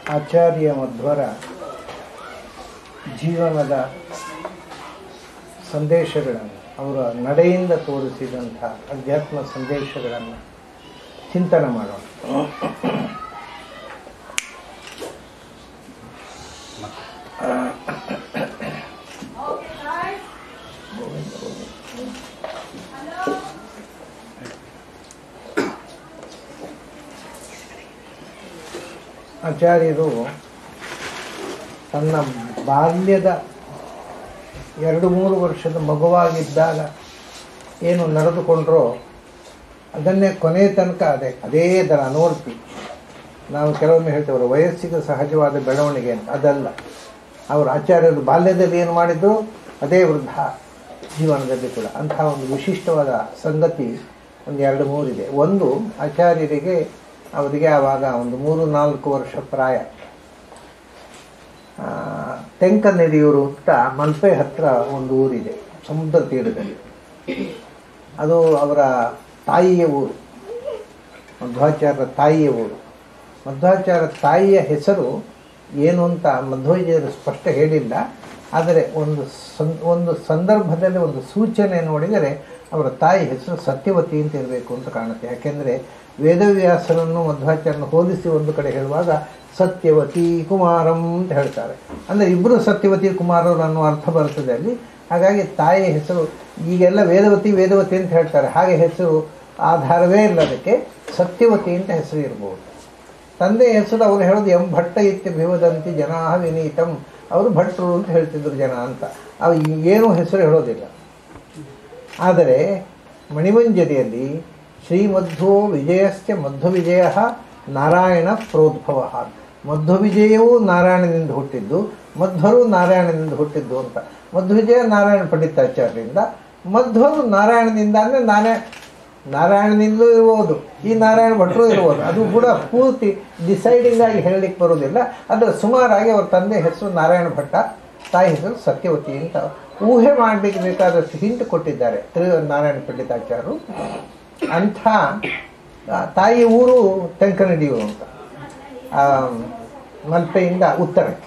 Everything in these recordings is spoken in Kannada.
ಆಚಾರ್ಯ ಮಧ್ವರ ಜೀವನದ ಸಂದೇಶಗಳನ್ನು ಅವರ ನಡೆಯಿಂದ ತೋರಿಸಿದಂಥ ಅಧ್ಯಾತ್ಮ ಸಂದೇಶಗಳನ್ನು ಚಿಂತನೆ ಮಾಡೋಣ ಆಚಾರ್ಯರು ತನ್ನ ಬಾಲ್ಯದ ಎರಡು ಮೂರು ವರ್ಷದ ಮಗುವಾಗಿದ್ದಾಗ ಏನು ನಡೆದುಕೊಂಡ್ರೋ ಅದನ್ನೇ ಕೊನೆಯ ತನಕ ಅದೇ ಅದೇ ಥರ ಅನೋರ್ಪಿ ನಾವು ಕೆಲವೊಮ್ಮೆ ಹೇಳ್ತೇವೆ ವಯಸ್ಸಿಗೆ ಸಹಜವಾದ ಬೆಳವಣಿಗೆ ಅಂತ ಅದಲ್ಲ ಅವರು ಆಚಾರ್ಯರು ಬಾಲ್ಯದಲ್ಲಿ ಏನು ಮಾಡಿದ್ರು ಅದೇ ವೃದ್ಧ ಜೀವನದಲ್ಲಿ ಕೂಡ ಅಂತಹ ಒಂದು ವಿಶಿಷ್ಟವಾದ ಸಂಗತಿ ಒಂದು ಎರಡು ಮೂರಿದೆ ಒಂದು ಆಚಾರ್ಯರಿಗೆ ಅವರಿಗೆ ಆವಾಗ ಒಂದು ಮೂರು ನಾಲ್ಕು ವರ್ಷ ಪ್ರಾಯ ಆ, ತೆಂಕನೆಡಿಯೂರು ಅಂತ ಮಲ್ಪೆ ಹತ್ರ ಒಂದು ಊರಿದೆ ಸಮುದ್ರ ತೀರದಲ್ಲಿ ಅದು ಅವರ ತಾಯಿಯ ಊರು ಮಧ್ವಾಚಾರ್ಯರ ತಾಯಿಯ ಊರು ಮಧ್ವಾಚಾರ್ಯ ತಾಯಿಯ ಹೆಸರು ಏನು ಅಂತ ಮಧ್ವಜರು ಸ್ಪಷ್ಟ ಹೇಳಿಲ್ಲ ಆದರೆ ಒಂದು ಸಂ ಒಂದು ಸಂದರ್ಭದಲ್ಲಿ ಒಂದು ಸೂಚನೆ ನೋಡಿದರೆ ಅವರ ತಾಯಿ ಹೆಸರು ಸತ್ಯವತಿ ಅಂತ ಇರಬೇಕು ಅಂತ ಕಾಣುತ್ತೆ ಯಾಕೆಂದರೆ ವೇದವ್ಯಾಸನನ್ನು ಮಧ್ವಾಚಾರ್ಯನ ಹೋಲಿಸಿ ಒಂದು ಕಡೆ ಹೇಳುವಾಗ ಸತ್ಯವತಿ ಕುಮಾರಂ ಅಂತ ಹೇಳ್ತಾರೆ ಅಂದರೆ ಇಬ್ಬರು ಸತ್ಯವತಿ ಕುಮಾರರು ಅನ್ನೋ ಅರ್ಥ ಬರ್ತದೆ ಅಲ್ಲಿ ಹಾಗಾಗಿ ತಾಯಿಯ ಹೆಸರು ಈಗೆಲ್ಲ ವೇದವತಿ ವೇದವತಿ ಅಂತ ಹೇಳ್ತಾರೆ ಹಾಗೆ ಹೆಸರು ಆಧಾರವೇ ಇಲ್ಲ ಅದಕ್ಕೆ ಸತ್ಯವತಿ ಅಂತ ಹೆಸರು ಇರ್ಬೋದು ತಂದೆ ಹೆಸರು ಅವರು ಹೇಳೋದು ಎಂ ಭಟ್ಟ ಇತ್ಯ ಭಿವದಂತಿ ಜನಾ ವಿನೀತಂ ಅವರು ಭಟ್ರು ಅಂತ ಹೇಳ್ತಿದ್ರು ಜನ ಅಂತ ಅವು ಏನೂ ಹೆಸರು ಹೇಳೋದಿಲ್ಲ ಆದರೆ ಮಣಿಮಂಜರಿಯಲ್ಲಿ ಶ್ರೀಮಧ್ವೋ ವಿಜಯಶ್ಚ ಮಧ್ವ ವಿಜಯ ನಾರಾಯಣ ಪ್ರೋದ್ಭವ ಮಧ್ವ ವಿಜಯವೂ ನಾರಾಯಣನಿಂದ ಹುಟ್ಟಿದ್ದು ಮಧ್ವರು ನಾರಾಯಣನಿಂದ ಹುಟ್ಟಿದ್ದು ಅಂತ ಮಧ್ವವಿಜಯ ನಾರಾಯಣ ಪಂಡಿತಾಚಾರ್ಯರಿಂದ ಮಧ್ವರು ನಾರಾಯಣನಿಂದ ಅಂದರೆ ನಾನೇ ನಾರಾಯಣನಿಂದಲೂ ಇರ್ಬೋದು ಈ ನಾರಾಯಣ ಭಟ್ರು ಇರ್ಬೋದು ಅದು ಕೂಡ ಪೂರ್ತಿ ಡಿಸೈಡಿಂಗ್ ಆಗಿ ಹೇಳಲಿಕ್ಕೆ ಬರೋದಿಲ್ಲ ಅದರ ಸುಮಾರಾಗಿ ಅವ್ರ ತಂದೆ ಹೆಸರು ನಾರಾಯಣ ಭಟ್ಟ ತಾಯಿ ಹೆಸರು ಸತ್ಯವತಿ ಅಂತ ಊಹೆ ಮಾಡಲಿಕ್ಕೆ ಬೇಕಾದಷ್ಟು ಹಿಂಟ್ ಕೊಟ್ಟಿದ್ದಾರೆ ತಿರು ನಾರಾಯಣ ಪಂಡಿತಾಚಾರ್ಯರು ಅಂಥ ಆ, ತಾಯಿ ಊರು ತೆಂಕನಡಿಯೂರು ಅಂತ ಆ, ಮಲ್ಪೆಯಿಂದ ಉತ್ತರಕ್ಕೆ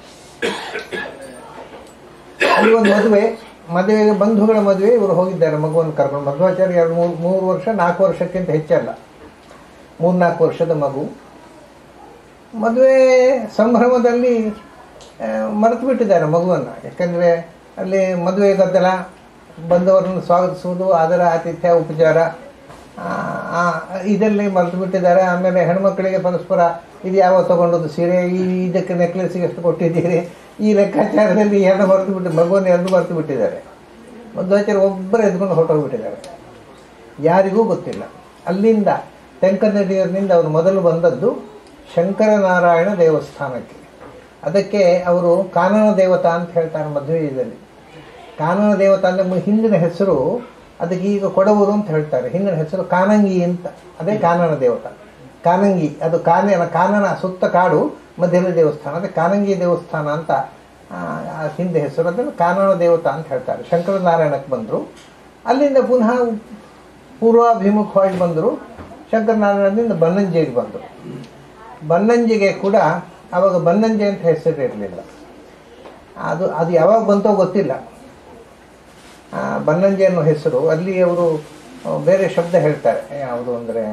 ಅಲ್ಲಿ ಒಂದು ಮದುವೆ ಮದುವೆಗೆ ಬಂಧುಗಳ ಮದುವೆ ಇವರು ಹೋಗಿದ್ದಾರೆ ಮಗುವನ್ನು ಕರ್ಕೊಂಡು ಮಧ್ವಾಚಾರ್ಯ ಎರಡು ಮೂರು ಮೂರು ವರ್ಷ ನಾಲ್ಕು ವರ್ಷಕ್ಕಿಂತ ಹೆಚ್ಚಲ್ಲ ಮೂರು ನಾಲ್ಕು ವರ್ಷದ ಮಗು ಮದುವೆ ಸಂಭ್ರಮದಲ್ಲಿ ಆ, ಮರೆತು ಬಿಟ್ಟಿದ್ದಾರೆ ಮಗುವನ್ನು ಯಾಕಂದರೆ ಅಲ್ಲಿ ಮದುವೆ ಗದ್ದಲ ಬಂದವರನ್ನು ಸ್ವಾಗತಿಸುವುದು ಅದರ ಆತಿಥ್ಯ ಉಪಚಾರ ಆ, ಆ, ಇದರಲ್ಲಿ ಮರೆತು ಬಿಟ್ಟಿದ್ದಾರೆ ಆಮೇಲೆ ಹೆಣ್ಮಕ್ಳಿಗೆ ಪರಸ್ಪರ ಇದು ಯಾವ ತಗೊಂಡದ್ದು ಸೀರೆ ಈ ಇದಕ್ಕೆ ನೆಕ್ಲೆಸ್ಗೆ ಎಷ್ಟು ಕೊಟ್ಟಿದ್ದೀರಿ ಈ ಲೆಕ್ಕಾಚಾರದಲ್ಲಿ ಎರಡು ಮರೆತು ಬಿಟ್ಟು ಮಗುವನ್ನು ಎರಡು ಮರೆತು ಬಿಟ್ಟಿದ್ದಾರೆ ಮಧ್ವಾಚಾರ್ಯ ಒಬ್ಬರು ಎದ್ಕೊಂಡು ಹೊರಟೋಗ್ಬಿಟ್ಟಿದ್ದಾರೆ ಯಾರಿಗೂ ಗೊತ್ತಿಲ್ಲ ಅಲ್ಲಿಂದ ತೆಂಕನಡಿಯರ್ನಿಂದ ಅವರು ಮೊದಲು ಬಂದದ್ದು ಶಂಕರನಾರಾಯಣ ದೇವಸ್ಥಾನಕ್ಕೆ ಅದಕ್ಕೆ ಅವರು ಕಾನನ ದೇವತಾ ಅಂತ ಹೇಳ್ತಾರೆ ಮಧ್ವೀಯದಲ್ಲಿ ಕಾನನ ದೇವತಾ ಅಂದರೆ ಹಿಂದಿನ ಹೆಸರು ಅದಕ್ಕೆ ಈಗ ಕೊಡವರು ಅಂತ ಹೇಳ್ತಾರೆ ಹಿಂದಿನ ಹೆಸರು ಕಾನಂಗಿ ಅಂತ ಅದೇ ಕಾನನ ದೇವತಾ ಕಾನಂಗಿ ಅದು ಕಾನನ ಕಾನನ ಸುತ್ತ ಕಾಡು ಮಧ್ಯದ ದೇವಸ್ಥಾನ ಅದೇ ಕಾನಂಗಿ ದೇವಸ್ಥಾನ ಅಂತ ಆ, ಆ ಹಿಂದೆ ಹೆಸರು ಅದನ್ನು ಕಾನನ ದೇವತಾ ಅಂತ ಹೇಳ್ತಾರೆ ಶಂಕರನಾರಾಯಣಕ್ಕೆ ಬಂದರು ಅಲ್ಲಿಂದ ಪುನಃ ಪೂರ್ವಾಭಿಮುಖವಾಗಿ ಬಂದರು ಶಂಕರನಾರಾಯಣದಿಂದ ಬನ್ನಂಜಿಗೆ ಬಂದರು ಬನ್ನಂಜಿಗೆ ಕೂಡ ಆವಾಗ ಬನ್ನಂಜೆ ಅಂತ ಹೆಸರು ಇರಲಿಲ್ಲ ಅದು ಅದು ಯಾವಾಗ ಬಂತೋ ಗೊತ್ತಿಲ್ಲ ಆ, ಬನ್ನಂಜೆ ಅನ್ನೋ ಹೆಸರು ಅಲ್ಲಿ ಅವರು ಆ, ಬೇರೆ ಶಬ್ದ ಹೇಳ್ತಾರೆ ಯಾವುದು ಅಂದರೆ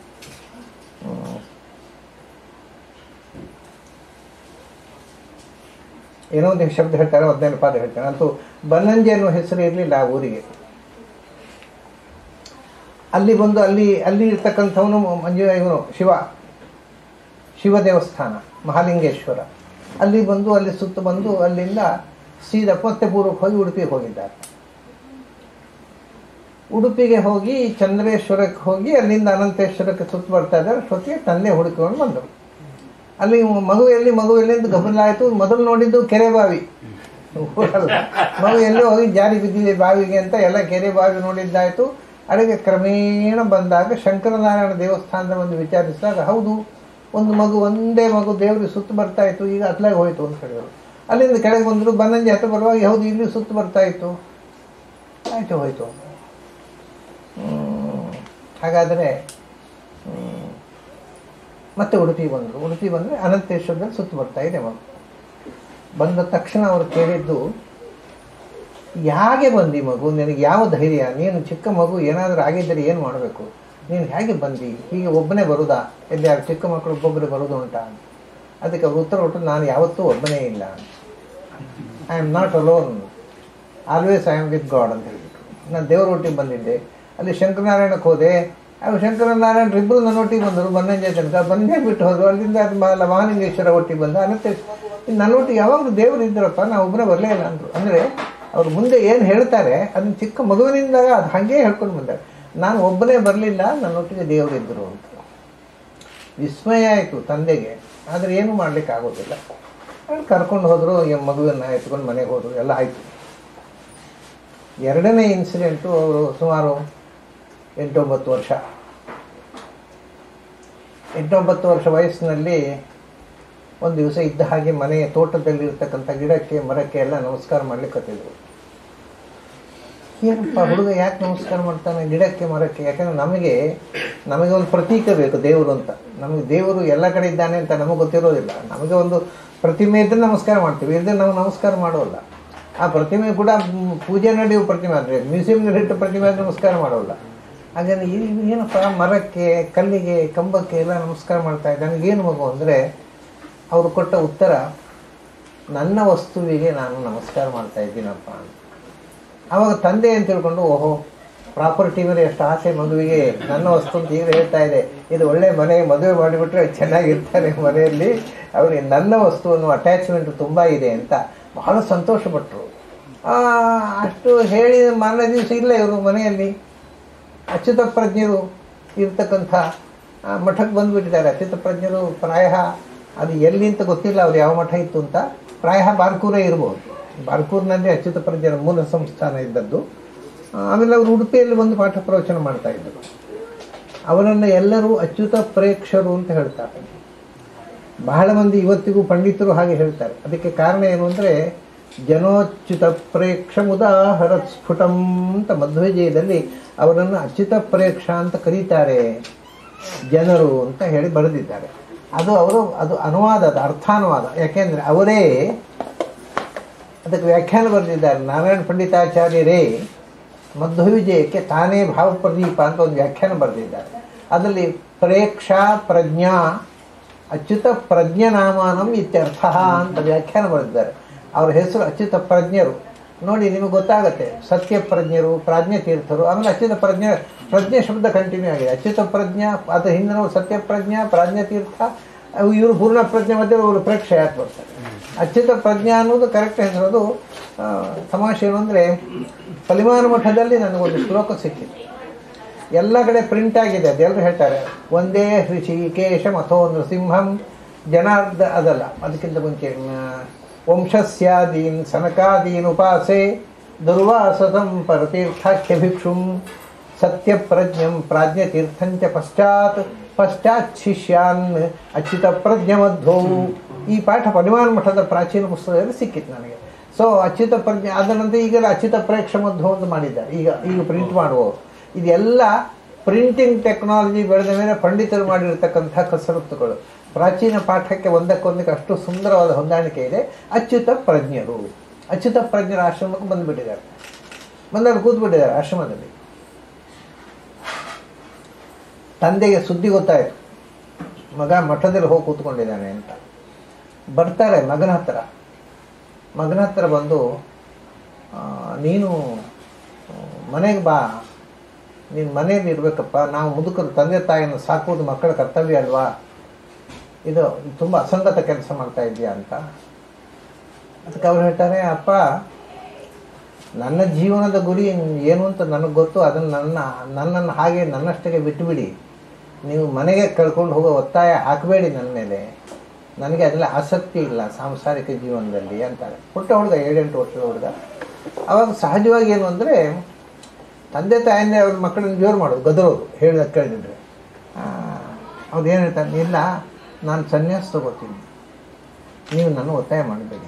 ಏನೋ ಒಂದು ಶಬ್ದ ಹೇಳ್ತಾರೆ ಹದಿನೈದು ಪಾದ ಹೇಳ್ತಾರೆ ಅಂತೂ ಬನ್ನಂಜೆ ಅನ್ನೋ ಹೆಸರು ಇರಲಿಲ್ಲ ಆ ಊರಿಗೆ ಅಲ್ಲಿ ಬಂದು ಅಲ್ಲಿ ಅಲ್ಲಿ ಇರ್ತಕ್ಕಂಥವನು ಮಂಜು ಇವನು ಶಿವ ಶಿವ ದೇವಸ್ಥಾನ ಮಹಾಲಿಂಗೇಶ್ವರ ಅಲ್ಲಿ ಬಂದು ಅಲ್ಲಿ ಸುತ್ತ ಬಂದು ಅಲ್ಲಿಂದ ಸೀದಾ ಮತ್ತೆ ಪೂರ್ವಕ್ಕೆ ಹೋಗಿ ಉಡುಪಿಗೆ ಹೋಗಿದ್ದಾರೆ ಉಡುಪಿಗೆ ಹೋಗಿ ಚಂದ್ರೇಶ್ವರಕ್ಕೆ ಹೋಗಿ ಅಲ್ಲಿಂದ ಅನಂತೇಶ್ವರಕ್ಕೆ ಸುತ್ತ ಬರ್ತಾ ಇದ್ದಾರೆ ಅಷ್ಟೊತ್ತಿಗೆ ತಂದೆ ಹುಡುಕಿಕೊಂಡು ಬಂದರು ಅಲ್ಲಿ ಮಗು ಎಲ್ಲಿ ಮಗು ಎಲ್ಲಿ ಅಂತ ಗಮನ ಆಯಿತು ಮೊದಲು ನೋಡಿದ್ದು ಕೆರೆ ಬಾವಿ ಊರಲ್ಲ ಮಗು ಎಲ್ಲೋ ಹೋಗಿ ಜಾರಿ ಬಿದ್ದಿದೆ ಬಾವಿಗೆ ಅಂತ ಎಲ್ಲ ಕೆರೆ ಬಾವಿ ನೋಡಿದ್ದಾಯಿತು ಅಲ್ಲಿಗೆ ಕ್ರಮೇಣ ಬಂದಾಗ ಶಂಕರನಾರಾಯಣ ದೇವಸ್ಥಾನದ ಒಂದು ವಿಚಾರಿಸಿದಾಗ ಹೌದು ಒಂದು ಮಗು ಒಂದೇ ಮಗು ದೇವ್ರಿಗೆ ಸುತ್ತು ಬರ್ತಾ ಇತ್ತು ಈಗ ಅತ್ಲಾಗ ಹೋಯಿತು ಅಂತ ಹೇಳಿದರು ಅಲ್ಲಿಂದ ಕೆಳಗೆ ಬಂದರು ಬನ್ನಂಜಿ ಹತ್ರ ಬರುವಾಗ ಹೌದು ಇಲ್ಲಿ ಸುತ್ತು ಬರ್ತಾ ಇತ್ತು ಆಯಿತು ಹೋಯಿತು ಹ್ಮ್. ಹಾಗಾದರೆ ಹ್ಮ್, ಮತ್ತೆ ಉಡುಪಿ ಬಂದರು ಉಡುಪಿ ಬಂದರೆ ಅನಂತೇಶ್ವರದಲ್ಲಿ ಸುತ್ತು ಬರ್ತಾ ಇದೆ ಮಗು ಬಂದ ತಕ್ಷಣ ಅವರು ಕೇಳಿದ್ದು ಯಾಕೆ ಬಂದಿ ಮಗು ನಿನಗೆ ಯಾವ ಧೈರ್ಯ ನೀನು ಚಿಕ್ಕ ಮಗು ಏನಾದರೂ ಆಗಿದ್ದರೆ ಏನು ಮಾಡಬೇಕು ನೀನು ಹೇಗೆ ಬಂದಿ ಹೀಗೆ ಒಬ್ಬನೇ ಬರುದಾ ಎಲ್ಲಿ ಯಾರು ಚಿಕ್ಕ ಮಕ್ಕಳು ಒಬ್ಬೊಬ್ಬರೇ ಬರೋದು ಉಂಟಾ ಅದಕ್ಕೆ ಅವ್ರು ಉತ್ತರ ಕೊಟ್ಟು ನಾನು ಯಾವತ್ತೂ ಒಬ್ಬನೇ ಇಲ್ಲ I am not alone always I am with God ಅಂತ ಹೇಳಿಬಿಟ್ರು ನಾನು ದೇವರ ಒಟ್ಟಿಗೆ ಬಂದಿದ್ದೆ ಅಲ್ಲಿ ಶಂಕರನಾರಾಯಣಕ್ಕೆ ಹೋದೆ ಅವು ಶಂಕರನಾರಾಯಣ ಇಬ್ಬರು ನನ್ನ ಒಟ್ಟಿಗೆ ಬಂದರು ಬನ್ನಂಜೆ ತನಕ ಬನ್ನೇ ಬಿಟ್ಟು ಹೋದ್ರು ಅಲ್ಲಿಂದ ಅದು ಮಾ- ಮಹಾಲಿಂಗೇಶ್ವರ ಒಟ್ಟಿಗೆ ಬಂದ ಅನಂತ ನನ್ನ ಒಟ್ಟಿಗೆ ಯಾವಾಗಲೂ ದೇವರು ಇದ್ದರಪ್ಪ ನಾವು ಒಬ್ಬನೇ ಬರಲೇ ಇಲ್ಲ ಅಂದರು ಅಂದರೆ ಅವ್ರು ಮುಂದೆ ಏನು ಹೇಳ್ತಾರೆ ಅದನ್ನ ಚಿಕ್ಕ ಮಗುವಿನಿಂದಾಗ ಅದು ಹಾಗೇ ಹೇಳ್ಕೊಂಡು ಬಂದ್ದಾರೆ ನಾನು ಒಬ್ಬನೇ ಬರಲಿಲ್ಲ ನನ್ನೊಟ್ಟಿಗೆ ದೇವರು ಇದ್ದರು ಅಂತ ವಿಸ್ಮಯ ಆಯಿತು ತಂದೆಗೆ ಆದರೆ ಏನೂ ಮಾಡ್ಲಿಕ್ಕೆ ಆಗೋದಿಲ್ಲ ಅವ್ರು ಕರ್ಕೊಂಡು ಹೋದರು ಈ ಮಗುವನ್ನು ಎತ್ಕೊಂಡು ಮನೆಗೆ ಹೋದರು ಎಲ್ಲ ಆಯಿತು ಎರಡನೇ ಇನ್ಸಿಡೆಂಟು ಅವರು ಸುಮಾರು ಎಂಟೊಂಬತ್ತು ವರ್ಷ ಎಂಟೊಂಬತ್ತು ವರ್ಷ ವಯಸ್ಸಿನಲ್ಲಿ ಒಂದು ದಿವಸ ಇದ್ದ ಹಾಗೆ ಮನೆಯ ತೋಟದಲ್ಲಿ ಇರ್ತಕ್ಕಂಥ ಗಿಡಕ್ಕೆ ಮರಕ್ಕೆ ಎಲ್ಲ ನಮಸ್ಕಾರ ಮಾಡ್ಲಿಕ್ಕೆ ಹತ್ತಿದ್ರು ಏನಪ್ಪ ಹುಡುಗ ಯಾಕೆ ನಮಸ್ಕಾರ ಮಾಡ್ತಾನೆ ಗಿಡಕ್ಕೆ ಮರಕ್ಕೆ ಯಾಕಂದ್ರೆ ನಮಗೆ ನಮಗೆ ಒಂದು ಪ್ರತೀಕ ಬೇಕು ದೇವರು ಅಂತ ನಮಗೆ ದೇವರು ಎಲ್ಲ ಕಡೆ ಇದ್ದಾನೆ ಅಂತ ನಮಗೆ ಗೊತ್ತಿರೋದಿಲ್ಲ ನಮಗೆ ಒಂದು ಪ್ರತಿಮೆ ಇದ್ದರೆ ನಮಸ್ಕಾರ ಮಾಡ್ತೀವಿ ಇಲ್ಲದೆ ನಾವು ನಮಸ್ಕಾರ ಮಾಡೋಲ್ಲ ಆ ಪ್ರತಿಮೆ ಕೂಡ ಮ್, ಪೂಜೆ ನಡೆಯುವ ಪ್ರತಿಮೆ ಅಂದರೆ ಮ್ಯೂಸಿಯಂನಲ್ಲಿ ಇಟ್ಟ ಪ್ರತಿಮೆ ಆದ್ರೆ ನಮಸ್ಕಾರ ಮಾಡೋಲ್ಲ ಹಾಗಾಗಿ ಇದು ಏನಪ್ಪ ಮರಕ್ಕೆ ಕಲ್ಲಿಗೆ ಕಂಬಕ್ಕೆ ಎಲ್ಲ ನಮಸ್ಕಾರ ಮಾಡ್ತಾ ಇದ್ದ ನನಗೇನು ಮಗು ಅಂದರೆ ಅವರು ಕೊಟ್ಟ ಉತ್ತರ ನನ್ನ ವಸ್ತುವಿಗೆ ನಾನು ನಮಸ್ಕಾರ ಮಾಡ್ತಾ ಇದ್ದೀನಪ್ಪ ಅಂತ ಆವಾಗ ತಂದೆ ಅಂತ ತಿಳ್ಕೊಂಡು ಓಹೋ ಪ್ರಾಪರ್ಟಿ ಮೇಲೆ ಎಷ್ಟು ಆಸೆ ಮಗುವಿಗೆ ನನ್ನ ವಸ್ತು ಅಂತ ಈಗ ಹೇಳ್ತಾ ಇದೆ ಇದು ಒಳ್ಳೆ ಮನೆ ಮದುವೆ ಮಾಡಿಬಿಟ್ರೆ ಚೆನ್ನಾಗಿರ್ತಾರೆ ಮನೆಯಲ್ಲಿ ಅವರಿಗೆ ನನ್ನ ವಸ್ತು ಅನ್ನೋ ಅಟ್ಯಾಚ್ಮೆಂಟ್ ತುಂಬ ಇದೆ ಅಂತ ಬಹಳ ಸಂತೋಷಪಟ್ಟರು ಅಷ್ಟು ಹೇಳಿ ಮಾರನೇ ದಿವಸ ಇಲ್ಲ ಇವರು ಮನೆಯಲ್ಲಿ ಅಚ್ಯುತ ಪ್ರಜ್ಞರು ಇರ್ತಕ್ಕಂಥ ಆ, ಮಠಕ್ಕೆ ಬಂದುಬಿಟ್ಟಿದ್ದಾರೆ ಅಚ್ಯುತ ಪ್ರಜ್ಞರು ಪ್ರಾಯ ಅದು ಎಲ್ಲಿ ಅಂತ ಗೊತ್ತಿಲ್ಲ ಅವ್ರು ಯಾವ ಮಠ ಇತ್ತು ಅಂತ ಪ್ರಾಯ ಬಾರ್ಕೂರೇ ಇರ್ಬೋದು ಬಾರ್ಕೂರಿನಲ್ಲಿ ಅಚ್ಯುತ ಪ್ರಜ್ಞರ ಮೂಲ ಸಂಸ್ಥಾನ ಇದ್ದದ್ದು ಆ, ಆಮೇಲೆ ಅವರು ಉಡುಪಿಯಲ್ಲಿ ಬಂದು ಪಾಠ ಪ್ರವಚನ ಮಾಡ್ತಾ ಇದ್ದರು ಅವರನ್ನು ಎಲ್ಲರೂ ಅಚ್ಯುತ ಪ್ರೇಕ್ಷರು ಅಂತ ಹೇಳ್ತಾರೆ ಬಹಳ ಮಂದಿ ಇವತ್ತಿಗೂ ಪಂಡಿತರು ಹಾಗೆ ಹೇಳ್ತಾರೆ ಅದಕ್ಕೆ ಕಾರಣ ಏನು ಅಂದರೆ ಜನೋಚ್ಯುತ ಪ್ರೇಕ್ಷ ಮುದಾಹರ ಸ್ಫುಟಂ ಅಂತ ಮಧ್ವಜಯದಲ್ಲಿ ಅವರನ್ನು ಅಚ್ಯುತ ಪ್ರೇಕ್ಷ ಅಂತ ಕರೀತಾರೆ ಜನರು ಅಂತ ಹೇಳಿ ಬರೆದಿದ್ದಾರೆ ಅದು ಅವರು ಅದು ಅನುವಾದದ ಅರ್ಥಾನುವಾದ ಯಾಕೆಂದರೆ ಅವರೇ ಅದಕ್ಕೆ ವ್ಯಾಖ್ಯಾನ ಬರೆದಿದ್ದಾರೆ ನಾರಾಯಣ ಪಂಡಿತಾಚಾರ್ಯರೇ ಮಧ್ವವಿಜಯಕ್ಕೆ ತಾನೇ ಭಾವಪ್ರದೀಪ ಅಂತ ಒಂದು ವ್ಯಾಖ್ಯಾನ ಬರೆದಿದ್ದಾರೆ ಅದರಲ್ಲಿ ಪ್ರೇಕ್ಷಾ ಪ್ರಜ್ಞಾ ಅಚ್ಯುತ ಪ್ರಜ್ಞನಾಮಾನಂ ಇತ್ಯರ್ಥ ಅಂತ ವ್ಯಾಖ್ಯಾನ ಬರೆದಿದ್ದಾರೆ ಅವ್ರ ಹೆಸರು ಅಚ್ಯುತ ಪ್ರಜ್ಞರು ನೋಡಿ ನಿಮಗೆ ಗೊತ್ತಾಗತ್ತೆ ಸತ್ಯ ಪ್ರಜ್ಞರು ಪ್ರಾಜ್ಞ ತೀರ್ಥರು ಆಮೇಲೆ ಅಚ್ಯುತ ಪ್ರಜ್ಞೆ ಪ್ರಜ್ಞೆ ಶಬ್ದ ಕಂಟಿನ್ಯೂ ಆಗಿದೆ ಅಚ್ಯುತ ಪ್ರಜ್ಞಾ ಅದು ಹಿಂದಿನವರು ಸತ್ಯ ಪ್ರಜ್ಞಾ ಪ್ರಾಜ್ಞ ತೀರ್ಥ ಅವು ಇವರು ಪೂರ್ಣ ಪ್ರಜ್ಞೆ ಮಧ್ಯೆ ಇವರು ಪ್ರೇಕ್ಷೆ ಯಾಕೆ ಬರ್ತಾರೆ ಅಚ್ಯುತ ಪ್ರಜ್ಞಾ ಅನ್ನೋದು ಕರೆಕ್ಟ್ ಹೆಸರು ಅದು ಆ, ತಮಾಷೆ ಏನು ಅಂದರೆ ಫಲಿಮಾನ ಮಠದಲ್ಲಿ ನನಗೊಂದು ಶ್ಲೋಕ ಸಿಕ್ಕಿತ್ತು ಎಲ್ಲ ಕಡೆ ಪ್ರಿಂಟ್ ಆಗಿದೆ ಅದೆಲ್ಲರೂ ಹೇಳ್ತಾರೆ ಒಂದೇ ಋಷಿಕೇಶ ಮಥೋ ನೃಸಿಂಹಂ ಜನಾರ್ದ ಅದಲ್ಲ ಅದಕ್ಕಿಂತ ಮುಂಚೆ ಮ, ವಂಶಸ್ಯಾದೀನ್ ಸನಕಾದೀನ್ ಉಪಾಸೆ ದುರ್ವಾಸತಂ ಪರತೀರ್ಥಾಖ್ಯ ಭಿಕ್ಷುಂ ಸತ್ಯಪ್ರಜ್ಞಂ ಪ್ರಾಜ್ಞತೀರ್ಥಂಚ ಪಶ್ಚಾತ್ ಪಶ್ಚಾತ್ ಶಿಷ್ಯಾನ್ ಅಚ್ಯುತ ಪ್ರಜ್ಞಮಧ್ವೌ ಈ ಪಾಠ ಪರಿಮಾಣ ಮಠದ ಪ್ರಾಚೀನ ಪುಸ್ತಕದಲ್ಲಿ ಸಿಕ್ಕಿತ್ತು ನನಗೆ ಸೊ ಅಚ್ಯುತ ಪ್ರಜ್ಞೆ ಅದರ ನಂತರ ಈಗೆಲ್ಲ ಅಚ್ಯುತ ಪ್ರೇಕ್ಷ ಮಧ್ವ ಅಂತ ಮಾಡಿದ್ದಾರೆ ಈಗ ಈಗ ಪ್ರಿಂಟ್ ಮಾಡುವವರು ಇದೆಲ್ಲ ಪ್ರಿಂಟಿಂಗ್ ಟೆಕ್ನಾಲಜಿ ಬೆಳೆದ ಮೇಲೆ ಪಂಡಿತರು ಮಾಡಿರ್ತಕ್ಕಂಥ ಕಸರತ್ತುಗಳು ಪ್ರಾಚೀನ ಪಾಠಕ್ಕೆ ಒಂದಕ್ಕೊಂದಕ್ಕೆ ಅಷ್ಟು ಸುಂದರವಾದ ಹೊಂದಾಣಿಕೆ ಇದೆ ಅಚ್ಯುತ ಪ್ರಜ್ಞರು ಅಚ್ಯುತ ಪ್ರಜ್ಞರ ಆಶ್ರಮಕ್ಕೆ ಬಂದುಬಿಟ್ಟಿದ್ದಾರೆ ಬಂದಲ್ಲಿ ಕೂತ್ಬಿಟ್ಟಿದ್ದಾರೆ ಆಶ್ರಮದಲ್ಲಿ ತಂದೆಗೆ ಸುದ್ದಿ ಗೊತ್ತಾಯಿತು ಮಗ ಮಠದಲ್ಲಿ ಹೋಗಿ ಕೂತ್ಕೊಂಡಿದ್ದಾನೆ ಅಂತ ಬರ್ತಾರೆ ಮಗನ ಹತ್ರ ಮಗನ ಹತ್ರ ಬಂದು ಆ, ನೀನು ಮನೆಗೆ ಬಾ ನೀನು ಮನೆಯಲ್ಲಿ ಇರಬೇಕಪ್ಪ ನಾವು ಮುದುಕರು ತಂದೆ ತಾಯಿಯನ್ನು ಸಾಕುವುದು ಮಕ್ಕಳ ಕರ್ತವ್ಯ ಅಲ್ವಾ ಇದು ತುಂಬ ಅಸಂಗತ ಕೆಲಸ ಮಾಡ್ತಾ ಇದೆಯಾ ಅಂತ ಅದಕ್ಕೆ ಅವ್ರು ಹೇಳ್ತಾರೆ ಅಪ್ಪ ನನ್ನ ಜೀವನದ ಗುರಿ ಏನು ಅಂತ ನನಗೆ ಗೊತ್ತು ಅದನ್ನು ನನ್ನ ನನ್ನನ್ನು ಹಾಗೆ ನನ್ನಷ್ಟಕ್ಕೆ ಬಿಟ್ಟುಬಿಡಿ ನೀವು ಮನೆಗೆ ಕಳ್ಕೊಂಡು ಹೋಗೋ ಒತ್ತಾಯ ಹಾಕಬೇಡಿ ನನ್ನ ಮೇಲೆ ನನಗೆ ಅದೆಲ್ಲ ಆಸಕ್ತಿ ಇಲ್ಲ ಸಾಂಸಾರಿಕ ಜೀವನದಲ್ಲಿ ಅಂತಾರೆ ಪುಟ್ಟ ಹುಡುಗ ಏಳೆಂಟು ವರ್ಷದ ಹುಡುಗ ಅವಾಗ ಸಹಜವಾಗಿ ಏನು ಅಂದರೆ ತಂದೆ ತಾಯಿಯಿಂದ ಅವ್ರ ಮಕ್ಕಳನ್ನ ಜೋರು ಮಾಡೋದು ಗದರೋದು ಹೇಳಿದ ಕೇಳಿದ್ರೆ ಅವ್ರು ಏನು ಹೇಳ್ತಾರೆ ಇಲ್ಲ ನಾನು ಸನ್ಯಾಸ ತಗೋತೀನಿ ನೀವು ನನ್ನ ಒತ್ತಾಯ ಮಾಡಬೇಡಿ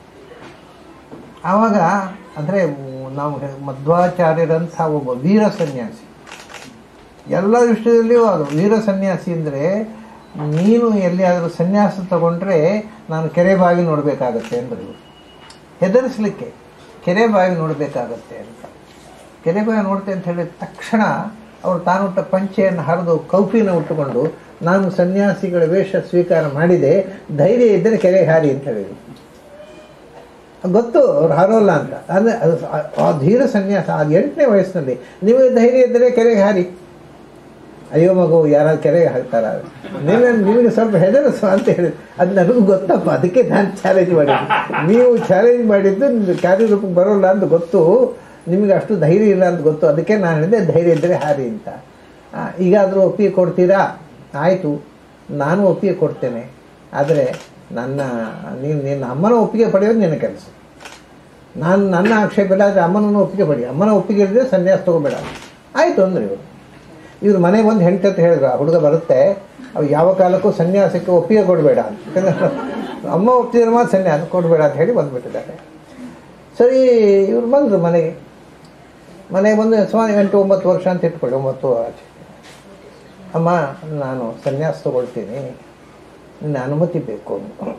ಆವಾಗ ಅಂದರೆ ನಾವು ಹೇ- ಮಧ್ವಾಚಾರ್ಯರಂಥ ಒಬ್ಬ ವೀರ ಸನ್ಯಾಸಿ ಎಲ್ಲ ವಿಷಯದಲ್ಲಿಯೂ ಅದು ವೀರ ಸನ್ಯಾಸಿ ಅಂದರೆ ನೀನು ಎಲ್ಲಿಯಾದರೂ ಸನ್ಯಾಸ ತಗೊಂಡ್ರೆ ನಾನು ಕೆರೆ ಬಾವಿ ನೋಡಬೇಕಾಗತ್ತೆ ಅಂದರು ಹೆದರಿಸ್ಲಿಕ್ಕೆ ಕೆರೆ ಬಾವಿ ನೋಡಬೇಕಾಗತ್ತೆ ಅಂತ ಕೆರೆ ಬಾವಿ ನೋಡ್ತೆ ಅಂತ ಹೇಳಿದ ತಕ್ಷಣ ಅವರು ತಾನುಟ್ಟ ಪಂಚೆಯನ್ನು ಹರಿದು ಕೌಪಿನ ಉಟ್ಟುಕೊಂಡು ನಾನು ಸನ್ಯಾಸಿಗಳ ವೇಷ ಸ್ವೀಕಾರ ಮಾಡಿದೆ ಧೈರ್ಯ ಇದ್ದರೆ ಕೆರೆ ಹಾರಿ ಅಂತ ಹೇಳಿದರು ಗೊತ್ತು ಅವ್ರು ಹಾರೋಲ್ಲ ಅಂತ ಅಂದರೆ ಅದು ಆ- ಆ ಧೀರ ಸನ್ಯಾಸ ಆ ಎಂಟನೇ ವಯಸ್ಸಿನಲ್ಲಿ ನಿಮಗೆ ಧೈರ್ಯ ಇದ್ದರೆ ಕೆರೆಗೆ ಹಾರಿ ಅಯ್ಯೋ ಮಗು ಯಾರಾದ್ರು ಕೆರೆಗೆ ಹಾಕ್ತಾರ ನೀನು ನಿಮಗೆ ಸ್ವಲ್ಪ ಹೆದರಿಸು ಅಂತ ಹೇಳಿ ಅದು ನನಗೂ ಗೊತ್ತಪ್ಪ ಅದಕ್ಕೆ ನಾನು ಚಾಲೆಂಜ್ ಮಾಡಿದ್ದು ನೀವು ಚಾಲೆಂಜ್ ಮಾಡಿದ್ದು ನಿಮ್ದು ಕಾರ್ಯರೂಪಕ್ಕೆ ಬರೋಲ್ಲ ಅಂತ ಗೊತ್ತು ನಿಮಗೆ ಅಷ್ಟು ಧೈರ್ಯ ಇಲ್ಲ ಅಂತ ಗೊತ್ತು ಅದಕ್ಕೆ ನಾನು ಹೇಳಿದೆ ಧೈರ್ಯ ಇದ್ದರೆ ಹಾರಿ ಅಂತ ಆ, ಈಗಾದರೂ ಒಪ್ಪಿಗೆ ಕೊಡ್ತೀರಾ ಆಯಿತು ನಾನು ಒಪ್ಪಿಗೆ ಕೊಡ್ತೇನೆ ಆದರೆ ನನ್ನ ನೀನು ನಿನ್ನ ಅಮ್ಮನ ಒಪ್ಪಿಗೆ ಪಡೆಯೋದು ನಿನ್ನ ಕೆಲಸ ನಾನು ನನ್ನ ಆಕ್ಷೇಪ ಇಲ್ಲ ಆದರೆ ಅಮ್ಮನನ್ನು ಒಪ್ಪಿಗೆ ಪಡಿ ಅಮ್ಮನ ಒಪ್ಪಿಗೆ ಇಲ್ಲದೆ ಸನ್ಯಾಸ ತಗೋಬೇಡ ಆಯಿತು ಅಂದ್ರೆ ಇವರು ಇವ್ರು ಮನೆಗೆ ಬಂದು ಹೆಂಡತಿ ಅಂತ ಹೇಳಿದ್ರು ಆ ಹುಡುಗ ಬರುತ್ತೆ ಅವು ಯಾವ ಕಾಲಕ್ಕೂ ಸನ್ಯಾಸಕ್ಕೆ ಒಪ್ಪಿಗೆ ಕೊಡಬೇಡ ಯಾಕಂದ್ರೆ ಅಮ್ಮ ಒಪ್ಪಿದ್ರೆ ಮಾತ್ರ ಸನ್ಯಾಸ ಕೊಡಬೇಡ ಅಂತ ಹೇಳಿ ಬಂದುಬಿಟ್ಟಿದ್ದಾರೆ ಸರಿ ಇವ್ರು ಬಂದರು ಮನೆಗೆ ಮನೆಗೆ ಬಂದು ಸುಮಾರು ಎಂಟು ಒಂಬತ್ತು ವರ್ಷ ಅಂತ ಇಟ್ಕೊಳ್ಳಿ ಒಂಬತ್ತು ಆಚೆ ಅಮ್ಮ ನಾನು ಸನ್ಯಾಸ ತಗೊಳ್ತೀನಿ ನಿನ್ನ ಅನುಮತಿ ಬೇಕು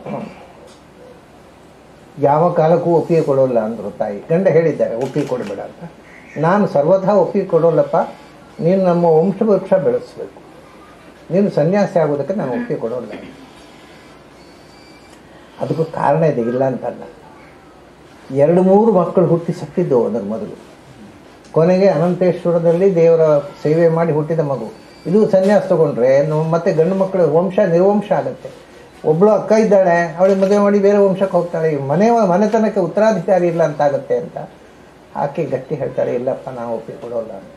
ಯಾವ ಕಾಲಕ್ಕೂ ಒಪ್ಪಿಗೆ ಕೊಡೋಲ್ಲ ಅಂದರು ತಾಯಿ ಗಂಡ ಹೇಳಿದ್ದಾರೆ ಒಪ್ಪಿಗೆ ಕೊಡಬೇಡ ಅಂತ ನಾನು ಸರ್ವಥಾ ಒಪ್ಪಿಗೆ ಕೊಡೋಲ್ಲಪ್ಪ ನೀನು ನಮ್ಮ ವಂಶವೃಕ್ಷ ಬೆಳೆಸಬೇಕು ನೀನು ಸನ್ಯಾಸಿ ಆಗೋದಕ್ಕೆ ನಾನು ಒಪ್ಪಿಗೆ ಕೊಡೋಲ್ಲ ಅದಕ್ಕೂ ಕಾರಣ ಇದೆ ಇಲ್ಲ ಅಂತಲ್ಲ ಎರಡು ಮೂರು ಮಕ್ಕಳು ಹುಟ್ಟಿ ಸತ್ತಿದ್ದು ಅದರ ಮೊದಲು ಕೊನೆಗೆ ಅನಂತೇಶ್ವರದಲ್ಲಿ ದೇವರ ಸೇವೆ ಮಾಡಿ ಹುಟ್ಟಿದ ಮಗು ಇದು ಸನ್ಯಾಸ ತಗೊಂಡ್ರೆ ನಾವು ಮತ್ತೆ ಗಂಡು ಮಕ್ಕಳು ವಂಶ ನಿರ್ವಂಶ ಆಗುತ್ತೆ ಒಬ್ಬಳು ಅಕ್ಕ ಇದ್ದಾಳೆ ಅವಳಿಗೆ ಮದುವೆ ಮಾಡಿ ಬೇರೆ ವಂಶಕ್ಕೆ ಹೋಗ್ತಾಳೆ ಈ ಮನೆ ಮನೆತನಕ್ಕೆ ಉತ್ತರಾಧಿಕಾರಿ ಇಲ್ಲ ಅಂತ ಆಗುತ್ತೆ ಅಂತ ಆಕೆ ಗಟ್ಟಿ ಹೇಳ್ತಾರೆ ಇಲ್ಲಪ್ಪ ನಾವು ಒಪ್ಪಿಗೆ ಕೊಡೋಲ್ಲ ಅಂತ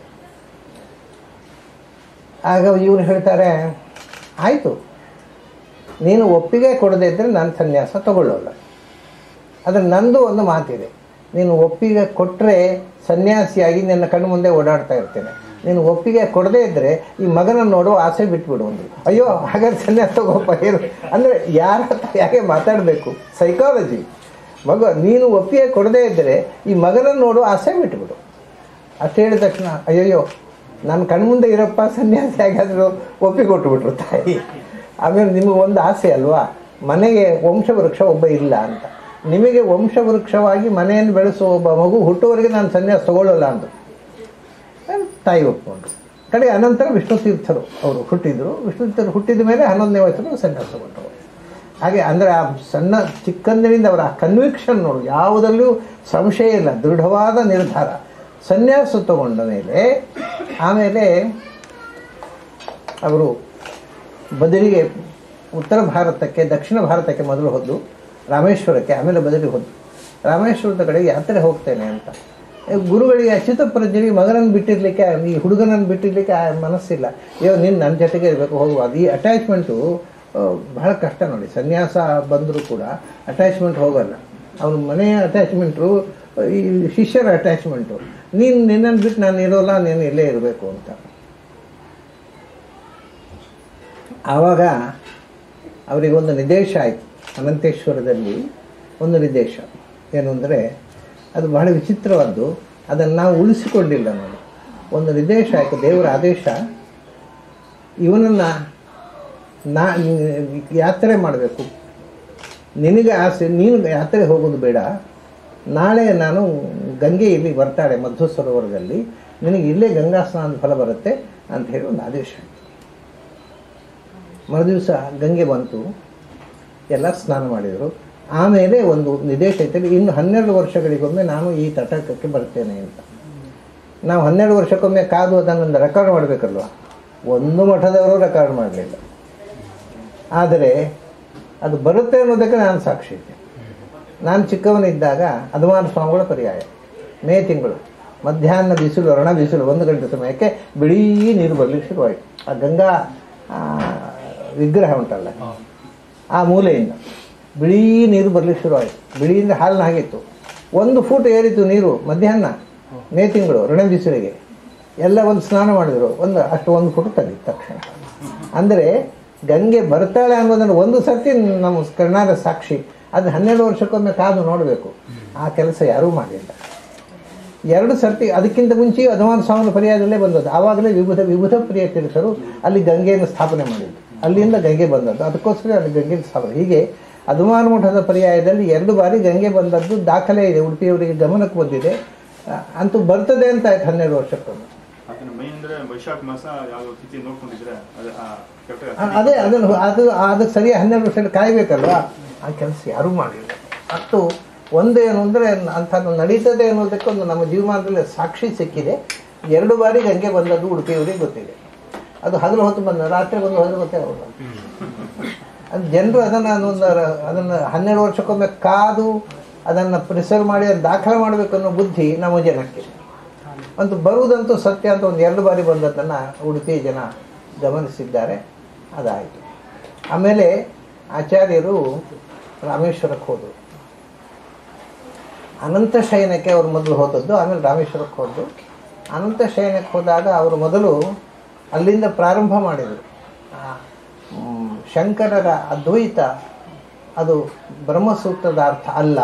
ಆಗ ಇವ್ರು ಹೇಳ್ತಾರೆ ಆಯಿತು ನೀನು ಒಪ್ಪಿಗೆ ಕೊಡದೇ ಇದ್ದರೆ ನಾನು ಸನ್ಯಾಸ ತಗೊಳ್ಳೋಲ್ಲ ಆದರೆ ನಂದು ಒಂದು ಮಾತಿದೆ ನೀನು ಒಪ್ಪಿಗೆ ಕೊಟ್ಟರೆ ಸನ್ಯಾಸಿಯಾಗಿ ನಿನ್ನ ಕಣ್ಣು ಮುಂದೆ ಓಡಾಡ್ತಾ ಇರ್ತೇನೆ ನೀನು ಒಪ್ಪಿಗೆ ಕೊಡದೇ ಇದ್ದರೆ ಈ ಮಗನನ್ನು ನೋಡುವ ಆಸೆ ಬಿಟ್ಬಿಡು ಒಂದು ಅಯ್ಯೋ ಹಾಗಾದ್ರೆ ಸನ್ಯಾಸ ತಗೋಪ್ಪ ಏನು ಅಂದರೆ ಯಾರ ಹತ್ರ ಯಾಕೆ ಮಾತಾಡಬೇಕು ಸೈಕಾಲಜಿ ಮಗ ನೀನು ಒಪ್ಪಿಗೆ ಕೊಡದೇ ಇದ್ದರೆ ಈ ಮಗನನ್ನು ನೋಡುವ ಆಸೆ ಬಿಟ್ಬಿಡು ಅಷ್ಟು ಹೇಳಿದ ತಕ್ಷಣ ಅಯ್ಯಯ್ಯೋ ನನ್ನ ಕಣ್ಮುಂದೆ ಇರಪ್ಪ ಸನ್ಯಾಸಿ ಆಗಾದರೂ ಒಪ್ಪಿಗೆ ಕೊಟ್ಟುಬಿಟ್ರು ತಾಯಿ ಆಮೇಲೆ ನಿಮಗೆ ಒಂದು ಆಸೆ ಅಲ್ವಾ ಮನೆಗೆ ವಂಶವೃಕ್ಷ ಒಬ್ಬ ಇಲ್ಲ ಅಂತ ನಿಮಗೆ ವಂಶವೃಕ್ಷವಾಗಿ ಮನೆಯನ್ನು ಬೆಳೆಸುವ ಒಬ್ಬ ಮಗು ಹುಟ್ಟುವವರೆಗೆ ನಾನು ಸನ್ಯಾಸ ತಗೊಳ್ಳಲ್ಲ ಅಂತ ತಾಯಿ ಒಪ್ಕೊಂಡ್ರು ಕಡೆ ಅನಂತರ ವಿಷ್ಣು ತೀರ್ಥರು ಅವರು ಹುಟ್ಟಿದರು ವಿಷ್ಣು ತೀರ್ಥರು ಹುಟ್ಟಿದ ಮೇಲೆ ಹನ್ನೊಂದನೇ ವಯಸ್ಸಲ್ಲಿ ಸನ್ಯಾಸ ತಗೊಂಡ್ರು ಹಾಗೆ ಅಂದರೆ ಆ ಸಣ್ಣ ಚಿಕ್ಕಂದಿನಿಂದ ಅವರ ಕನ್ವಿಕ್ಷನ್ ನೋಡು ಯಾವುದಲ್ಲೂ ಸಂಶಯ ಇಲ್ಲ ದೃಢವಾದ ನಿರ್ಧಾರ ಸನ್ಯಾಸ ತಗೊಂಡ ಮೇಲೆ ಆಮೇಲೆ ಅವರು ಬದಲಿಗೆ ಉತ್ತರ ಭಾರತಕ್ಕೆ ದಕ್ಷಿಣ ಭಾರತಕ್ಕೆ ಮೊದಲು ಹೋದ್ದು ರಾಮೇಶ್ವರಕ್ಕೆ ಆಮೇಲೆ ಬದಲಿಗೆ ಹೋದ್ದು ರಾಮೇಶ್ವರದ ಕಡೆ ಯಾತ್ರೆ ಹೋಗ್ತೇನೆ ಅಂತ ಗುರುಗಳಿಗೆ ಅಚ್ಯುತ ಪ್ರಜ್ಞೆಗೆ ಮಗನನ್ನು ಬಿಟ್ಟಿರ್ಲಿಕ್ಕೆ ಈ ಹುಡುಗನನ್ನು ಬಿಟ್ಟಿರ್ಲಿಕ್ಕೆ ಆ ಮನಸ್ಸಿಲ್ಲ ಅಯ್ಯೋ ನೀನು ನನ್ನ ಜೊತೆಗೆ ಇರಬೇಕು ಹೋಗುವ ಅದು ಈ ಅಟ್ಯಾಚ್ಮೆಂಟು ಬಹಳ ಕಷ್ಟ ನೋಡಿ ಸನ್ಯಾಸ ಬಂದರೂ ಕೂಡ ಅಟ್ಯಾಚ್ಮೆಂಟ್ ಹೋಗಲ್ಲ ಅವನ ಮನೆಯ ಅಟ್ಯಾಚ್ಮೆಂಟು ಈ ಶಿಷ್ಯರ ಅಟ್ಯಾಚ್ಮೆಂಟು ನೀನು ನಿನ್ನನ್ನು ಬಿಟ್ಟು ನಾನು ಇರೋಲ್ಲ ನೀನು ಇಲ್ಲೇ ಇರಬೇಕು ಅಂತ ಆವಾಗ ಅವರಿಗೆ ಒಂದು ನಿರ್ದೇಶ ಆಯಿತು ಅನಂತೇಶ್ವರದಲ್ಲಿ ಒಂದು ನಿರ್ದೇಶ ಏನು ಅಂದರೆ ಅದು ಬಹಳ ವಿಚಿತ್ರವಾದ್ದು ಅದನ್ನು ನಾವು ಉಳಿಸಿಕೊಂಡಿಲ್ಲ ನೋಡಿ ಒಂದು ನಿರ್ದೇಶ ಆಯಿತು ದೇವರ ಆದೇಶ ಇವನನ್ನು ನಾ ಯಾತ್ರೆ ಮಾಡಬೇಕು ನಿನಗೆ ಆಸೆ ನೀನು ಯಾತ್ರೆ ಹೋಗೋದು ಬೇಡ ನಾಳೆ ನಾನು ಗಂಗೆ ಇಲ್ಲಿ ಬರ್ತಾಳೆ ಮಧ್ವ ಸರೋವರದಲ್ಲಿ ನಿನಗೆ ಇಲ್ಲೇ ಗಂಗಾ ಸ್ನಾನದ ಫಲ ಬರುತ್ತೆ ಅಂತ ಹೇಳಿ ಒಂದು ಆದೇಶ ಆಯಿತು ಮರುದಿವಸ ಗಂಗೆ ಬಂತು ಎಲ್ಲ ಸ್ನಾನ ಮಾಡಿದರು ಆಮೇಲೆ ಒಂದು ನಿರ್ದೇಶ ಐತೆ ಇನ್ನು ಹನ್ನೆರಡು ವರ್ಷಗಳಿಗೊಮ್ಮೆ ನಾನು ಈ ತಟಕಕ್ಕೆ ಬರ್ತೇನೆ ಅಂತ ನಾವು ಹನ್ನೆರಡು ವರ್ಷಕ್ಕೊಮ್ಮೆ ಕಾದು ಅದನ್ನು ರೆಕಾರ್ಡ್ ಮಾಡಬೇಕಲ್ವ ಒಂದು ಮಠದವರು ರೆಕಾರ್ಡ್ ಮಾಡಲಿಲ್ಲ ಆದರೆ ಅದು ಬರುತ್ತೆ ಅನ್ನೋದಕ್ಕೆ ನಾನು ಸಾಕ್ಷಿ ಇದ್ದೆ ನಾನು ಚಿಕ್ಕವನಿದ್ದಾಗ ಹದಿಮಾರು ಸ್ವಾಮಿಗಳ ಪರ್ಯಾಯ ಮೇ ತಿಂಗಳು ಮಧ್ಯಾಹ್ನ ಬಿಸಿಲು ರಣ ಬಿಸಿಲು ಒಂದು ಗಂಟೆ ಸಮಯಕ್ಕೆ ಬಿಳಿ ನೀರು ಬರಲಿಕ್ಕೆ ಶುರುವಾಯಿತು ಆ ಗಂಗಾ ಆ, ವಿಗ್ರಹ ಉಂಟಲ್ಲ ಆ ಮೂಲೆಯಿಂದ ಬಿಳಿ ನೀರು ಬರಲಿಕ್ಕೆ ಶುರುವಾಯಿತು ಬಿಳಿಯಿಂದ ಹಾಲಿನ ಹಾಗಿತ್ತು ಒಂದು ಫೂಟ್ ಏರಿತು ನೀರು ಮಧ್ಯಾಹ್ನ ಮೇ ತಿಂಗಳು ರಣ ಬಿಸಿಲಿಗೆ ಎಲ್ಲ ಒಂದು ಸ್ನಾನ ಮಾಡಿದರು ಒಂದು ಅಷ್ಟು ಒಂದು ಫುಟ್ ತೆಗಿತು ತಕ್ಷಣ ಅಂದರೆ ಗಂಗೆ ಬರ್ತಾಳೆ ಅನ್ನೋದನ್ನು ಒಂದು ಸರ್ತಿ ನಮ್ಮ ಕರ್ನಾಟಕ ಸಾಕ್ಷಿ ಅದು ಹನ್ನೆರಡು ವರ್ಷಕ್ಕೊಮ್ಮೆ ಕಾದು ನೋಡಬೇಕು ಆ ಕೆಲಸ ಯಾರೂ ಮಾಡಲಿಲ್ಲ ಎರಡು ಸರ್ತಿ ಅದಕ್ಕಿಂತ ಮುಂಚೆ ಹನುಮಾನ ಸ್ವಾಮಿ ಪರ್ಯಾಯದಲ್ಲೇ ಬಂದದ್ದು ಆವಾಗಲೇ ವಿಭುಧ ವಿಭುಧ ಪ್ರಿಯ ತೀರ್ಥರು ಅಲ್ಲಿ ಗಂಗೆಯನ್ನು ಸ್ಥಾಪನೆ ಮಾಡಿದ್ದು ಅಲ್ಲಿಂದ ಗಂಗೆ ಬಂದದ್ದು ಅದಕ್ಕೋಸ್ಕರ ಅಲ್ಲಿ ಗಂಗೆ ಸಾವಿರ ಹೀಗೆ ಅದುಮಾನ ಮಠದ ಪರ್ಯಾಯದಲ್ಲಿ ಎರಡು ಬಾರಿ ಗಂಗೆ ಬಂದದ್ದು ದಾಖಲೆ ಇದೆ ಉಡುಪಿಯವರಿಗೆ ಗಮನಕ್ಕೆ ಬಂದಿದೆ ಆ, ಅಂತೂ ಬರ್ತದೆ ಅಂತ ಆಯ್ತು ಹನ್ನೆರಡು ವರ್ಷಕ್ಕೊಮ್ಮೆ ಅದನ್ನ ಮೈ ಅಂದ್ರೆ ವೈಶಾಖ ಮಾಸ ಯಾವ ತಿಥಿ ನೋಡ್ಕೊಂಡಿದ್ರೆ ಅದು ಆ ಕೆಟ್ಟ ಆ, ಅದೇ ಅದನ್ನು ಅದು ಅದಕ್ಕೆ ಸರಿ ಹನ್ನೆರಡು ವರ್ಷ ಕಾಯ್ಬೇಕಲ್ವಾ ಆ ಕೆಲಸ ಯಾರೂ ಮಾಡಿಲ್ಲ ಮತ್ತು ಒಂದೇನು ಅಂದರೆ ಅಂಥದ್ದು ನಡೀತದೆ ಅನ್ನೋದಕ್ಕೆ ಒಂದು ನಮ್ಮ ಜೀವಮಾನದಲ್ಲಿ ಸಾಕ್ಷಿ ಸಿಕ್ಕಿದೆ ಎರಡು ಬಾರಿ ಗಂಗೆ ಬಂದದ್ದು ಉಡುಪಿಯವರಿಗೆ ಗೊತ್ತಿದೆ ಅದು ಹಗಲು ಹೊತ್ತು ಬಂದ ರಾತ್ರಿ ಬಂದು ಹೋದ್ರೆ ಗೊತ್ತೇ ಆಗೋಲ್ಲ ಅದು ಜನರು ಅದನ್ನು ಅದೊಂದು ಅದನ್ನು ಹನ್ನೆರಡು ವರ್ಷಕ್ಕೊಮ್ಮೆ ಕಾದು ಅದನ್ನು ಪ್ರಿಸರ್ವ್ ಮಾಡಿ ಅದನ್ನ ದಾಖಲೆ ಮಾಡಬೇಕು ಅನ್ನೋ ಬುದ್ಧಿ ನಮ್ಮ ಜನಕ್ಕೆ ಮತ್ತು ಬರುವುದಂತೂ ಸತ್ಯ ಅಂತ ಒಂದು ಎರಡು ಬಾರಿ ಬಂದದ್ದನ್ನು ಉಡುಪಿ ಜನ ಗಮನಿಸಿದ್ದಾರೆ ಅದಾಯಿತು ಆಮೇಲೆ ಆಚಾರ್ಯರು ರಾಮೇಶ್ವರಕ್ಕೆ ಹೋದರು ಅನಂತ ಶಯನಕ್ಕೆ ಅವರು ಮೊದಲು ಹೋದದ್ದು ಆಮೇಲೆ ರಾಮೇಶ್ವರಕ್ಕೆ ಹೋದ್ದು ಅನಂತ ಶಯನಕ್ಕೆ ಹೋದಾಗ ಅವರು ಮೊದಲು ಅಲ್ಲಿಂದ ಪ್ರಾರಂಭ ಮಾಡಿದರು ಆ, ಮ್, ಶಂಕರರ ಅದ್ವೈತ ಅದು ಬ್ರಹ್ಮಸೂತ್ರದ ಅರ್ಥ ಅಲ್ಲ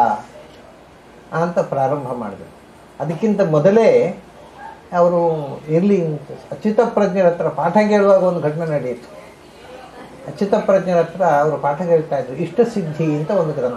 ಅಂತ ಪ್ರಾರಂಭ ಮಾಡಿದರು ಅದಕ್ಕಿಂತ ಮೊದಲೇ ಅವರು ಇರಲಿ ಅಚ್ಯುತ ಪ್ರಜ್ಞರ ಹತ್ರ ಪಾಠ ಕೇಳುವಾಗ ಒಂದು ಘಟನೆ ನಡೆಯಿತು ಅಚ್ಯುತ ಪ್ರಜ್ಞರ ಹತ್ರ ಅವರು ಪಾಠ ಕೇಳ್ತಾ ಇದ್ರು ಇಷ್ಟಸಿದ್ಧಿ ಅಂತ ಒಂದು ಗ್ರಂಥ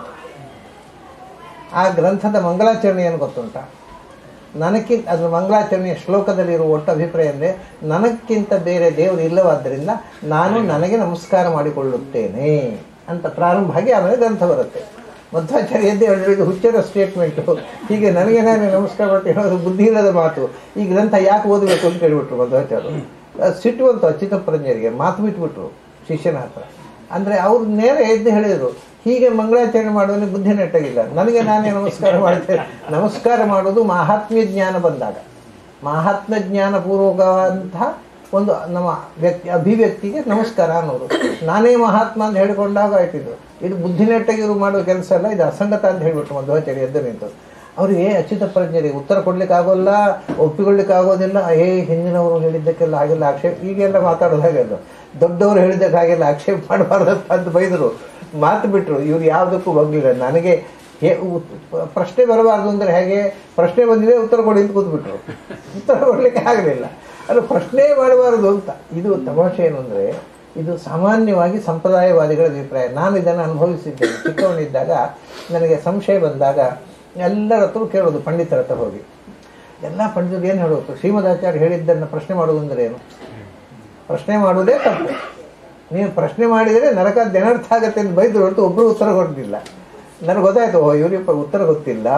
ಆ ಗ್ರಂಥದ ಮಂಗಲಾಚರಣೆ ಏನು ಗೊತ್ತುಂಟ ನನಕ್ಕಿಂತ ಅದು ಮಂಗಲಾಚರಣೆಯ ಶ್ಲೋಕದಲ್ಲಿರುವ ಒಟ್ಟು ಅಭಿಪ್ರಾಯ ಅಂದರೆ ನನಕ್ಕಿಂತ ಬೇರೆ ದೇವರು ಇಲ್ಲವಾದ್ದರಿಂದ ನಾನು ನನಗೆ ನಮಸ್ಕಾರ ಮಾಡಿಕೊಳ್ಳುತ್ತೇನೆ ಅಂತ ಪ್ರಾರಂಭ ಆಗಿ ಆಮೇಲೆ ಗ್ರಂಥ ಬರುತ್ತೆ ಮಧ್ವಾಚಾರ್ಯ ಎದ್ದು ಹೇಳಿದ್ದು ಹುಚ್ಚರ ಸ್ಟೇಟ್ಮೆಂಟು ಹೀಗೆ ನನಗೆ ನಾನೇ ನಮಸ್ಕಾರ ಮಾಡ್ತೀನಿ ಹೇಳೋದು ಬುದ್ಧಿ ಇಲ್ಲದ ಮಾತು ಈ ಗ್ರಂಥ ಯಾಕೆ ಓದಬೇಕು ಅಂತ ಕೇಳಿಬಿಟ್ರು ಮಧ್ವಾಚಾರ್ಯರು ಅದು ಸಿಟ್ಟು ಬಂತು ಅಚ್ಯುತ ಪ್ರಜ್ಞರಿಗೆ ಮಾತು ಬಿಟ್ಬಿಟ್ರು ಶಿಷ್ಯನ ಹತ್ರ ಅಂದರೆ ಅವ್ರು ನೇರ ಎದ್ದು ಹೇಳಿದರು ಹೀಗೆ ಮಂಗಳಾಚರಣೆ ಮಾಡುವಲ್ಲಿ ಬುದ್ಧಿ ನೆಟ್ಟಾಗಿಲ್ಲ ನನಗೆ ನಾನೇ ನಮಸ್ಕಾರ ಮಾಡ್ತೇನೆ ನಮಸ್ಕಾರ ಮಾಡೋದು ಮಹಾತ್ಮ್ಯ ಜ್ಞಾನ ಬಂದಾಗ ಮಹಾತ್ಮ ಜ್ಞಾನ ಪೂರ್ವಕವಾದಂತಹ ಒಂದು ನಮ್ಮ ವ್ಯಕ್ತಿ ಅಭಿವ್ಯಕ್ತಿಗೆ ನಮಸ್ಕಾರ ಅನ್ನೋದು ನಾನೇ ಮಹಾತ್ಮ ಅಂತ ಹೇಳಿಕೊಂಡಾಗ ಆಯ್ತಿದ್ದು ಇದು ಬುದ್ಧಿ ನೆಟ್ಟಾಗಿರು ಮಾಡೋ ಕೆಲಸ ಅಲ್ಲ ಇದು ಅಸಂಗತ ಅಂತ ಹೇಳ್ಬಿಟ್ಟು ಮಧ್ವಾಚಾರ್ಯ ಎದ್ದು ನಿಂತು ಅವರಿಗೆ ಅಚ್ಯುತ ಪ್ರಜ್ಞರಿಗೆ ಉತ್ತರ ಕೊಡ್ಲಿಕ್ಕೆ ಆಗೋಲ್ಲ ಒಪ್ಪಿಕೊಳ್ಳಿಕ್ಕೆ ಆಗೋದಿಲ್ಲ ಏ ಹಿಂದಿನವರು ಹೇಳಿದ್ದಕ್ಕೆಲ್ಲ ಹಾಗೆಲ್ಲ ಆಕ್ಷೇಪ ಈಗೆಲ್ಲ ಮಾತಾಡೋದು ಹಾಗೆಲ್ಲ ದೊಡ್ಡವರು ಹೇಳಿದ್ದಕ್ಕೆ ಹಾಗೆಲ್ಲ ಆಕ್ಷೇಪ ಮಾಡಬಾರ್ದಪ್ಪ ಅಂತ ಬೈದರು ಮಾತು ಬಿಟ್ಟರು ಇವ್ರು ಯಾವುದಕ್ಕೂ ಬಗ್ಲಿಲ್ಲ ನನಗೆ ಹೇ- ಉತ್- ಪ್ರಶ್ನೆ ಬರಬಾರ್ದು ಅಂದರೆ ಹೇಗೆ ಪ್ರಶ್ನೆ ಬಂದಿದೆ ಉತ್ತರ ಕೊಡಿ ಅಂತ ಕೂತ್ಬಿಟ್ರು ಉತ್ತರ ಕೊಡಲಿಕ್ಕೆ ಆಗಲಿಲ್ಲ ಅದು ಪ್ರಶ್ನೆ ಮಾಡಬಾರದು ಅಂತ ಇದು ತಮಾಷೆ ಏನು ಅಂದರೆ ಇದು ಸಾಮಾನ್ಯವಾಗಿ ಸಂಪ್ರದಾಯವಾದಿಗಳ ಅಭಿಪ್ರಾಯ ನಾನು ಇದನ್ನು ಅನುಭವಿಸಿದ್ದೇನೆ ಚಿಕ್ಕವನಿದ್ದಾಗ ನನಗೆ ಸಂಶಯ ಬಂದಾಗ ಎಲ್ಲರ ಹತ್ರ ಕೇಳೋದು ಪಂಡಿತರ ಹತ್ರ ಹೋಗಿ ಎಲ್ಲ ಪಂಡಿತರು ಏನು ಹೇಳೋದು ಶ್ರೀಮದಾಚಾರ್ಯ ಹೇಳಿದ್ದನ್ನು ಪ್ರಶ್ನೆ ಮಾಡೋದು ಅಂದರೆ ಏನು ಪ್ರಶ್ನೆ ಮಾಡುವುದೇ ತಪ್ಪು ನೀವು ಪ್ರಶ್ನೆ ಮಾಡಿದರೆ ನರಕ ಜನರ್ಥ ಆಗತ್ತೆ ಅಂತ ಬೈದ್ರು ಹೊರತು ಒಬ್ಬರು ಉತ್ತರ ಕೊಡಲಿಲ್ಲ ನನಗೆ ಗೊತ್ತಾಯ್ತು ಓ ಇವರಿಪ್ಪ ಉತ್ತರ ಗೊತ್ತಿಲ್ಲ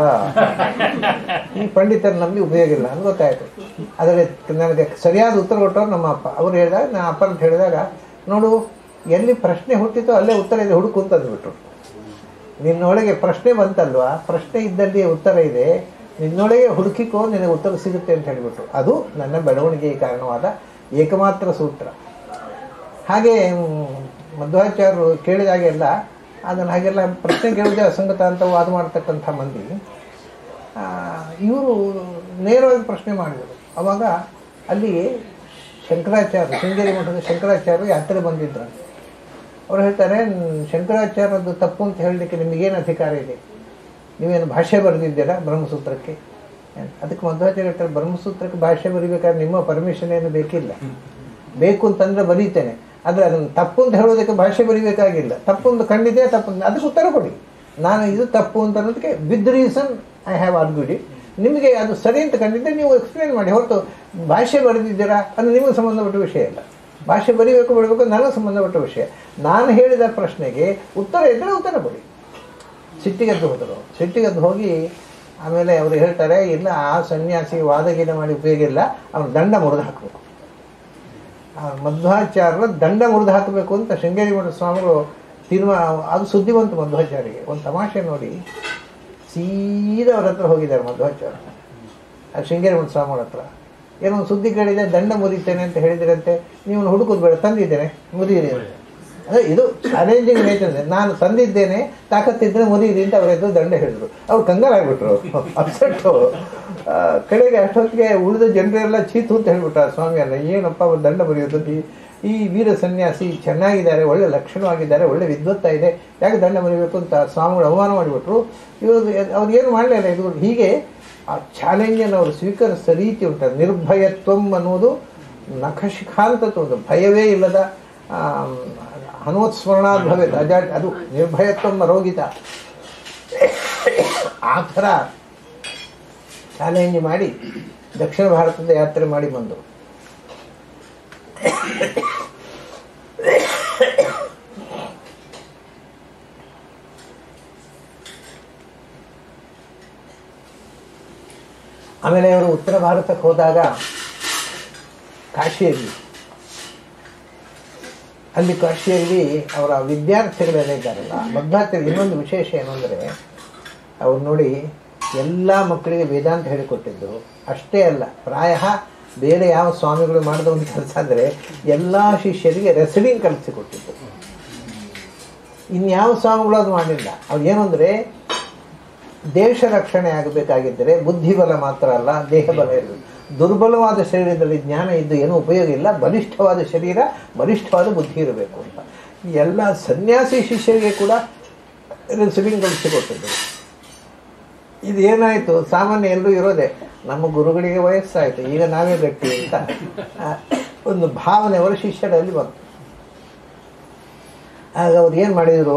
ಈ ಪಂಡಿತರ ನಮಗೆ ಉಪಯೋಗ ಇಲ್ಲ ಅಂತ ಗೊತ್ತಾಯ್ತು ಆದರೆ ನನಗೆ ಸರಿಯಾದ ಉತ್ತರ ಕೊಟ್ಟವ್ರು ನಮ್ಮ ಅಪ್ಪ ಅವ್ರು ಹೇಳಿದಾಗ ನಾ ಅಪ್ಪ ಅಂತ ಹೇಳಿದಾಗ ನೋಡು ಎಲ್ಲಿ ಪ್ರಶ್ನೆ ಹುಟ್ಟಿತೋ ಅಲ್ಲೇ ಉತ್ತರ ಇದೆ ಹುಡುಕು ಅಂತ ಅಂದ್ಬಿಟ್ರು ನಿನ್ನೊಳಗೆ ಪ್ರಶ್ನೆ ಬಂತಲ್ವಾ ಪ್ರಶ್ನೆ ಇದ್ದಲ್ಲಿ ಉತ್ತರ ಇದೆ ನಿನ್ನೊಳಗೆ ಹುಡುಕಿಕೋ ನಿನಗೆ ಉತ್ತರ ಸಿಗುತ್ತೆ ಅಂತ ಹೇಳಿಬಿಟ್ರು ಅದು ನನ್ನ ಬೆಳವಣಿಗೆಗೆ ಕಾರಣವಾದ ಏಕಮಾತ್ರ ಸೂತ್ರ ಹಾಗೆ ಮ್, ಮಧ್ವಾಚಾರ್ಯರು ಕೇಳಿದಾಗೆಲ್ಲ ಅದನ್ನು ಹಾಗೆಲ್ಲ ಪ್ರಶ್ನೆ ಕೇಳಿದ್ರೆ ಅಸಂಗತ ಅಂತ ವಾದ ಮಾಡ್ತಕ್ಕಂಥ ಮಂದಿ ಇವರು ನೇರವಾಗಿ ಪ್ರಶ್ನೆ ಮಾಡಿದರು ಅವಾಗ ಅಲ್ಲಿ ಶಂಕರಾಚಾರ್ಯ ಶೃಂಗೇರಿ ಮಠದ ಶಂಕರಾಚಾರ್ಯರು ಯಾತ್ರೆ ಬಂದಿದ್ರಂತೆ ಅವ್ರು ಹೇಳ್ತಾರೆ "ನ್- ಶಂಕರಾಚಾರ್ಯದ್ದು ತಪ್ಪು ಅಂತ ಹೇಳಲಿಕ್ಕೆ ನಿಮಗೇನು ಅಧಿಕಾರ ಇದೆ ನೀವೇನು ಭಾಷೆ ಬರೆದಿದ್ದೀರಾ ಬ್ರಹ್ಮಸೂತ್ರಕ್ಕೆ ಅದಕ್ಕೆ ಮಧ್ವಾಚಾರ್ಯ ಹೇಳ್ತಾರೆ ಬ್ರಹ್ಮಸೂತ್ರಕ್ಕೆ ಭಾಷೆ ಬರಿಬೇಕಾದ್ರೆ ನಿಮ್ಮ ಪರ್ಮಿಷನ್ ಏನು ಬೇಕಿಲ್ಲ ಬೇಕು ಅಂತಂದ್ರೆ ಬರೀತೇನೆ ಆದರೆ ಅದನ್ನು ತಪ್ಪು ಅಂತ ಹೇಳೋದಕ್ಕೆ ಭಾಷೆ ಬರಿಬೇಕಾಗಿಲ್ಲ ತಪ್ಪು ಅಂತ ಖಂಡಿತ ತಪ್ಪು ಅಂತ- ಅದಕ್ಕೆ ಉತ್ತರ ಕೊಡಿ ನಾನು ಇದು ತಪ್ಪು ಅಂತ ಅನ್ನೋದಕ್ಕೆ with reason I have argued it ನಿಮಗೆ ಅದು ಸರಿ ಅಂತ ಕಂಡಿದ್ದರೆ ನೀವು ಎಕ್ಸ್ಪ್ಲೇನ್ ಮಾಡಿ ಹೊರತು ಭಾಷೆ ಬರೆದಿದ್ದೀರಾ ಅದು ನಿಮಗೆ ಸಂಬಂಧಪಟ್ಟ ವಿಷಯ ಇಲ್ಲ ಭಾಷೆ ಬರೀಬೇಕು ಬಿಡಬೇಕು ನನಗೆ ಸಂಬಂಧಪಟ್ಟ ವಿಷಯ ನಾನು ಹೇಳಿದ ಪ್ರಶ್ನೆಗೆ ಉತ್ತರ ಇದ್ದರೆ ಉತ್ತರ ಕೊಡಿ ಸಿಟ್ಟಿಗೆದ್ದು ಹೋದರು ಸಿಟ್ಟಿಗೆದ್ದು ಹೋಗಿ ಆಮೇಲೆ ಅವರು ಹೇಳ್ತಾರೆ ಇಲ್ಲ ಆ ಸನ್ಯಾಸಿ ವಾದಗೀನ ಮಾಡಿ ಉಪಯೋಗ ಇಲ್ಲ ಅವ್ನು ದಂಡ ಮುರಿದು ಹಾಕಬೇಕು ಆ ಮಧ್ವಾಚಾರ್ಯರ ದಂಡ ಮುರಿದು ಹಾಕಬೇಕು ಅಂತ ಶೃಂಗೇರಿ ಮಠ ಸ್ವಾಮಿಗಳು ತೀರ್ಮಾನ ಅದು ಸುದ್ದಿ ಬಂತು ಮಧ್ವಾಚಾರ್ಯರಿಗೆ ಒಂದು ತಮಾಷೆ ನೋಡಿ ಸೀದಾ ಅವ್ರ ಹತ್ರ ಹೋಗಿದ್ದಾರೆ ಮಧ್ವಾಚಾರ್ಯ ಆ ಶೃಂಗೇರಿ ಮಠ ಸ್ವಾಮಿಗಳ ಹತ್ರ ಏನೋ ಒಂದು ಸುದ್ದಿ ಕೇಳಿದೆ ದಂಡ ಮುರಿತೇನೆ ಅಂತ ಹೇಳಿದ್ರಂತೆ ನೀವು ಹುಡುಕೋದು ಬೇಡ ತಂದಿದ್ದೇನೆ ಮುರಿಯಿರಿ ಅಂತ. ಅದೇ ಇದು ಚಾಲೆಂಜಿಂಗ್ ನೇಚರ್ ನಾನು ತಂದಿದ್ದೇನೆ ತಾಕತ್ತಿದ್ರೆ ಮುರಿಯಿರಿ ಅಂತ ಅವ್ರ ಎದುರು ದಂಡ ಹೇಳಿದ್ರು ಅವ್ರು ಕಂಗಾಲಾಗ್ಬಿಟ್ರು ಅಪ್ಸೆಟ್ಟು ಕಡೆಗೆ ಅಷ್ಟೊತ್ತಿಗೆ ಉಳಿದ ಜನರೆಲ್ಲ ಚೀತು ಅಂತ ಹೇಳ್ಬಿಟ್ರು ಆ ಸ್ವಾಮಿ ಅಲ್ಲ ಏನಪ್ಪ ಅವ್ರು ದಂಡ ಮುರಿಯೋದು ಈ- ಈ ವೀರ ಸನ್ಯಾಸಿ ಚೆನ್ನಾಗಿದ್ದಾರೆ ಒಳ್ಳೆ ಲಕ್ಷಣವಾಗಿದ್ದಾರೆ ಒಳ್ಳೆ ವಿದ್ವತ್ತ ಇದೆ ಯಾಕೆ ದಂಡ ಮುರಿಬೇಕು ಅಂತ ಸ್ವಾಮಿಗಳು ಅವಮಾನ ಮಾಡಿಬಿಟ್ರು ಇವರು ಅವ್ರು ಏನು ಮಾಡಲಿಲ್ಲ ಇದು ಹೀಗೆ ಆ ಚಾಲೆಂಜನ್ನು ಅವರು ಸ್ವೀಕರಿಸಿದ ರೀತಿ ಉಂಟು ನಿರ್ಭಯತ್ವಂ ಅನ್ನೋದು ನಖಶಿಖಾಂತತ್ವ ಒಂದು ಭಯವೇ ಇಲ್ಲದ ಹನುಮತ್ಸ್ಮರಣಾದ್ ಭವೇತ್ ಅಜ ಅದು ನಿರ್ಭಯತ್ವ ರೋಗಿತ ಆ ಥರ ಚಾಲೆಂಜ್ ಮಾಡಿ ದಕ್ಷಿಣ ಭಾರತದ ಯಾತ್ರೆ ಮಾಡಿ ಬಂದರು ಆಮೇಲೆ ಅವರು ಉತ್ತರ ಭಾರತಕ್ಕೆ ಹೋದಾಗ ಕಾಶಿಯಲ್ಲಿ ಅಲ್ಲಿ ಕಾಶಿಯಲ್ಲಿ ಅವರ ವಿದ್ಯಾರ್ಥಿಗಳೆಲ್ಲ ಇದ್ದಾರಲ್ಲ ಮಧ್ವಾಚಾರ್ಯ ಇನ್ನೊಂದು ವಿಶೇಷ ಏನು ಅಂದರೆ ಅವ್ರು ನೋಡಿ ಎಲ್ಲ ಮಕ್ಕಳಿಗೆ ವೇದಾಂತ ಹೇಳಿಕೊಟ್ಟಿದ್ದು ಅಷ್ಟೇ ಅಲ್ಲ ಪ್ರಾಯ ಬೇರೆ ಯಾವ ಸ್ವಾಮಿಗಳು ಮಾಡಿದ ಒಂದು ಕೆಲಸ ಅಂದರೆ ಎಲ್ಲ ಶಿಷ್ಯರಿಗೆ ರೆಸ್ಲಿಂಗ್ ಕಲಿಸಿಕೊಟ್ಟಿದ್ದು ಇನ್ಯಾವ ಸ್ವಾಮಿಗಳು ಅದು ಮಾಡಿಲ್ಲ ಅವ್ರು ಏನು ಅಂದರೆ ದೇಶ ರಕ್ಷಣೆ ಆಗಬೇಕಾಗಿದ್ದರೆ ಬುದ್ಧಿಬಲ ಮಾತ್ರ ಅಲ್ಲ ದೇಹಬಲ ಇರಬೇಕು ದುರ್ಬಲವಾದ ಶರೀರದಲ್ಲಿ ಜ್ಞಾನ ಇದ್ದು ಏನೂ ಉಪಯೋಗ ಇಲ್ಲ ಬಲಿಷ್ಠವಾದ ಶರೀರ ಬಲಿಷ್ಠವಾದ ಬುದ್ಧಿ ಇರಬೇಕು ಅಂತ ಎಲ್ಲ ಸನ್ಯಾಸಿ ಶಿಷ್ಯರಿಗೆ ಕೂಡ ರೆಸ್ಲಿಂಗ್ ಕಲಿಸಿಕೊಟ್ಟಿದ್ದರು ಇದು ಏನಾಯಿತು ಸಾಮಾನ್ಯ ಎಲ್ಲರೂ ಇರೋದೆ ನಮ್ಮ ಗುರುಗಳಿಗೆ ವಯಸ್ಸಾಯಿತು ಈಗ ನಾವೇ ಗಟ್ಟಿ ಅಂತ ಆ, ಒಂದು ಭಾವನೆ ಅವರ ಶಿಷ್ಯರಲ್ಲಿ ಬಂತು ಆಗ ಅವ್ರು ಏನು ಮಾಡಿದರು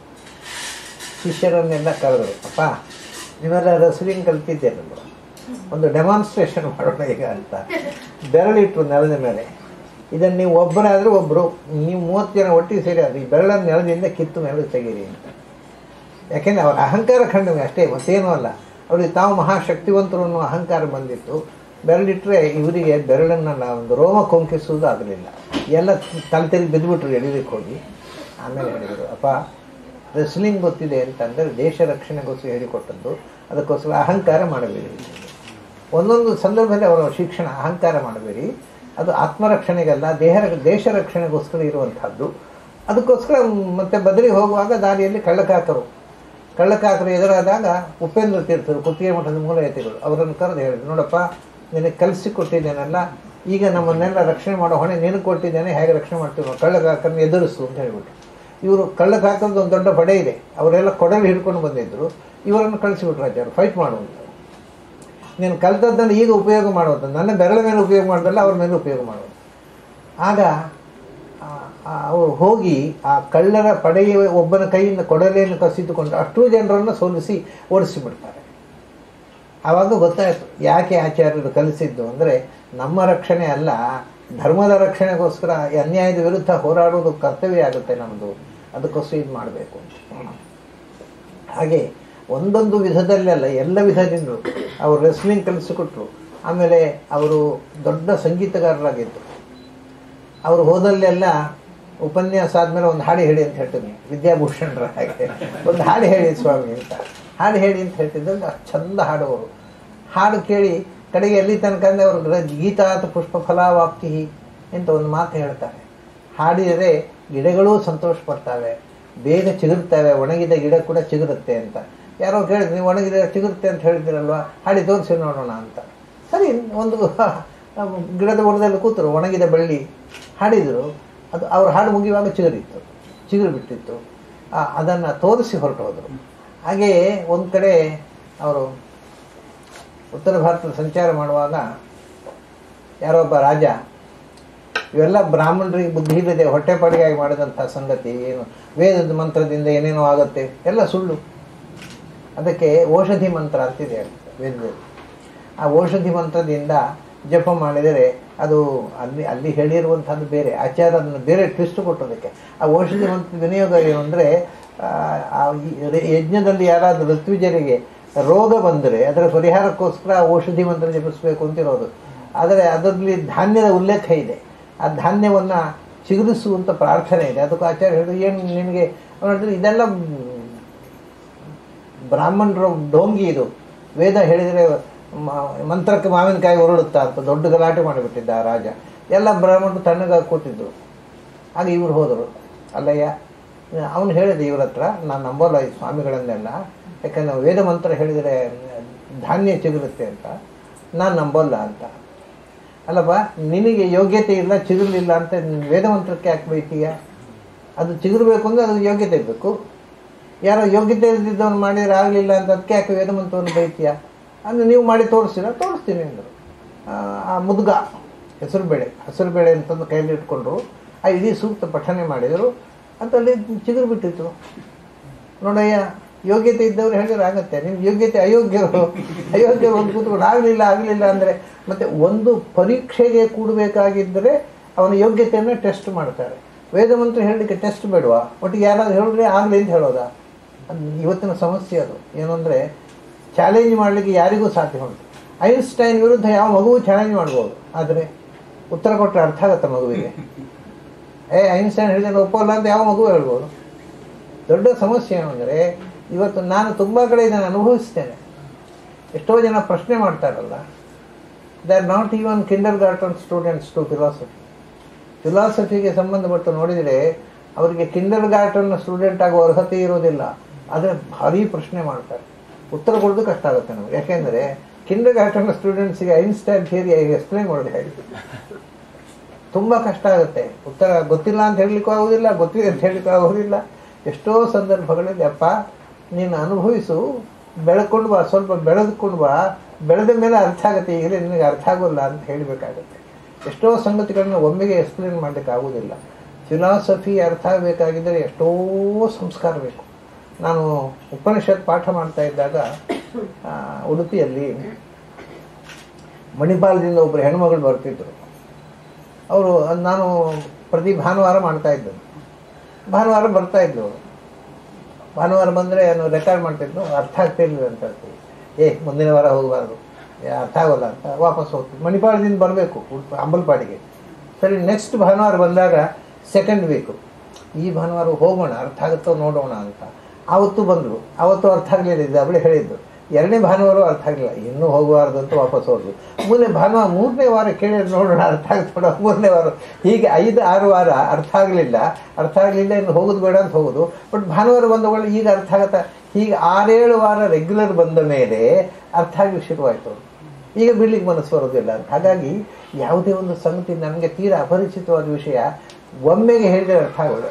ಶಿಷ್ಯರನ್ನೆಲ್ಲ ಕರೆದರು ಅಪ್ಪ ನೀವೆಲ್ಲ ರೆಸ್ಲಿಂಗ್ ಕಲ್ತಿದ್ದೀರಲ್ಲ ಒಂದು ಡೆಮಾನ್ಸ್ಟ್ರೇಷನ್ ಮಾಡೋಣ ಈಗ ಅಂತ ಬೆರಳಿಟ್ರು ನೆಲದ ಮೇಲೆ ಇದನ್ನು ನೀವು ಒಬ್ಬರಾದರೆ ಒಬ್ಬರು ನೀವು ಮೂವತ್ತು ಜನ ಒಟ್ಟಿಗೆ ಸೇರಿ ಅದು ಈ ಬೆರಳನ್ನು ನೆಲದಿಂದ ಕಿತ್ತು ಮೇಲೆ ತೆಗೀರಿ ಅಂತ ಯಾಕೆಂದರೆ ಅವರ ಅಹಂಕಾರ ಖಂಡನೆ ಅಷ್ಟೇ ಮತ್ತೇನೂ ಅಲ್ಲ ಅವರಿಗೆ ತಾವು ಮಹಾಶಕ್ತಿವಂತರು ಅನ್ನೋ ಅಹಂಕಾರ ಬಂದಿತ್ತು ಬೆರಳಿಟ್ಟರೆ ಇವರಿಗೆ ಬೆರಳನ್ನು ನಾವು ಒಂದು ರೋಮ ಕೊಂಕಿಸುವುದು ಆಗಲಿಲ್ಲ ಎಲ್ಲ ತಲೆ ತೆಗೆದು ಬಿದ್ದುಬಿಟ್ರು ಎಳಿಲಿಕ್ಕೆ ಹೋಗಿ ಆಮೇಲೆ ಹೇಳಿದರು ಅಪ್ಪ ರೆಸ್ಲಿಂಗ್ ಗೊತ್ತಿದೆ ಅಂತಂದರೆ ದೇಶ ರಕ್ಷಣೆಗೋಸ್ಕರ ಹೇಳಿಕೊಟ್ಟದ್ದು ಅದಕ್ಕೋಸ್ಕರ ಅಹಂಕಾರ ಮಾಡಬೇಡಿ ಒಂದೊಂದು ಸಂದರ್ಭದಲ್ಲಿ ಅವರ ಶಿಕ್ಷಣ ಅಹಂಕಾರ ಮಾಡಬೇಡಿ ಅದು ಆತ್ಮರಕ್ಷಣೆಗಲ್ಲ ದೇಹ ದೇಶ ರಕ್ಷಣೆಗೋಸ್ಕರ ಇರುವಂಥದ್ದು ಅದಕ್ಕೋಸ್ಕರ ಮತ್ತೆ ಬದಲಿಗೆ ಹೋಗುವಾಗ ದಾರಿಯಲ್ಲಿ ಕಳ್ಳಕಾಕರು ಕಳ್ಳಕಾಕರು ಎದುರಾದಾಗ ಉಪೇಂದ್ರ ತೀರ್ಥರು ಕುತ್ತಿಗೆ ಮಠದ ಮೂಲ ಯತಿಗಳು ಅವರನ್ನು ಕರೆದು ಹೇಳಿದ್ರು ನೋಡಪ್ಪ ನಿನಗೆ ಕಲಿಸಿ ಕೊಟ್ಟಿದ್ದೇನಲ್ಲ ಈಗ ನಮ್ಮನ್ನೆಲ್ಲ ರಕ್ಷಣೆ ಮಾಡೋ ಹೊಣೆ ನಿನಗೆ ಕೊಟ್ಟಿದ್ದೇನೆ ಹೇಗೆ ರಕ್ಷಣೆ ಮಾಡ್ತೀವಿ ನಾವು ಕಳ್ಳಕಾಕರನ್ನ ಎದುರಿಸು ಅಂತ ಹೇಳ್ಬಿಟ್ಟು ಇವರು ಕಳ್ಳಕಾಕರದ್ದು ಒಂದು ದೊಡ್ಡ ಪಡೆ ಇದೆ ಅವರೆಲ್ಲ ಕೊಡಲು ಹಿಡ್ಕೊಂಡು ಬಂದಿದ್ದರು ಇವರನ್ನು ಕಳಿಸಿಬಿಟ್ರು ರಾಜರು ಫೈಟ್ ಮಾಡುವಂತ ನೀನು ಕಲ್ತದ್ದನ್ನು ಈಗ ಉಪಯೋಗ ಮಾಡುವಂಥ ನನ್ನ ಬೆರಳ ಮೇಲೆ ಉಪಯೋಗ ಮಾಡೋದಲ್ಲ ಅವ್ರ ಮೇಲೆ ಉಪಯೋಗ ಮಾಡೋದು ಆಗ ಆ- ಆ- ಅವರು ಹೋಗಿ ಆ ಕಳ್ಳರ ಪಡೆಯ ಒಬ್ಬನ ಕೈಯಿಂದ ಕೊಡಲೆಯನ್ನು ಕಸಿದುಕೊಂಡು ಅಷ್ಟೂ ಜನರನ್ನು ಸೋಲಿಸಿ ಓಡಿಸಿಬಿಡ್ತಾರೆ ಆವಾಗ ಗೊತ್ತಾಯಿತು ಯಾಕೆ ಆಚಾರ್ಯರು ಕಲಿಸಿದ್ದು ಅಂದರೆ ನಮ್ಮ ರಕ್ಷಣೆ ಅಲ್ಲ ಧರ್ಮದ ರಕ್ಷಣೆಗೋಸ್ಕರ ಈ ಅನ್ಯಾಯದ ವಿರುದ್ಧ ಹೋರಾಡೋದು ಕರ್ತವ್ಯ ಆಗುತ್ತೆ ನಮ್ಮದು ಅದಕ್ಕೋಸ್ಕರ ಇದು ಮಾಡಬೇಕು ಅಂತ ಹಾಗೆ ಒಂದೊಂದು ವಿಧದಲ್ಲೆಲ್ಲ ಎಲ್ಲ ವಿಧದಿಂದಲೂ ಅವರು ರೆಸ್ಲಿಂಗ್ ಕಲಿಸಿಕೊಟ್ರು ಆಮೇಲೆ ಅವರು ದೊಡ್ಡ ಸಂಗೀತಗಾರರಾಗಿದ್ದರು ಅವರು ಹೋದಲ್ಲೆಲ್ಲ ಉಪನ್ಯಾಸ ಆದಮೇಲೆ ಒಂದು ಹಾಡು ಹೇಳಿ ಅಂತ ಹೇಳ್ತೀನಿ ವಿದ್ಯಾಭೂಷಣರ ಹಾಗೆ ಒಂದು ಹಾಡು ಹೇಳಿ ಸ್ವಾಮಿ ಅಂತ ಹಾಡು ಹೇಳಿ ಅಂತ ಹೇಳ್ತಿದ್ದರು ಅಷ್ಟ್ ಚಂದ ಹಾಡುವರು ಹಾಡು ಕೇಳಿ ಕಡೆಗೆ ಎಲ್ಲಿ ತನಕ ಅಂದರೆ ಅವರು ಗ್ರ- ಗೀತಾತ ಪುಷ್ಪ ಫಲಾವಾಪ್ತಿ ಅಂತ ಒಂದು ಮಾತು ಹೇಳ್ತಾರೆ ಹಾಡಿದರೆ ಗಿಡಗಳೂ ಸಂತೋಷ ಪಡ್ತವೆ ಬೇಗ ಚಿಗುರ್ತವೆ ಒಣಗಿದ ಗಿಡ ಕೂಡ ಚಿಗುರುತ್ತೆ ಅಂತ ಯಾರೋ ಕೇಳಿದ್ರು ನೀವು ಒಣಗಿದ ಚಿಗುರುತ್ತೆ ಅಂತ ಹೇಳಿದಿರಲ್ವಾ ಹಾಡಿ ತೋರಿಸಿ ನೋಡೋಣ ಅಂತ ಸರಿ ಒಂದು ಗಿಡದ ಬುಡದಲ್ಲಿ ಕೂತರು ಒಣಗಿದ ಬಳ್ಳಿ ಹಾಡಿದರು ಅದು ಅವ್ರ ಹಾಡು ಮುಗಿಯುವಾಗ ಚಿಗುರಿತ್ತು ಚಿಗುರು ಬಿಟ್ಟಿತ್ತು ಅದನ್ನು ತೋರಿಸಿ ಹೊರಟು ಹೋದರು ಹಾಗೆಯೇ ಒಂದು ಕಡೆ ಅವರು ಉತ್ತರ ಭಾರತದ ಸಂಚಾರ ಮಾಡುವಾಗ ಯಾರೊಬ್ಬ ರಾಜ ಇವೆಲ್ಲ ಬ್ರಾಹ್ಮಣರಿಗೆ ಬುದ್ಧಿ ಇಲ್ಲದೆ ಹೊಟ್ಟೆಪಾಡಿಗಾಗಿ ಮಾಡಿದಂಥ ಸಂಗತಿ ಏನು ವೇದದ ಮಂತ್ರದಿಂದ ಏನೇನೋ ಆಗುತ್ತೆ ಎಲ್ಲ ಸುಳ್ಳು ಅದಕ್ಕೆ ಔಷಧಿ ಮಂತ್ರ ಅಂತಿದೆ ವೇದದಲ್ಲಿ ಆ ಔಷಧಿ ಮಂತ್ರದಿಂದ ಜಪ ಮಾಡಿದರೆ ಅದು ಅಲ್ಲಿ ಅಲ್ಲಿ ಹೇಳಿರುವಂಥದ್ದು ಬೇರೆ ಆಚಾರ ಅದನ್ನು ಬೇರೆ ಟ್ವಿಸ್ಟ್ ಕೊಟ್ಟೋದಕ್ಕೆ ಆ ಔಷಧಿ ಮಂತ್ರದ ವಿನಿಯೋಗ ಏನು ಅಂದರೆ ಆ ಈ ರೆ- ಯಜ್ಞದಲ್ಲಿ ಯಾರಾದರೂ ಋತ್ವಿಜರಿಗೆ ರೋಗ ಬಂದರೆ ಅದರ ಪರಿಹಾರಕ್ಕೋಸ್ಕರ ಆ ಔಷಧಿ ಮಂತ್ರ ಜಪಿಸಬೇಕು ಅಂತಿರೋದು ಆದರೆ ಅದರಲ್ಲಿ ಧಾನ್ಯದ ಉಲ್ಲೇಖ ಇದೆ ಆ ಧಾನ್ಯವನ್ನು ಚಿಗುರಿಸುವಂಥ ಪ್ರಾರ್ಥನೆ ಇದೆ ಅದಕ್ಕೆ ಆಚಾರ್ಯ ಹೇಳಿದ್ರು ಏನು ನಿನಗೆ ಅವ್ರು ಹೇಳಿದ್ರು ಇದೆಲ್ಲ ಮ್, ಬ್ರಾಹ್ಮಣರ ಡೋಂಗಿ ಇದು ವೇದ ಹೇಳಿದರೆ ಮ- ಮಂತ್ರಕ್ಕೆ ಮಾವಿನಕಾಯಿ ಉರುಳುತ್ತಾ ಅಂತ ದೊಡ್ಡ ಗಲಾಟೆ ಮಾಡಿಬಿಟ್ಟಿದ್ದ ಆ ರಾಜ ಎಲ್ಲ ಬ್ರಾಹ್ಮಣರು ತಣ್ಣಗಾಗಿ ಕೊಟ್ಟಿದ್ರು ಆಗ ಇವ್ರು ಹೋದರು ಅಲ್ಲಯ್ಯ ಅವನು ಹೇಳಿದೆ ಇವ್ರ ಹತ್ರ ನಾನು ನಂಬೋಲ್ಲ ಈ ಸ್ವಾಮಿಗಳನ್ನೆಲ್ಲ ಯಾಕಂದ್ರೆ ವೇದ ಮಂತ್ರ ಹೇಳಿದರೆ ಧಾನ್ಯ ಚಿಗುರುತ್ತೆ ಅಂತ ನಾನು ನಂಬೋಲ್ಲ ಅಂತ ಅಲ್ಲಪ್ಪ ನಿನಗೆ ಯೋಗ್ಯತೆ ಇಲ್ಲ ಚಿಗುರಲಿಲ್ಲ ಅಂತ ನೀನ್ ವೇದ ಮಂತ್ರಕ್ಕೆ ಯಾಕೆ ಬೈತೀಯ ಅದು ಚಿಗುರಬೇಕು ಅಂದರೆ ಅದು ಯೋಗ್ಯತೆ ಬೇಕು ಯಾರೋ ಯೋಗ್ಯತೆ ಇಲ್ದಿದ್ದವನು ಮಾಡಿದ್ರೆ ಆಗಲಿಲ್ಲ ಅಂತ ಅದಕ್ಕೆ ಯಾಕೆ ವೇದ ಮಂತ್ರವನ್ನು ಬೈತೀಯ ಅಂದರೆ ನೀವು ಮಾಡಿ ತೋರಿಸ್ತೀರ ತೋರಿಸ್ತೀನಿ ಅಂದರು ಆ ಮುದ್ಗ ಹೆಸರು ಬೇಳೆ ಹೆಸರು ಬೇಳೆ ಅಂತಂದು ಕೈಯಲ್ಲಿ ಇಟ್ಕೊಂಡ್ರು ಆ ಇಡೀ ಸೂಕ್ತ ಪಠನೆ ಮಾಡಿದರು ಅಂತ ಅಲ್ಲಿ ಚಿಗುರು ಬಿಟ್ಟಿತ್ತು ನೋಡಯ್ಯ ಯೋಗ್ಯತೆ ಇದ್ದವ್ರು ಹೇಳಿದ್ರೆ ಆಗತ್ತೆ ನಿಮ್ಗೆ ಯೋಗ್ಯತೆ ಅಯೋಗ್ಯರು ಅಯೋಗ್ಯರು ಒಂದು ಕೂತ್ಕೊಂಡು ಆಗಲಿಲ್ಲ ಆಗಲಿಲ್ಲ ಅಂದರೆ ಮತ್ತೆ ಒಂದು ಪರೀಕ್ಷೆಗೆ ಕೂಡಬೇಕಾಗಿದ್ದರೆ ಅವನ ಯೋಗ್ಯತೆಯನ್ನು ಟೆಸ್ಟ್ ಮಾಡ್ತಾರೆ ವೇದ ಮಂತ್ರ ಹೇಳಲಿಕ್ಕೆ ಟೆಸ್ಟ್ ಬೇಡವಾ ಒಟ್ಟಿಗೆ ಯಾರಾದ್ರೂ ಹೇಳಿದ್ರೆ ಆಗಲಿ ಅಂತ ಹೇಳೋದಾ ಅದು ಇವತ್ತಿನ ಸಮಸ್ಯೆ ಅದು ಏನು ಅಂದರೆ ಚಾಲೆಂಜ್ ಮಾಡಲಿಕ್ಕೆ ಯಾರಿಗೂ ಸಾಧ್ಯ ಉಂಟು ಐನ್ಸ್ಟೈನ್ ವಿರುದ್ಧ ಯಾವ ಮಗುವು ಚಾಲೆಂಜ್ ಮಾಡ್ಬೋದು ಆದರೆ ಉತ್ತರ ಕೊಟ್ಟರೆ ಅರ್ಥ ಆಗತ್ತೆ ಮಗುವಿಗೆ ಏ ಐನ್ಸ್ಟೈನ್ ಹೇಳಿದ್ರೆ ಒಪ್ಪಲ್ಲ ಅಂತ ಯಾವ ಮಗು ಹೇಳ್ಬೋದು ದೊಡ್ಡ ಸಮಸ್ಯೆ ಏನು ಅಂದರೆ ಇವತ್ತು ನಾನು ತುಂಬ ಕಡೆ ಇದನ್ನು ಅನುಭವಿಸ್ತೇನೆ ಎಷ್ಟೋ ಜನ ಪ್ರಶ್ನೆ ಮಾಡ್ತಾರಲ್ಲ they are not even kindergarten students to philosophy ಫಿಲಾಸಫಿಗೆ ಸಂಬಂಧಪಟ್ಟು ನೋಡಿದರೆ ಅವರಿಗೆ ಕಿಂಡರ್ ಗಾರ್ಟನ್ ಸ್ಟೂಡೆಂಟ್ ಆಗುವ ಅರ್ಹತೆ ಇರೋದಿಲ್ಲ ಆದರೆ ಭಾರಿ ಪ್ರಶ್ನೆ ಮಾಡ್ತಾರೆ ಉತ್ತರ ಕೊಡೋದು ಕಷ್ಟ ಆಗುತ್ತೆ ನಮಗೆ ಯಾಕೆಂದರೆ ಕಿಂಡರ್ ಗಾರ್ಟನ್ ಸ್ಟೂಡೆಂಟ್ಸಿಗೆ ಐನ್ಸ್ಟೈನ್ ಥಿಯರಿ ಎಕ್ಸ್ಪ್ಲೈನ್ ಮಾಡೋದು ಹೇಳಿ ತುಂಬ ಕಷ್ಟ ಆಗುತ್ತೆ ಉತ್ತರ ಗೊತ್ತಿಲ್ಲ ಅಂತ ಹೇಳಲಿಕ್ಕೂ ಆಗೋದಿಲ್ಲ ಗೊತ್ತಿದೆ ಅಂತ ಹೇಳಲಿಕ್ಕೂ ಆಗೋದಿಲ್ಲ ಎಷ್ಟೋ ಸಂದರ್ಭಗಳಲ್ಲಿ ಅಪ್ಪ ನೀನು ಅನುಭವಿಸು ಬೆಳ್ಕೊಂಡು ಬಾ ಸ್ವಲ್ಪ ಬೆಳೆದುಕೊಂಡು ಬಾ ಬೆಳೆದ ಮೇಲೆ ಅರ್ಥ ಆಗುತ್ತೆ ಈಗಲೇ ನಿನಗೆ ಅರ್ಥ ಆಗೋಲ್ಲ ಅಂತ ಹೇಳಬೇಕಾಗುತ್ತೆ ಎಷ್ಟೋ ಸಂಗತಿಗಳನ್ನ ಒಮ್ಮೆಗೆ ಎಕ್ಸ್ಪ್ಲೇನ್ ಮಾಡಲಿಕ್ಕೆ ಆಗೋದಿಲ್ಲ ಫಿಲಾಸಫಿ ಅರ್ಥ ಆಗಬೇಕಾಗಿದ್ದರೆ ಎಷ್ಟೋ ಸಂಸ್ಕಾರ ಬೇಕು ನಾನು ಉಪನಿಷತ್ ಪಾಠ ಮಾಡ್ತಾ ಇದ್ದಾಗ ಆ, ಉಡುಪಿಯಲ್ಲಿ ಮಣಿಪಾಲದಿಂದ ಒಬ್ಬರು ಹೆಣ್ಮಗಳು ಬರ್ತಿದ್ರು ಅವರು ನಾನು ಪ್ರತಿ ಭಾನುವಾರ ಮಾಡ್ತಾ ಇದ್ದೆ ಭಾನುವಾರ ಬರ್ತಾ ಇದ್ದರು ಅವ್ರು. ಭಾನುವಾರ ಬಂದರೆ ನಾನು ರೆಕಾರ್ಡ್ ಮಾಡ್ತಿದ್ದು ಅರ್ಥ ಆಗ್ತಿರ್ಲಿಲ್ಲ ಅಂತ ಹೇಳ್ತೀವಿ ಏ ಮುಂದಿನ ವಾರ ಹೋಗಬಾರ್ದು ಏ, ಅರ್ಥ ಆಗೋಲ್ಲ ಅಂತ ವಾಪಸ್ ಹೋಗ್ತೀವಿ ಮಣಿಪಾಲದಿಂದ ಬರಬೇಕು ಅಂಬಲ್ಪಾಡಿಗೆ ಸರಿ ನೆಕ್ಸ್ಟ್ ಭಾನುವಾರ ಬಂದಾಗ ಸೆಕೆಂಡ್ ವೀಕು ಈ ಭಾನುವಾರ ಹೋಗೋಣ ಅರ್ಥ ಆಗುತ್ತೋ ನೋಡೋಣ ಅಂತ ಆವತ್ತು ಬಂದರು ಆವತ್ತು ಅರ್ಥ ಆಗಲಿಲ್ಲ ಇದು ಅವಳೇ ಹೇಳಿದ್ದು ಎರಡನೇ ಭಾನುವಾರ ಅರ್ಥ ಆಗಲಿಲ್ಲ ಇನ್ನೂ ಹೋಗಬಾರ್ದು ಅಂತ ವಾಪಸ್ ಹೋದ್ರು ಮೂರನೇ ಭಾನುವಾರ ಮೂರನೇ ವಾರ ಕೇಳಿದ್ರೆ ನೋಡೋಣ ಅರ್ಥ ಆಗ್ತೋಣ ಮೂರನೇ ವಾರ ಹೀಗೆ ಐದು ಆರು ವಾರ ಅರ್ಥ ಆಗಲಿಲ್ಲ ಅರ್ಥ ಆಗಲಿಲ್ಲ ಇನ್ನು ಹೋಗೋದು ಬೇಡ ಅಂತ ಹೋಗೋದು ಬಟ್ ಭಾನುವಾರ ಬಂದವಳು ಈಗ ಅರ್ಥ ಆಗತ್ತಾ ಹೀಗೆ ಆರೇಳು ವಾರ ರೆಗ್ಯುಲರ್ ಬಂದ ಮೇಲೆ ಅರ್ಥ ಆಗಲಿಕ್ಕೆ ಶುರುವಾಯಿತು ಈಗ ಬಿಡ್ಲಿಕ್ಕೆ ಮನಸ್ಸು ಬರೋದಿಲ್ಲ ಅಂತ ಹಾಗಾಗಿ ಯಾವುದೇ ಒಂದು ಸಂಗತಿ ನಮಗೆ ತೀರಾ ಅಪರಿಚಿತವಾದ ವಿಷಯ ಒಮ್ಮೆಗೆ ಹೇಳಿದ್ರೆ ಅರ್ಥ ಆಗೋದು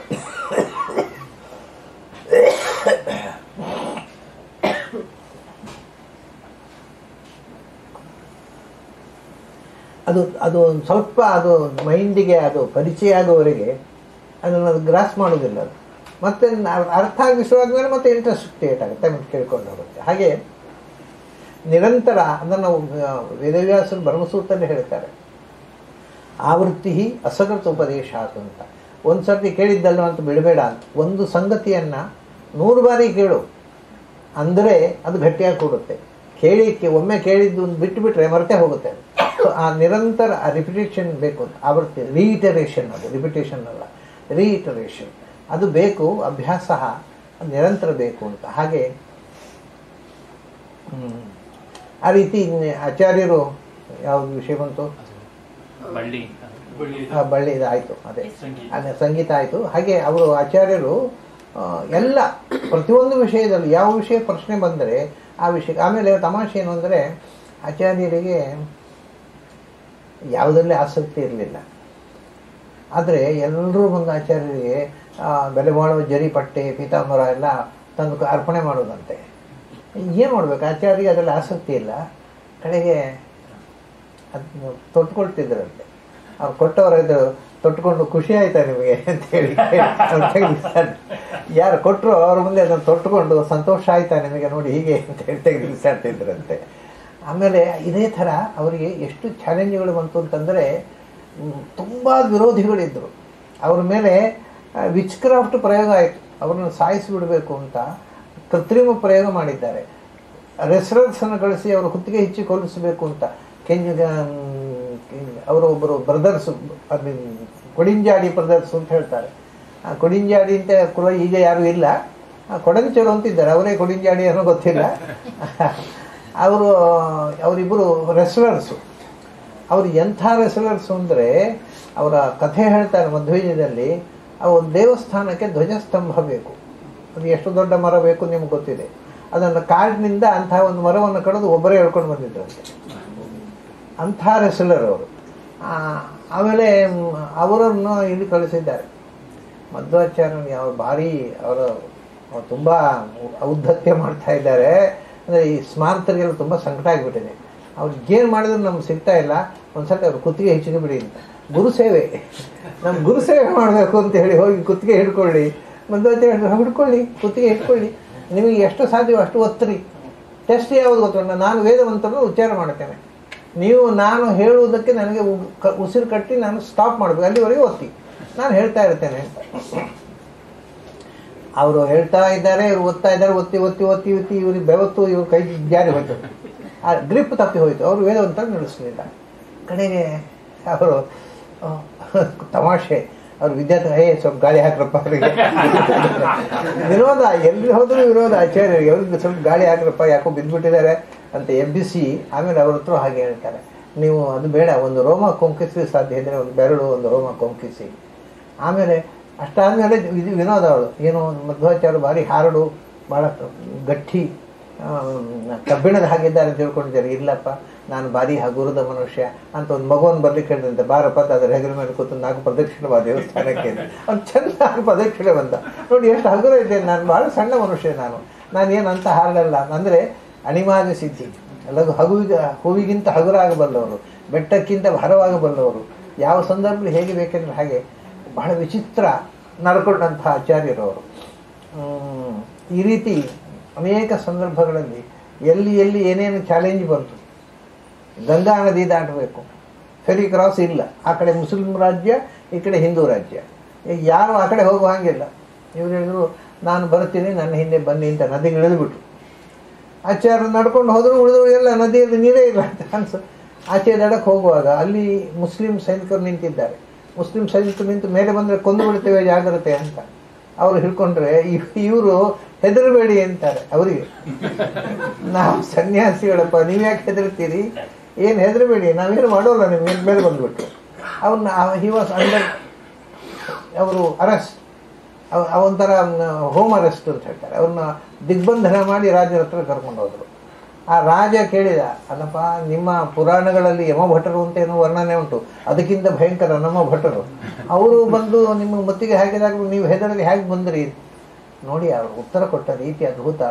ಅದು ಅದು ಒಂದು ಸ್ವಲ್ಪ ಅದು ಮೈಂಡಿಗೆ ಅದು ಪರಿಚಯ ಆಗೋವರೆಗೆ ಅದನ್ನು ಅದು ಗ್ರಾಸ್ ಮಾಡೋದಿಲ್ಲ ಅದು ಮತ್ತೆ ನ- ಅರ್ಥ ಆಗಿ ಶುರುವಾದ್ಮೇಲೆ ಮತ್ತೆ ಇಂಟ್ರೆಸ್ಟ್ ಕ್ರಿಯೇಟ್ ಆಗುತ್ತೆ ಮತ್ತೆ ಕೇಳ್ಕೊಂಡು ಹೋಗುತ್ತೆ ಹಾಗೆ ನಿರಂತರ ಅದನ್ನು ಆ, ವೇದವ್ಯಾಸರು ಬ್ರಹ್ಮಸೂತ್ರದಲ್ಲಿ ಹೇಳ್ತಾರೆ ಆವೃತ್ತಿ ಅಸಗತ ಉಪದೇಶ ಅಂತ ಒಂದು ಸರ್ತಿ ಕೇಳಿದ್ದಲ್ಲ ಅಂತ ಬಿಡಬೇಡ ಅಂತ ಒಂದು ಸಂಗತಿಯನ್ನು ನೂರು ಬಾರಿ ಕೇಳು ಅಂದರೆ ಅದು ಗಟ್ಟಿಯಾಗಿ ಕೂಡುತ್ತೆ ಕೇಳಿಕ್ಕೆ ಒಮ್ಮೆ ಕೇಳಿದ್ದು ಒಂದು ಬಿಟ್ಟು ಬಿಟ್ಟರೆ ಮರೆತೇ ಹೋಗುತ್ತೆ ಸೊ ಆ ನಿರಂತರ ರಿಪಿಟೇಷನ್ ಬೇಕು ಅಂತ ಆವೃತ್ತಿ ರೀಟರೇಷನ್ ಅದು ರಿಪಿಟೇಷನ್ ಅಲ್ಲ ರೀಟರೇಷನ್ ಅದು ಬೇಕು ಅಭ್ಯಾಸ ನಿರಂತರ ಬೇಕು ಅಂತ ಹಾಗೆ ಹ್ಮ್. ಆ ರೀತಿ ಇನ್ನು ಆಚಾರ್ಯರು ಯಾವುದು ವಿಷಯ ಬಂತು ಬಳ್ಳಿ ಆ, ಬಳ್ಳಿ ಇದಾಯಿತು ಅದೇ ಸಂಗೀತ. ಅದೇ ಸಂಗೀತ ಆಯಿತು ಹಾಗೆ ಅವರು ಆಚಾರ್ಯರು ಆ, ಎಲ್ಲ ಪ್ರತಿಯೊಂದು ವಿಷಯದಲ್ಲಿ ಯಾವ ವಿಷಯ ಪ್ರಶ್ನೆ ಬಂದರೆ ಆ ವಿಷಯಕ್ಕೆ ಆಮೇಲೆ ತಮಾಷೆ ಏನು ಅಂದರೆ ಆಚಾರ್ಯರಿಗೆ ಯಾವುದರಲ್ಲಿ ಆಸಕ್ತಿ ಇರಲಿಲ್ಲ ಆದರೆ ಎಲ್ಲರೂ ಬಂದು ಆಚಾರ್ಯರಿಗೆ ಆ, ಬೆಲೆ ಬಾಳುವ ಜರಿ ಪಟ್ಟೆ ಪೀತಾಂಬರ ಎಲ್ಲ ತಂದು ಅರ್ಪಣೆ ಮಾಡೋದಂತೆ ಏನು ಮಾಡ್ಬೇಕು ಆಚಾರ್ಯರಿಗೆ ಅದರಲ್ಲಿ ಆಸಕ್ತಿ ಇಲ್ಲ ಕಡೆಗೆ ಅದನ್ನು ತೊಟ್ಕೊಳ್ತಿದ್ರಂತೆ ಅವ್ರು ಕೊಟ್ಟವರು ಇದು ತೊಟ್ಕೊಂಡು ಖುಷಿ ಆಯ್ತಾ ನಿಮಗೆ ಅಂತ ಹೇಳಿ ಅವ್ರು ತೆಗೆದಿದ್ದಾರೆ ಯಾರು ಕೊಟ್ಟರು ಅವ್ರ ಮುಂದೆ ಅದನ್ನು ತೊಟ್ಕೊಂಡು ಸಂತೋಷ ಆಯ್ತಾ ನಿಮಗೆ ನೋಡಿ ಹೀಗೆ ಅಂತ ಹೇಳಿ ತೆಗೆದಿಸಾಡ್ತಿದ್ರಂತೆ ಆಮೇಲೆ ಇದೇ ಥರ ಅವರಿಗೆ ಎಷ್ಟು ಚಾಲೆಂಜ್ಗಳು ಬಂತು ಅಂತಂದರೆ ತುಂಬ ವಿರೋಧಿಗಳಿದ್ದರು ಅವ್ರ ಮೇಲೆ ವಿಚ್ಕ್ರಾಫ್ಟ್ ಪ್ರಯೋಗ ಆಯಿತು ಅವ್ರನ್ನ ಸಾಯಿಸಿಬಿಡಬೇಕು ಅಂತ ಕೃತ್ರಿಮ ಪ್ರಯೋಗ ಮಾಡಿದ್ದಾರೆ ರೆಸ್ಟೋರೆಂಟ್ಸನ್ನು ಕಳಿಸಿ ಅವರು ಕುತ್ತಿಗೆ ಹೆಚ್ಚಿ ಕೊಲ್ಲಿಸಬೇಕು ಅಂತ ಕೆಂಜ ಅವರು ಒಬ್ಬರು ಬ್ರದರ್ಸ್ ಕೊಡಿಂಜಾಡಿ ಬ್ರದರ್ಸ್ ಅಂತ ಹೇಳ್ತಾರೆ ಆ ಕೊಡಿಂಜಾಡಿ ಅಂತ ಕುಲ ಈಗ ಯಾರೂ ಇಲ್ಲ ಆ ಕೊಡಂಚರು ಅಂತಿದ್ದಾರೆ ಅವರೇ ಕೊಡಿಂಜಾಡಿ ಅನ್ನೋ ಗೊತ್ತಿಲ್ಲ ಅವರು ಅವರಿಬ್ಬರು ರೆಸ್ಲರ್ಸು ಅವರು ಎಂಥ ರೆಸ್ಲರ್ಸು ಅಂದರೆ ಅವರ ಕಥೆ ಹೇಳ್ತಾರೆ ಮಧ್ವೀಯದಲ್ಲಿ ಆ ಒಂದು ದೇವಸ್ಥಾನಕ್ಕೆ ಧ್ವಜಸ್ತಂಭ ಬೇಕು ಅದು ಎಷ್ಟು ದೊಡ್ಡ ಮರ ಬೇಕು ನಿಮ್ಗೆ ಗೊತ್ತಿದೆ ಅದನ್ನು ಕಾಡಿನಿಂದ ಅಂಥ ಒಂದು ಮರವನ್ನು ಕಡಿದು ಒಬ್ಬರೇ ಹೇಳ್ಕೊಂಡು ಬಂದಿದ್ರಂತೆ ಅಂಥ ರೆಸ್ಲರ್ ಅವರು ಆ, ಆಮೇಲೆ ಮ್, ಅವರನ್ನು ಇಲ್ಲಿ ಕಳಿಸಿದ್ದಾರೆ ಮಧ್ವಾಚಾರ್ಯನ ಯಾವ ಭಾರಿ ಅವರು ಅವ್ರು ತುಂಬ ಔದ್ಧತ್ಯ ಮಾಡ್ತಾ ಇದ್ದಾರೆ ಅಂದರೆ ಈ ಸ್ಮಾರ್ತರಿಗೆಲ್ಲ ತುಂಬ ಸಂಕಟ ಆಗಿಬಿಟ್ಟಿದೆ ಅವ್ರಿಗೆ ಏನು ಮಾಡಿದ್ರು ನಮ್ಗೆ ಸಿಗ್ತಾ ಇಲ್ಲ ಒಂದ್ಸತಿ ಅವ್ರು ಕುತ್ತಿಗೆ ಹೆಚ್ಚಿಗೆ ಬಿಡಿ ಅಂತ ಗುರು ಸೇವೆ ನಮ್ಮ ಗುರು ಸೇವೆ ಮಾಡಬೇಕು ಅಂತ ಹೇಳಿ ಹೋಗಿ ಕುತ್ತಿಗೆ ಹಿಡ್ಕೊಳ್ಳಿ ಮಧ್ವಾಚಾರ್ಯ ಹೇಳಿದ್ರು ಹಿಡ್ಕೊಳ್ಳಿ ಕುತ್ತಿಗೆ ಹಿಡ್ಕೊಳ್ಳಿ ನಿಮಗೆ ಎಷ್ಟು ಸಾಧ್ಯವೋ ಅಷ್ಟು ಒತ್ತರಿ ಟೆಸ್ಟ್ ಯಾವುದು ಗೊತ್ತುಂಟ ನಾನು ವೇದವಂತರನ್ನು ಉಚ್ಚಾರ ಮಾಡ್ತೇನೆ ನೀವು ನಾನು ಹೇಳುವುದಕ್ಕೆ ನನಗೆ ಉ- ಕ- ಉಸಿರು ಕಟ್ಟಿ ನಾನು ಸ್ಟಾಪ್ ಮಾಡಬೇಕು ಅಲ್ಲಿವರೆಗೆ ಒತ್ತಿ ನಾನು ಹೇಳ್ತಾ ಇರ್ತೇನೆ ಅವರು ಹೇಳ್ತಾ ಇದ್ದಾರೆ ಇವರು ಓದ್ತಾ ಇದ್ದಾರೆ ಒತ್ತಿ ಒತ್ತಿ ಒತ್ತಿ ಒತ್ತಿ ಇವ್ರಿಗೆ ಬೆವತ್ತು ಇವ್ರ ಕೈ ಜಾರಿ ಹೋಯ್ತು ಆ ಗ್ರಿಪ್ ತಪ್ಪಿ ಹೋಯ್ತು ಅವರು ವೇದವಂತ ನಡೆಸಲಿಲ್ಲ ಕಡೆಗೆ ಅವರು ಆ, ತಮಾಷೆ ಅವ್ರ ವಿದ್ಯಾರ್ಥಿ ಹೇ ಸ್ವಲ್ಪ ಗಾಳಿ ಹಾಕ್ರಪ್ಪ ಅವರಿಗೆ ವಿರೋಧ ಎಲ್ಲಿ ಹೋದ್ರು ವಿರೋಧ ಆಚಾರ್ಯರಿಗೆ ಅವ್ರಿಗೆ ಸ್ವಲ್ಪ ಗಾಳಿ ಹಾಕ್ರಪ್ಪ ಯಾಕೋ ಬಿದ್ದುಬಿಟ್ಟಿದ್ದಾರೆ ಅಂತ ಎಬ್ಬಿಸಿ ಆಮೇಲೆ ಅವ್ರ ಹತ್ರ ಹಾಗೆ ಹೇಳ್ತಾರೆ ನೀವು ಅದು ಬೇಡ ಒಂದು ರೋಮ ಕೊಂಕಿಸಿ ಸಾಧ್ಯ ಇದ್ದರೆ ಒಂದು ಬೆರಳು ಒಂದು ರೋಮ ಕೊಂಕಿಸಿ ಆಮೇಲೆ ಅಷ್ಟಾದ್ಮೇಲೆ ಇದು ವಿನೋದ ಅವಳು ಏನು ಮಧ್ವಾಚಾರ್ಯ ಭಾರಿ ಹಾರಡು ಭಾಳ ಗಟ್ಟಿ ಆಮ್, ಕಬ್ಬಿಣದ ಹಾಗಿದ್ದಾರೆ ಅಂತ ತಿಳ್ಕೊಂಡಿದ್ದಾರೆ ಇಲ್ಲಪ್ಪ ನಾನು ಭಾರಿ ಹಗುರದ ಮನುಷ್ಯ ಅಂತ ಒಂದು ಮಗುವನ್ನು ಬರ್ಲಿಕ್ಕೆ ಹೇಳಿದಂತೆ ಬಾರಪ್ಪ ಅಂತ ಅದ್ರ ಹೆಗಲ ಮೇಲೆ ಕೂತು ನಾಲ್ಕು ಪ್ರದಕ್ಷಿಣೆ ಬಾ ದೇವಸ್ಥಾನಕ್ಕೆ ಅವ್ನು ಚೆನ್ನಾಗಿ ಪ್ರದಕ್ಷಿಣೆ ಬಂದ ನೋಡಿ ಎಷ್ಟು ಹಗುರ ಇದ್ದೇನೆ ನಾನು ಭಾಳ ಸಣ್ಣ ಮನುಷ್ಯ ನಾನು ನಾನೇನು ಅಂತ ಹಾರಲ್ಲ ಅಂದರೆ ಅಣಿಮಾದ ಸಿದ್ಧಿ ಲಘು ಹಗುವಿಗ ಹೂವಿಗಿಂತ ಹಗುರಾಗಬಲ್ಲವರು ಬೆಟ್ಟಕ್ಕಿಂತ ಭಾರವಾಗಬಲ್ಲವರು ಯಾವ ಸಂದರ್ಭದಲ್ಲಿ ಹೇಗೆ ಬೇಕೆಂದ್ರೆ ಹಾಗೆ ಬಹಳ ವಿಚಿತ್ರ ನಡ್ಕೊಂಡಂತಹ ಆಚಾರ್ಯರವರು ಹ್ಮ್, ಈ ರೀತಿ ಅನೇಕ ಸಂದರ್ಭಗಳಲ್ಲಿ ಎಲ್ಲಿ ಎಲ್ಲಿ ಏನೇನು ಚಾಲೆಂಜ್ ಬಂತು ಗಂಗಾ ನದಿ ದಾಟಬೇಕು ಫೆರಿ ಕ್ರಾಸ್ ಇಲ್ಲ ಆ ಕಡೆ ಮುಸ್ಲಿಂ ರಾಜ್ಯ ಈ ಕಡೆ ಹಿಂದೂ ರಾಜ್ಯ ಈಗ ಯಾರು ಆ ಕಡೆ ಹೋಗುವ ಹಾಗಿಲ್ಲ ಇವ್ರು ಹೇಳಿದ್ರು ನಾನು ಬರ್ತೀನಿ ನನ್ನ ಹಿಂದೆ ಬನ್ನಿ ಅಂತ ನದಿಗೆ ಇಳಿದ್ಬಿಟ್ರು ಆಚಾರ್ಯ ನಡ್ಕೊಂಡು ಹೋದ್ರು ಉಳಿದ್ರು ಎಲ್ಲ ನದಿಯಲ್ಲಿ ನೀರೇ ಇಲ್ಲ ಅಂತ ಅನ್ಸ ಆಚೆ ದಡಕ್ಕೆ ಹೋಗುವಾಗ ಅಲ್ಲಿ ಮುಸ್ಲಿಂ ಸೈನಿಕರು ನಿಂತಿದ್ದಾರೆ ಮುಸ್ಲಿಂ ಸೈನಿಕರು ನಿಂತು ಮೇಲೆ ಬಂದರೆ ಕೊಂದು ಬಿಡ್ತೇವೆ ಜಾಗ್ರತೆ ಅಂತ ಅವರು ಹಿಡ್ಕೊಂಡ್ರೆ ಇವರು ಹೆದರಬೇಡಿ ಅಂತಾರೆ ಅವರಿಗೆ ನಾವು ಸನ್ಯಾಸಿಗಳಪ್ಪ ನೀವು ಯಾಕೆ ಹೆದರ್ತೀರಿ ಏನು ಹೆದರಬೇಡಿ ನಾವೇನು ಮಾಡೋಲ್ಲ ನಿಮ್ಗೆ ಮೇಲೆ ಬಂದ್ಬಿಟ್ಟು ಅವ್ರನ್ನ ಹಿ ವಾಸ್ ಅಂಡರ್ ಅವರು ಅರೆಸ್ಟ್ ಅವೊಂಥರ ಹೋಮ್ ಅರೆಸ್ಟ್ ಅಂತ ಹೇಳ್ತಾರೆ ಅವ್ರನ್ನ ದಿಗ್ಬಂಧನ ಮಾಡಿ ರಾಜರ ಹತ್ರ ಕರ್ಕೊಂಡು ಹೋದ್ರು ಆ ರಾಜ ಕೇಳಿದ ಅಲ್ಲಪ್ಪ ನಿಮ್ಮ ಪುರಾಣಗಳಲ್ಲಿ ಯಮಭಟರು ಅಂತ ಏನೋ ವರ್ಣನೆ ಉಂಟು ಅದಕ್ಕಿಂತ ಭಯಂಕರ ನಮ್ಮ ಭಟರು ಅವರು ಬಂದು ನಿಮ್ಮ ಮತ್ತಿಗೆ ಹಾಕಿದಾಗ ನೀವು ಹೆದರಲ್ಲಿ ಹೇಗೆ ಬಂದ್ರಿ ನೋಡಿ ಅವರು ಉತ್ತರ ಕೊಟ್ಟ ರೀತಿ ಅದ್ಭುತ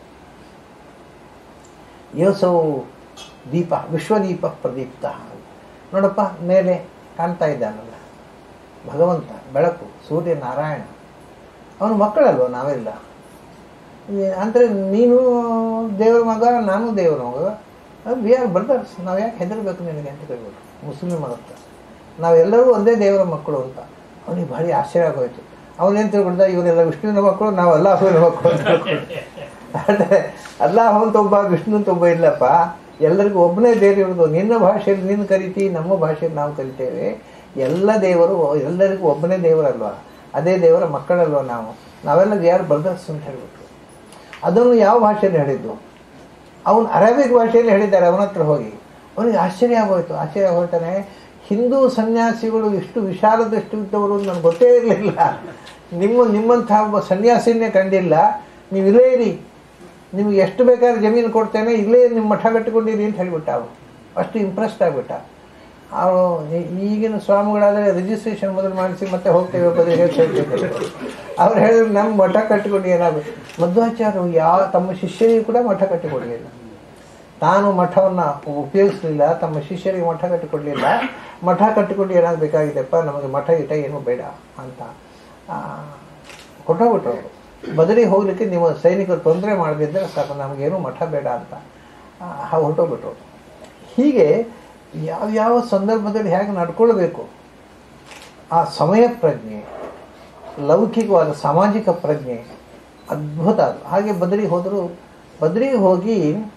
ಯೋಸೌ ದೀಪ ವಿಶ್ವದೀಪ ಪ್ರದೀಪ್ತ ನೋಡಪ್ಪ ಮೇಲೆ ಕಾಣ್ತಾ ಇದ್ದಾನಲ್ಲ ಭಗವಂತ ಬೆಳಕು ಸೂರ್ಯ ನಾರಾಯಣ ಅವನು ಮಕ್ಕಳಲ್ವ ನಾವೆಲ್ಲ ಅಂದರೆ ನೀನು ದೇವರ ಮಗ ನಾನು ದೇವರ ಮಗ ವಿ ಆರ್ ಬ್ರದರ್ಸ್ ನಾವು ಯಾಕೆ ಹೆದರ್ಬೇಕು ನಿನಗೆ ಅಂತ ಕೇಳ್ಬಿಟ್ಟು ಮುಸ್ಲಿಂ ಹತ್ರ ನಾವೆಲ್ಲರೂ ಒಂದೇ ದೇವರ ಮಕ್ಕಳು ಅಂತ ಅವನಿಗೆ ಭಾರಿ ಆಶ್ಚರ್ಯ ಆಗೋಯ್ತು ಅವನೇನು ತಿಳ್ಕೊಂಡ ಇವರೆಲ್ಲ ವಿಷ್ಣುವಿನ ಮಕ್ಕಳು ನಾವು ಅಲ್ಲಾಹುವಿನ ಮಕ್ಕಳು ಅಂತ ತಿಳ್ಕೊಂಡೆ. ಆದರೆ ಅಲ್ಲಾಹ್ ಅಂತ ಒಬ್ಬ ವಿಷ್ಣು ಅಂತ ಒಬ್ಬ ಇಲ್ಲಪ್ಪ ಎಲ್ಲರಿಗೂ ಒಬ್ಬನೇ ದೇವರು ಇರೋದು ನಿನ್ನ ಭಾಷೆಯಲ್ಲಿ ನೀನು ಕರಿತಿ ನಮ್ಮ ಭಾಷೆಯಲ್ಲಿ ನಾವು ಕರಿತೇವೆ ಎಲ್ಲ ದೇವರು ಎಲ್ಲರಿಗೂ ಒಬ್ಬನೇ ದೇವರಲ್ವಾ ಅದೇ ದೇವರ ಮಕ್ಕಳಲ್ವ ನಾವು ನಾವೆಲ್ಲ ಯಾರು ಬ್ರದರ್ಸ್ ಅಂತ ಹೇಳ್ಬಿಟ್ರು ಅದನ್ನು ಯಾವ ಭಾಷೆಯಲ್ಲಿ ಹೇಳಿದ್ದು ಅವನು ಅರೇಬಿಕ್ ಭಾಷೆಯಲ್ಲಿ ಹೇಳಿದ್ದಾರೆ ಅವನ ಹತ್ರ ಹೋಗಿ ಅವನಿಗೆ ಆಶ್ಚರ್ಯ ಆಗೋಯ್ತು ಆಶ್ಚರ್ಯ ಆಗೋಯ್ತಾನೆ ಹಿಂದೂ ಸನ್ಯಾಸಿಗಳು ಇಷ್ಟು ವಿಶಾಲ ದೃಷ್ಟಿ ಇದ್ದವರು ಅಂತ ನನಗೆ ಗೊತ್ತೇ ಇರಲಿಲ್ಲ ನಿಮ್ಮ ನಿಮ್ಮಂಥ ಒಬ್ಬ ಸನ್ಯಾಸಿನೇ ಕಂಡಿಲ್ಲ ನೀವು ಇಲ್ಲೇ ಇರಿ ನಿಮ್ಗೆ ಎಷ್ಟು ಬೇಕಾದ್ರೆ ಜಮೀನು ಕೊಡ್ತೇನೆ ಇಲ್ಲೇ ನಿಮ್ಮ ಮಠ ಕಟ್ಟಿಕೊಂಡಿರಿ ಅಂತ ಹೇಳಿಬಿಟ್ಟ ಅವನು ಅಷ್ಟು ಇಂಪ್ರೆಸ್ಡ್ ಆಗಿಬಿಟ್ಟ ಅವನು ಈ- ಈಗಿನ ಸ್ವಾಮಿಗಳಾದರೆ ರಿಜಿಸ್ಟ್ರೇಷನ್ ಮೊದಲು ಮಾಡಿಸಿ ಮತ್ತೆ ಹೋಗ್ತೇವೆ ಬದಲು ಹೇಳ್ತಿರ್ತಾರೆ ಅವ್ರು ಹೇಳಿದ್ರು ನಮ್ಮ ಮಠ ಕಟ್ಟಿಕೊಂಡು ಏನಾಗುತ್ತೆ ಮಧ್ವಾಚಾರ್ಯರು ಯಾವ ತಮ್ಮ ಶಿಷ್ಯರಿಗೂ ಕೂಡ ಮಠ ಕಟ್ಟಿಕೊಡಲಿಲ್ಲ ತಾನು ಮಠವನ್ನು ಉಪಯೋಗಿಸಲಿಲ್ಲ ತಮ್ಮ ಶಿಷ್ಯರಿಗೆ ಮಠ ಕಟ್ಟಿಕೊಡಲಿಲ್ಲ ಮಠ ಕಟ್ಟಿಕೊಂಡು ಏನಾಗಬೇಕಾಗಿದೆಪ್ಪ ನಮಗೆ ಮಠ ಗಿಟ ಏನು ಬೇಡ ಅಂತ ಕೊಟ್ಟೋಗ್ಬಿಟ್ರು ಅವರು ಬದಲಿಗೆ ಹೋಗ್ಲಿಕ್ಕೆ ನೀವು ಸೈನಿಕರು ತೊಂದರೆ ಮಾಡದಿದ್ದರೆ ಸಾಕು ನಮಗೇನು ಮಠ ಬೇಡ ಅಂತ ಆ, ಹೊರಟೋಗ್ಬಿಟ್ರು ಹೀಗೆ ಯಾವ್ಯಾವ ಸಂದರ್ಭದಲ್ಲಿ ಹೇಗೆ ನಡ್ಕೊಳ್ಬೇಕು ಆ ಸಮಯ ಪ್ರಜ್ಞೆ ಲೌಕಿಕವಾದ ಸಾಮಾಜಿಕ ಪ್ರಜ್ಞೆ ಅದ್ಭುತ ಅದು ಹಾಗೆ ಬದಲಿಗೆ ಹೋದರು ಬದಲಿಗೆ ಹೋಗಿ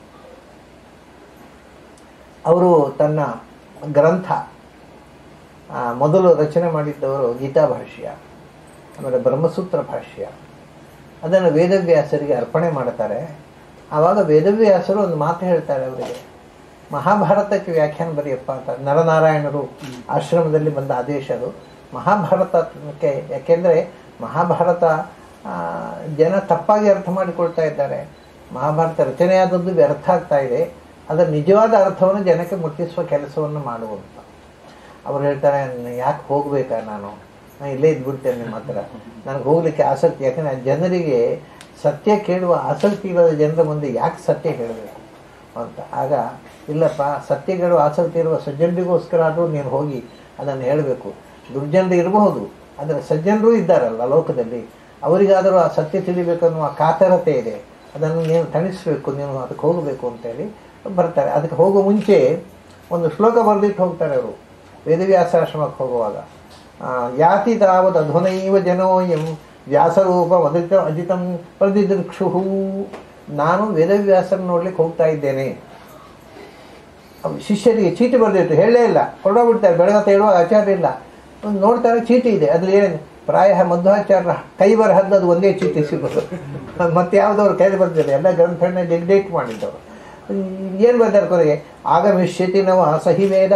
ಅವರು ತನ್ನ ಗ್ರಂಥ ಆ, ಮೊದಲು ರಚನೆ ಮಾಡಿದ್ದವರು ಗೀತಾ ಭಾಷ್ಯ ಆಮೇಲೆ ಬ್ರಹ್ಮಸೂತ್ರ ಭಾಷ್ಯ ಅದನ್ನು ವೇದವ್ಯಾಸರಿಗೆ ಅರ್ಪಣೆ ಮಾಡ್ತಾರೆ ಆವಾಗ ವೇದವ್ಯಾಸರು ಒಂದು ಮಾತು ಹೇಳ್ತಾರೆ ಅವರಿಗೆ ಮಹಾಭಾರತಕ್ಕೆ ವ್ಯಾಖ್ಯಾನ ಬರೆಯಪ್ಪ ಅಂತ ನರನಾರಾಯಣರು ಆಶ್ರಮದಲ್ಲಿ ಬಂದ ಆದೇಶ ಅದು ಮಹಾಭಾರತಕ್ಕೆ ಯಾಕೆಂದರೆ ಮಹಾಭಾರತ ಆ, ಜನ ತಪ್ಪಾಗಿ ಅರ್ಥ ಮಾಡಿಕೊಳ್ತಾ ಇದ್ದಾರೆ ಮಹಾಭಾರತ ರಚನೆಯಾದದ್ದು ವ್ಯರ್ಥ ಆಗ್ತಾ ಇದೆ ಅದರ ನಿಜವಾದ ಅರ್ಥವನ್ನು ಜನಕ್ಕೆ ಮುಟ್ಟಿಸುವ ಕೆಲಸವನ್ನು ಮಾಡುವಂತ ಅವ್ರು ಹೇಳ್ತಾರೆ ಯಾಕೆ ಹೋಗ್ಬೇಕಾ ನಾನು ನಾನು ಇಲ್ಲೇ ಇದ್ಬಿಡ್ತೇನೆ ನಿಮ್ಮ ಹತ್ರ ನನಗೆ ಹೋಗ್ಲಿಕ್ಕೆ ಆಸಕ್ತಿ ಯಾಕಂದರೆ ಜನರಿಗೆ ಸತ್ಯ ಕೇಳುವ ಆಸಕ್ತಿ ಇಲ್ಲದ ಜನರ ಮುಂದೆ ಯಾಕೆ ಸತ್ಯ ಹೇಳಬೇಕು ಅಂತ ಆಗ ಇಲ್ಲಪ್ಪ ಸತ್ಯಗಳು ಆಸಕ್ತಿ ಇರುವ ಸಜ್ಜನರಿಗೋಸ್ಕರ ಆದರೂ ನೀನು ಹೋಗಿ ಅದನ್ನು ಹೇಳಬೇಕು ದುರ್ಜನರು ಇರಬಹುದು ಆದರೆ ಸಜ್ಜನರು ಇದ್ದಾರಲ್ಲ ಲೋಕದಲ್ಲಿ ಅವರಿಗಾದರೂ ಆ ಸತ್ಯ ತಿಳಿಬೇಕನ್ನುವ ಕಾತರತೆ ಇದೆ ಅದನ್ನು ನೀನು ತಣಿಸಬೇಕು ನೀನು ಅದಕ್ಕೆ ಹೋಗಬೇಕು ಅಂತೇಳಿ ಬರ್ತಾರೆ ಅದಕ್ಕೆ ಹೋಗೋ ಮುಂಚೆ ಒಂದು ಶ್ಲೋಕ ಬರೆದಿಟ್ಟು ಹೋಗ್ತಾರೆ ಅವರು ವೇದವ್ಯಾಸಾಶ್ರಮಕ್ಕೆ ಹೋಗುವಾಗ ಆ, ಯಾತಿ ತಾವತ್ ಅಧ್ವನೈವ ಜನೋಯಂ ವ್ಯಾಸರೂಪ ಅದಿತ ಅಜಿತಂ ಪ್ರದಿದೃಕ್ಷು ನಾನು ವೇದವ್ಯಾಸನ ನೋಡ್ಲಿಕ್ಕೆ ಹೋಗ್ತಾ ಇದ್ದೇನೆ ಅವ್ರು ಶಿಷ್ಯರಿಗೆ ಚೀಟಿ ಬರೆದಿಟ್ಟು ಹೇಳೇ ಇಲ್ಲ ಹೊರಡೋಗ್ಬಿಡ್ತಾರೆ ಬೆಳಗತ್ತೆ ಹೇಳುವಾಗ ಆಚಾರ್ಯ ಇಲ್ಲ ಒಂದು ನೋಡ್ತಾರೆ ಚೀಟಿ ಇದೆ ಅದ್ರ ಏನು ಪ್ರಾಯ ಮಧ್ವಾಚಾರ್ಯ ಕೈ ಬರಹದ್ದು ಅದು ಒಂದೇ ಚೀಟಿ ಸಿಗೋದು ಮತ್ತೆ ಯಾವುದವ್ರು ಕೈಲಿ ಬರ್ದಿಲ್ಲ ಎಲ್ಲ ಗ್ರಂಥಗಳನ್ನ ಡಿಗ್ಡೇಟ್ ಮಾಡಿದ್ದವರು ಏನು ಬರ್ತಾರೆ ಕೊನೆಗೆ ಆಗಮಿಷ್ಯತಿ ನವ ಸಹಿ ವೇದ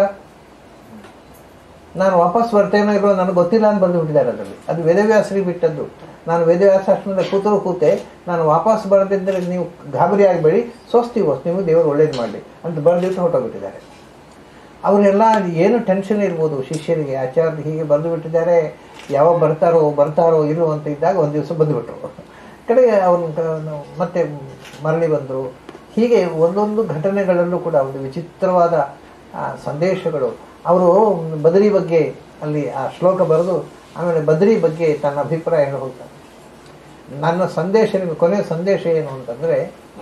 ನಾನು ವಾಪಸ್ ಬರ್ತೇನೋ ಇರೋ ನನಗೆ ಗೊತ್ತಿಲ್ಲ ಅಂತ ಬರೆದು ಬಿಟ್ಟಿದ್ದಾರೆ ಅದರಲ್ಲಿ ಅದು ವೇದವ್ಯಾಸರಿಗೆ ಬಿಟ್ಟದ್ದು ನಾನು ವೇದವ್ಯಾಸಾಶ್ರಮದಲ್ಲಿ ಕೂತರು ಕೂತೆ ನಾನು ವಾಪಸ್ ಬರದಿದ್ದರೆ ನೀವು ಗಾಬರಿ ಆಗಬೇಡಿ ಸ್ವಸ್ತಿ ವಸ್ತು ನೀವು ದೇವರು ಒಳ್ಳೇದು ಮಾಡಲಿ ಅಂತ ಬರೆದಿಟ್ಟು ಹೊರಟೋಗ್ಬಿಟ್ಟಿದ್ದಾರೆ ಅವರೆಲ್ಲ ಏನು ಟೆನ್ಷನ್ ಇರ್ಬೋದು ಶಿಷ್ಯರಿಗೆ ಆಚಾರ್ಯ ಹೀಗೆ ಬರೆದು ಬಿಟ್ಟಿದ್ದಾರೆ ಯಾವಾಗ ಬರ್ತಾರೋ ಬರ್ತಾರೋ ಇರೋ ಅಂತ ಇದ್ದಾಗ ಒಂದು ದಿವಸ ಬಂದುಬಿಟ್ರು ಕಡೆಗೆ ಅವನು ಮತ್ತೆ ಮರಳಿ ಬಂದರು ಹೀಗೆ ಒಂದೊಂದು ಘಟನೆಗಳಲ್ಲೂ ಕೂಡ ಒಂದು ವಿಚಿತ್ರವಾದ ಆ, ಸಂದೇಶಗಳು ಅವರು ಬದರಿ ಬಗ್ಗೆ ಅಲ್ಲಿ ಆ ಶ್ಲೋಕ ಬರೆದು ಆಮೇಲೆ ಬದರಿ ಬಗ್ಗೆ ತನ್ನ ಅಭಿಪ್ರಾಯ ಹೇಳಿ ಹೋಗ್ತಾರೆ ನನ್ನ ಸಂದೇಶ ನಿಮಗೆ ಕೊನೆಯ ಸಂದೇಶ ಏನು ಅಂತಂದರೆ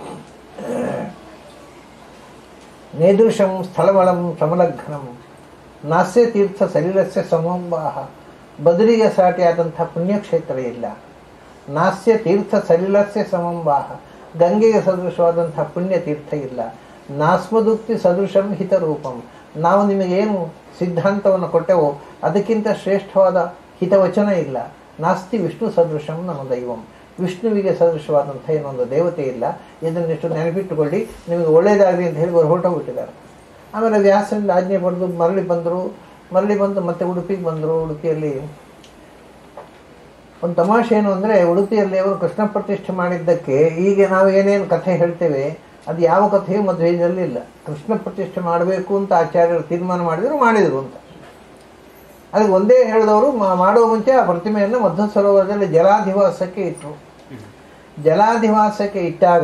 ನೇದೃಶಂ ಸ್ಥಳಮಳಂ ಸಮಲಗ್ನಂ ನಾಸ್ಯ ತೀರ್ಥ ಸಲಿಲಸ್ಯ ಸಮಂಬಾಹ ಬದರಿಗೆ ಸಾಟಿಯಾದಂಥ ಪುಣ್ಯಕ್ಷೇತ್ರ ಇಲ್ಲ ನಾಸ್ಯ ತೀರ್ಥ ಸಲಿಲಸ್ಯ ಸಮಂಬಾಹ ಗಂಗೆಗೆ ಸದೃಶವಾದಂಥ ಪುಣ್ಯ ತೀರ್ಥ ಇಲ್ಲ ನಾಸ್ಮದುಕ್ತಿ ಸದೃಶಂ ಹಿತರೂಪಂ ನಾವು ನಿಮಗೇನು ಸಿದ್ಧಾಂತವನ್ನು ಕೊಟ್ಟೆವೋ ಅದಕ್ಕಿಂತ ಶ್ರೇಷ್ಠವಾದ ಹಿತವಚನ ಇಲ್ಲ ನಾಸ್ತಿ ವಿಷ್ಣು ಸದೃಶಂ ನಮ್ಮ ದೈವಂ ವಿಷ್ಣುವಿಗೆ ಸದೃಶವಾದಂಥ ಏನೊಂದು ದೇವತೆ ಇಲ್ಲ ಇದನ್ನಿಷ್ಟು ನೆನಪಿಟ್ಟುಕೊಳ್ಳಿ ನಿಮಗೆ ಒಳ್ಳೆಯದಾಗಲಿ ಅಂತ ಹೇಳಿ ಅವರು ಹೊರಟೋಗ್ಬಿಟ್ಟಿದ್ದಾರೆ ಆಮೇಲೆ ವ್ಯಾಸರಿಂದ ಆಜ್ಞೆ ಪಡೆದು ಮರಳಿ ಬಂದರು ಮರಳಿ ಬಂದು ಮತ್ತೆ ಉಡುಪಿಗೆ ಬಂದರು ಉಡುಪಿಯಲ್ಲಿ ಒಂದು ತಮಾಷೆ ಏನು ಅಂದರೆ ಉಡುಪಿಯಲ್ಲಿ ಅವರು ಕೃಷ್ಣ ಪ್ರತಿಷ್ಠೆ ಮಾಡಿದ್ದಕ್ಕೆ ಈಗ ನಾವು ಏನೇನು ಕಥೆ ಹೇಳ್ತೇವೆ ಅದು ಯಾವ ಕಥೆಯೂ ಮಧ್ವೇದಲ್ಲಿ ಇಲ್ಲ ಕೃಷ್ಣ ಪ್ರತಿಷ್ಠೆ ಮಾಡಬೇಕು ಅಂತ ಆಚಾರ್ಯರು ತೀರ್ಮಾನ ಮಾಡಿದರು ಮಾಡಿದರು ಅಂತ ಅದಕ್ಕೆ ಒಂದೇ ಹೇಳಿದವರು ಮಾ- ಮಾಡುವ ಮುಂಚೆ ಆ ಪ್ರತಿಮೆಯನ್ನು ಮಧ್ವ ಸರೋವರದಲ್ಲಿ ಜಲಾಧಿವಾಸಕ್ಕೆ ಇಟ್ಟರು ಜಲಾಧಿವಾಸಕ್ಕೆ ಇಟ್ಟಾಗ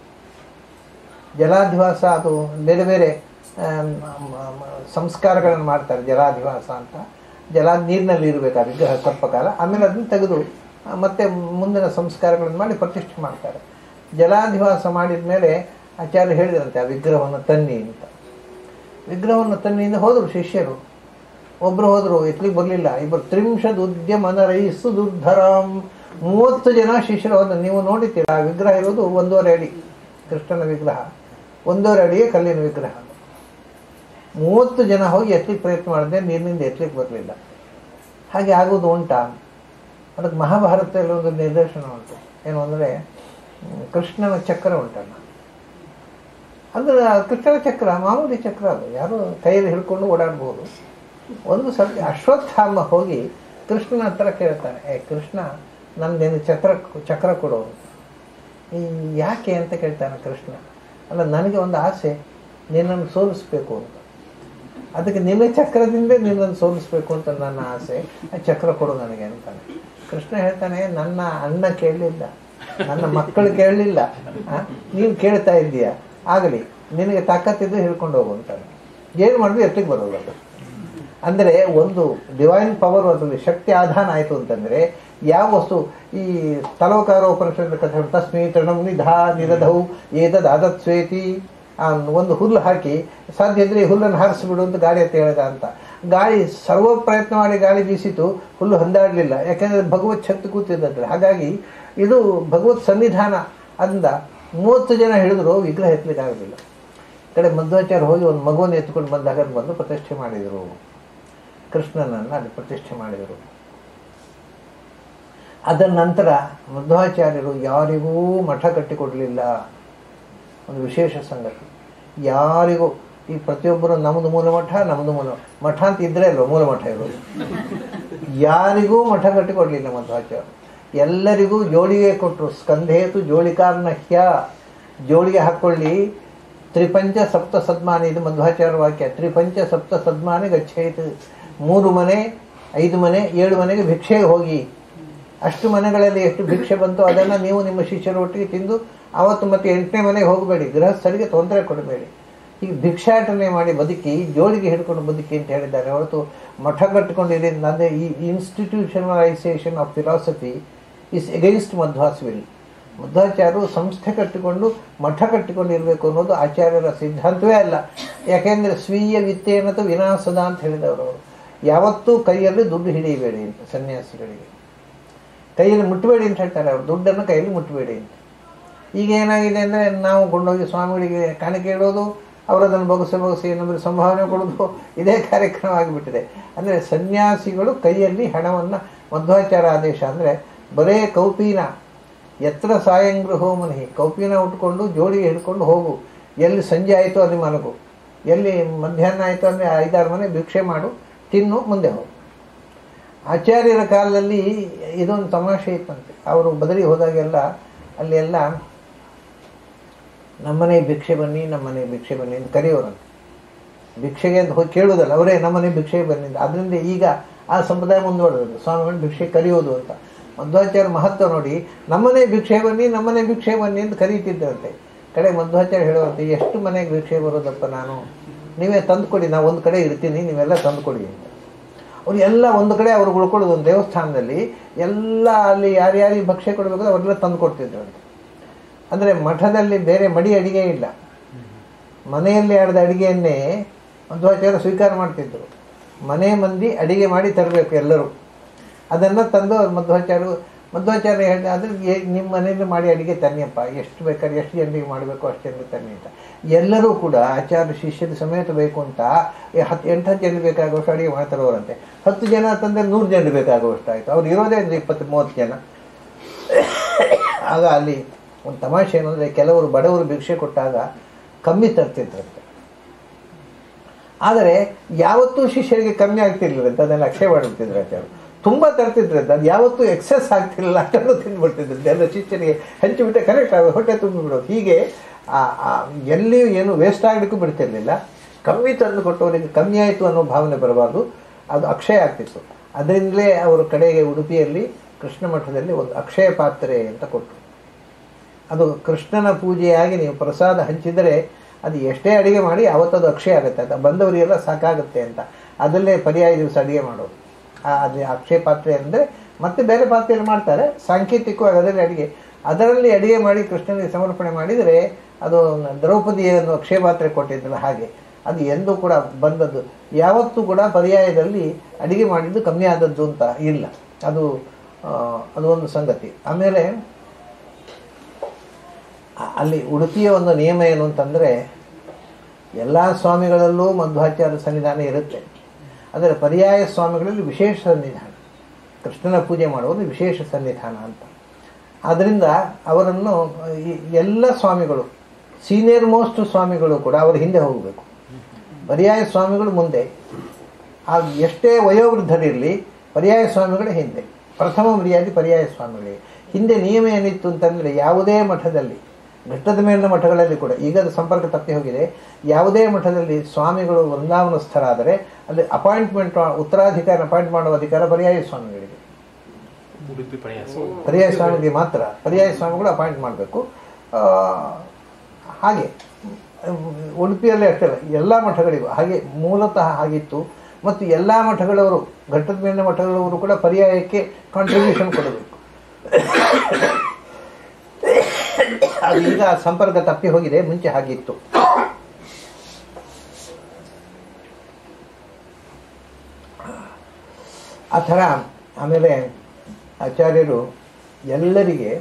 ಜಲಾಧಿವಾಸ ಅದು ಬೇರೆ ಬೇರೆ ಆಮ್, ಮ- ಮ- ಸಂಸ್ಕಾರಗಳನ್ನು ಮಾಡ್ತಾರೆ ಜಲಾಧಿವಾಸ ಅಂತ ಜಲ ನೀರಿನಲ್ಲಿ ಇರಬೇಕು ಆ ವಿಗ್ರಹ ಸ್ವಲ್ಪ ಕಾಲ ಆಮೇಲೆ ಅದನ್ನು ತೆಗೆದು ಆ, ಮತ್ತೆ ಮುಂದಿನ ಸಂಸ್ಕಾರಗಳನ್ನು ಮಾಡಿ ಪ್ರತಿಷ್ಠೆ ಮಾಡ್ತಾರೆ ಜಲಾಧಿವಾಸ ಮಾಡಿದ ಮೇಲೆ ಆಚಾರ್ಯ ಹೇಳಿದ್ರಂತೆ ಆ ವಿಗ್ರಹವನ್ನು ತನ್ನಿ ಅಂತ ವಿಗ್ರಹವನ್ನು ತನ್ನಿಯಿಂದ ಹೋದರು ಶಿಷ್ಯರು ಒಬ್ರು ಹೋದ್ರು ಎತ್ಲಿಕ್ಕೆ ಬರಲಿಲ್ಲ ಇಬ್ಬರು ತ್ರಿಂಶದ್ ಉದ್ಯಮನ ರೈಸು ದುರ್ಧರಾಂ ಮೂವತ್ತು ಜನ ಶಿಷ್ಯರು ಹೋದ್ರು ನೀವು ನೋಡಿದ್ದೀರಾ ಆ ವಿಗ್ರಹ ಇರೋದು ಒಂದೂವರೆ ಅಡಿ ಕೃಷ್ಣನ ವಿಗ್ರಹ ಒಂದೂವರೆ ಅಡಿಗೆ ಕಲ್ಲಿನ ವಿಗ್ರಹ ಮೂವತ್ತು ಜನ ಹೋಗಿ ಎತ್ತಲಿಕ್ಕೆ ಪ್ರಯತ್ನ ಮಾಡಿದೆ ನೀರಿನಿಂದ ಎತ್ತಲಿಕ್ಕೆ ಬರಲಿಲ್ಲ ಹಾಗೆ ಆಗೋದು ಉಂಟಾ ಅದಕ್ಕೆ ಮಹಾಭಾರತದಲ್ಲಿ ಒಂದು ನಿದರ್ಶನ ಉಂಟು ಏನು ಅಂದರೆ ಕೃಷ್ಣನ ಚಕ್ರ ಉಂಟಲ್ಲ ಅಂದ್ರೆ ಆ ಕೃಷ್ಣನ ಚಕ್ರ ಮಾಮೂಲಿ ಚಕ್ರ ಅದು ಯಾರು ಕೈಯಲ್ಲಿ ಹಿಡ್ಕೊಂಡು ಓಡಾಡ್ಬೋದು ಒಂದು ಸ್ವಲ್ಪ ಅಶ್ವತ್ಥಾಮ ಹೋಗಿ ಕೃಷ್ಣನ ಹತ್ರ ಕೇಳ್ತಾನೆ ಏ ಕೃಷ್ಣ ನಮ್ದೇನು ಚಕ್ರ ಚಕ್ರ ಕೊಡು ಅಂತ. ಈ ಯಾಕೆ ಅಂತ ಕೇಳ್ತಾನೆ ಕೃಷ್ಣ ಅಲ್ಲ ನನಗೆ ಒಂದು ಆಸೆ ನಿನ್ನನ್ನು ಸೋಲಿಸ್ಬೇಕು ಅಂತ ಅದಕ್ಕೆ ನಿನ್ನ ಚಕ್ರದಿಂದ ನಿನ್ನನ್ನು ಸೋಲಿಸ್ಬೇಕು ಅಂತ ನನ್ನ ಆಸೆ ಆ ಚಕ್ರ ಕೊಡು ನನಗೆ ಅಂತಾನೆ ಕೃಷ್ಣ ಹೇಳ್ತಾನೆ ನನ್ನ ಅಣ್ಣ ಕೇಳಲಿಲ್ಲ ನನ್ನ ಮಕ್ಕಳು ಕೇಳಲಿಲ್ಲ ನೀನು ಕೇಳ್ತಾ ಇದ್ದೀಯ ಆಗಲಿ ನಿನಗೆ ತಾಕತ್ತಿದ್ರೆ ಹಿಡ್ಕೊಂಡು ಹೋಗು ಅಂತಾನೆ ಏನು ಮಾಡಿದ್ರು ಎತ್ತಿಗೆ ಬರೋದು ಅದು ಅಂದರೆ ಒಂದು ಡಿವೈನ್ ಪವರ್ ಅದರಲ್ಲಿ ಶಕ್ತಿ ಆಧಾನ ಆಯಿತು ಅಂತಂದರೆ ಯಾವ ವಸ್ತು ಈ ತಲೋಕಾರ ಉಪನಿಷತ್ ಕಥೆ ಉಂಟು, ತಸ್ಮೈ ತೃಣಂ ನಿಧಾ ನಿರಧೌ ಏತದ್ ಅದತ್ ಸ್ವೇತಿ ಆ ಒಂದು ಹುಲ್ಲು ಹಾಕಿ ಸಾಧ್ಯ ಇದ್ರೆ ಈ ಹುಲ್ಲನ್ನು ಹಾರಿಸ್ಬಿಡು ಅಂತ ಗಾಳಿ ಅಂತ ಹೇಳಿದ ಅಂತ ಗಾಳಿ ಸರ್ವ ಪ್ರಯತ್ನ ಮಾಡಿ ಗಾಳಿ ಬೀಸಿತು ಹುಲ್ಲು ಹಂದಾಡಲಿಲ್ಲ ಯಾಕೆಂದರೆ ಭಗವತ್ ಶಕ್ತಿ ಕೂತಿದ್ದಂತೆ ಹಾಗಾಗಿ ಇದು ಭಗವತ್ ಸನ್ನಿಧಾನ ಅಂದ ಮೂವತ್ತು ಜನ ಹಿಡಿದ್ರು ವಿಗ್ರಹ ಎತ್ತಲಿಕ್ಕೆ ಆಗಲಿಲ್ಲ ಈ ಕಡೆ ಮಧ್ವಾಚಾರ್ಯ ಹೋಗಿ ಒಂದು ಮಗುವನ್ನು ಎತ್ಕೊಂಡು ಬಂದಾಗ ಬಂದು ಪ್ರತಿಷ್ಠೆ ಮಾಡಿದರು ಕೃಷ್ಣನನ್ನು ಅಲ್ಲಿ ಪ್ರತಿಷ್ಠೆ ಮಾಡಿದರು ಅದರ ನಂತರ ಮಧ್ವಾಚಾರ್ಯರು ಯಾರಿಗೂ ಮಠ ಕಟ್ಟಿಕೊಡಲಿಲ್ಲ ಒಂದು ವಿಶೇಷ ಸಂಗತಿ ಯಾರಿಗೂ ಈ ಪ್ರತಿಯೊಬ್ಬರು ನಮ್ಮದು ಮೂಲ ಮಠ ನಮ್ಮದು ಮೂಲ ಮಠ ಅಂತ ಇದ್ರೆ ಅಲ್ವ ಮೂಲ ಮಠ ಇರೋದು ಯಾರಿಗೂ ಮಠ ಕಟ್ಟಿಕೊಡ್ಲಿಲ್ಲ ಮಧ್ವಾಚಾರ್ಯ ಎಲ್ಲರಿಗೂ ಜೋಳಿಗೆ ಕೊಟ್ಟರು ಸ್ಕಂಧೇತು ಜೋಳಿಕಾರ್ನಹ್ಯ ಜೋಳಿಗೆ ಹಾಕ್ಕೊಳ್ಳಿ ತ್ರಿಪಂಚ ಸಪ್ತ ಸದ್ಮಾನಿ ಇದು ಮಧ್ವಾಚಾರ್ಯ ವಾಕ್ಯ ತ್ರಿಪಂಚ ಸಪ್ತ ಸದ್ಮಾನಿ ಗಚ್ಚೇತು ಮೂರು ಮನೆ ಐದು ಮನೆ ಏಳು ಮನೆಗೆ ಭಿಕ್ಷೆಗೆ ಹೋಗಿ ಅಷ್ಟು ಮನೆಗಳಲ್ಲಿ ಎಷ್ಟು ಭಿಕ್ಷೆ ಬಂತು ಅದನ್ನು ನೀವು ನಿಮ್ಮ ಶಿಷ್ಯರ ಒಟ್ಟಿಗೆ ತಿಂದು ಆವತ್ತು ಮತ್ತೆ ಎಂಟನೇ ಮನೆಗೆ ಹೋಗಬೇಡಿ ಗೃಹಸ್ಥರಿಗೆ ತೊಂದರೆ ಕೊಡಬೇಡಿ ಈಗ ಭಿಕ್ಷಾಟನೆ ಮಾಡಿ ಬದುಕಿ ಜೋಳಿಗೆ ಹಿಡ್ಕೊಂಡು ಬದುಕಿ ಅಂತ ಹೇಳಿದ್ದಾರೆ ಹೊರತು ಮಠ ಕಟ್ಟಿಕೊಂಡಿರಿ ಅಂದರೆ ಈ institutionalisation of philosophy is against Madhva's will ಮಧ್ವಾಚಾರ್ಯರು ಸಂಸ್ಥೆ ಕಟ್ಟಿಕೊಂಡು ಮಠ ಕಟ್ಟಿಕೊಂಡಿರಬೇಕು ಅನ್ನೋದು ಆಚಾರ್ಯರ ಸಿದ್ಧಾಂತವೇ ಅಲ್ಲ ಯಾಕೆಂದರೆ ಸ್ವೀಯ ವಿತ್ತೇನತು ವಿನಾಶದ ಅಂತ ಹೇಳಿದವರು ಅವರು ಯಾವತ್ತೂ ಕೈಯಲ್ಲಿ ದುಡ್ಡು ಹಿಡಿಯಬೇಡಿ ಅಂತ ಸನ್ಯಾಸಿಗಳಿಗೆ ಕೈಯಲ್ಲಿ ಮುಟ್ಟಬೇಡಿ ಅಂತ ಹೇಳ್ತಾರೆ ಅವರು ದುಡ್ಡನ್ನು ಕೈಯಲ್ಲಿ ಮುಟ್ಟಬೇಡಿ ಅಂತ ಈಗ ಏನಾಗಿದೆ ಅಂದರೆ ನಾವು ಕೊಂಡೋಗಿ ಸ್ವಾಮಿಗಳಿಗೆ ಕಾಣಿಕೆ ಇಡೋದು ಅವರು ಅದನ್ನು ಬೊಗಸೆ ಬೊಗಸೆ ನಮಗೆ ಸಂಭಾವನೆ ಕೊಡೋದು ಇದೇ ಕಾರ್ಯಕ್ರಮ ಆಗಿಬಿಟ್ಟಿದೆ ಅಂದರೆ ಸನ್ಯಾಸಿಗಳು ಕೈಯಲ್ಲಿ ಹಣವನ್ನು ಮಧ್ವಾಚಾರ ಆದೇಶ ಅಂದರೆ ಬರೇ ಕೌಪೀನ ಎತ್ತರ ಸಾಯಂಗೃಹೋ ಮನಿ ಕೌಪೀನ ಉಟ್ಕೊಂಡು ಜೋಡಿಗೆ ಹಿಡ್ಕೊಂಡು ಹೋಗು ಎಲ್ಲಿ ಸಂಜೆ ಆಯಿತು ಅಲ್ಲಿ ಮಲಗು ಎಲ್ಲಿ ಮಧ್ಯಾಹ್ನ ಆಯಿತು ಅಂದರೆ ಐದಾರು ಮನೆ ಭಿಕ್ಷೆ ಮಾಡು ತಿನ್ನು ಮುಂದೆ ಹೋಗು ಆಚಾರ್ಯರ ಕಾಲದಲ್ಲಿ ಇದೊಂದು ತಮಾಷೆ ಇತ್ತಂತೆ ಅವರು ಬದಲಿ ಹೋದಾಗೆಲ್ಲ ಅಲ್ಲಿ ಎಲ್ಲ ನಮ್ಮನೆ ಭಿಕ್ಷೆ ಬನ್ನಿ ನಮ್ಮನೆ ಭಿಕ್ಷೆ ಬನ್ನಿ ಅಂತ ಕರೆಯೋರಂತೆ ಭಿಕ್ಷೆಗೆ ಅಂತ ಹೋಗಿ ಕೇಳೋದಲ್ಲ ಅವರೇ ನಮ್ಮನೆ ಭಿಕ್ಷೆಗೆ ಬನ್ನಿ ಅಂತ ಅದರಿಂದ ಈಗ ಆ ಸಂಪ್ರದಾಯ ಮುಂದುವರೆದು ಸ್ವಾಮಿಗಳು ಭಿಕ್ಷೆ ಕರೆಯೋದು ಅಂತ ಮಧ್ವಾಚಾರ್ಯ ಮಹತ್ವ ನೋಡಿ ನಮ್ಮನೆ ಭಿಕ್ಷೆ ಬನ್ನಿ ನಮ್ಮನೆ ಭಿಕ್ಷೆ ಬನ್ನಿ ಅಂತ ಕರೀತಿದ್ದಂತೆ ಕಡೆ ಮಧ್ವಾಚಾರ್ಯ ಹೇಳುವಂತೆ ಎಷ್ಟು ಮನೆಗೆ ಭಿಕ್ಷೆ ಬರೋದಪ್ಪ ನಾನು ನೀವೇ ತಂದುಕೊಡಿ ನಾವು ಒಂದು ಕಡೆ ಇರ್ತೀನಿ ನೀವೆಲ್ಲ ತಂದುಕೊಡಿ ಅಂತ ಅವ್ರು ಎಲ್ಲ ಒಂದು ಕಡೆ ಅವ್ರು ಉಳ್ಕೊಳ್ಳೋದು ಒಂದು ದೇವಸ್ಥಾನದಲ್ಲಿ ಎಲ್ಲ ಅಲ್ಲಿ ಯಾರ್ಯಾರಿಗೆ ಭಕ್ಷ್ಯ ಕೊಡಬೇಕು ಅವರೆಲ್ಲ ತಂದು ಕೊಡ್ತಿದ್ರಂತೆ ಅಂದರೆ ಮಠದಲ್ಲಿ ಬೇರೆ ಮಡಿ ಅಡಿಗೆ ಇಲ್ಲ ಮನೆಯಲ್ಲಿ ಆಡಿದ ಅಡಿಗೆಯನ್ನೇ ಮಧ್ವಾಚಾರ್ಯ ಸ್ವೀಕಾರ ಮಾಡ್ತಿದ್ರು ಮನೆ ಮಂದಿ ಅಡಿಗೆ ಮಾಡಿ ತರಬೇಕು ಎಲ್ಲರೂ ಅದನ್ನು ತಂದು ಅವ್ರು ಮಧ್ವಾಚಾರ್ಯ ಮಧ್ವಾಚಾರ್ಯ ಹೇಳಿದ ಆದರೆ ನಿಮ್ಮ ಮನೆಯಲ್ಲಿ ಮಾಡಿ ಅಡಿಗೆ ತನ್ನಿಯಪ್ಪ ಎಷ್ಟು ಬೇಕಾದ್ರೆ ಎಷ್ಟು ಜನರಿಗೆ ಮಾಡಬೇಕು ಅಷ್ಟು ಜನರಿಗೆ ತನ್ನಿ ಅಂತ ಎಲ್ಲರೂ ಕೂಡ ಆಚಾರ್ಯ ಶಿಷ್ಯದ ಸಮೇತ ಬೇಕು ಅಂತ ಈ ಹತ್ತು ಎಂಟು ಹತ್ತು ಜನ ಬೇಕಾಗುವಷ್ಟು ಅಡಿಗೆ ಮಾಡ್ತಾರವರಂತೆ ಹತ್ತು ಜನ ತಂದರೆ ನೂರು ಜನ ಬೇಕಾಗುವಷ್ಟು ಆಯಿತು ಅವ್ರು ಇರೋದೇ ಒಂದು ಇಪ್ಪತ್ತು ಮೂವತ್ತು ಜನ ಆಗ ಅಲ್ಲಿ ಒಂದು ತಮಾಷೆ ಏನಂದರೆ ಕೆಲವರು ಬಡವರು ಭಿಕ್ಷೆ ಕೊಟ್ಟಾಗ ಕಮ್ಮಿ ತರ್ತಿದ್ರಂತೆ ಆದರೆ ಯಾವತ್ತೂ ಶಿಷ್ಯರಿಗೆ ಕಮ್ಮಿ ಆಗ್ತಿರ್ಲಿಲ್ಲಂತೆ ಅದನ್ನು ಅಕ್ಷಯ ಮಾಡಿಬಿಡ್ತಿದ್ರು ಆಚಾರ್ಯ ತುಂಬ ತರ್ತಿದ್ರಂತೆ ಅದು ಯಾವತ್ತೂ ಎಕ್ಸೆಸ್ ಆಗ್ತಿರಲಿಲ್ಲ ಅಷ್ಟನ್ನು ತಿಂದ್ಬಿಡ್ತಿದ್ರು ಎಲ್ಲ ಶಿಷ್ಯರಿಗೆ ಹಂಚಿಬಿಟ್ಟೆ ಕರೆಕ್ಟ್ ಆಗ ಹೊಟ್ಟೆ ತುಂಬಿಬಿಡೋದು ಹೀಗೆ ಆ- ಆ ಎಲ್ಲಿಯೂ ಏನು ವೇಸ್ಟ್ ಆಗಲಿಕ್ಕೂ ಬಿಡ್ತಿರ್ಲಿಲ್ಲ ಕಮ್ಮಿ ತಂದು ಕೊಟ್ಟವರಿಗೆ ಕಮ್ಮಿ ಆಯಿತು ಅನ್ನೋ ಭಾವನೆ ಬರಬಾರ್ದು ಅದು ಅಕ್ಷಯ ಆಗ್ತಿತ್ತು ಅದರಿಂದಲೇ ಅವರು ಕಡೆಗೆ ಉಡುಪಿಯಲ್ಲಿ ಕೃಷ್ಣ ಮಠದಲ್ಲಿ ಒಂದು ಅಕ್ಷಯ ಪಾತ್ರೆ ಅಂತ ಕೊಟ್ಟರು ಅದು ಕೃಷ್ಣನ ಪೂಜೆಯಾಗಿ ನೀವು ಪ್ರಸಾದ ಹಂಚಿದರೆ ಅದು ಎಷ್ಟೇ ಅಡಿಗೆ ಮಾಡಿ ಅವತ್ತದು ಅಕ್ಷಯ ಆಗುತ್ತೆ ಅದು ಬಂದವರಿಗೆಲ್ಲ ಸಾಕಾಗುತ್ತೆ ಅಂತ ಅದರಲ್ಲೇ ಪರ್ಯಾಯ ದಿವಸ ಅಡಿಗೆ ಮಾಡೋದು ಆ ಅದು ಅಕ್ಷಯ ಪಾತ್ರೆ ಅಂದರೆ ಮತ್ತೆ ಬೇರೆ ಪಾತ್ರೆಯಲ್ಲಿ ಮಾಡ್ತಾರೆ ಸಾಂಕೇತಿಕವಾಗಿ ಅದರಲ್ಲಿ ಅಡಿಗೆ ಅದರಲ್ಲಿ ಅಡಿಗೆ ಮಾಡಿ ಕೃಷ್ಣನಿಗೆ ಸಮರ್ಪಣೆ ಮಾಡಿದರೆ ಅದು ದ್ರೌಪದಿಯನ್ನು ಅಕ್ಷಯ ಪಾತ್ರೆ ಕೊಟ್ಟಿದ್ದಲ್ಲ ಹಾಗೆ ಅದು ಎಂದೂ ಕೂಡ ಬಂದದ್ದು ಯಾವತ್ತೂ ಕೂಡ ಪರ್ಯಾಯದಲ್ಲಿ ಅಡಿಗೆ ಮಾಡಿದ್ದು ಕಮ್ಮಿ ಆದದ್ದು ಅಂತ ಇಲ್ಲ ಅದು ಆ, ಅದು ಒಂದು ಸಂಗತಿ ಆಮೇಲೆ ಅ- ಅಲ್ಲಿ ಉಡುಪಿಯ ಒಂದು ನಿಯಮ ಏನು ಅಂತಂದರೆ ಎಲ್ಲ ಸ್ವಾಮಿಗಳಲ್ಲೂ ಮಧ್ವಾಚಾರ್ಯ ಸನ್ನಿಧಾನ ಇರುತ್ತೆ ಆದರೆ ಪರ್ಯಾಯ ಸ್ವಾಮಿಗಳಲ್ಲಿ ವಿಶೇಷ ಸನ್ನಿಧಾನ ಕೃಷ್ಣನ ಪೂಜೆ ಮಾಡುವುದು ವಿಶೇಷ ಸನ್ನಿಧಾನ ಅಂತ ಆದ್ದರಿಂದ ಅವರನ್ನು ಈ ಎಲ್ಲ ಸ್ವಾಮಿಗಳು ಸೀನಿಯರ್ ಮೋಸ್ಟ್ ಸ್ವಾಮಿಗಳು ಕೂಡ ಅವರ ಹಿಂದೆ ಹೋಗಬೇಕು ಪರ್ಯಾಯ ಸ್ವಾಮಿಗಳು ಮುಂದೆ ಆ ಎಷ್ಟೇ ವಯೋವೃದ್ಧರಿರಲಿ ಪರ್ಯಾಯ ಸ್ವಾಮಿಗಳ ಹಿಂದೆ ಪ್ರಥಮ ಮರ್ಯಾದೆ ಪರ್ಯಾಯ ಸ್ವಾಮಿಗಳಿಗೆ ಹಿಂದೆ ನಿಯಮ ಏನಿತ್ತು ಅಂತಂದರೆ ಯಾವುದೇ ಮಠದಲ್ಲಿ ಘಟ್ಟದ ಮೇಲಿನ ಮಠಗಳಲ್ಲಿ ಕೂಡ ಈಗ ಅದು ಸಂಪರ್ಕ ತಪ್ಪಿ ಹೋಗಿದೆ ಯಾವುದೇ ಮಠದಲ್ಲಿ ಸ್ವಾಮಿಗಳು ವೃಂದಾವನಸ್ಥರಾದರೆ ಅಲ್ಲಿ ಅಪಾಯಿಂಟ್ಮೆಂಟ್ ಉತ್ತರಾಧಿಕಾರ ಅಪಾಯಿಂಟ್ ಮಾಡುವ ಅಧಿಕಾರ ಪರ್ಯಾಯ ಸ್ವಾಮಿಗಳಿಗೆ ಉಡುಪಿ ಪ್ರಯಾಸ ಪರ್ಯಾಯ ಸ್ವಾಮಿಗೆ ಮಾತ್ರ ಪರ್ಯಾಯ ಸ್ವಾಮಿಗಳು ಅಪಾಯಿಂಟ್ ಮಾಡಬೇಕು ಹಾಗೆ ಉಮ್, ಉಡುಪಿಯಲ್ಲೇ ಅಷ್ಟೇ ಅಲ್ಲ ಎಲ್ಲ ಮಠಗಳಿಗೂ ಹಾಗೆ ಮೂಲತಃ ಹಾಗಿತ್ತು ಮತ್ತು ಎಲ್ಲ ಮಠಗಳವರು ಘಟ್ಟದ ಮೇಲಿನ ಮಠಗಳವರು ಕೂಡ ಪರ್ಯಾಯಕ್ಕೆ ಕಾಂಟ್ರಿಬ್ಯೂಷನ್ ಕೊಡಬೇಕು ಅದು ಈಗ ಸಂಪರ್ಕ ತಪ್ಪಿ ಹೋಗಿದೆ ಮುಂಚೆ ಹಾಗಿತ್ತು ಆ ಥರ ಆಮೇಲೆ ಆಚಾರ್ಯರು ಎಲ್ಲರಿಗೆ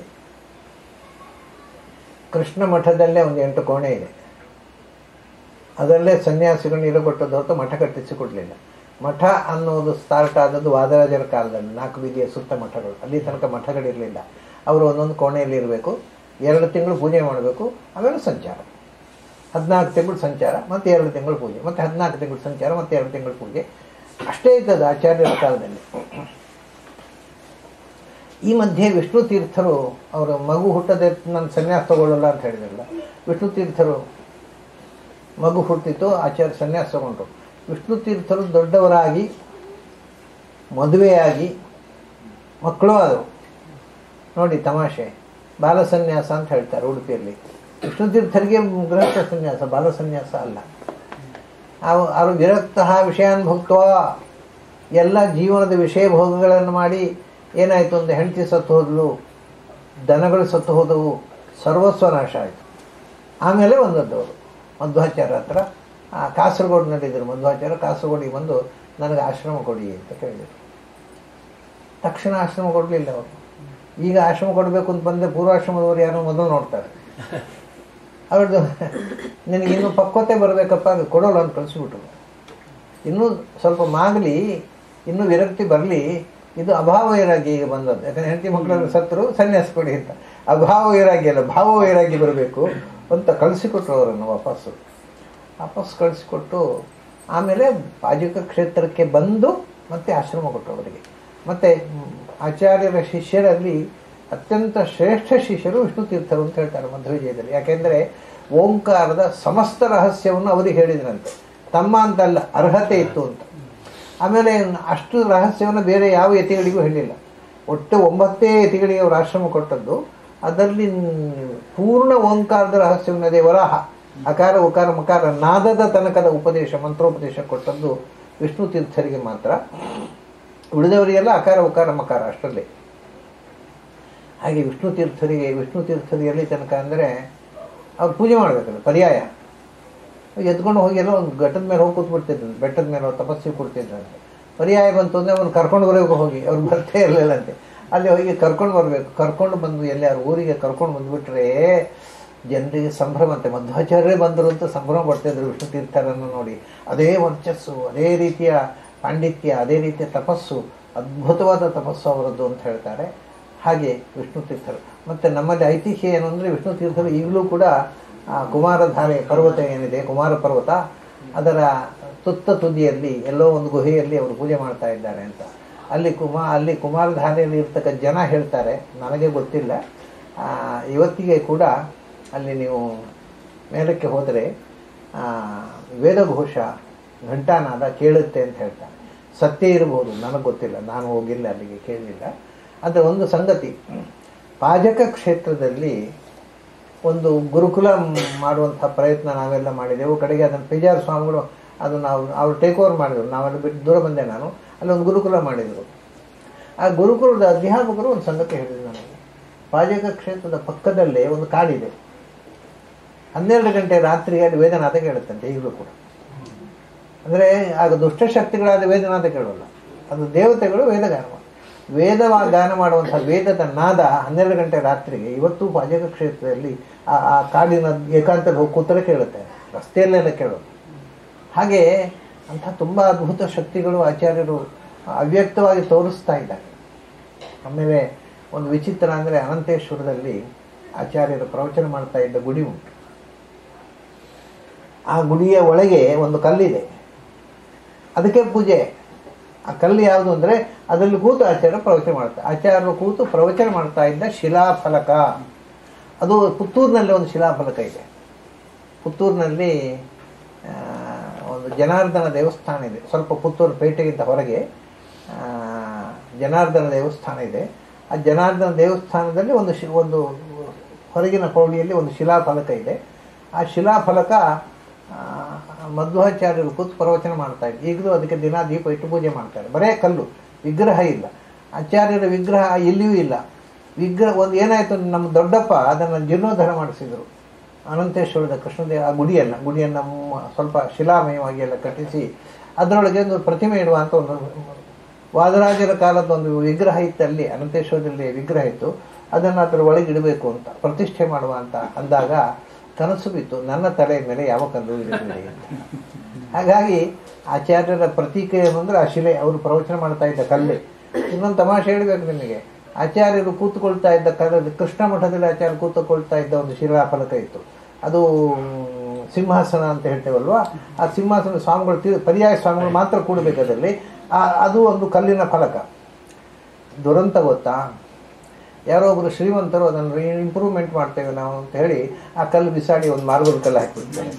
ಕೃಷ್ಣ ಮಠದಲ್ಲೇ ಒಂದು ಎಂಟು ಕೋಣೆ ಇದೆ ಅದರಲ್ಲೇ ಸನ್ಯಾಸಿಗಳನ್ನ ಇರಗೊಟ್ಟದ್ದು ಹೊರತು ಮಠ ಕಟ್ಟಿಸಿಕೊಡ್ಲಿಲ್ಲ ಮಠ ಅನ್ನೋದು ಸ್ಟಾರ್ಟ್ ಆದದ್ದು ವಾದರಾಜರ ಕಾಲದಲ್ಲಿ ನಾಲ್ಕು ಬೀದಿಯ ಸುತ್ತ ಮಠಗಳು ಅಲ್ಲಿ ತನಕ ಮಠಗಳಿರಲಿಲ್ಲ ಅವರು ಒಂದೊಂದು ಕೋಣೆಯಲ್ಲಿ ಇರಬೇಕು ಎರಡು ತಿಂಗಳು ಪೂಜೆ ಮಾಡಬೇಕು ಆಮೇಲೆ ಸಂಚಾರ ಹದಿನಾಲ್ಕು ತಿಂಗಳು ಸಂಚಾರ ಮತ್ತು ಎರಡು ತಿಂಗಳು ಪೂಜೆ ಮತ್ತು ಹದಿನಾಲ್ಕು ತಿಂಗಳು ಸಂಚಾರ ಮತ್ತು ಎರಡು ತಿಂಗಳು ಪೂಜೆ ಅಷ್ಟೇ ಇದ್ದದ್ದು ಆಚಾರ್ಯರ ಕಾಲದಲ್ಲಿ ಈ ಮಧ್ಯೆ ವಿಷ್ಣು ತೀರ್ಥರು ಅವರ ಮಗು ಹುಟ್ಟದೆ ನಾನು ಸನ್ಯಾಸ ತಗೊಳ್ಳಲ್ಲ ಅಂತ ಹೇಳಿದ್ರಲ್ಲ ವಿಷ್ಣು ತೀರ್ಥರು ಮಗು ಹುಟ್ಟಿತು ಆಚಾರ್ಯ ಸನ್ಯಾಸ ತಗೊಂಡ್ರು ವಿಷ್ಣು ತೀರ್ಥರು ದೊಡ್ಡವರಾಗಿ ಮದುವೆಯಾಗಿ ಮಕ್ಕಳು ಆದರು ನೋಡಿ ತಮಾಷೆ ಬಾಲಸನ್ಯಾಸ ಅಂತ ಹೇಳ್ತಾರೆ ಉಡುಪಿಯಲ್ಲಿ ವಿಷ್ಣು ತೀರ್ಥರಿಗೆ ಗೃಹಸ್ಥ ಸನ್ಯಾಸ ಬಾಲಸನ್ಯಾಸ ಅಲ್ಲ ಅವು ಅವರು ವಿರಕ್ತ ವಿಷಯಾನ್ ಭುಕ್ತ್ವ ಎಲ್ಲ ಜೀವನದ ವಿಷಯ ಭೋಗಗಳನ್ನು ಮಾಡಿ ಏನಾಯಿತು ಒಂದು ಹೆಂಡತಿ ಸತ್ತು ಹೋದ್ಲು ದನಗಳು ಸತ್ತು ಹೋದವು ಸರ್ವಸ್ವ ನಾಶ ಆಯಿತು ಆಮೇಲೆ ಬಂದದ್ದವರು ಮಧ್ವಾಚಾರ್ಯ ಹತ್ರ ಆ ಕಾಸರಗೋಡಿನಲ್ಲಿದ್ದರು ಮಧ್ವಾಚಾರ್ಯ ಕಾಸರಗೋಡಿಗೆ ಬಂದು ನನಗೆ ಆಶ್ರಮ ಕೊಡಿ ಅಂತ ಕೇಳಿದರು ತಕ್ಷಣ ಆಶ್ರಮ ಕೊಡಲಿಲ್ಲ ಅವರು ಈಗ ಆಶ್ರಮ ಕೊಡಬೇಕು ಅಂತ ಬಂದರೆ ಪೂರ್ವಾಶ್ರಮದವರು ಯಾರೋ ಮೊದಲು ನೋಡ್ತಾರೆ ಅವ್ರದ್ದು ನಿನಗೆ ಇನ್ನೂ ಪಕ್ವತೆ ಬರಬೇಕಪ್ಪ ಅದು ಕೊಡೋಲ್ಲ ಅಂತ ಕಳಿಸ್ಬಿಟ್ರು ಇನ್ನೂ ಸ್ವಲ್ಪ ಮಾಗಲಿ ಇನ್ನೂ ವಿರಕ್ತಿ ಬರಲಿ ಇದು ಅಭಾವ ವೈರಾಗ್ಯ ಈಗ ಬಂದದ್ದು ಯಾಕಂದ್ರೆ ಹೆಂಡತಿ ಮಕ್ಕಳನ್ನು ಸತ್ತರು ಸನ್ಯಾಸ ಕೊಡಿ ಅಂತ ಅಭಾವ ವೈರಾಗ್ಯ ಅಲ್ಲ ಭಾವ ವೈರಾಗ್ಯ ಬರಬೇಕು ಅಂತ ಕಳಿಸಿಕೊಟ್ರು ಅವರನ್ನು ವಾಪಸ್ಸು ವಾಪಸ್ ಕಳಿಸಿಕೊಟ್ಟು ಆಮೇಲೆ ಪಾಜಕ ಕ್ಷೇತ್ರಕ್ಕೆ ಬಂದು ಮತ್ತೆ ಆಶ್ರಮ ಕೊಟ್ಟರು ಅವರಿಗೆ ಮತ್ತು ಆಚಾರ್ಯರ ಶಿಷ್ಯರಲ್ಲಿ ಅತ್ಯಂತ ಶ್ರೇಷ್ಠ ಶಿಷ್ಯರು ವಿಷ್ಣು ತೀರ್ಥರು ಅಂತ ಹೇಳ್ತಾರೆ ಮಧ್ವವಿಜಯದಲ್ಲಿ ಯಾಕೆಂದರೆ ಓಂಕಾರದ ಸಮಸ್ತ ರಹಸ್ಯವನ್ನು ಅವರಿಗೆ ಹೇಳಿದ್ರಂತೆ ತಮ್ಮ ಅಂತಲ್ಲ ಅರ್ಹತೆ ಇತ್ತು ಅಂತ ಆಮೇಲೆ ಅಷ್ಟು ರಹಸ್ಯವನ್ನು ಬೇರೆ ಯಾವ ಯತಿಗಳಿಗೂ ಹೇಳಿಲ್ಲ ಒಟ್ಟು ಒಂಬತ್ತೇ ಯತಿಗಳಿಗೆ ಅವರು ಆಶ್ರಮ ಕೊಟ್ಟದ್ದು ಅದರಲ್ಲಿ ಪೂರ್ಣ ಓಂಕಾರದ ರಹಸ್ಯವನ್ನು ಅದೇ ವರಾಹ ಅಕಾರ ಉಕಾರ ಮಕಾರ ನಾದದ ತನಕದ ಉಪದೇಶ ಮಂತ್ರೋಪದೇಶ ಕೊಟ್ಟದ್ದು ವಿಷ್ಣು ತೀರ್ಥರಿಗೆ ಮಾತ್ರ ಉಳಿದವರಿಗೆಲ್ಲ ಅಕಾರ ಉಕಾರ ಮಕಾರ ಅಷ್ಟರಲ್ಲಿ ಹಾಗೆ ವಿಷ್ಣು ತೀರ್ಥರಿಗೆ ವಿಷ್ಣು ತೀರ್ಥರು ಎಲ್ಲಿ ತನಕ ಅಂದರೆ ಅವ್ರು ಪೂಜೆ ಮಾಡಬೇಕಲ್ಲ ಪರ್ಯಾಯ ಎದ್ಕೊಂಡು ಹೋಗಿ ಎಲ್ಲೋ ಒಂದು ಘಟ್ಟದ ಮೇಲೆ ಹೋಗಿ ಕೂತ್ಬಿಡ್ತಿದ್ರು ಬೆಟ್ಟದ ಮೇಲೆ ಅವ್ರು ತಪಸ್ಸಿಗೆ ಕೊಡ್ತಿದ್ರಂತೆ ಪರ್ಯಾಯ ಬಂತು ಅಂದರೆ ಅವ್ನು ಕರ್ಕೊಂಡು ಬರಬೇಕು ಹೋಗಿ ಅವ್ರು ಬರ್ತೇ ಇರಲಿಲ್ಲಂತೆ ಅಲ್ಲಿ ಹೋಗಿ ಕರ್ಕೊಂಡು ಬರಬೇಕು ಕರ್ಕೊಂಡು ಬಂದು ಎಲ್ಲಿ ಅವ್ರ ಊರಿಗೆ ಕರ್ಕೊಂಡು ಬಂದುಬಿಟ್ರೆ ಜನರಿಗೆ ಸಂಭ್ರಮ ಅಂತೆ ಮಧ್ವಾಚಾರ್ಯರೇ ಬಂದರು ಅಂತ ಸಂಭ್ರಮ ಪಡ್ತಿದ್ರು ವಿಷ್ಣು ತೀರ್ಥರನ್ನು ನೋಡಿ ಅದೇ ವರ್ಚಸ್ಸು ಅದೇ ರೀತಿಯ ಪಾಂಡಿತ್ಯ ಅದೇ ರೀತಿಯ ತಪಸ್ಸು ಅದ್ಭುತವಾದ ತಪಸ್ಸು ಅವರದ್ದು ಅಂತ ಹೇಳ್ತಾರೆ ಹಾಗೆ ವಿಷ್ಣು ತೀರ್ಥರು ಮತ್ತು ನಮ್ಮಲ್ಲಿ ಐತಿಹ್ಯ ಏನು ಅಂದರೆ ವಿಷ್ಣು ತೀರ್ಥರು ಈಗಲೂ ಕೂಡ ಆ, ಕುಮಾರಧಾರೆ ಪರ್ವತ ಏನಿದೆ ಕುಮಾರ ಪರ್ವತ ಅದರ ತುತ್ತ ತುದಿಯಲ್ಲಿ ಎಲ್ಲೋ ಒಂದು ಗುಹೆಯಲ್ಲಿ ಅವರು ಪೂಜೆ ಮಾಡ್ತಾ ಇದ್ದಾರೆ ಅಂತ ಅಲ್ಲಿ ಕುಮಾ ಅಲ್ಲಿ ಕುಮಾರಧಾರೆಯಲ್ಲಿ ಇರ್ತಕ್ಕ ಜನ ಹೇಳ್ತಾರೆ ನನಗೆ ಗೊತ್ತಿಲ್ಲ ಆ, ಇವತ್ತಿಗೆ ಕೂಡ ಅಲ್ಲಿ ನೀವು ಮೇಲಕ್ಕೆ ಹೋದರೆ ಆ, ವೇದಘೋಷ ಘಂಟಾನಾದ ಕೇಳುತ್ತೆ ಅಂತ ಹೇಳ್ತಾರೆ ಸತ್ಯ ಇರಬಹುದು ನನಗೆ ಗೊತ್ತಿಲ್ಲ ನಾನು ಹೋಗಿಲ್ಲ ಅಲ್ಲಿಗೆ ಕೇಳಲಿಲ್ಲ ಆದರೆ ಒಂದು ಸಂಗತಿ ಪಾಜಕ ಕ್ಷೇತ್ರದಲ್ಲಿ ಒಂದು ಗುರುಕುಲ ಮಾಡುವಂಥ ಪ್ರಯತ್ನ ನಾವೆಲ್ಲ ಮಾಡಿದೆವು ಕಡೆಗೆ ಅದನ್ನು ಪೇಜಾರ ಸ್ವಾಮಿಗಳು ಅದು ನಾವು ಅವ್ರು ಟೇಕ್ ಓವರ್ ಮಾಡಿದ್ರು ನಾವೆಲ್ಲ ಬಿಟ್ಟು ದೂರ ಬಂದೆ ನಾನು ಅಲ್ಲಿ ಒಂದು ಗುರುಕುಲ ಮಾಡಿದರು ಆ ಗುರುಕುಲದ ಅಧ್ಯಾಪಕರು ಒಂದು ಸಂಗತಿ ಹೇಳಿದ್ರು ನನಗೆ ಪಾಜಕ ಕ್ಷೇತ್ರದ ಪಕ್ಕದಲ್ಲೇ ಒಂದು ಕಾಡಿದೆ ಹನ್ನೆರಡು ಗಂಟೆ ರಾತ್ರಿಗೆ ಅಲ್ಲಿ ವೇದನಾಥ ಕೇಳುತ್ತಂತೆ ಈಗಲೂ ಕೂಡ ಅಂದರೆ ಆಗ ದುಷ್ಟಶಕ್ತಿಗಳಾದ ವೇದನಾಥ ಕೇಳೋಲ್ಲ ಅದು ದೇವತೆಗಳು ವೇದಗಾನ ಮಾಡು- ವೇದವ ಗಾನ ಮಾಡುವಂಥ ವೇದದ ನಾದ ಹನ್ನೆರಡು ಗಂಟೆ ರಾತ್ರಿಗೆ ಇವತ್ತು ಪಾಜಕ ಕ್ಷೇತ್ರದಲ್ಲಿ ಆ ಆ ಕಾಡಿನ ಏಕಾಂತದಲ್ಲಿ ಹೋಗಿ ಕೂತರೆ ಕೇಳುತ್ತೆ ರಸ್ತೆಯಲ್ಲೆಲ್ಲ ಕೇಳೋದು ಹಾಗೆ ಅಂಥ ತುಂಬ ಅದ್ಭುತ ಶಕ್ತಿಗಳು ಆಚಾರ್ಯರು ಅವ್ಯಕ್ತವಾಗಿ ತೋರಿಸ್ತಾ ಇದ್ದಾರೆ ಆಮೇಲೆ ಒಂದು ವಿಚಿತ್ರ ಅಂದರೆ ಅನಂತೇಶ್ವರದಲ್ಲಿ ಆಚಾರ್ಯರು ಪ್ರವಚನ ಮಾಡ್ತಾ ಇದ್ದ ಗುಡಿ ಉಂಟು ಆ ಗುಡಿಯ ಒಳಗೆ ಒಂದು ಕಲ್ಲಿದೆ ಅದಕ್ಕೆ ಪೂಜೆ ಆ ಕಲ್ಲು ಯಾವುದು ಅಂದರೆ ಅದರಲ್ಲಿ ಕೂತು ಆಚಾರ್ಯ ಪ್ರವಚನ ಮಾಡ್ತಾರೆ ಆಚಾರ್ಯರು ಕೂತು ಪ್ರವಚನ ಮಾಡ್ತಾ ಇದ್ದ ಶಿಲಾಫಲಕ ಅದು ಪುತ್ತೂರಿನಲ್ಲಿ ಒಂದು ಶಿಲಾಫಲಕ ಇದೆ ಪುತ್ತೂರಿನಲ್ಲಿ ಆ, ಒಂದು ಜನಾರ್ದನ ದೇವಸ್ಥಾನ ಇದೆ ಸ್ವಲ್ಪ ಪುತ್ತೂರು ಪೇಟೆಗಿಂತ ಹೊರಗೆ ಆ, ಜನಾರ್ದನ ದೇವಸ್ಥಾನ ಇದೆ ಆ ಜನಾರ್ದನ ದೇವಸ್ಥಾನದಲ್ಲಿ ಒಂದು ಶಿ ಒಂದು ಹೊರಗಿನ ಪೌಳಿಯಲ್ಲಿ ಒಂದು ಶಿಲಾಫಲಕ ಇದೆ ಆ ಶಿಲಾಫಲಕ ಆ, ಮಧ್ವಾಚಾರ್ಯರು ಕೂತು ಪ್ರವಚನ ಮಾಡ್ತಾ ಇದ್ರು ಈಗಲೂ ಅದಕ್ಕೆ ದಿನ ದೀಪ ಇಟ್ಟು ಪೂಜೆ ಮಾಡ್ತಾರೆ ಬರೇ ಕಲ್ಲು ವಿಗ್ರಹ ಇಲ್ಲ ಆಚಾರ್ಯರ ವಿಗ್ರಹ ಇಲ್ಲಿಯೂ ಇಲ್ಲ ವಿಗ್ರಹ ಒಂದು ಏನಾಯಿತು ನಮ್ಮ ದೊಡ್ಡಪ್ಪ ಅದನ್ನು ಜೀರ್ಣೋದ್ಧಾರ ಮಾಡಿಸಿದರು ಅನಂತೇಶ್ವರದ ಕೃಷ್ಣದೇವ ಆ ಗುಡಿಯನ್ನು ಗುಡಿಯನ್ನು ಮ- ಸ್ವಲ್ಪ ಶಿಲಾಮಯವಾಗಿ ಎಲ್ಲ ಕಟ್ಟಿಸಿ ಅದರೊಳಗೆ ಒಂದು ಪ್ರತಿಮೆ ಇಡುವ ಅಂತ ಒಂದು ವಾದರಾಜರ ಕಾಲದ ಒಂದು ವಿಗ್ರಹ ಇತ್ತು ಅಲ್ಲಿ ಅನಂತೇಶ್ವರದಲ್ಲಿ ವಿಗ್ರಹ ಇತ್ತು ಅದನ್ನು ಅದರ ಒಳಗೆ ಇಡಬೇಕು ಅಂತ ಪ್ರತಿಷ್ಠೆ ಮಾಡುವ ಅಂತ ಅಂದಾಗ ಕನಸು ಬಿತ್ತು ನನ್ನ ತಲೆಯ ಮೇಲೆ ಯಾವ ಕಲ್ಲು ಇರಲಿಲ್ಲ ಅಂತ ಹಾಗಾಗಿ ಆಚಾರ್ಯರ ಪ್ರತೀಕ ಏನು ಅಂದರೆ ಆ ಶಿಲೆ ಅವರು ಪ್ರವಚನ ಮಾಡ್ತಾ ಇದ್ದ ಕಲ್ಲೆ ಇನ್ನೊಂದು ತಮಾಷೆ ಹೇಳಬೇಕು ನಿಮಗೆ ಆಚಾರ್ಯರು ಕೂತ್ಕೊಳ್ತಾ ಇದ್ದ ಕಲ್ಲ ಕೃಷ್ಣ ಮಠದಲ್ಲಿ ಆಚಾರ್ಯ ಕೂತುಕೊಳ್ತಾ ಇದ್ದ ಒಂದು ಶಿಲಾಫಲಕ ಇತ್ತು ಅದು ಸಿಂಹಾಸನ ಅಂತ ಹೇಳ್ತೇವಲ್ವಾ ಆ ಸಿಂಹಾಸನ ಸ್ವಾಮಿಗಳು ತಿ ಪರ್ಯಾಯ ಸ್ವಾಮಿಗಳು ಮಾತ್ರ ಕೂಡಬೇಕು ಅದರಲ್ಲಿ ಆ- ಅದು ಒಂದು ಕಲ್ಲಿನ ಫಲಕ ದುರಂತ ಗೊತ್ತಾ ಯಾರೋ ಒಬ್ಬರು ಶ್ರೀಮಂತರು ಅದನ್ನು ಇಂಪ್ರೂವ್ಮೆಂಟ್ ಮಾಡ್ತೇವೆ ನಾವು ಅಂತ ಹೇಳಿ ಆ ಕಲ್ಲು ಬಿಸಾಡಿ ಒಂದು ಮಾರ್ಗದ ಕಲ್ಲು ಹಾಕಿಬಿಡ್ತಾರೆ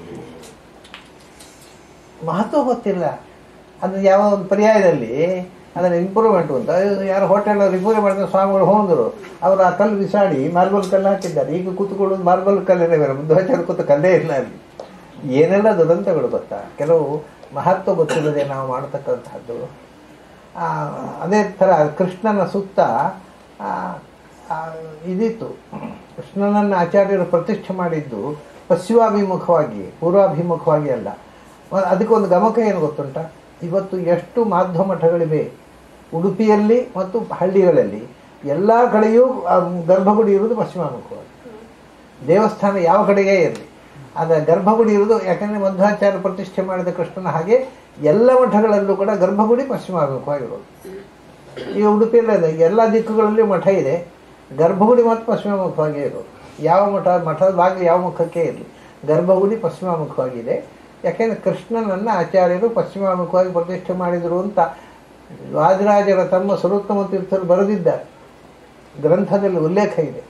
ಮಹತ್ವ ಗೊತ್ತಿಲ್ಲ ಅದು ಯಾವ ಒಂದು ಪರ್ಯಾಯದಲ್ಲಿ ಅದನ್ನು ಇಂಪ್ರೂವ್ಮೆಂಟ್ ಅಂತ ಅದು ಯಾರು ಹೋಟೆಲ್ ರಿಪೇರಿ ಮಾಡಿದ ಸ್ವಾಮಿಗಳು ಹೋದರು ಅವರು ಆ ಕಲ್ಲು ಬಿಸಾಡಿ ಮಾರ್ಬಲ್ ಕಲ್ಲು ಹಾಕಿದ್ದಾರೆ ಈಗ ಕೂತ್ಕೊಳ್ಳೋದು ಮಾರ್ಬಲ್ ಕಲ್ಲೇ ಬೇರೆ ಧ್ವಜರು ಕೂತು ಕಲ್ಲೇ ಇಲ್ಲ ಅಲ್ಲಿ ಏನೆಲ್ಲ ದುರಂತಗಳು ಗೊತ್ತಾ ಕೆಲವು ಮಹತ್ವ ಗೊತ್ತಿಲ್ಲದೆ ನಾವು ಮಾಡತಕ್ಕಂಥದ್ದು ಆ, ಅದೇ ಥರ ಕೃಷ್ಣನ ಸುತ್ತ ಆ, ಆ, ಇದಿತ್ತು ಕೃಷ್ಣನನ್ನು ಆಚಾರ್ಯರು ಪ್ರತಿಷ್ಠೆ ಮಾಡಿದ್ದು ಪಶ್ಚಿಮಾಭಿಮುಖವಾಗಿ ಪೂರ್ವಾಭಿಮುಖವಾಗಿ ಅಲ್ಲ ಮ- ಅದಕ್ಕೊಂದು ಗಮಕ ಏನು ಗೊತ್ತುಂಟ ಇವತ್ತು ಎಷ್ಟು ಮಾಧ್ವ ಮಠಗಳಿವೆ ಉಡುಪಿಯಲ್ಲಿ ಮತ್ತು ಹಳ್ಳಿಗಳಲ್ಲಿ ಎಲ್ಲ ಕಡೆಯೂ ಆ ಗರ್ಭಗುಡಿ ಇರುವುದು ಪಶ್ಚಿಮಾಭಿಮುಖವಾಗಿ ದೇವಸ್ಥಾನ ಯಾವ ಕಡೆಗೆ ಇರಲಿ ಅದ ಗರ್ಭಗುಡಿ ಇರುವುದು ಯಾಕಂದರೆ ಮಧ್ವಾಚಾರ್ಯ ಪ್ರತಿಷ್ಠೆ ಮಾಡಿದ ಕೃಷ್ಣನ ಹಾಗೆ ಎಲ್ಲ ಮಠಗಳಲ್ಲೂ ಕೂಡ ಗರ್ಭಗುಡಿ ಪಶ್ಚಿಮಾಭಿಮುಖವಾಗಿರೋದು ಈಗ ಉಡುಪಿಯಲ್ಲೇ ಇದೆ ಎಲ್ಲ ದಿಕ್ಕುಗಳಲ್ಲಿ ಮಠ ಇದೆ ಗರ್ಭಗುಡಿ ಮತ್ತು ಪಶ್ಚಿಮಾಮುಖವಾಗಿ ಇರೋದು ಯಾವ ಮಠ ಮಠದ ಬಾಗಿಲು ಯಾವ ಮುಖಕ್ಕೆ ಇರಲಿ ಗರ್ಭಗುಡಿ ಪಶ್ಚಿಮಾಮುಖವಾಗಿದೆ ಯಾಕೆಂದರೆ ಕೃಷ್ಣನನ್ನು ಆಚಾರ್ಯರು ಪಶ್ಚಿಮಾಮುಖವಾಗಿ ಪ್ರತಿಷ್ಠೆ ಮಾಡಿದರು ಅಂತ ವಾದಿರಾಜರ ತಮ್ಮ ಸರ್ವೋತ್ತಮ ತೀರ್ಥರು ಬರೆದಿದ್ದಾರೆ ಗ್ರಂಥದಲ್ಲಿ ಉಲ್ಲೇಖ ಇದೆ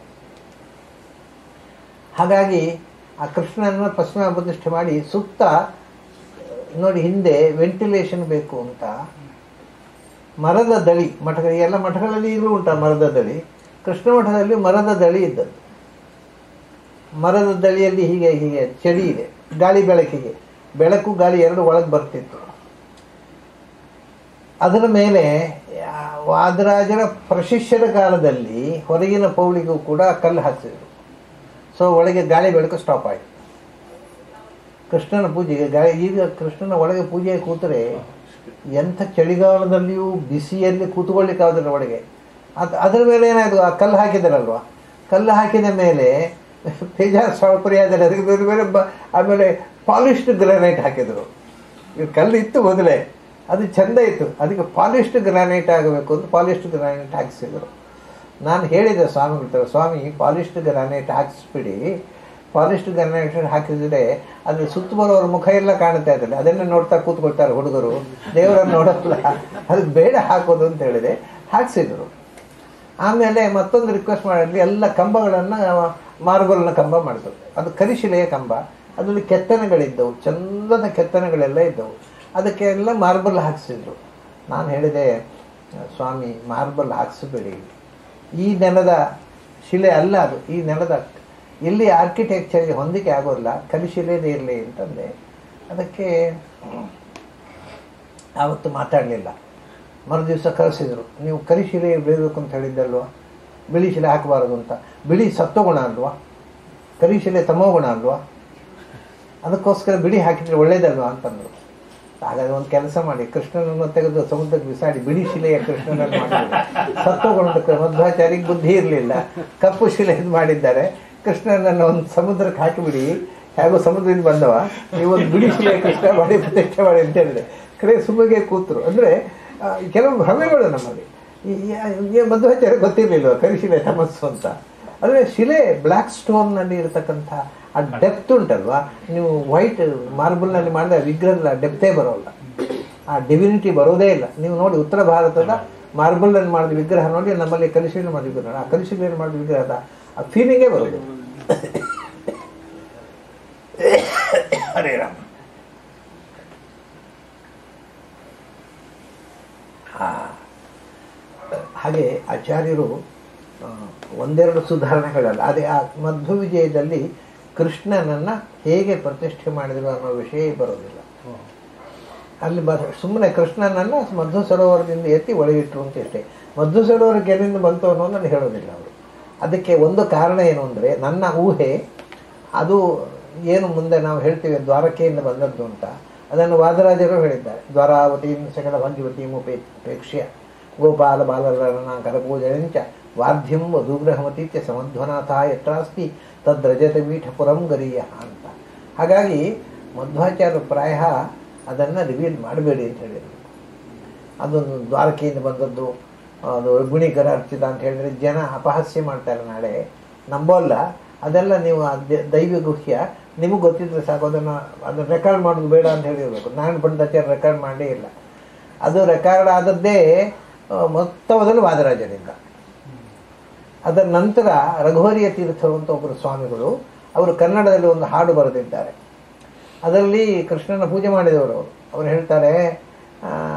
ಹಾಗಾಗಿ ಆ ಕೃಷ್ಣನನ್ನು ಪಶ್ಚಿಮ ಪ್ರತಿಷ್ಠೆ ಮಾಡಿ ಸುತ್ತ ನೋಡಿ ಹಿಂದೆ ವೆಂಟಿಲೇಷನ್ ಬೇಕು ಅಂತ ಮರದ ದಳಿ ಮಠಗಳು ಎಲ್ಲ ಮಠಗಳಲ್ಲಿ ಈಗಲೂ ಉಂಟ ಮರದ ದಳಿ ಕೃಷ್ಣ ಮಠದಲ್ಲಿ ಮರದ ದಳಿ ಇದ್ದದ್ದು ಮರದ ದಳಿಯಲ್ಲಿ ಹೀಗೆ ಹೀಗೆ ಚಳಿ ಇದೆ ಗಾಳಿ ಬೆಳಕಿಗೆ ಬೆಳಕು ಗಾಳಿ ಎರಡು ಒಳಗೆ ಬರ್ತಿತ್ತು ಅದರ ಮೇಲೆ ಆ, ವಾದರಾಜರ ಪ್ರಶಿಷ್ಯದ ಕಾಲದಲ್ಲಿ ಹೊರಗಿನ ಪೌಳಿಗೂ ಕೂಡ ಕಲ್ಲು ಹಾಕಿಸಿದ್ರು ಸೊ ಒಳಗೆ ಗಾಳಿ ಬೆಳಕು ಸ್ಟಾಪ್ ಆಯಿತು ಕೃಷ್ಣನ ಪೂಜೆಗೆ ಗಾಳಿ ಈಗ ಕೃಷ್ಣನ ಒಳಗೆ ಪೂಜೆಗೆ ಕೂತರೆ ಎಂಥ ಚಳಿಗಾಲದಲ್ಲಿಯೂ ಬಿಸಿಯಲ್ಲಿ ಕೂತ್ಕೊಳ್ಳಿಕ್ಕಾಗೋದಿಲ್ಲ ಒಳಗೆ ಅದು ಅದರ ಮೇಲೆ ಏನಾಯ್ತು ಆ ಕಲ್ಲು ಹಾಕಿದಾರಲ್ವ ಕಲ್ಲು ಹಾಕಿದ ಮೇಲೆ ಬೇಜಾರು ಸೌಕರ್ಯಾದರೆ ಅದಕ್ಕೆ ಬೇರೆ ಬೇರೆ ಬ ಆಮೇಲೆ ಪಾಲಿಶ್ಡ್ ಗ್ರಾನೈಟ್ ಹಾಕಿದರು ಈ ಕಲ್ಲು ಇತ್ತು ಮೊದಲೇ ಅದು ಚೆಂದ ಇತ್ತು ಅದಕ್ಕೆ ಪಾಲಿಶ್ಡ್ ಗ್ರಾನೈಟ್ ಆಗಬೇಕು ಅಂತ ಪಾಲಿಶ್ಡ್ ಗ್ರಾನೈಟ್ ಹಾಕಿಸಿದರು ನಾನು ಹೇಳಿದೆ ಸ್ವಾಮಿಗಳ ಹತ್ರ, ಸ್ವಾಮಿ ಪಾಲಿಶ್ಡ್ ಗ್ರಾನೈಟ್ ಹಾಕಿಸ್ಬಿಡಿ ಪಾಲಿಶ್ಡ್ ಗ್ರಾನೈಟ್ ಹಾಕಿದ್ರೆ ಅದು ಸುತ್ತ ಬರೋರ ಮುಖ ಎಲ್ಲ ಕಾಣುತ್ತಾ ಇದ್ದಲ್ಲಿ ಅದನ್ನೇ ನೋಡ್ತಾ ಕೂತ್ಕೊಳ್ತಾರೆ ಹುಡುಗರು ದೇವರನ್ನು ನೋಡೋಲ್ಲ ಅದಕ್ಕೆ ಬೇಡ ಹಾಕೋದು ಅಂತ ಹೇಳಿದೆ ಹಾಕ್ಸಿದ್ರು ಆಮೇಲೆ ಮತ್ತೊಂದು ರಿಕ್ವೆಸ್ಟ್ ಮಾಡಿದ್ವಿ ಎಲ್ಲ ಕಂಬಗಳನ್ನು ಮಾರ್ಬಲ್ನ ಕಂಬ ಮಾಡಿದ್ರು ಅದು ಕರಿಶಿಲೆಯ ಕಂಬ ಅದರಲ್ಲಿ ಕೆತ್ತನೆಗಳಿದ್ದವು ಚಂದದ ಕೆತ್ತನೆಗಳೆಲ್ಲ ಇದ್ದವು ಅದಕ್ಕೆ ಎಲ್ಲ ಮಾರ್ಬಲ್ ಹಾಕ್ಸಿದ್ರು ನಾನು ಹೇಳಿದೆ ಸ್ವಾಮಿ ಮಾರ್ಬಲ್ ಹಾಕ್ಸಬೇಡಿ ಈ ನೆಲದ ಶಿಲೆ ಅಲ್ಲ ಅದು ಈ ನೆಲದ ಎಲ್ಲಿ ಆರ್ಕಿಟೆಕ್ಚರ್ಗೆ ಹೊಂದಿಕೆ ಆಗೋಲ್ಲ ಕಲಿಶಿಲೆದೇ ಇರಲಿ ಅಂತಂದೆ ಅದಕ್ಕೆ ಆವತ್ತು ಮಾತಾಡಲಿಲ್ಲ ಮರು ದಿವಸ ಕಳಿಸಿದರು ನೀವು ಕರಿಶಿಲೆ ಬೆಳಿಬೇಕು ಅಂತ ಹೇಳಿದ್ದಲ್ವ ಬಿಳಿ ಶಿಲೆ ಹಾಕಬಾರದು ಅಂತ ಬಿಳಿ ಸತ್ವಗುಣ ಅಲ್ವಾ ಕರಿಶಿಲೆ ತಮೋಗುಣ ಅಲ್ವಾ ಅದಕ್ಕೋಸ್ಕರ ಬಿಳಿ ಹಾಕಿದ್ರೆ ಒಳ್ಳೇದಲ್ವಾ ಅಂತಂದರು ಹಾಗಾದ್ರೆ ಒಂದು ಕೆಲಸ ಮಾಡಿ ಕೃಷ್ಣನನ್ನು ತೆಗೆದು ಸಮುದ್ರಕ್ಕೆ ಬಿಸಾಡಿ ಬಿಳಿ ಶಿಲೆಯ ಕೃಷ್ಣನನ್ನು ಮಾಡಿದ್ದಾರೆ ಸತ್ವಗುಣದ ಮಧ್ವಾಚಾರ್ಯಗೆ ಬುದ್ಧಿ ಇರಲಿಲ್ಲ ಕಪ್ಪು ಶಿಲೆ ಇದು ಮಾಡಿದ್ದಾರೆ ಕೃಷ್ಣನನ್ನು ಒಂದು ಸಮುದ್ರಕ್ಕೆ ಹಾಕಿಬಿಡಿ ಹೇಗೋ ಸಮುದ್ರದಿಂದ ಬಂದವ ನೀವು ಒಂದು ಬಿಳಿ ಶಿಲೆಯ ಕೃಷ್ಣ ಮಾಡಿ ಪ್ರತಿಷ್ಠೆ ಮಾಡಿ ಅಂತ ಹೇಳಿದೆ ಕಡೆ ಸುಮ್ಮಿಗೆ ಕೂತರು ಅಂದರೆ ಕೆಲವು ಭ್ರಮೆಗಳು ನಮ್ಮಲ್ಲಿ ಈ ಈ ಮಧ್ವಾಚಾರ್ಯ ಗೊತ್ತಿರಲಿಲ್ಲ ಕರಿಶಿಲೆ ತಮಸ್ಸು ಅಂತ ಅಂದರೆ ಶಿಲೆ ಬ್ಲ್ಯಾಕ್ ಸ್ಟೋನ್ನಲ್ಲಿ ಇರತಕ್ಕಂಥ ಆ ಡೆಪ್ತ್ ಉಂಟಲ್ವಾ ನೀವು ವೈಟ್ ಮಾರ್ಬಲ್ನಲ್ಲಿ ಮಾಡಿದ್ರೆ ವಿಗ್ರಹದ ಡೆಪ್ತೇ ಬರೋಲ್ಲ ಆ ಡಿವಿನಿಟಿ ಬರೋದೇ ಇಲ್ಲ ನೀವು ನೋಡಿ ಉತ್ತರ ಭಾರತದ ಮಾರ್ಬಲ್ನಲ್ಲಿ ಮಾಡಿದ ವಿಗ್ರಹ ನೋಡಿ ನಮ್ಮಲ್ಲಿ ಕಲಿಶಿಲೆ ಮಾಡಿದ ವಿಗ್ರಹ ಆ ಕಲಿಶಿಲೆಯಲ್ಲಿ ಮಾಡಿದ ವಿಗ್ರಹದ ಆ ಫೀಲಿಂಗೇ ಬರೋದು ಹರೇ ರಾಮ ಆ, ಹಾಗೆ ಆಚಾರ್ಯರು ಆ, ಒಂದೆರಡು ಸುಧಾರಣೆಗಳಲ್ಲ ಅದೇ ಆ ಮಧ್ವ ವಿಜಯದಲ್ಲಿ ಕೃಷ್ಣನನ್ನು ಹೇಗೆ ಪ್ರತಿಷ್ಠೆ ಮಾಡಿದರು ಅನ್ನೋ ವಿಷಯ ಬರೋದಿಲ್ಲ ಅಲ್ಲಿ ಬ ಸುಮ್ಮನೆ ಕೃಷ್ಣನನ್ನು ಮಧ್ವ ಸರೋವರದಿಂದ ಎತ್ತಿ ಒಳಗಿಟ್ರು ಅಂತ ಅಷ್ಟೇ ಮಧ್ವ ಸರೋವರಕ್ಕೆ ಎಲ್ಲಿಂದ ಬಂತು ಅನ್ನೋದನ್ನು ಹೇಳೋದಿಲ್ಲ ಅವರು ಅದಕ್ಕೆ ಒಂದು ಕಾರಣ ಏನು ಅಂದರೆ ನನ್ನ ಊಹೆ ಅದು ಏನು ಮುಂದೆ ನಾವು ಹೇಳ್ತೀವಿ ದ್ವಾರಕೆಯಿಂದ ಬಂದದ್ದು ಅಂತ ಅದನ್ನು ವಾದರಾಜರು ಹೇಳಿದ್ದಾರೆ ದ್ವಾರಾವತಿಯಿಂದ ಸಕಲ ಭಗ್ಯವತಿಯಂ ಉಪೇಕ್ಷ್ಯ ಗೋಪಾಲ ಬಾಲರಣ ಕರಪೂಜೆಂಚ ವಾದ್ಯಂ ವಧುಗ್ರಹಮತೀತ್ಯ ಸಮಧ್ವನಾಥ ಯತ್ರಾಸ್ತಿ ತದ್ರಜತ ಪೀಠಪುರಂ ಗರೀಯ ಅಂತ ಹಾಗಾಗಿ ಮಧ್ವಾಚಾರ್ಯರು ಪ್ರಾಯ ಅದನ್ನು ರಿವೀಲ್ ಮಾಡಬೇಡಿ ಅಂತ ಹೇಳಿದರು ಅದೊಂದು ದ್ವಾರಕೆಯಿಂದ ಬಂದದ್ದು ಅದು ಗುಣಿಕರ ಅರ್ಚಿತ ಅಂತ ಹೇಳಿದ್ರೆ ಜನ ಅಪಹಾಸ್ಯ ಮಾಡ್ತಾರೆ ನಾಳೆ ನಂಬೋಲ್ಲ ಅದೆಲ್ಲ ನೀವು ಆ ದ- ದೈವ ಗುಹ್ಯ ನಿಮಗೆ ಗೊತ್ತಿದ್ರೆ ಸಾಕು ಅದನ್ನು ಅದನ್ನು ರೆಕಾರ್ಡ್ ಮಾಡೋದು ಬೇಡ ಅಂತ ಹೇಳಿರಬೇಕು ನಾರಾಯಣ ಪಂಡಿತಾಚಾರ್ಯ ರೆಕಾರ್ಡ್ ಮಾಡೇ ಇಲ್ಲ ಅದು ರೆಕಾರ್ಡ್ ಆದದ್ದೇ ಆ, ಮೊತ್ತಮೊದಲು ವಾದರಾಜರಿಂದ ಅದರ ನಂತರ ರಘುವರಿಯ ತೀರ್ಥರು ಅಂತ ಒಬ್ಬರು ಸ್ವಾಮಿಗಳು ಅವರು ಕನ್ನಡದಲ್ಲಿ ಒಂದು ಹಾಡು ಬರೆದಿದ್ದಾರೆ ಅದರಲ್ಲಿ ಕೃಷ್ಣನ ಪೂಜೆ ಮಾಡಿದವರು ಅವರು ಅವರು ಹೇಳ್ತಾರೆ ಆ,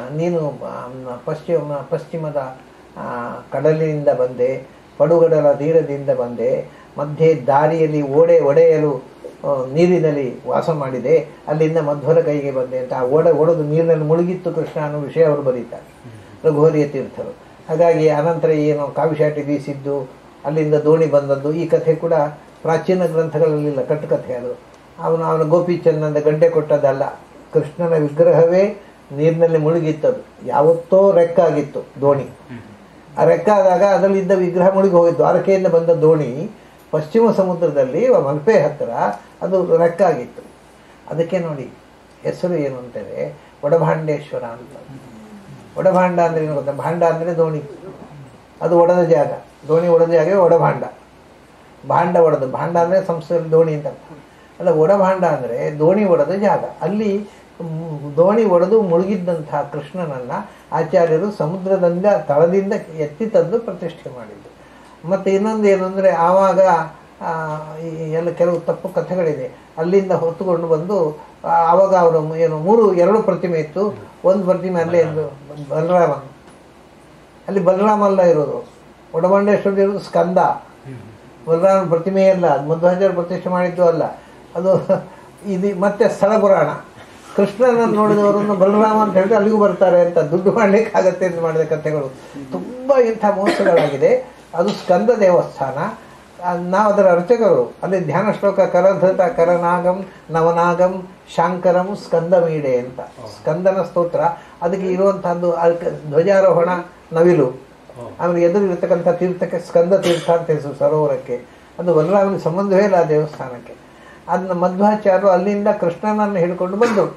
ನೀನು ಆ, ಪಶ್ಚಿಮ ಪಶ್ಚಿಮದ ಆ, ಕಡಲಿನಿಂದ ಬಂದೆ ಪಡುಗಡಲ ತೀರದಿಂದ ಬಂದೆ ಮಧ್ಯೆ ದಾರಿಯಲ್ಲಿ ಓಡೆ ಒಡೆಯಲು ಆ, ನೀರಿನಲ್ಲಿ ವಾಸ ಮಾಡಿದೆ ಅಲ್ಲಿಂದ ಮಧ್ವರ ಕೈಗೆ ಬಂದೆ ಅಂತ ಆ ಓಡ ಒಡೆದು ನೀರಿನಲ್ಲಿ ಮುಳುಗಿತ್ತು ಕೃಷ್ಣ ಅನ್ನೋ ವಿಷಯ ಅವರು ಬರೀತಾರೆ ರಘುವರಿಯ ತೀರ್ಥರು ಹಾಗಾಗಿ ಅನಂತರ ಏನು ಕಾವಿಶಾಟಿ ಬೀಸಿದ್ದು ಅಲ್ಲಿಂದ ದೋಣಿ ಬಂದದ್ದು ಈ ಕಥೆ ಕೂಡ ಪ್ರಾಚೀನ ಗ್ರಂಥಗಳಲ್ಲಿಲ್ಲ ಕಟ್ಟುಕಥೆ ಅದು ಅವನು ಅವನ ಗೋಪಿಚಂದನ ಗಡ್ಡೆ ಕೊಟ್ಟದ್ದಲ್ಲ ಕೃಷ್ಣನ ವಿಗ್ರಹವೇ ನೀರಿನಲ್ಲಿ ಮುಳುಗಿತ್ತದು ಯಾವತ್ತೋ ರೆಕ್ಕಾಗಿತ್ತು ದೋಣಿ ಆ ರೆಕ್ಕಾದಾಗ ಅದರಲ್ಲಿದ್ದ ವಿಗ್ರಹ ಮುಳುಗಿ ಹೋಗಿತ್ತು ದ್ವಾರಕೆಯಿಂದ ಬಂದ ದೋಣಿ ಪಶ್ಚಿಮ ಸಮುದ್ರದಲ್ಲಿ ಮಲ್ಪೆ ಹತ್ತಿರ ಅದು ರೆಕ್ಕಾಗಿತ್ತು ಅದಕ್ಕೆ ನೋಡಿ ಹೆಸರು ಏನು ಅಂತೇಳಿ ಒಡಭಾಂಡೇಶ್ವರ ಅಂತ ಒಡಭಾಂಡ ಅಂದ್ರೆ ಏನು ಗೊತ್ತಾ ಭಾಂಡ ಅಂದರೆ ದೋಣಿ ಅದು ಒಡೆದ ಜಾಗ ದೋಣಿ ಒಡೆದ ಜಾಗ ಒಡಭಾಂಡ ಭಾಂಡ ಒಡೆದು ಭಾಂಡ ಅಂದರೆ ಸಂಸ್ಕೃತದಲ್ಲಿ ದೋಣಿ ಅಂತ ಅರ್ಥ. ಅಲ್ಲ ಒಡಭಾಂಡ ಅಂದರೆ ದೋಣಿ ಒಡೆದ ಜಾಗ ಅಲ್ಲಿ ಮ್, ದೋಣಿ ಒಡೆದು ಮುಳುಗಿದ್ದಂತಹ ಕೃಷ್ಣನನ್ನ ಆಚಾರ್ಯರು ಸಮುದ್ರದಿಂದ ತಳದಿಂದ ಎತ್ತಿ ತಂದು ಪ್ರತಿಷ್ಠೆ ಮಾಡಿದ್ದು ಮತ್ತು ಇನ್ನೊಂದು ಏನು ಅಂದರೆ ಆವಾಗ ಆ, ಈ ಎಲ್ಲ ಕೆಲವು ತಪ್ಪು ಕಥೆಗಳಿದೆ ಅಲ್ಲಿಂದ ಹೊತ್ತುಕೊಂಡು ಬಂದು ಆ, ಆವಾಗ ಅವರು ಏನು ಮೂರು ಎರಡು ಪ್ರತಿಮೆ ಇತ್ತು ಒಂದು ಪ್ರತಿಮೆ ಅಲ್ಲೇ ಒಂದು ಬಲರಾಮ ಅಲ್ಲಿ ಬಲರಾಮ ಅಲ್ಲ ಇರೋದು ಒಡಮಂಡೇಶ್ವರ ಇರೋದು ಸ್ಕಂದ ಬಲರಾಮ ಪ್ರತಿಮೆ ಅಲ್ಲ ಅದು ಮಧ್ವಾಚಾರ್ಯ ಪ್ರತಿಷ್ಠೆ ಮಾಡಿದ್ದು ಅಲ್ಲ ಅದು ಇದು ಮತ್ತೆ ಸ್ಥಳ ಪುರಾಣ ಕೃಷ್ಣನನ್ನು ನೋಡಿದವರನ್ನು ಬಲರಾಮ ಅಂತ ಹೇಳಿದ್ರೆ ಅಲ್ಲಿಗೂ ಬರ್ತಾರೆ ಅಂತ ದುಡ್ಡು ಮಾಡ್ಲಿಕ್ಕೆ ಆಗತ್ತೆ ಅಂತ ಮಾಡಿದ ಕಥೆಗಳು ತುಂಬ ಇಂಥ ಮೋಸಗಳಾಗಿದೆ ಅದು ಸ್ಕಂದ ದೇವಸ್ಥಾನ ಆ, ನಾವು ಅದರ ಅರ್ಚಕರು ಅಲ್ಲಿ ಧ್ಯಾನ ಶ್ಲೋಕ ಕರಧೃತ ಕರನಾಗಂ ನವನಾಗಂ ಶಾಂಕರಂ ಸ್ಕಂದಮೀಡೆ ಅಂತ ಸ್ಕಂದನ ಸ್ತೋತ್ರ ಅದಕ್ಕೆ ಇರುವಂತಹದ್ದು ಅದಕ್ಕೆ ಧ್ವಜಾರೋಹಣ ನವಿಲು ಆಮೇಲೆ ಎದುರು ಇರತಕ್ಕಂಥ ತೀರ್ಥಕ್ಕೆ ಸ್ಕಂದ ತೀರ್ಥ ಅಂತ ಹೆಸರು ಸರೋವರಕ್ಕೆ ಅದು ಬಲರಾಮನಿಗೆ ಸಂಬಂಧವೇ ಇಲ್ಲ ಆ ದೇವಸ್ಥಾನಕ್ಕೆ ಅದನ್ನ ಮಧ್ವಾಚಾರ್ಯರು ಅಲ್ಲಿಂದ ಕೃಷ್ಣನನ್ನು ಹಿಡ್ಕೊಂಡು ಬಂದರು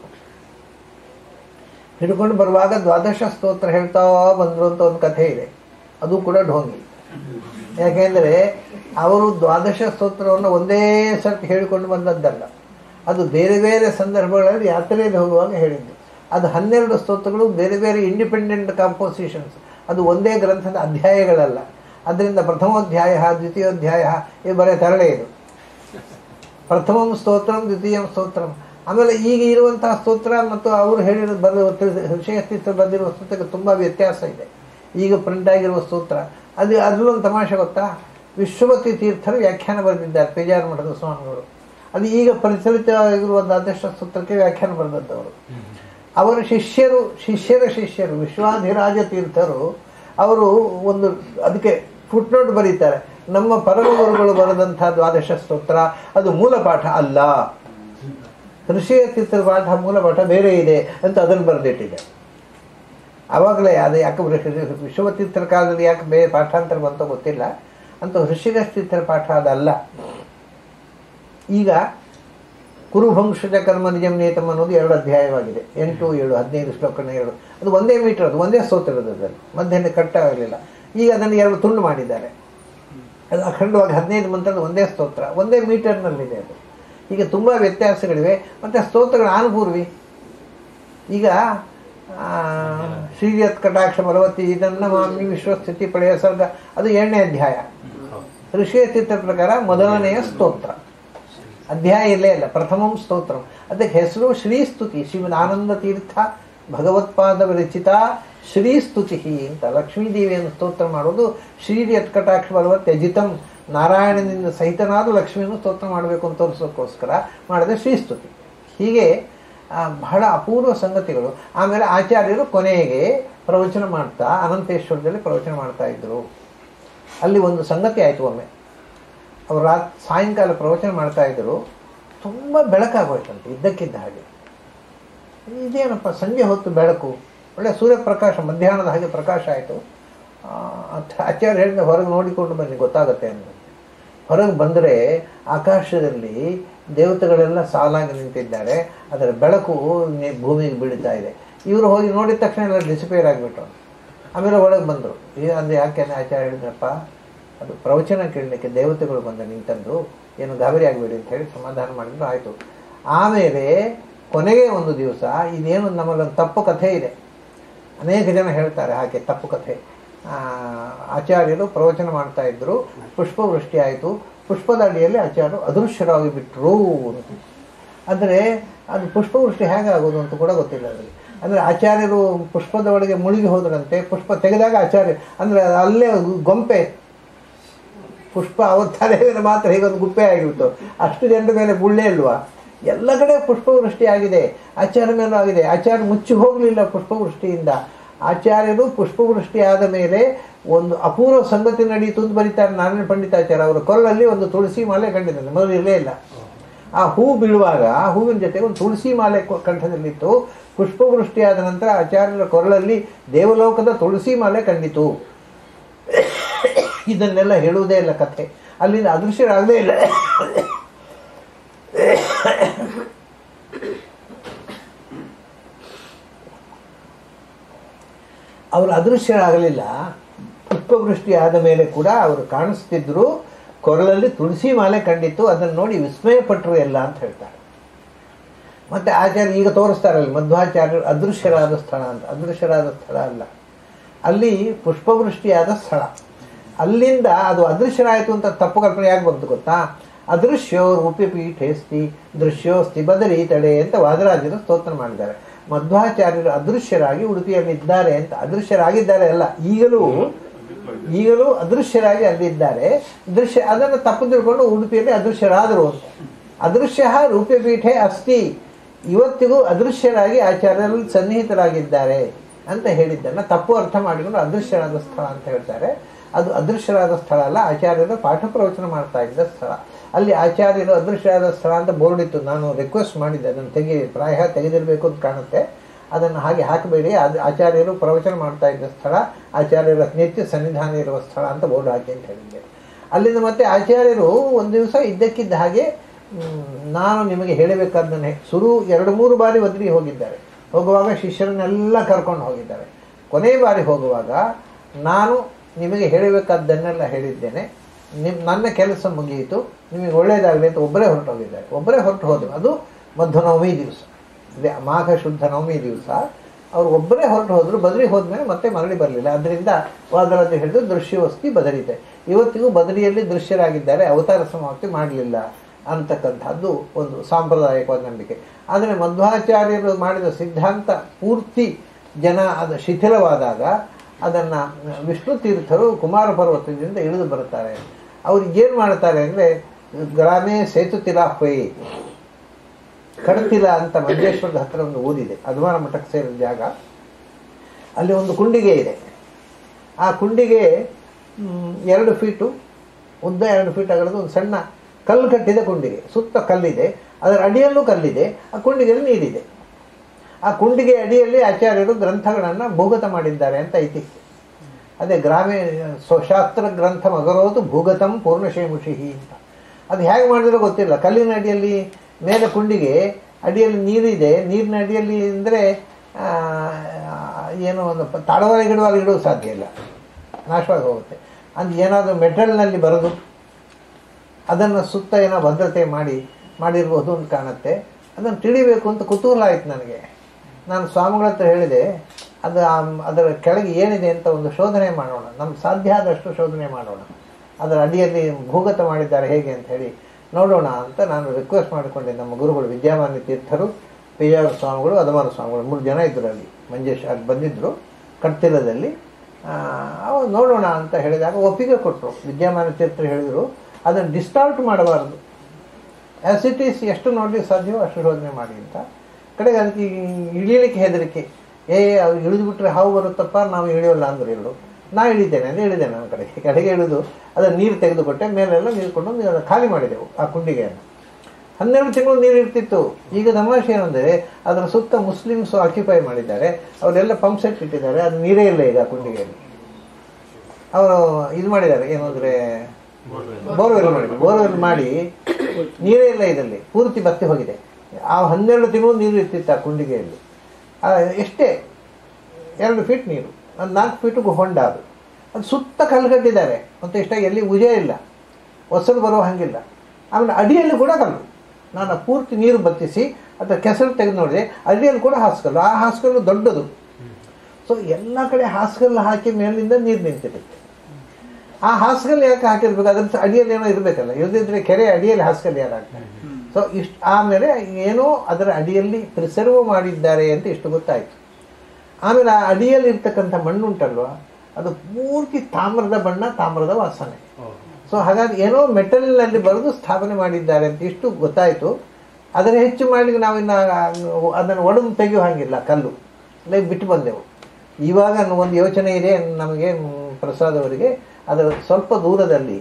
ಹಿಡ್ಕೊಂಡು ಬರುವಾಗ ದ್ವಾದಶ ಸ್ತೋತ್ರ ಹೇಳ್ತಾ ಬಂದರು ಅಂತ ಒಂದು ಕಥೆ ಇದೆ ಅದು ಕೂಡ ಢೋಂಗಿ ಯಾಕೆಂದರೆ ಅವರು ದ್ವಾದಶ ಸ್ತೋತ್ರವನ್ನು ಒಂದೇ ಸರ್ತಿ ಹೇಳಿಕೊಂಡು ಬಂದದ್ದಲ್ಲ ಅದು ಬೇರೆ ಬೇರೆ ಸಂದರ್ಭಗಳಲ್ಲಿ ಯಾತ್ರೆಯಲ್ಲಿ ಹೋಗುವಾಗ ಹೇಳಿದ್ದು ಅದು ಹನ್ನೆರಡು ಸ್ತೋತ್ರಗಳು ಬೇರೆ ಬೇರೆ ಇಂಡಿಪೆಂಡೆಂಟ್ ಕಾಂಪೋಸಿಷನ್ಸ್ ಅದು ಒಂದೇ ಗ್ರಂಥದ ಅಧ್ಯಾಯಗಳಲ್ಲ ಅದರಿಂದ ಪ್ರಥಮೋಧ್ಯಾಯ ದ್ವಿತೀಯೋಧ್ಯಾಯ ಇದು ಬರೀ ತರಳೆ ಇದು ಪ್ರಥಮಂ ಸ್ತೋತ್ರಂ ದ್ವಿತೀಯಂ ಸ್ತೋತ್ರಂ ಆಮೇಲೆ ಈಗ ಇರುವಂತಹ ಸ್ತೋತ್ರ ಮತ್ತು ಅವರು ಹೇಳಿರೋ ಬರೆದ ವಿಷಯ ತೀರ್ಥ ಬಂದಿರುವ ಸ್ತೋತ್ರಕ್ಕೆ ತುಂಬ ವ್ಯತ್ಯಾಸ ಇದೆ ಈಗ ಪ್ರಿಂಟ್ ಆಗಿರುವ ಸ್ತೋತ್ರ ಅದು ಅದರಲ್ಲೊಂದು ತಮಾಷೆ ಗೊತ್ತಾ ವಿಶ್ವಪತಿ ತೀರ್ಥರು ವ್ಯಾಖ್ಯಾನ ಬರೆದಿದ್ದಾರೆ ಪೇಜಾರ ಮಠದ ಸ್ವಾಮಿಗಳು ಅದು ಈಗ ಪ್ರಚಲಿತವಾಗಿರುವ ದ್ವಾದಶ ಸ್ತೋತ್ರಕ್ಕೆ ವ್ಯಾಖ್ಯಾನ ಬರೆದದ್ದವರು ಅವರ ಶಿಷ್ಯರು ಶಿಷ್ಯರ ಶಿಷ್ಯರು ವಿಶ್ವಾಧಿರಾಜ ತೀರ್ಥರು ಅವರು ಒಂದು ಅದಕ್ಕೆ ಫುಟ್ನೋಟ್ ಬರೀತಾರೆ ನಮ್ಮ ಪರಮ ಗುರುಗಳು ಬರೆದಂತಹ ದ್ವಾದಶ ಸ್ತೋತ್ರ ಅದು ಮೂಲ ಪಾಠ ಅಲ್ಲ ಋಷಿಯ ತೀರ್ಥರ ಪಾಠ ಮೂಲ ಪಾಠ ಬೇರೆ ಇದೆ ಅಂತ ಅದನ್ನು ಬರೆದಿಟ್ಟಿದೆ ಆವಾಗಲೇ ಅದು ಯಾಕೆ ಋಷಿ- ವಿಶ್ವತೀರ್ಥರ ಕಾಲದಲ್ಲಿ ಯಾಕೆ ಬೇರೆ ಪಾಠಾಂತರ ಬಂತೋ ಗೊತ್ತಿಲ್ಲ ಅಂತ ಋಷಿಗ ತೀರ್ಥರ ಪಾಠ ಅದಲ್ಲ ಈಗ ಕುರುಭಂಶಜ ಕರ್ಮ ನಿಜಂ ನೇತಂ ಅನ್ನೋದು ಎರಡು ಅಧ್ಯಾಯವಾಗಿದೆ ಎಂಟು ಏಳು ಹದಿನೈದು ಶ್ಲೋಕನ ಎರಡು ಅದು ಒಂದೇ ಮೀಟರ್ ಅದು ಒಂದೇ ಸ್ತೋತ್ರ ಇರೋದು ಅದರಲ್ಲಿ ಮಧ್ಯಾಹ್ನ ಕಟ್ಟಾಗಲಿಲ್ಲ ಈಗ ಅದನ್ನು ಎರಡು ತುಂಡು ಮಾಡಿದ್ದಾರೆ ಅದು ಅಖಂಡವಾಗಿ ಹದಿನೈದು ಮಂತ್ರದ ಒಂದೇ ಸ್ತೋತ್ರ ಒಂದೇ ಮೀಟರ್ನಲ್ಲಿದೆ ಅದು ಈಗ ತುಂಬ ವ್ಯತ್ಯಾಸಗಳಿವೆ ಮತ್ತು ಸ್ತೋತ್ರಗಳ ಅನುಪೂರ್ವಿ ಈಗ ಆ, ಶ್ರೀಯತ್ ಕಟಾಕ್ಷ ಭಗವತಿ ಇದನ್ನ ಮಾಮಿ ವಿಶ್ವಸ್ಥಿತಿ ಪಡೆಯ ಸರ್ಗ ಅದು ಏಳನೇ ಅಧ್ಯಾಯ ಋಷಿಯ ತೀರ್ಥ ಪ್ರಕಾರ ಮೊದಲನೆಯ ಸ್ತೋತ್ರ ಅಧ್ಯಾಯ ಇಲ್ಲೇ ಇಲ್ಲ ಪ್ರಥಮಂ ಸ್ತೋತ್ರ ಅದಕ್ಕೆ ಹೆಸರು ಶ್ರೀಸ್ತುತಿ ಶ್ರೀಮದ್ ಆನಂದ ತೀರ್ಥ ಭಗವತ್ಪಾದ ವಿರಚಿತ ಶ್ರೀಸ್ತುತಿ ಅಂತ ಲಕ್ಷ್ಮೀದೇವಿಯನ್ನು ಸ್ತೋತ್ರ ಮಾಡೋದು ಶ್ರೀಯತ್ ಕಟಾಕ್ಷ ಭಗವತ್ ಯಜಿತಂ ನಾರಾಯಣನಿಂದ ಸಹಿತನಾದ ಲಕ್ಷ್ಮಿಯನ್ನು ಸ್ತೋತ್ರ ಮಾಡಬೇಕು ಅಂತ ತೋರಿಸೋಕ್ಕೋಸ್ಕರ ಮಾಡಿದ ಶ್ರೀಸ್ತುತಿ ಹೀಗೆ ಆ, ಬಹಳ ಅಪೂರ್ವ ಸಂಗತಿಗಳು ಆಮೇಲೆ ಆಚಾರ್ಯರು ಕೊನೆಗೆ ಪ್ರವಚನ ಮಾಡ್ತಾ ಅನಂತೇಶ್ವರದಲ್ಲಿ ಪ್ರವಚನ ಮಾಡ್ತಾ ಇದ್ರು ಅಲ್ಲಿ ಒಂದು ಸಂಗತಿ ಆಯಿತು ಒಮ್ಮೆ ಅವರು ರಾತ್ ಸಾಯಂಕಾಲ ಪ್ರವಚನ ಮಾಡ್ತಾ ಇದ್ರು ತುಂಬ ಬೆಳಕಾಗೋಯ್ತಂತೆ ಇದ್ದಕ್ಕಿದ್ದ ಹಾಗೆ ಇದೇನಪ್ಪ ಸಂಜೆ ಹೊತ್ತು ಬೆಳಕು ಒಳ್ಳೆ ಸೂರ್ಯಪ್ರಕಾಶ ಮಧ್ಯಾಹ್ನದ ಹಾಗೆ ಪ್ರಕಾಶ ಆಯಿತು ಆಚಾರ್ಯ ಹೇಳಿದ ಹೊರಗೆ ನೋಡಿಕೊಂಡು ಬನ್ನಿ ಗೊತ್ತಾಗುತ್ತೆ ಅಂತ ಹೊರಗೆ ಬಂದರೆ ಆಕಾಶದಲ್ಲಿ ದೇವತೆಗಳೆಲ್ಲ ಸಾಲಾಗಿ ನಿಂತಿದ್ದಾರೆ ಅದರ ಬೆಳಕು ನೆ- ಭೂಮಿಗೆ ಬೀಳ್ತಾ ಇದೆ ಇವರು ಹೋಗಿ ನೋಡಿದ ತಕ್ಷಣ ಎಲ್ಲ ಡಿಸಿಪೇರ್ ಆಗಿಬಿಟ್ರು ಆಮೇಲೆ ಒಳಗೆ ಬಂದರು ಈ ಅಂದರೆ ಯಾಕೆ ಆಚಾರ್ಯ ಹೇಳಿದ್ರಪ್ಪ ಅದು ಪ್ರವಚನ ಕೇಳಲಿಕ್ಕೆ ದೇವತೆಗಳು ಬಂದ ನಿಂತದ್ದು ಏನು ಗಾಬರಿ ಆಗಬೇಡಿ ಅಂತ ಹೇಳಿ ಸಮಾಧಾನ ಮಾಡಿದ್ರು ಆಯಿತು ಆಮೇಲೆ ಕೊನೆಗೆ ಒಂದು ದಿವಸ ಇದೇನು ನಮ್ಮಲ್ಲಿ ಒಂದು ತಪ್ಪು ಕಥೆ ಇದೆ ಅನೇಕ ಜನ ಹೇಳ್ತಾರೆ ಹಾಗೆ ತಪ್ಪು ಕಥೆ ಆ, ಆಚಾರ್ಯರು ಪ್ರವಚನ ಮಾಡ್ತಾ ಇದ್ರು ಪುಷ್ಪವೃಷ್ಟಿ ಆಯಿತು ಪುಷ್ಪದ ಅಡಿಯಲ್ಲಿ ಆಚಾರ್ಯರು ಅದೃಶ್ಯರಾಗಿ ಬಿಟ್ಟರು ಅಂತ ಅಂದರೆ ಅದು ಪುಷ್ಪವೃಷ್ಟಿ ಹೇಗೆ ಆಗೋದು ಅಂತ ಕೂಡ ಗೊತ್ತಿಲ್ಲ ಅದರಲ್ಲಿ ಅಂದರೆ ಆಚಾರ್ಯರು ಪುಷ್ಪದ ಒಳಗೆ ಮುಳುಗಿ ಹೋದ್ರಂತೆ ಪುಷ್ಪ ತೆಗೆದಾಗ ಆಚಾರ್ಯ ಅಂದರೆ ಅಲ್ಲೇ ಗೊಂಪೆ ಪುಷ್ಪ ಅವ್ರ ತಲೆ ಮೇಲೆ ಮಾತ್ರ ಹೀಗೊಂದು ಗುಪ್ಪೆ ಆಗಿಬಿಟ್ಟು ಅಷ್ಟು ಜನರ ಮೇಲೆ ಬುಳ್ಳೆ ಇಲ್ವಾ ಎಲ್ಲ ಕಡೆ ಪುಷ್ಪವೃಷ್ಟಿ ಆಗಿದೆ ಆಚಾರ್ಯ ಮೇಲೂ ಆಗಿದೆ ಆಚಾರ್ಯ ಮುಚ್ಚಿ ಹೋಗಲಿಲ್ಲ ಪುಷ್ಪವೃಷ್ಟಿಯಿಂದ ಆಚಾರ್ಯರು ಪುಷ್ಪವೃಷ್ಟಿ ಆದ ಮೇಲೆ ಒಂದು ಅಪೂರ್ವ ಸಂಗತಿ ನಡೆಯಿತು ಅಂತ ಬರೀತಾರೆ ನಾರಾಯಣ ಪಂಡಿತಾಚಾರ್ಯ ಅವರ ಕೊರಳಲ್ಲಿ ಒಂದು ತುಳಸಿ ಮಾಲೆ ಕಂಡಿದ್ದಾನೆ ಮೊದಲು ಇರಲೇ ಇಲ್ಲ ಆ ಹೂ ಬೀಳುವಾಗ ಆ ಹೂವಿನ ಜೊತೆಗೆ ಒಂದು ತುಳಸಿ ಮಾಲೆ ಕೊ- ಕಂಠದಲ್ಲಿತ್ತು ಪುಷ್ಪವೃಷ್ಟಿ ಆದ ನಂತರ ಆಚಾರ್ಯರ ಕೊರಳಲ್ಲಿ ದೇವಲೋಕದ ತುಳಸಿ ಮಾಲೆ ಕಂಡಿತು ಇದನ್ನೆಲ್ಲ ಹೇಳುವುದೇ ಇಲ್ಲ ಕಥೆ ಅಲ್ಲಿಂದ ಅದೃಶ್ಯರಾಗದೇ ಇಲ್ಲ ಅವರು ಅದೃಶ್ಯರಾಗಲಿಲ್ಲ ಪುಷ್ಪವೃಷ್ಟಿ ಆದ ಮೇಲೆ ಕೂಡ ಅವರು ಕಾಣಿಸ್ತಿದ್ರು ಕೊರಳಲ್ಲಿ ತುಳಸಿ ಮಾಲೆ ಕಂಡಿತ್ತು ಅದನ್ನು ನೋಡಿ ವಿಸ್ಮಯಪಟ್ಟರು ಎಲ್ಲ ಅಂತ ಹೇಳ್ತಾರೆ ಮತ್ತೆ ಆಚಾರ್ಯ ಈಗ ತೋರಿಸ್ತಾರಲ್ಲ ಮಧ್ವಾಚಾರ್ಯರು ಅದೃಶ್ಯರಾದ ಸ್ಥಳ ಅಂತ ಅದೃಶ್ಯರಾದ ಸ್ಥಳ ಅಲ್ಲ ಅಲ್ಲಿ ಪುಷ್ಪವೃಷ್ಟಿಯಾದ ಸ್ಥಳ ಅಲ್ಲಿಂದ ಅದು ಅದೃಶ್ಯರಾಯಿತು ಅಂತ ತಪ್ಪು ಕಲ್ಪನೆ ಯಾಕೆ ಬಂತು ಗೊತ್ತಾ ಅದೃಶ್ಯೋ ರೂಪ್ಯಪೀಠೇಸ್ತಿ ದೃಶ್ಯೋಸ್ತಿ ಬದರಿ ತಡೆ ಅಂತ ವಾದರಾಜರು ಸ್ತೋತ್ರ ಮಾಡಿದ್ದಾರೆ ಮಧ್ವಾಚಾರ್ಯರು ಅದೃಶ್ಯರಾಗಿ ಉಡುಪಿಯಲ್ಲಿದ್ದಾರೆ ಅಂತ ಅದೃಶ್ಯರಾಗಿದ್ದಾರೆ ಅಲ್ಲ ಈಗಲೂ ಈಗಲೂ ಅದೃಶ್ಯರಾಗಿ ಅಲ್ಲಿದ್ದಾರೆ ದೃಶ್ಯ ಅದನ್ನು ತಪ್ಪು ತಿಳ್ಕೊಂಡು ಉಡುಪಿಯಲ್ಲಿ ಅದೃಶ್ಯರಾದರು ಅಂತ ಅದೃಶ್ಯ ರೂಪ್ಯಪೀಠೆ ಅಸ್ತಿ ಇವತ್ತಿಗೂ ಅದೃಶ್ಯರಾಗಿ ಆಚಾರ್ಯರು ಸನ್ನಿಹಿತರಾಗಿದ್ದಾರೆ ಅಂತ ಹೇಳಿದ್ದನ್ನು ತಪ್ಪು ಅರ್ಥ ಮಾಡಿಕೊಂಡು ಅದೃಶ್ಯರಾದ ಸ್ಥಳ ಅಂತ ಹೇಳ್ತಾರೆ ಅದು ಅದೃಶ್ಯರಾದ ಸ್ಥಳ ಅಲ್ಲ ಆಚಾರ್ಯರು ಪಾಠ ಪ್ರವಚನ ಮಾಡ್ತಾ ಇದ್ದ ಸ್ಥಳ ಅಲ್ಲಿ ಆಚಾರ್ಯರು ಅದೃಶ್ಯರಾದ ಸ್ಥಳ ಅಂತ ಬೋರ್ಡ್ ಇತ್ತು ನಾನು ರಿಕ್ವೆಸ್ಟ್ ಮಾಡಿದ್ದೆ ಅದನ್ನು ತೆಗಿ ಪ್ರಾಯ ತೆಗೆದಿರಬೇಕು ಅಂತ ಕಾಣುತ್ತೆ ಅದನ್ನು ಹಾಗೆ ಹಾಕಬೇಡಿ ಅದು ಆಚಾರ್ಯರು ಪ್ರವಚನ ಮಾಡ್ತಾ ಇದ್ದ ಸ್ಥಳ ಆಚಾರ್ಯರ ನಿತ್ಯ ಸನ್ನಿಧಾನ ಇರುವ ಸ್ಥಳ ಅಂತ ಬೋರ್ಡ್ ಹಾಕಿ ಅಂತ ಹೇಳಿದ್ದೆ ಅಲ್ಲಿಂದ ಮತ್ತೆ ಆಚಾರ್ಯರು ಒಂದು ದಿವಸ ಇದ್ದಕ್ಕಿದ್ದ ಹಾಗೆ ಮ್, ನಾನು ನಿಮಗೆ ಹೇಳಬೇಕಾದ್ದನ್ನೇ ಸುರು ಎರಡು ಮೂರು ಬಾರಿ ಒದರಿ ಹೋಗಿದ್ದಾರೆ ಹೋಗುವಾಗ ಶಿಷ್ಯರನ್ನೆಲ್ಲ ಕರ್ಕೊಂಡು ಹೋಗಿದ್ದಾರೆ ಕೊನೆ ಬಾರಿ ಹೋಗುವಾಗ ನಾನು ನಿಮಗೆ ಹೇಳಬೇಕಾದ್ದನ್ನೆಲ್ಲ ಹೇಳಿದ್ದೇನೆ ನಿಮ್ ನನ್ನ ಕೆಲಸ ಮುಗಿಯಿತು ನಿಮಗೆ ಒಳ್ಳೆಯದಾಗಲಿ ಅಂತ ಒಬ್ಬರೇ ಹೊರಟು ಹೋಗಿದ್ದಾರೆ ಒಬ್ಬರೇ ಹೊರಟು ಹೋದರು ಅದು ಮಧ್ವನವಮಿ ದಿವಸ ಇದೆ ಮಾಘ ಶುದ್ಧ ನವಮಿ ದಿವಸ ಅವರು ಒಬ್ಬರೇ ಹೊರಟು ಹೋದರು ಬದರಿ ಹೋದ್ಮೇಲೆ ಮತ್ತೆ ಮರಳಿ ಬರಲಿಲ್ಲ ಅದರಿಂದ ವಾದರಾಜ ಹೇಳಿದ್ರು ದೃಶ್ಯವಸ್ತಿ ಬದರಿದೆ ಇವತ್ತಿಗೂ ಬದರಿಯಲ್ಲಿ ದೃಶ್ಯರಾಗಿದ್ದಾರೆ ಅವತಾರ ಸಮಾಪ್ತಿ ಮಾಡಲಿಲ್ಲ ಅಂತಕ್ಕಂಥದ್ದು ಒಂದು ಸಾಂಪ್ರದಾಯಿಕವಾದ ನಂಬಿಕೆ ಆದರೆ ಮಧ್ವಾಚಾರ್ಯರು ಮಾಡಿದ ಸಿದ್ಧಾಂತ ಪೂರ್ತಿ ಜನ ಅದು ಶಿಥಿಲವಾದಾಗ ಅದನ್ನು ವಿಷ್ಣು ತೀರ್ಥರು ಕುಮಾರ ಪರ್ವತದಿಂದ ಇಳಿದು ಬರುತ್ತಾರೆ ಅವ್ರಿಗೆ ಏನು ಮಾಡ್ತಾರೆ ಅಂದರೆ ಗ್ರಾಮೇ ಸೇತು ತಿಲಾಹ್ವೈ ಕಡತಿಲ ಅಂತ ಮಂಜೇಶ್ವರದ ಹತ್ರ ಒಂದು ಊರಿದೆ ಅದ್ವಾರ ಮಠಕ್ಕೆ ಸೇರಿದ ಜಾಗ ಅಲ್ಲಿ ಒಂದು ಕುಂಡಿಗೆ ಇದೆ ಆ ಕುಂಡಿಗೆ ಮ್, ಎರಡು ಫೀಟು ಉದ್ದ ಎರಡು ಫೀಟ್ ಅಗಲದ ಒಂದು ಸಣ್ಣ ಕಲ್ಲು ಕಟ್ಟಿದ ಕುಂಡಿಗೆ ಸುತ್ತ ಕಲ್ಲಿದೆ ಅದರ ಅಡಿಯಲ್ಲೂ ಕಲ್ಲಿದೆ ಆ ಕುಂಡಿಗೆಯಲ್ಲಿ ನೀರಿದೆ ಆ ಕುಂಡಿಗೆ ಅಡಿಯಲ್ಲಿ ಆಚಾರ್ಯರು ಗ್ರಂಥಗಳನ್ನು ಭೂಗತ ಮಾಡಿದ್ದಾರೆ ಅಂತ ಐತಿಹ್ಯ ಅದೇ ಗ್ರಾಮೀಣ ಸ್ವಶಾಸ್ತ್ರ ಗ್ರಂಥ ಮಗರೋದು ಭೂಗತಂ ಪೂರ್ಣಶೇಮುಷಿಹಿ ಅಂತ ಅದು ಹೇಗೆ ಮಾಡಿದ್ರೋ ಗೊತ್ತಿಲ್ಲ ಕಲ್ಲಿನ ಅಡಿಯಲ್ಲಿ ಮೇಲೆ ಕುಂಡಿಗೆ ಅಡಿಯಲ್ಲಿ ನೀರಿದೆ ನೀರಿನ ಅಡಿಯಲ್ಲಿ ಅಂದರೆ ಏನೋ ಒಂದು ಪ- ತಡವಾಗಿ ಗಿಡವಾಗಿ ಇಡೋದು ಸಾಧ್ಯ ಇಲ್ಲ ನಾಶವಾಗಿ ಹೋಗುತ್ತೆ ಅದು ಏನಾದರೂ ಮೆಟಲ್ನಲ್ಲಿ ಬರೆದು ಅದನ್ನು ಸುತ್ತ ಏನೋ ಭದ್ರತೆ ಮಾಡಿ ಮಾಡಿರ್ಬೋದು ಅಂತ ಕಾಣುತ್ತೆ ಅದನ್ನು ತಿಳಿಬೇಕು ಅಂತ ಕುತೂಹಲ ಆಯ್ತು ನನಗೆ ನಾನು ಸ್ವಾಮಿಗಳ ಹತ್ರ ಹೇಳಿದೆ ಅದು ಆ- ಅದರ ಕೆಳಗೆ ಏನಿದೆ ಅಂತ ಒಂದು ಶೋಧನೆ ಮಾಡೋಣ ನಮ್ಗೆ ಸಾಧ್ಯ ಆದಷ್ಟು ಶೋಧನೆ ಮಾಡೋಣ ಅದರ ಅಡಿಯಲ್ಲಿ ಭೂಗತ ಮಾಡಿದ್ದಾರೆ ಹೇಗೆ ಅಂತ ಹೇಳಿ ನೋಡೋಣ ಅಂತ ನಾನು ರಿಕ್ವೆಸ್ಟ್ ಮಾಡಿಕೊಂಡೆ ನಮ್ಮ ಗುರುಗಳು ವಿದ್ಯಾಮಾನ್ಯ ತೀರ್ಥರು ಪೇಜಾವರ ಸ್ವಾಮಿಗಳು ಅದಮಾನ ಸ್ವಾಮಿಗಳು ಮೂರು ಜನ ಇದ್ದರು ಅಲ್ಲಿ ಮಂಜೇಶ್ ಅಲ್ಲಿ ಬಂದಿದ್ದರು ಕಡ್ತಿಲದಲ್ಲಿ ಅವಾಗ ನೋಡೋಣ ಅಂತ ಹೇಳಿದಾಗ ಒಪ್ಪಿಗೆ ಕೊಟ್ಟರು ವಿದ್ಯಾಮಾನ್ಯ ತೀರ್ಥರು ಹೇಳಿದರು ಅದನ್ನು ಡಿಸ್ಟಾರ್ಟ್ ಮಾಡಬಾರ್ದು ಆ್ಯಸ್ ಇಟ್ ಈಸ್ ಎಷ್ಟು ನೋಡ್ಲಿಕ್ಕೆ ಸಾಧ್ಯವೋ ಅಷ್ಟು ಶೋಧನೆ ಮಾಡಿ ಅಂತ ಕಡೆಗೆ ಅದಕ್ಕೆ ಇಳಿಲಿಕ್ಕೆ ಹೆದರಿಕೆ ಏ ಅವ್ರು ಇಳಿದುಬಿಟ್ರೆ ಹಾವು ಬರುತ್ತಪ್ಪ ನಾವು ಇಳಿಯೋಲ್ಲ ಅಂದ್ರು ಇವರು ನಾ ಇಳಿದ್ದೇನೆ ಅಂದರೆ ಇಳಿದೆ ನನ್ನ ಕಡೆಗೆ ಕಡೆಗೆ ಇಳಿದು ಅದರ ನೀರು ತೆಗೆದುಕೊಟ್ಟೆ ಮೇಲೆಲ್ಲ ನೀರು ಕೊಂಡು ನೀರು ಖಾಲಿ ಮಾಡಿದೆವು ಆ ಕುಂಡಿಗೆಯನ್ನು ಹನ್ನೆರಡು ತಿಂಗಳು ನೀರು ಇರ್ತಿತ್ತು ಈಗ ತಮಾಷೆ ಏನಂದರೆ ಅದರ ಸುತ್ತ ಮುಸ್ಲಿಮ್ಸು ಆಕ್ಯುಪೈ ಮಾಡಿದ್ದಾರೆ ಅವರೆಲ್ಲ ಪಂಪ್ ಸೆಟ್ ಇಟ್ಟಿದ್ದಾರೆ ಅದು ನೀರೇ ಇಲ್ಲ ಈಗ ಆ ಕುಂಡಿಗೆಯಲ್ಲಿ ಅವರು ಇದು ಮಾಡಿದ್ದಾರೆ ಏನು ಅಂದರೆ ಬೋರ್ವೆಲ್ ಮಾಡಿ ಬೋರ್ವೆಲ್ ಮಾಡಿ ನೀರೇ ಇಲ್ಲ ಇದರಲ್ಲಿ ಪೂರ್ತಿ ಬತ್ತಿ ಹೋಗಿದೆ ಆ ಹನ್ನೆರಡು ತಿಂಗಳು ನೀರು ಇರ್ತಿತ್ತು ಆ ಕುಂಡಿಗೆಯಲ್ಲಿ ಆ, ಎಷ್ಟೇ ಎರಡು ಫೀಟ್ ನೀರು ಒಂದು ನಾಲ್ಕು ಫೀಟಿಗೂ ಹೊಂಡ ಅದು ಅದು ಸುತ್ತ ಕಲ್ಲು ಕಟ್ಟಿದ್ದಾರೆ ಮತ್ತು ಇಷ್ಟಾಗಿ ಎಲ್ಲಿ ಉಜೆ ಇಲ್ಲ ಹೊಸಲು ಬರುವ ಹಾಗಿಲ್ಲ ಆಮೇಲೆ ಅಡಿಯಲ್ಲಿ ಕೂಡ ಕಲ್ಲು ನಾನು ಆ ಪೂರ್ತಿ ನೀರು ಬತ್ತಿಸಿ ಅಥವಾ ಕೆಸರು ತೆಗೆದು ನೋಡಿದೆ ಅಡಿಯಲ್ಲಿ ಕೂಡ ಹಾಸ್ಕಲ್ಲು ಆ ಹಾಸ್ಕಲ್ಲು ದೊಡ್ಡದು ಸೊ ಎಲ್ಲ ಕಡೆ ಹಾಸ್ಕಲ್ಲು ಹಾಕಿ ಮೇಲಿಂದ ನೀರು ನಿಂತಿರುತ್ತೆ ಆ ಹಾಸ್ಕಲ್ ಯಾಕೆ ಹಾಕಿರ್ಬೇಕು ಅದ್ರ ಅಡಿಯಲ್ಲಿ ಏನೋ ಇರಬೇಕಲ್ಲ ಇಲ್ಲದಿದ್ರೆ ಕೆರೆ ಅಡಿಯಲ್ಲಿ ಹಾಸ್ಕಲ್ ಯಾರು ಹಾಕ್ತಾರೆ ಸೊ ಇಷ್ಟು ಆಮೇಲೆ ಏನೋ ಅದರ ಅಡಿಯಲ್ಲಿ ಪ್ರಿಸರ್ವ್ ಮಾಡಿದ್ದಾರೆ ಅಂತ ಇಷ್ಟು ಗೊತ್ತಾಯಿತು ಆಮೇಲೆ ಆ ಅಡಿಯಲ್ಲಿ ಇರ್ತಕ್ಕಂಥ ಮಣ್ಣು ಉಂಟಲ್ವ ಅದು ಪೂರ್ತಿ ತಾಮ್ರದ ಬಣ್ಣ ತಾಮ್ರದ ವಾಸನೆ ಸೊ ಹಾಗಾಗಿ ಏನೋ ಮೆಟಲ್ನಲ್ಲಿ ಬರೆದು ಸ್ಥಾಪನೆ ಮಾಡಿದ್ದಾರೆ ಅಂತ ಇಷ್ಟು ಗೊತ್ತಾಯಿತು ಅದರ ಹೆಚ್ಚು ಮಾಡಲಿಕ್ಕೆ ನಾವಿನ್ನು ಅದನ್ನು ಒಡೆದು ತೆಗೆಯೋ ಹಾಗಿಲ್ಲ ಕಲ್ಲು ಲೈಕ್ ಬಿಟ್ಟು ಬಂದೆವು ಇವಾಗ ಒಂದು ಯೋಚನೆ ಇದೆ ನಮಗೆ ಮ್, ಪ್ರಸಾದ್ ಅವರಿಗೆ ಅದರ ಸ್ವಲ್ಪ ದೂರದಲ್ಲಿ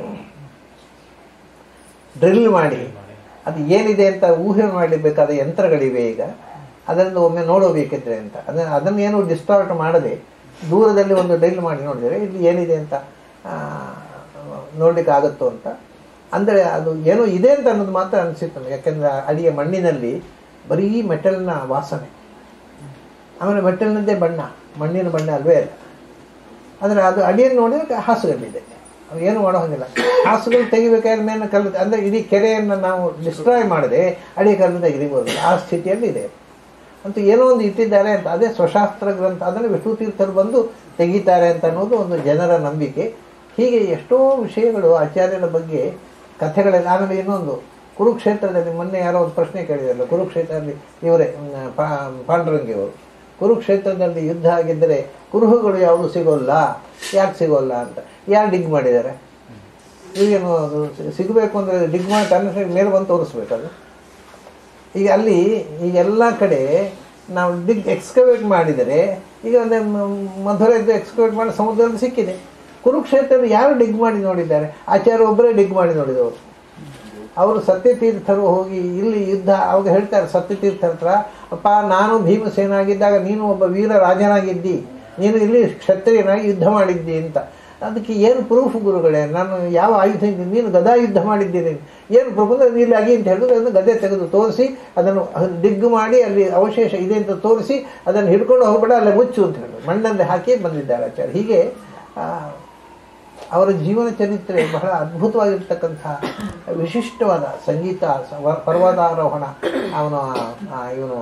ಡ್ರಿಲ್ ಮಾಡಿ ಅದು ಏನಿದೆ ಅಂತ ಊಹೆ ಮಾಡಬೇಕಾದ ಯಂತ್ರಗಳಿವೆ ಈಗ ಅದರಿಂದ ಒಮ್ಮೆ ನೋಡಬೇಕಿದ್ರೆ ಅಂತ ಅದನ್ನು ಅದನ್ನು ಏನು ಡಿಸ್ಟಾರ್ಟ್ ಮಾಡದೆ ದೂರದಲ್ಲಿ ಒಂದು ಡ್ರಿಲ್ ಮಾಡಿ ನೋಡಿದರೆ ಇಲ್ಲಿ ಏನಿದೆ ಅಂತ ಆ, ನೋಡ್ಲಿಕ್ಕೆ ಆಗುತ್ತೋ ಅಂತ ಅಂದರೆ ಅದು ಏನೋ ಇದೆ ಅಂತ ಅನ್ನೋದು ಮಾತ್ರ ಅನಿಸಿತ್ತು ನನಗೆ ಯಾಕೆಂದರೆ ಅಡಿಯ ಮಣ್ಣಿನಲ್ಲಿ ಬರೀ ಮೆಟಲ್ನ ವಾಸನೆ ಆಮೇಲೆ ಮೆಟಲ್ನದ್ದೇ ಬಣ್ಣ ಮಣ್ಣಿನ ಬಣ್ಣ ಅಲ್ವೇ ಅಲ್ಲ ಅಂದರೆ ಅದು ಅಡಿಯನ್ನು ನೋಡಿದ್ರೆ ಹಾಸುಗಲ್ಲಿದೆ ಅದು ಏನು ಮಾಡೋ ಹಾಗಿಲ್ಲ ಹಾಸುಗಳು ತೆಗಿಬೇಕಾದ್ರೆ ಮೇಲೆ ಕಲ್ಲು ಅಂದರೆ ಇಡೀ ಕೆರೆಯನ್ನು ನಾವು ಡಿಸ್ಟ್ರಾಯ್ ಮಾಡದೆ ಅಡಿ ಕಲ್ಲು ತೆಗಿಬೋದು ಆ ಸ್ಥಿತಿಯಲ್ಲಿ ಇದೆ ಅಂತೂ ಏನೋ ಒಂದು ಇಟ್ಟಿದ್ದಾರೆ ಅಂತ ಅದೇ ಸ್ವಶಾಸ್ತ್ರ ಗ್ರಂಥ ಅದನ್ನು ವಿಷ್ಣು ತೀರ್ಥರು ಬಂದು ತೆಗಿತಾರೆ ಅಂತ ಅನ್ನೋದು ಒಂದು ಜನರ ನಂಬಿಕೆ ಹೀಗೆ ಎಷ್ಟೋ ವಿಷಯಗಳು ಆಚಾರ್ಯರ ಬಗ್ಗೆ ಕಥೆಗಳೆಲ್ಲ ಆಮೇಲೆ ಇನ್ನೊಂದು ಕುರುಕ್ಷೇತ್ರದಲ್ಲಿ ಮೊನ್ನೆ ಯಾರೋ ಒಂದು ಪ್ರಶ್ನೆ ಕೇಳಿದಾರಲ್ಲ ಕುರುಕ್ಷೇತ್ರದಲ್ಲಿ ಇವರೇ ಮ್, ಪಾ- ಪಾಂಡುರಂಗಿಯವರು ಕುರುಕ್ಷೇತ್ರದಲ್ಲಿ ಯುದ್ಧ ಆಗಿದ್ದರೆ ಕುರುಹುಗಳು ಯಾವುದು ಸಿಗೋಲ್ಲ ಯಾಕೆ ಸಿಗೋಲ್ಲ ಅಂತ ಯಾರು ಡಿಗ್ ಮಾಡಿದ್ದಾರೆ ಈಗೇನು ಅದು ಸಿ- ಸಿಗಬೇಕು ಅಂದರೆ ಡಿಗ್ ಮಾಡಿ ತನ್ನ ಮೇಲೆ ಬಂದು ತೋರಿಸ್ಬೇಕು ಅದು ಈಗ ಅಲ್ಲಿ ಈಗ ಎಲ್ಲ ಕಡೆ ನಾವು ಡಿಗ್ ಎಕ್ಸ್ಕವೇಟ್ ಮಾಡಿದರೆ ಈಗ ಒಂದು ಮಧುರೆದ್ದು ಎಕ್ಸ್ಕವೇಟ್ ಮಾಡಿ ಸಮುದ್ರದಲ್ಲಿ ಸಿಕ್ಕಿದೆ ಕುರುಕ್ಷೇತ್ರ ಯಾರು ಡಿಗ್ ಮಾಡಿ ನೋಡಿದ್ದಾರೆ ಆಚಾರ್ಯ ಒಬ್ಬರೇ ಡಿಗ್ ಮಾಡಿ ನೋಡಿದವರು ಅವರು ಸತ್ಯತೀರ್ಥರು ಹೋಗಿ ಇಲ್ಲಿ ಯುದ್ಧ ಅವಾಗ ಹೇಳ್ತಾರೆ ಸತ್ಯತೀರ್ಥರ ಹತ್ರ ಅಪ್ಪ ನಾನು ಭೀಮಸೇನ ಆಗಿದ್ದಾಗ ನೀನು ಒಬ್ಬ ವೀರ ರಾಜನಾಗಿದ್ದಿ ನೀನು ಇಲ್ಲಿ ಕ್ಷತ್ರಿಯನಾಗಿ ಯುದ್ಧ ಮಾಡಿದ್ದಿ ಅಂತ ಅದಕ್ಕೆ ಏನು ಪ್ರೂಫ್ ಗುರುಗಳೇ ನಾನು ಯಾವ ಆಯುಧ ಇದ್ದೀನಿ ನೀನು ಗದಾ ಯುದ್ಧ ಮಾಡಿದ್ದೀನಿ ಏನು ಪ್ರಬಂಧ ಇಲ್ಲಿ ಆಗಿ ಅಂತ ಹೇಳಿದ್ರೆ ಅದನ್ನು ಗದೆ ತೆಗೆದು ತೋರಿಸಿ ಅದನ್ನು ದಿಗ್ಗು ಮಾಡಿ ಅಲ್ಲಿ ಅವಶೇಷ ಇದೆ ಅಂತ ತೋರಿಸಿ ಅದನ್ನು ಹಿಡ್ಕೊಂಡು ಹೋಗ್ಬೇಡ ಅಲ್ಲೇ ಮುಚ್ಚು ಅಂತ ಹೇಳಿ ಮಣ್ಣಲ್ಲಿ ಹಾಕಿ ಬಂದಿದ್ದಾರೆ ಆಚಾರ್ಯ ಹೀಗೆ ಆ, ಅವರ ಜೀವನ ಚರಿತ್ರೆ ಬಹಳ ಅದ್ಭುತವಾಗಿರ್ತಕ್ಕಂಥ ವಿಶಿಷ್ಟವಾದ ಸಂಗೀತ ಸ- ವ- ಪರ್ವತಾರೋಹಣ ಅವನು ಇವನು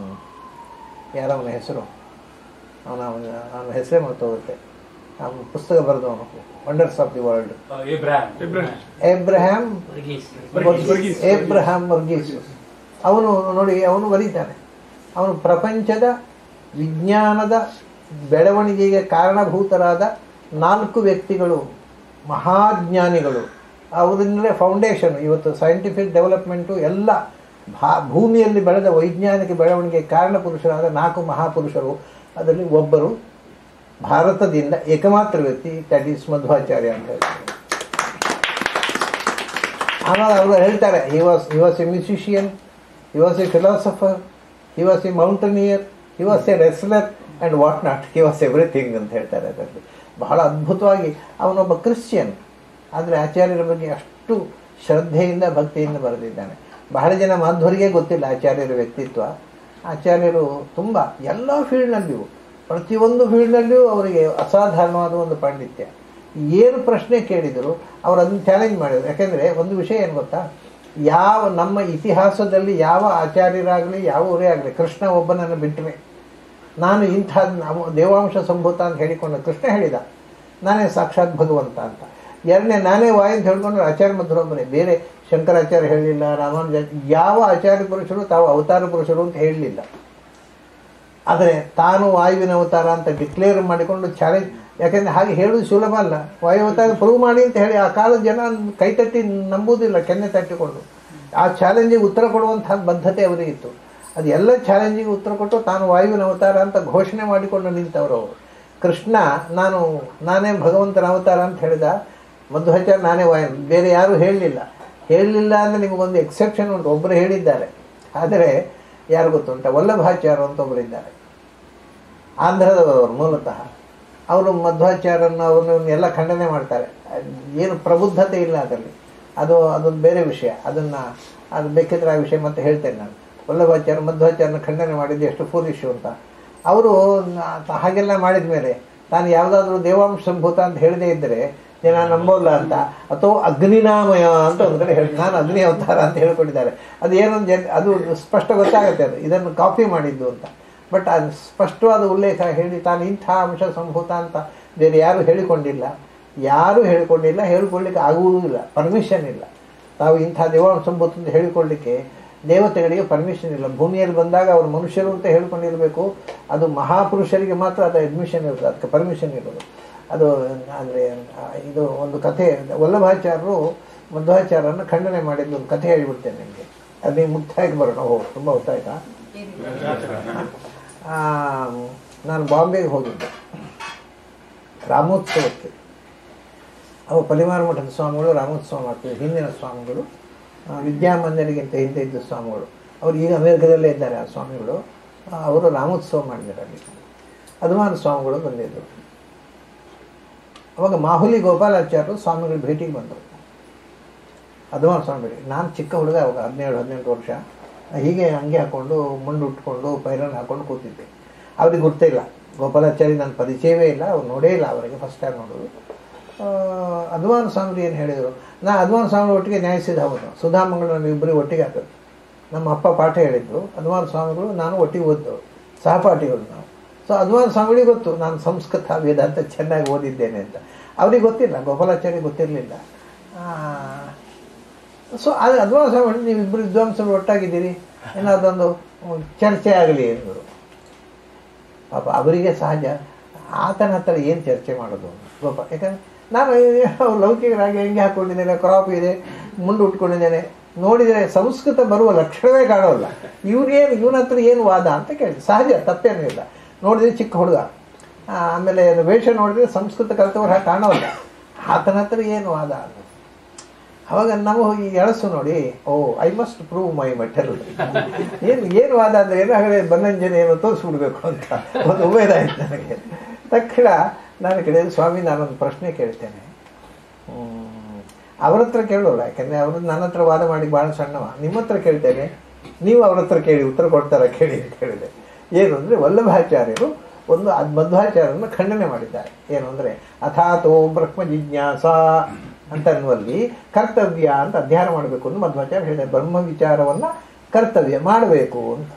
ಯಾರವನ ಹೆಸರು ಅವನ ಅವನ ಹೆಸರೇ ಮರೆತು ಹೋಗುತ್ತೆ ಅವನು ಪುಸ್ತಕ ಬರೆದವನು wonders of the world Abraham Abraham Verghese ಅವನು ನೋಡಿ ಅವನು ಬರೀತಾನೆ ಅವನು ಪ್ರಪಂಚದ ವಿಜ್ಞಾನದ ಬೆಳವಣಿಗೆಗೆ ಕಾರಣಭೂತರಾದ ನಾಲ್ಕು ವ್ಯಕ್ತಿಗಳು ಮಹಾಜ್ಞಾನಿಗಳು ಅವರಿಂದಲೇ ಫೌಂಡೇಶನ್ ಇವತ್ತು ಸೈಂಟಿಫಿಕ್ ಡೆವಲಪ್ಮೆಂಟು ಎಲ್ಲ ಭಾ ಭೂಮಿಯಲ್ಲಿ ಬೆಳೆದ ವೈಜ್ಞಾನಿಕ ಬೆಳವಣಿಗೆ ಕಾರಣ ಪುರುಷರಾದ ನಾಲ್ಕು ಮಹಾಪುರುಷರು ಅದರಲ್ಲಿ ಒಬ್ಬರು ಭಾರತದಿಂದ ಏಕಮಾತ್ರ ವ್ಯಕ್ತಿ ದಟ್ ಈಸ್ ಮಧ್ವಾಚಾರ್ಯ ಅಂತ ಹೇಳ್ತಾರೆ ಆಮೇಲೆ ಅವರು ಹೇಳ್ತಾರೆ he was he was a musician he was a philosopher he was a mountaineer he was a wrestler and what not he was everything ಅಂತ ಹೇಳ್ತಾರೆ ಅದರಲ್ಲಿ ಬಹಳ ಅದ್ಭುತವಾಗಿ ಅವನೊಬ್ಬ ಕ್ರಿಶ್ಚಿಯನ್ ಆದರೆ ಆಚಾರ್ಯರ ಬಗ್ಗೆ ಅಷ್ಟು ಶ್ರದ್ಧೆಯಿಂದ ಭಕ್ತಿಯಿಂದ ಬರೆದಿದ್ದಾನೆ ಬಹಳ ಜನ ಮಾಧ್ವರಿಗೆ ಗೊತ್ತಿಲ್ಲ ಆಚಾರ್ಯರ ವ್ಯಕ್ತಿತ್ವ ಆಚಾರ್ಯರು ತುಂಬ ಎಲ್ಲ ಫೀಲ್ಡ್ನಲ್ಲಿಯೂ ಪ್ರತಿಯೊಂದು ಫೀಲ್ಡ್ನಲ್ಲಿಯೂ ಅವರಿಗೆ ಅಸಾಧಾರಣವಾದ ಒಂದು ಪಾಂಡಿತ್ಯ ಏನು ಪ್ರಶ್ನೆ ಕೇಳಿದರು ಅವರು ಅದನ್ನು ಚಾಲೆಂಜ್ ಮಾಡಿದರು ಯಾಕೆಂದರೆ ಒಂದು ವಿಷಯ ಏನು ಗೊತ್ತಾ ಯಾವ ನಮ್ಮ ಇತಿಹಾಸದಲ್ಲಿ ಯಾವ ಆಚಾರ್ಯರಾಗಲಿ ಯಾವವರೇ ಆಗಲಿ ಕೃಷ್ಣ ಒಬ್ಬನನ್ನು ಬಿಟ್ಟರೆ ನಾನು ಇಂಥ ನಾವು ದೇವಾಂಶ ಸಂಭೂತ ಅಂತ ಹೇಳಿಕೊಂಡು ಕೃಷ್ಣ ಹೇಳಿದ ನಾನೇ ಸಾಕ್ಷಾತ್ ಭಗವಂತ ಅಂತ ಎರಡನೇ ನಾನೇ ವಾಯು ಅಂತ ಹೇಳ್ಕೊಂಡ್ರೆ ಆಚಾರ್ಯ ಮಧ್ವರೊಬ್ಬರೇ ಬೇರೆ ಶಂಕರಾಚಾರ್ಯ ಹೇಳಲಿಲ್ಲ ರಾಮಾನುಜ ಯಾವ ಆಚಾರ್ಯ ಪುರುಷರು ತಾವು ಅವತಾರ ಪುರುಷರು ಅಂತ ಹೇಳಲಿಲ್ಲ ಆದರೆ ತಾನು ವಾಯುವಿನ ಅವತಾರ ಅಂತ ಡಿಕ್ಲೇರ್ ಮಾಡಿಕೊಂಡು ಚಾಲೆಂಜ್ ಯಾಕೆಂದರೆ ಹಾಗೆ ಹೇಳೋದು ಸುಲಭ ಅಲ್ಲ ವಾಯು ಅವತಾರ ಪ್ರೂವ್ ಮಾಡಿ ಅಂತ ಹೇಳಿ ಆ ಕಾಲದ ಜನ ಕೈತಟ್ಟಿ ನಂಬುವುದಿಲ್ಲ ಕೆನ್ನೆ ತಟ್ಟಿಕೊಂಡು ಆ ಚಾಲೆಂಜಿಗೆ ಉತ್ತರ ಕೊಡುವಂತಹ ಬದ್ಧತೆ ಅವರಿಗಿತ್ತು ಅದು ಎಲ್ಲ ಚಾಲೆಂಜಿಗೆ ಉತ್ತರ ಕೊಟ್ಟು ತಾನು ವಾಯುವಿನ ಅವತಾರ ಅಂತ ಘೋಷಣೆ ಮಾಡಿಕೊಂಡು ನಿಂತವರು ಅವರು ಕೃಷ್ಣ ನಾನು ನಾನೇ ಭಗವಂತನ ಅವತಾರ ಅಂತ ಹೇಳಿದ ಮಧ್ವಾಚಾರ್ಯ ನಾನೇ ವಾಯು ಬೇರೆ ಯಾರೂ ಹೇಳಲಿಲ್ಲ ಹೇಳಲಿಲ್ಲ ಅಂದರೆ ನಿಮಗೊಂದು ಎಕ್ಸೆಪ್ಷನ್ ಉಂಟು ಒಬ್ಬರು ಹೇಳಿದ್ದಾರೆ ಆದರೆ ಯಾರು ಗೊತ್ತುಂಟ ವಲ್ಲಭಾಚಾರ್ಯ ಅಂತ ಒಬ್ಬರಿದ್ದಾರೆ ಆಂಧ್ರದವರು ಮೂಲತಃ ಅವರು ಮಧ್ವಾಚಾರ್ಯರನ್ನು ಅವ್ರನ್ನ ಎಲ್ಲ ಖಂಡನೆ ಮಾಡ್ತಾರೆ ಏನು ಪ್ರಬುದ್ಧತೆ ಇಲ್ಲ ಅದರಲ್ಲಿ ಅದು ಅದೊಂದು ಬೇರೆ ವಿಷಯ ಅದನ್ನು ಅದು ಬೇಕಿದ್ರೆ ಆ ವಿಷಯ ಮತ್ತೆ ಹೇಳ್ತೇನೆ ನಾನು ವಲ್ಲಭಾಚಾರ್ಯ ಮಧ್ವಾಚಾರ್ಯನ ಖಂಡನೆ ಮಾಡಿದ್ದು ಎಷ್ಟು ಫೂಲಿಶು ಅಂತ ಅವರು ಹಾಗೆಲ್ಲ ಮಾಡಿದ ಮೇಲೆ ತಾನು ಯಾವುದಾದ್ರೂ ದೇವಾಂಶ ಸಂಭೂತ ಅಂತ ಹೇಳದೇ ಇದ್ದರೆ ಜನ ನಂಬೋಲ್ಲ ಅಂತ ಅಥವಾ ಅಗ್ನಿನಾಮಯ ಅಂತ ಒಂದು ಕಡೆ ಹೇಳಿ ನಾನು ಅಗ್ನಿ ಅವತಾರ ಅಂತ ಹೇಳ್ಕೊಂಡಿದ್ದಾರೆ ಅದು ಏನೊಂದು ಜನ ಅದು ಸ್ಪಷ್ಟ ಗೊತ್ತಾಗುತ್ತೆ ಅದು ಇದನ್ನು ಕಾಪಿ ಮಾಡಿದ್ದು ಅಂತ ಬಟ್ ಅದು ಸ್ಪಷ್ಟವಾದ ಉಲ್ಲೇಖ ಹೇಳಿ ತಾನು ಇಂಥ ಅಂಶ ಸಂಭೂತ ಅಂತ ಬೇರೆ ಯಾರೂ ಹೇಳಿಕೊಂಡಿಲ್ಲ ಯಾರೂ ಹೇಳಿಕೊಂಡಿಲ್ಲ ಹೇಳಿಕೊಳ್ಳಿಕ್ಕೆ ಆಗುವುದಿಲ್ಲ ಪರ್ಮಿಷನ್ ಇಲ್ಲ ತಾವು ಇಂಥ ದೇವಾಂಶ ಸಂಭೂತ ಅಂತ ಹೇಳಿಕೊಳ್ಳಿಕ್ಕೆ ದೇವತೆಗಳಿಗೆ ಪರ್ಮಿಷನ್ ಇಲ್ಲ ಭೂಮಿಯಲ್ಲಿ ಬಂದಾಗ ಅವರು ಮನುಷ್ಯರು ಅಂತ ಹೇಳ್ಕೊಂಡಿರಬೇಕು ಅದು ಮಹಾಪುರುಷರಿಗೆ ಮಾತ್ರ ಅದು ಅಡ್ಮಿಷನ್ ಇರೋದು ಅದಕ್ಕೆ ಪರ್ಮಿಷನ್ ಇರೋದು ಅದು ಅಂದರೆ ಇದು ಒಂದು ಕಥೆ ವಲ್ಲಭಾಚಾರ್ಯರು ಮಧ್ವಾಚಾರ್ಯರನ್ನು ಖಂಡನೆ ಮಾಡಿದ್ದು ಒಂದು ಕಥೆ ಹೇಳಿಬಿಡ್ತೇನೆ ನಿಮಗೆ ಅದೇ ಮುಕ್ತಾಯಕ್ಕೆ ಬರೋಣ ಓ ತುಂಬ ಹೊತ್ತಾಯ್ತಾ ಆ, ನಾನು ಬಾಂಬೆಗೆ ಹೋಗಿದ್ದೆ ರಾಮೋತ್ಸವಕ್ಕೆ ಅವು ಪಲಿಮಾರು ಮಠದ ಸ್ವಾಮಿಗಳು ರಾಮೋತ್ಸವ ಮಾಡ್ತಿದ್ರು ಹಿಂದಿನ ಸ್ವಾಮಿಗಳು ಆ, ವಿದ್ಯಾಮಂದಿರಿಗಿಂತ ಹಿಂದೆ ಇದ್ದ ಸ್ವಾಮಿಗಳು ಅವರು ಈಗ ಅಮೇರಿಕದಲ್ಲೇ ಇದ್ದಾರೆ ಆ ಸ್ವಾಮಿಗಳು ಆ, ಅವರು ರಾಮೋತ್ಸವ ಮಾಡಿದ್ದಾರೆ ಅಲ್ಲಿ ಹನುಮಾನ ಸ್ವಾಮಿಗಳು ಬಂದಿದ್ದರು ಅವಾಗ ಮಾಹುಲಿ ಗೋಪಾಲಾಚಾರ್ಯರು ಸ್ವಾಮಿಗಳು ಭೇಟಿಗೆ ಬಂದರು ಹನುಮಾನ ಸ್ವಾಮಿ ಭೇಟಿ ನಾನು ಚಿಕ್ಕ ಹುಡುಗ ಅವಾಗ ಹದಿನೇಳು ಹದಿನೆಂಟು ವರ್ಷ ಹೀಗೆ ಹಂಗೆ ಹಾಕ್ಕೊಂಡು ಮುಂಡು ಉಟ್ಕೊಂಡು ಪೈರನ್ ಹಾಕೊಂಡು ಕೂತಿದ್ದೆ ಅವ್ರಿಗೆ ಗೊತ್ತಿಲ್ಲ ಗೋಪಾಲಾಚಾರಿ ನನ್ನ ಪರಿಚಯವೇ ಇಲ್ಲ ಅವ್ರು ನೋಡೇ ಇಲ್ಲ ಅವರಿಗೆ ಫಸ್ಟ್ ಟೈಮ್ ನೋಡೋದು ಅದ್ವಾನ ಸ್ವಾಮಿ ಏನು ಹೇಳಿದರು ನಾ ಅದ್ವಾನ ಸ್ವಾಮಿ ಒಟ್ಟಿಗೆ ನ್ಯಾಯಿಸಿದ ಹೌದು ಸುಧಾಮಂಗಳು ನನಗೆ ಇಬ್ಬರಿಗೆ ಒಟ್ಟಿಗೆ ಹಾಕೋದು ನಮ್ಮ ಅಪ್ಪ ಪಾಠ ಹೇಳಿದ್ರು ಅದ್ವಾನ ಸ್ವಾಮಿಗಳು ನಾನು ಒಟ್ಟಿಗೆ ಓದ್ದವರು ಸಹಪಾಠಿಗಳು ನಾವು ಸೊ ಅದ್ವಾನ ಸ್ವಾಮಿಗಳಿಗೆ ಗೊತ್ತು ನಾನು ಸಂಸ್ಕೃತ ವೇದಾಂತ ಚೆನ್ನಾಗಿ ಓದಿದ್ದೇನೆ ಅಂತ ಅವ್ರಿಗೆ ಗೊತ್ತಿಲ್ಲ ಗೋಪಾಲಾಚಾರ್ಯ ಗೊತ್ತಿರಲಿಲ್ಲ ಸೊ ಅದು ಅದ್ವಾನ ಸ್ವಾಮಿ ನೀವು ಇಬ್ಬರು ವಿದ್ವಾಂಸರು ಒಟ್ಟಾಗಿದ್ದೀರಿ ಏನಾದೊಂದು ಚರ್ಚೆ ಆಗಲಿ ಎಂದರು ಪಾಪ ಅವರಿಗೆ ಸಹಜ ಆತನ ಹತ್ರ ಏನು ಚರ್ಚೆ ಮಾಡೋದು ಗೋಪ ಯಾಕಂದ್ರೆ ನಾನು ಅವ್ರು ಲೌಕಿಕರಾಗಿ ಹೆಂಗೆ ಹಾಕ್ಕೊಂಡಿದ್ದೇನೆ ಕ್ರಾಪ್ ಇದೆ ಮುಂದೆ ಉಟ್ಕೊಂಡಿದ್ದೇನೆ ನೋಡಿದರೆ ಸಂಸ್ಕೃತ ಬರುವ ಲಕ್ಷಣವೇ ಕಾಣೋಲ್ಲ ಇವ್ರೇನು ಇವನ ಹತ್ರ ಏನು ವಾದ ಅಂತ ಕೇಳಿದೆ ಸಹಜ ತಪ್ಪೇನೂ ಇಲ್ಲ ನೋಡಿದ್ರೆ ಚಿಕ್ಕ ಹುಡುಗ ಆ, ಆಮೇಲೆ ವೇಷ ನೋಡಿದ್ರೆ ಸಂಸ್ಕೃತ ಕಲಿತವ್ರು ಹಾಗೆ ಕಾಣೋಲ್ಲ ಆತನ ಹತ್ರ ಏನು ವಾದ ಅಂತ ಅವಾಗ ನಾವು ಈ ಎಳಸು ನೋಡಿ oh I must prove my mettle ಏನು ಏನು ವಾದ ಅಂದರೆ ಏನು ಹಾಗಾದ್ರೆ ಬನ್ನಂಜನೆ ಏನು ತೋರಿಸ್ಬಿಡ್ಬೇಕು ಅಂತ ಒಂದು ಉಮೇದ ಆಯ್ತು ನನಗೆ ತಕ್ಷಣ ನಾನು ಕೇಳಿದೆ ಸ್ವಾಮಿ ನಾನೊಂದು ಪ್ರಶ್ನೆ ಕೇಳ್ತೇನೆ ಹ್ಮ್, ಅವ್ರ ಹತ್ರ ಕೇಳೋಲ್ಲ ಯಾಕಂದರೆ ಅವರು ನನ್ನ ಹತ್ರ ವಾದ ಮಾಡಿ ಭಾಳ ಸಣ್ಣವ ನಿಮ್ಮ ಹತ್ರ ಕೇಳ್ತೇನೆ ನೀವು ಅವ್ರ ಹತ್ರ ಕೇಳಿ ಉತ್ತರ ಕೊಡ್ತಾರ ಕೇಳಿ ಅಂತ ಹೇಳಿದೆ ಏನು ಅಂದರೆ ವಲ್ಲಭಾಚಾರ್ಯರು ಒಂದು ಅದ್ ಮಧ್ವಾಚಾರ್ಯರನ್ನು ಖಂಡನೆ ಮಾಡಿದ್ದಾರೆ ಏನು ಅಂದರೆ ಅಥಾತೋ ಬ್ರಹ್ಮ ಜಿಜ್ಞಾಸ ಅಂತ ಅನ್ನುವಲ್ಲಿ ಕರ್ತವ್ಯ ಅಂತ ಅಧ್ಯಯನ ಮಾಡಬೇಕು ಅಂತ ಮಧ್ವಾಚಾರ್ಯ ಹೇಳಿದ್ದಾರೆ ಬ್ರಹ್ಮ ವಿಚಾರವನ್ನು ಕರ್ತವ್ಯ ಮಾಡಬೇಕು ಅಂತ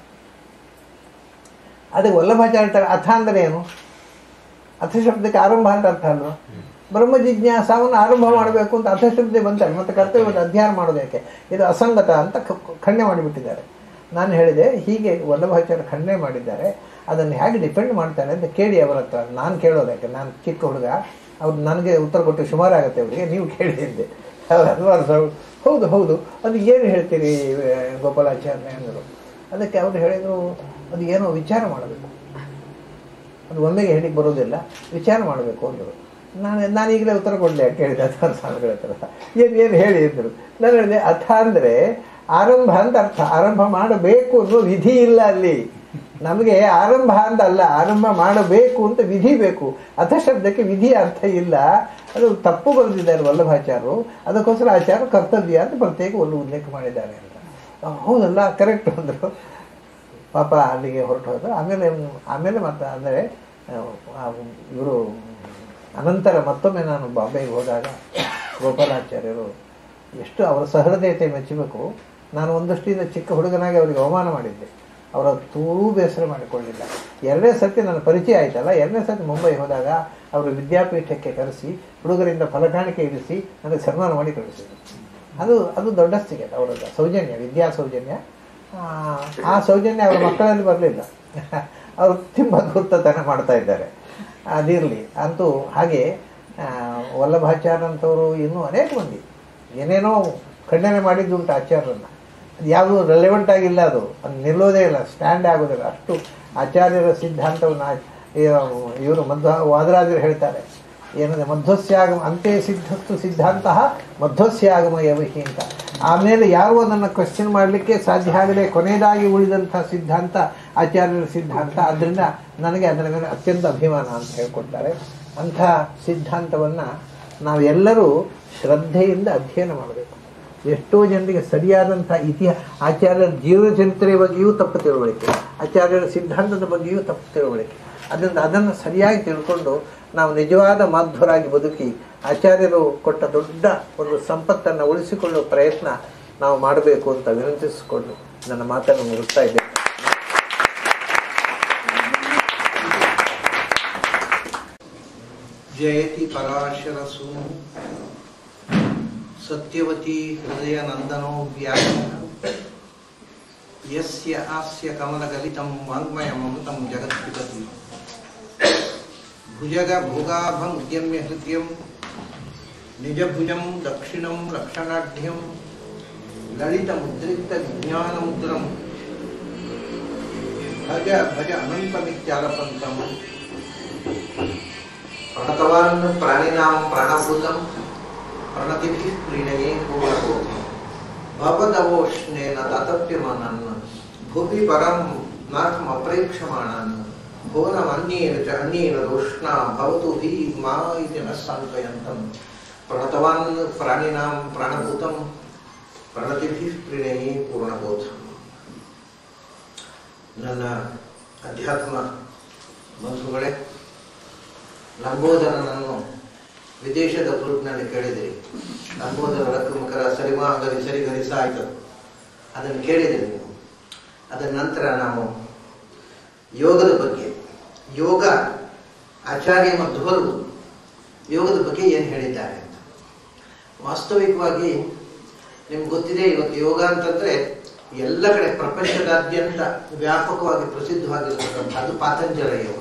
ಅದಕ್ಕೆ ವಲ್ಲಭಾಚಾರ್ಯ ಹೇಳ್ತಾರೆ ಅಥ ಅಂದರೆ ಏನು ಅಥ ಶಬ್ದಕ್ಕೆ ಆರಂಭ ಅಂತ ಅರ್ಥ ಅಲ್ವಾ ಬ್ರಹ್ಮ ಜಿಜ್ಞಾಸವನ್ನು ಆರಂಭ ಮಾಡಬೇಕು ಅಂತ ಅಥ ಶಬ್ದ ಬಂತಾರೆ ಮತ್ತೆ ಕರ್ತವ್ಯವನ್ನು ಅಧ್ಯಯನ ಮಾಡೋದು ಯಾಕೆ ಇದು ಅಸಂಗತ ಅಂತ ಕ- ಖಂಡನೆ ಮಾಡಿಬಿಟ್ಟಿದ್ದಾರೆ ನಾನು ಹೇಳಿದೆ ಹೀಗೆ ವಲ್ಲಭಾಚಾರ್ಯ ಖಂಡನೆ ಮಾಡಿದ್ದಾರೆ ಅದನ್ನು ಹೇಗೆ ಡಿಪೆಂಡ್ ಮಾಡ್ತಾರೆ ಅಂತ ಕೇಳಿ ಅವರ ಹತ್ರ ನಾನು ಕೇಳೋದು ಯಾಕೆ ನಾನು ಚಿಕ್ಕ ಹುಡುಗ ಅವ್ರು ನನಗೆ ಉತ್ತರ ಕೊಟ್ಟು ಸುಮಾರು ಆಗುತ್ತೆ ಅವರಿಗೆ ನೀವು ಕೇಳಿ ಎಂದೆ ಅವ್ರು ಹದಿನಾರು ಸಾವಿರ ಹೌದು ಹೌದು ಅದು ಏನು ಹೇಳ್ತೀರಿ ಆ, ಗೋಪಾಲಾಚಾರ್ಯ ಅಂದರು ಅದಕ್ಕೆ ಅವರು ಹೇಳಿದರು ಅದು ಏನೋ ವಿಚಾರ ಮಾಡಬೇಕು ಅದು ಒಮ್ಮೆಗೆ ಹೇಳಿಕ್ಕೆ ಬರೋದಿಲ್ಲ ವಿಚಾರ ಮಾಡಬೇಕು ಅಂದರು ನಾನು ನಾನು ಈಗಲೇ ಉತ್ತರ ಕೊಡಲಿ ಅಂತ ಹೇಳಿದೆ ಅಥಾನ ಸ್ವಾಮಿಗಳ ಹತ್ರ ಏನು ಏನು ಹೇಳಿ ಅಂದರು ನಾನು ಹೇಳಿದೆ ಅಥ ಅಂದರೆ ಆರಂಭ ಅಂತ ಅರ್ಥ ಆರಂಭ ಮಾಡಬೇಕು ಅನ್ನೋ ವಿಧಿ ಇಲ್ಲ ಅಲ್ಲಿ ನಮಗೆ ಆರಂಭ ಅಂತ ಅಲ್ಲ ಆರಂಭ ಮಾಡಬೇಕು ಅಂತ ವಿಧಿ ಬೇಕು ಅಥ ಶಬ್ದಕ್ಕೆ ವಿಧಿ ಅರ್ಥ ಇಲ್ಲ ಅದು ತಪ್ಪು ಬರೆದಿದ್ದಾರೆ ವಲ್ಲಭಾಚಾರ್ಯರು ಅದಕ್ಕೋಸ್ಕರ ಆಚಾರ್ಯ ಕರ್ತವ್ಯ ಅಂತ ಪ್ರತ್ಯೇಕ ಒಂದು ಉಲ್ಲೇಖ ಮಾಡಿದ್ದಾರೆ ಅಂತ ಆ, ಹೌದಲ್ಲ ಕರೆಕ್ಟ್ ಅಂದರು ಪಾಪ ಅಲ್ಲಿಗೆ ಹೊರಟು ಹೋದ್ರು ಆಮೇಲೆ ಆಮೇಲೆ ಮತ್ತೆ ಅಂದರೆ ಇವರು ಅನಂತರ ಮತ್ತೊಮ್ಮೆ ನಾನು ಬಾಂಬೆಗೆ ಹೋದಾಗ ಗೋಪಾಲಾಚಾರ್ಯರು ಎಷ್ಟು ಅವರ ಸಹೃದಯತೆ ಮೆಚ್ಚಬೇಕು ನಾನು ಒಂದಷ್ಟಿಂದ ಚಿಕ್ಕ ಹುಡುಗನಾಗಿ ಅವರಿಗೆ ಅವಮಾನ ಮಾಡಿದ್ದೆ ಅವರ ತೂರೂ ಬೇಸರ ಮಾಡಿಕೊಳ್ಳಿಲ್ಲ ಎರಡನೇ ಸರ್ತಿ ನನ್ನ ಪರಿಚಯ ಆಯ್ತಲ್ಲ ಎರಡನೇ ಸರ್ತಿ ಮುಂಬೈ ಹೋದಾಗ ಅವರು ವಿದ್ಯಾಪೀಠಕ್ಕೆ ಕರೆಸಿ ಹುಡುಗರಿಂದ ಫಲಕಾಣಿಕೆ ಇರಿಸಿ ನನಗೆ ಸನ್ಮಾನ ಮಾಡಿ ಕಳಿಸಿದರು ಅದು ಅದು ದೊಡ್ಡಸ್ತಿಗೆ ಅವರದ್ದು ಸೌಜನ್ಯ ವಿದ್ಯಾ ಸೌಜನ್ಯ ಆ, ಆ ಸೌಜನ್ಯ ಅವರ ಮಕ್ಕಳಲ್ಲಿ ಬರಲಿಲ್ಲ ಅವರು ತುಂಬ ಧೂರ್ತತನ ಮಾಡ್ತಾ ಇದ್ದಾರೆ ಅದಿರಲಿ ಅಂತೂ ಹಾಗೆ ಆ, ವಲ್ಲಭಾಚಾರ್ಯಂಥವರು ಇನ್ನೂ ಅನೇಕ ಮಂದಿ ಏನೇನೋ ಖಂಡನೆ ಮಾಡಿದ್ದುಂಟು ಆಚಾರ್ಯರನ್ನು ಅದು ಯಾವುದು ರೆಲೆವೆಂಟ್ ಆಗಿಲ್ಲ ಅದು ಅದು ನಿಲ್ಲೋದೇ ಇಲ್ಲ ಸ್ಟ್ಯಾಂಡ್ ಆಗೋದಿಲ್ಲ ಅಷ್ಟು ಆಚಾರ್ಯರ ಸಿದ್ಧಾಂತವನ್ನು ಇವರು ಮಧ್ವ ವಾದರಾಜರು ಹೇಳ್ತಾರೆ ಏನಂದರೆ ಮಧ್ವಸ್ಯಾಗಮ ಅಂತೆ ಸಿದ್ಧಸ್ತು ಸಿದ್ಧಾಂತ ಮಧ್ವಸ್ಯಾಗಮ ಯವಹಿ ಅಂತ ಆಮೇಲೆ ಯಾರು ಅದನ್ನು ಕ್ವಶನ್ ಮಾಡಲಿಕ್ಕೆ ಸಾಧ್ಯ ಆಗದೆ ಕೊನೆಯದಾಗಿ ಉಳಿದಂಥ ಸಿದ್ಧಾಂತ ಆಚಾರ್ಯರ ಸಿದ್ಧಾಂತ ಆದ್ದರಿಂದ ನನಗೆ ಅದರ ಮೇಲೆ ಅತ್ಯಂತ ಅಭಿಮಾನ ಅಂತ ಹೇಳ್ಕೊಡ್ತಾರೆ ಅಂಥ ಸಿದ್ಧಾಂತವನ್ನು ನಾವೆಲ್ಲರೂ ಶ್ರದ್ಧೆಯಿಂದ ಅಧ್ಯಯನ ಮಾಡಬೇಕು ಎಷ್ಟೋ ಜನರಿಗೆ ಸರಿಯಾದಂಥ ಇತಿಹಾಸ ಆಚಾರ್ಯರ ಜೀವನ ಚರಿತ್ರೆಯ ಬಗ್ಗೆಯೂ ತಪ್ಪು ತಿಳುವಳಿಕೆ ಆಚಾರ್ಯರ ಸಿದ್ಧಾಂತದ ಬಗ್ಗೆಯೂ ತಪ್ಪು ತಿಳುವಳಿಕೆ ಅದರಿಂದ ಅದನ್ನು ಸರಿಯಾಗಿ ತಿಳ್ಕೊಂಡು ನಾವು ನಿಜವಾದ ಮಾಧ್ವರಾಗಿ ಬದುಕಿ ಆಚಾರ್ಯರು ಕೊಟ್ಟ ದೊಡ್ಡ ಒಂದು ಸಂಪತ್ತನ್ನು ಉಳಿಸಿಕೊಳ್ಳುವ ಪ್ರಯತ್ನ ನಾವು ಮಾಡಬೇಕು ಅಂತ ವಿನಂತಿಸಿಕೊಂಡು ನನ್ನ ಮಾತನ್ನು ಮುಗಿಸ್ತಾ ಇದ್ದೇನೆ ಜಯತಿ ಪರಾಶರಸು ಸತ್ಯವತಿ ಹೃದಯ ನಂದನೋ ವ್ಯಾಸ ಯಸ್ಯ ಆಸ್ಯ ಕಮಲಗಲಿತಂ ವಾङ्मयममृतं ಜಗತ್ಪಿಬತಿ ಭುಜಗ ಭೋಗಾಭಂ ಉದ್ಯಮ್ಯ ಹೃದಯಂ ನಿಜಭುಜಂ ದಕ್ಷಿಣಂ ಲಕ್ಷಣಾಢ್ಯಂ ಲಲಿತಮುದ್ರಿಕ್ತ ವಿಜ್ಞಾನಮುದ್ರಂ ಭಜ ಭಜ ಅನಂತಮಿತ್ಯಾಲಪಂತಂ ಪ್ರಣತವಾನ್ ಪ್ರಾಣಿನಾಂ ಪ್ರಾಣಭೂತಂ ಪ್ರಣತಿಭಿಃ ಪ್ರೀಣಯೇ ಪೂರ್ಣಬೋಧಂ ಭವದವೋಷ್ಣೇನ ತಾತಪ್ಯಮಾನನ್ ಭುವಿ ಪರಂ ನಾರ್ಮ ಅಪ್ರೇಕ್ಷಮಾಣನ್ ಭುವನಮನ್ಯೇನ ಚ ಅನ್ಯೇನ ದೋಷ್ಣ ಭವತು ಹಿ ಮಾ ಇತಿ ನ ಸಾಂತ್ವಯಂತಂ ಪ್ರಣತವಾನ್ ಪ್ರಾಣಿನಾಂ ಪ್ರಾಣಭೂತಂ ಪ್ರಣತಿಭಿಃ ಪ್ರಣಯೇ ಪೂರ್ಣಬೋಧಂ ನನ್ನ ಅಧ್ಯಾತ್ಮ ಬಂಧುಗಳೇ ಲಂಬೋದರನನ್ನು ವಿದೇಶದ ಗ್ರೂಪ್ನಲ್ಲಿ ಕೇಳಿದಿರಿ ಲಂಬೋದರ ರಕ್ಕಮಕರ ಸರಿಮಾ ಗರಿ ಸರಿ ಗರಿಸ ಆಯ್ತು ಅದನ್ನು ಕೇಳಿದಿರಿ ನೀವು ಅದರ ನಂತರ ನಾವು ಯೋಗದ ಬಗ್ಗೆ ಯೋಗ ಆಚಾರ್ಯ ಮಧ್ವರು ಯೋಗದ ಬಗ್ಗೆ ಏನು ಹೇಳಿದ್ದಾರೆ ಅಂತ ವಾಸ್ತವಿಕವಾಗಿ ನಿಮ್ಗೆ ಗೊತ್ತಿದೆ ಇವತ್ತು ಯೋಗ ಅಂತಂದ್ರೆ ಎಲ್ಲ ಕಡೆ ಪ್ರಪಂಚದಾದ್ಯಂತ ವ್ಯಾಪಕವಾಗಿ ಪ್ರಸಿದ್ಧವಾಗಿರ್ತಕ್ಕಂಥದ್ದು ಪಾತಂಜಲ ಯೋಗ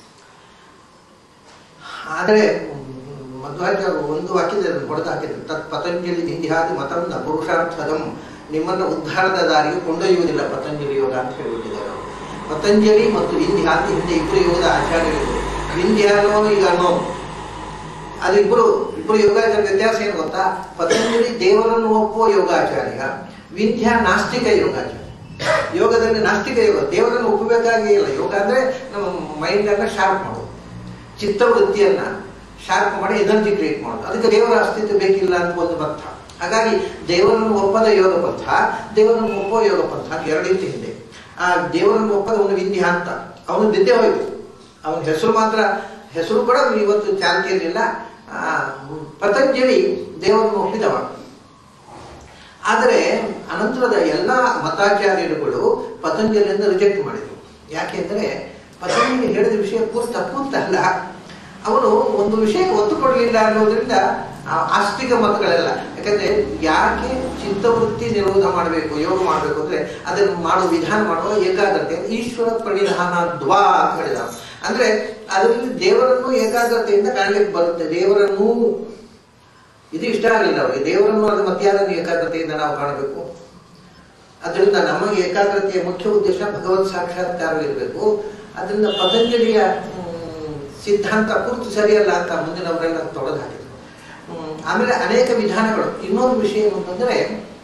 ಆದರೆ ಮಧ್ವಾಚಾರ್ಯರು ಒಂದು ವಾಕ್ಯದಲ್ಲಿ ಹೊಡೆದು ಹಾಕಿದ್ರು ತತ್ ಪತಂಜಲಿ ನಿಂದ್ಯಾದಿ ಮತಂ ನ ಪುರುಷಾರ್ಥದಂ ನಿಮ್ಮನ್ನು ಉದ್ಧಾರದ ದಾರಿಗೆ ಕೊಂಡೊಯ್ಯುವುದಿಲ್ಲ ಪತಂಜಲಿ ಯೋಗ ಅಂತ ಹೇಳಿಬಿಟ್ಟಿದ್ದಾರೆ ಅವರು. ಪತಂಜಲಿ ಮತ್ತು ವಿಂಧ್ಯಾದಿ ಹಿಂದೆ ಇಬ್ಬರು ಯೋಗದ ಆಚಾರ್ಯರು ವಿಂಧ್ಯಾನೋ ಈಗ ಅನ್ನೋ ಅದಿಬ್ಬರು ಇಬ್ಬರು ಯೋಗಾಚಾರ್ಯ ವ್ಯತ್ಯಾಸ ಏನು ಗೊತ್ತಾ ಪತಂಜಲಿ ದೇವರನ್ನು ಒಪ್ಪುವ ಯೋಗಾಚಾರ್ಯ ವಿಂಧ್ಯ ನಾಸ್ತಿಕ ಯೋಗಾಚಾರ್ಯ ಯೋಗದಲ್ಲಿ ನಾಸ್ತಿಕ ಯೋಗ ದೇವರನ್ನು ಒಪ್ಪಬೇಕಾಗೇ ಇಲ್ಲ ಯೋಗ ಅಂದ್ರೆ ನಮ್ಮ ಮೈಂಡ್ ಅನ್ನ ಶಾರ್ಪ್ ಮಾಡೋದು ಚಿತ್ತವೃತ್ತಿಯನ್ನ ಶಾರ್ಪ್ ಮಾಡಿ ಎನರ್ಜಿ ಕ್ರಿಯೇಟ್ ಮಾಡೋದು ಅದಕ್ಕೆ ದೇವರ ಅಸ್ತಿತ್ವ ಬೇಕಿಲ್ಲ ಅಂತ ಒಂದು ಪಂಥ ಹಾಗಾಗಿ ದೇವರನ್ನು ಒಪ್ಪದ ಯೋಗ ಪಂಥ ದೇವರನ್ನು ಒಪ್ಪುವ ಯೋಗ ಪಂಥ ಅಂತ ಎರಡಿತ್ತು ಹಿಂದೆ ಆ ದೇವರನ್ನು ಒಪ್ಪದ ಒಂದು ವಿದ್ಯೆ ಅಂತ ಅವನು ಬಿದ್ದೆ ಹೋಯ್ತು ಅವನ ಹೆಸರು ಮಾತ್ರ ಹೆಸರು ಕೂಡ ಇವತ್ತು ಚಾಲ್ತಿಯಲ್ಲಿಲ್ಲ ಆ, ಪತಂಜಲಿ ದೇವರನ್ನು ಒಪ್ಪಿದವ ಆದರೆ ಅನಂತರದ ಎಲ್ಲ ಮತಾಚಾರ್ಯರುಗಳು ಪತಂಜಲಿಯಿಂದ ರಿಜೆಕ್ಟ್ ಮಾಡಿದರು ಯಾಕೆಂದ್ರೆ ಪತಂಜಲಿ ಹೇಳಿದ ವಿಷಯ ಪೂರ್ತಿ ತಪ್ಪು ಅಂತಲ್ಲ ಅವನು ಒಂದು ವಿಷಯ ಒತ್ತು ಕೊಡಲಿಲ್ಲ ಅನ್ನೋದ್ರಿಂದ ಆ ಆಸ್ತಿಕ ಮತಗಳೆಲ್ಲ ಯಾಕಂದ್ರೆ ಯಾಕೆ ಚಿತ್ತವೃತ್ತಿ ನಿರೋಧ ಮಾಡಬೇಕು ಯೋಗ ಮಾಡಬೇಕು ಅಂದ್ರೆ ಅದನ್ನು ಮಾಡುವ ವಿಧಾನ ಮಾಡುವ ಏಕಾಗ್ರತೆ ಈಶ್ವರ ಪರಿಧಾನ ದ್ವಾ ಅಂತ ಹೇಳಿದ ಅಂದ್ರೆ ಅದರಲ್ಲಿ ದೇವರನ್ನು ಏಕಾಗ್ರತೆಯಿಂದ ಕಾಣಲಿಕ್ಕೆ ಬರುತ್ತೆ ದೇವರನ್ನು ಇದು ಇಷ್ಟ ಆಗಲಿಲ್ಲ ಅವರಿಗೆ ದೇವರನ್ನು ಅದು ಮಧ್ಯಾಹ್ನ ಏಕಾಗ್ರತೆಯಿಂದ ನಾವು ಕಾಣಬೇಕು ಅದರಿಂದ ನಮ್ಮ ಏಕಾಗ್ರತೆಯ ಮುಖ್ಯ ಉದ್ದೇಶ ಭಗವತ್ ಸಾಕ್ಷಾತ್ಕಾರವಿರಬೇಕು ಅದರಿಂದ ಪತಂಜಲಿಯ ಹ್ಮ್, ಸಿದ್ಧಾಂತ ಪೂರ್ತಿ ಸರಿಯಲ್ಲ ಅಂತ ಮುಂದಿನವರೆಲ್ಲ ತೊಡೆದು ಹಾಕಿದ್ರು ಹ್ಮ್, ಆಮೇಲೆ ಅನೇಕ ವಿಧಾನಗಳು ಇನ್ನೊಂದು ವಿಷಯ ಏನು ಅಂತಂದ್ರೆ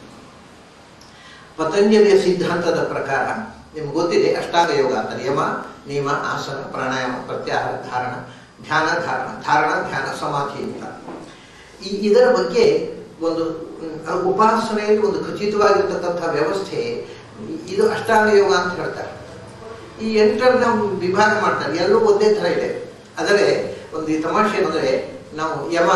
ಪತಂಜಲಿಯ ಸಿದ್ಧಾಂತದ ಪ್ರಕಾರ ನಿಮ್ಗೆ ಗೊತ್ತಿದೆ ಅಷ್ಟಾಂಗ ಯೋಗ ಅಂತ ಯಮ ನಿಯಮ ಆಸನ ಪ್ರಾಣಾಯಾಮ ಪ್ರತ್ಯಾಹಾರ ಧಾರಣ ಧ್ಯಾನ ಧಾರಣ ಧಾರಣ ಧ್ಯಾನ ಸಮಾಧಿ ಅಂತ ಈ ಇದರ ಬಗ್ಗೆ ಒಂದು ಮ್, ಆ ಉಪಾಸನೆಯಲ್ಲಿ ಒಂದು ಖಚಿತವಾಗಿರ್ತಕ್ಕಂಥ ವ್ಯವಸ್ಥೆ ಇ- ಇದು ಅಷ್ಟಾಂಗ ಯೋಗ ಅಂತ ಹೇಳ್ತಾರೆ ಈ ಎಂಟರನ್ನ ವಿಭಾಗ ಮಾಡ್ತಾರೆ ಎಲ್ಲೂ ಒಂದೇ ಥರ ಇದೆ ಆದರೆ ಒಂದು ಈ ತಮಾಷೆ ಏನಂದ್ರೆ ನಾವು ಯಮ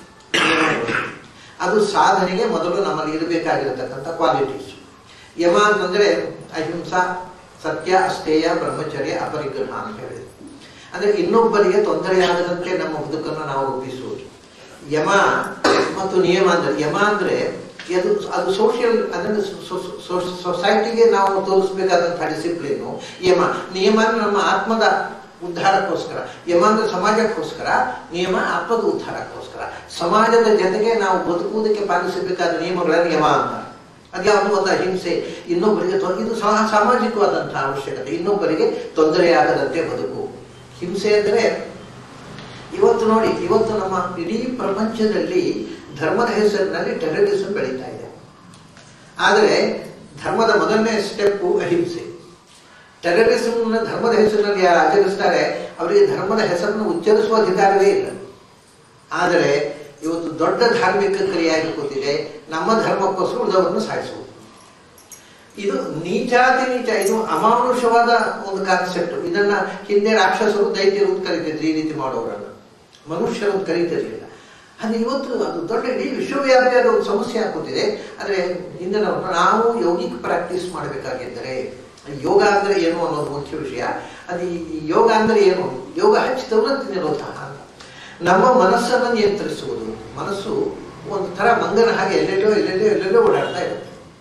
ಅದು ಸಾಧನೆಗೆ ಮೊದಲು ನಮ್ಮಲ್ಲಿ ಇರಬೇಕಾಗಿರತಕ್ಕಂಥ ಕ್ವಾಲಿಟೀಸ್ ಯಮ ಅಂತಂದ್ರೆ ಅಹಿಂಸಾ ಸತ್ಯ ಅಸ್ಥೇಯ ಬ್ರಹ್ಮಚರ್ಯ ಅಪರಿಗ್ರಹ ಅಂತ ಹೇಳಿದೆ ಅಂದ್ರೆ ಇನ್ನೊಬ್ಬರಿಗೆ ತೊಂದರೆಯಾಗದಂತೆ ನಮ್ಮ ಬದುಕನ್ನು ನಾವು ರೂಪಿಸುವುದು ಯಮ ಮತ್ತು ನಿಯಮ ಅಂದ್ರೆ ಯಮ ಅಂದ್ರೆ ಅದು ಅದು ಸೋಷಿಯಲ್ ಅದನ್ನು ಸೊಸೈಟಿಗೆ ನಾವು ತೋರಿಸ್ಬೇಕಾದಂತಹ ಡಿಸಿಪ್ಲಿನು ಯಮ ನಿಯಮ ಅಂದ್ರೆ ನಮ್ಮ ಆತ್ಮದ ಉದ್ಧಾರಕ್ಕೋಸ್ಕರ ಯಮ ಅಂದ್ರೆ ಸಮಾಜಕ್ಕೋಸ್ಕರ ನಿಯಮ ಆತ್ಮದ ಉದ್ಧಾರಕ್ಕೋಸ್ಕರ ಸಮಾಜದ ಜೊತೆಗೆ ನಾವು ಬದುಕುವುದಕ್ಕೆ ಪಾಲಿಸಬೇಕಾದ ನಿಯಮಗಳನ್ನು ಯಮ ಅಂತ ಅದ್ಯಾವುದು ಒಂದು ಅಹಿಂಸೆ ಇನ್ನೊಬ್ಬರಿಗೆ ತೊ- ಇದು ಸಹ ಸಾಮಾಜಿಕವಾದಂತಹ ಅವಶ್ಯಕತೆ ಇನ್ನೊಬ್ಬರಿಗೆ ತೊಂದರೆಯಾಗದಂತೆ ಬದುಕು ಹಿಂಸೆ ಅಂದರೆ ಇವತ್ತು ನೋಡಿ ಇವತ್ತು ನಮ್ಮ ಇಡೀ ಪ್ರಪಂಚದಲ್ಲಿ ಧರ್ಮದ ಹೆಸರಿನಲ್ಲಿ ಟೆರರಿಸಂ ಬೆಳೀತಾ ಇದೆ ಆದರೆ ಧರ್ಮದ ಮೊದಲನೇ ಸ್ಟೆಪ್ಪು ಅಹಿಂಸೆ ಟೆರರಿಸಂ ಧರ್ಮದ ಹೆಸರಿನಲ್ಲಿ ಯಾರು ಆಚರಿಸ್ತಾರೆ ಅವರಿಗೆ ಧರ್ಮದ ಹೆಸರನ್ನು ಉಚ್ಚರಿಸುವ ಅಧಿಕಾರವೇ ಇಲ್ಲ ಆದರೆ ಇವತ್ತು ದೊಡ್ಡ ಧಾರ್ಮಿಕ ಕ್ರಿಯೆಯಾಗಿ ಕೂತಿದೆ ನಮ್ಮ ಧರ್ಮಕ್ಕೋಸ್ಕರ ಉಳಿದವರನ್ನು ಸಾಯಿಸುವುದು ಇದು ನೀಚಾತಿ ನೀಚ ಇದು ಅಮಾನುಷವಾದ ಒಂದು ಕಾನ್ಸೆಪ್ಟ್ ಇದನ್ನ ಹಿಂದೆ ರಾಕ್ಷಸರು ದೈತ್ಯರು ಅಂತ ಕರೀತಿದ್ರು ಈ ರೀತಿ ಮಾಡೋರನ್ನ ಮನುಷ್ಯರು ಅಂತ ಕರೀತಿರ್ಲಿಲ್ಲ ಅದು ಇವತ್ತು ಅದು ದೊಡ್ಡ ಇಡೀ ವಿಶ್ವವ್ಯಾಪಿಯಾದ ಒಂದು ಸಮಸ್ಯೆ ಆಗುತ್ತಿದೆ ಆದರೆ ಹಿಂದೆ ನಾವು ನಾವು ಯೋಗಿಕ್ ಪ್ರಾಕ್ಟೀಸ್ ಮಾಡಬೇಕಾಗಿದ್ದರೆ ಯೋಗ ಅಂದ್ರೆ ಏನು ಅನ್ನೋದು ಮುಖ್ಯ ವಿಷಯ ಅದು ಈ ಯೋಗ ಅಂದ್ರೆ ಏನು ಯೋಗ ಹಚ್ಚಿದವರಂತ ನಿರೋಧ ಅಂತ ನಮ್ಮ ಮನಸ್ಸನ್ನು ನಿಯಂತ್ರಿಸುವುದು ಮನಸ್ಸು ಒಂದು ಥರ ಮಂಗನ ಹಾಗೆ ಎಲ್ಲೆಲ್ಲೋ ಎಲ್ಲೆಲ್ಲೋ ಎಲ್ಲೆಲ್ಲೋ ಓಡಾಡ್ತಾ ಇರುತ್ತೆ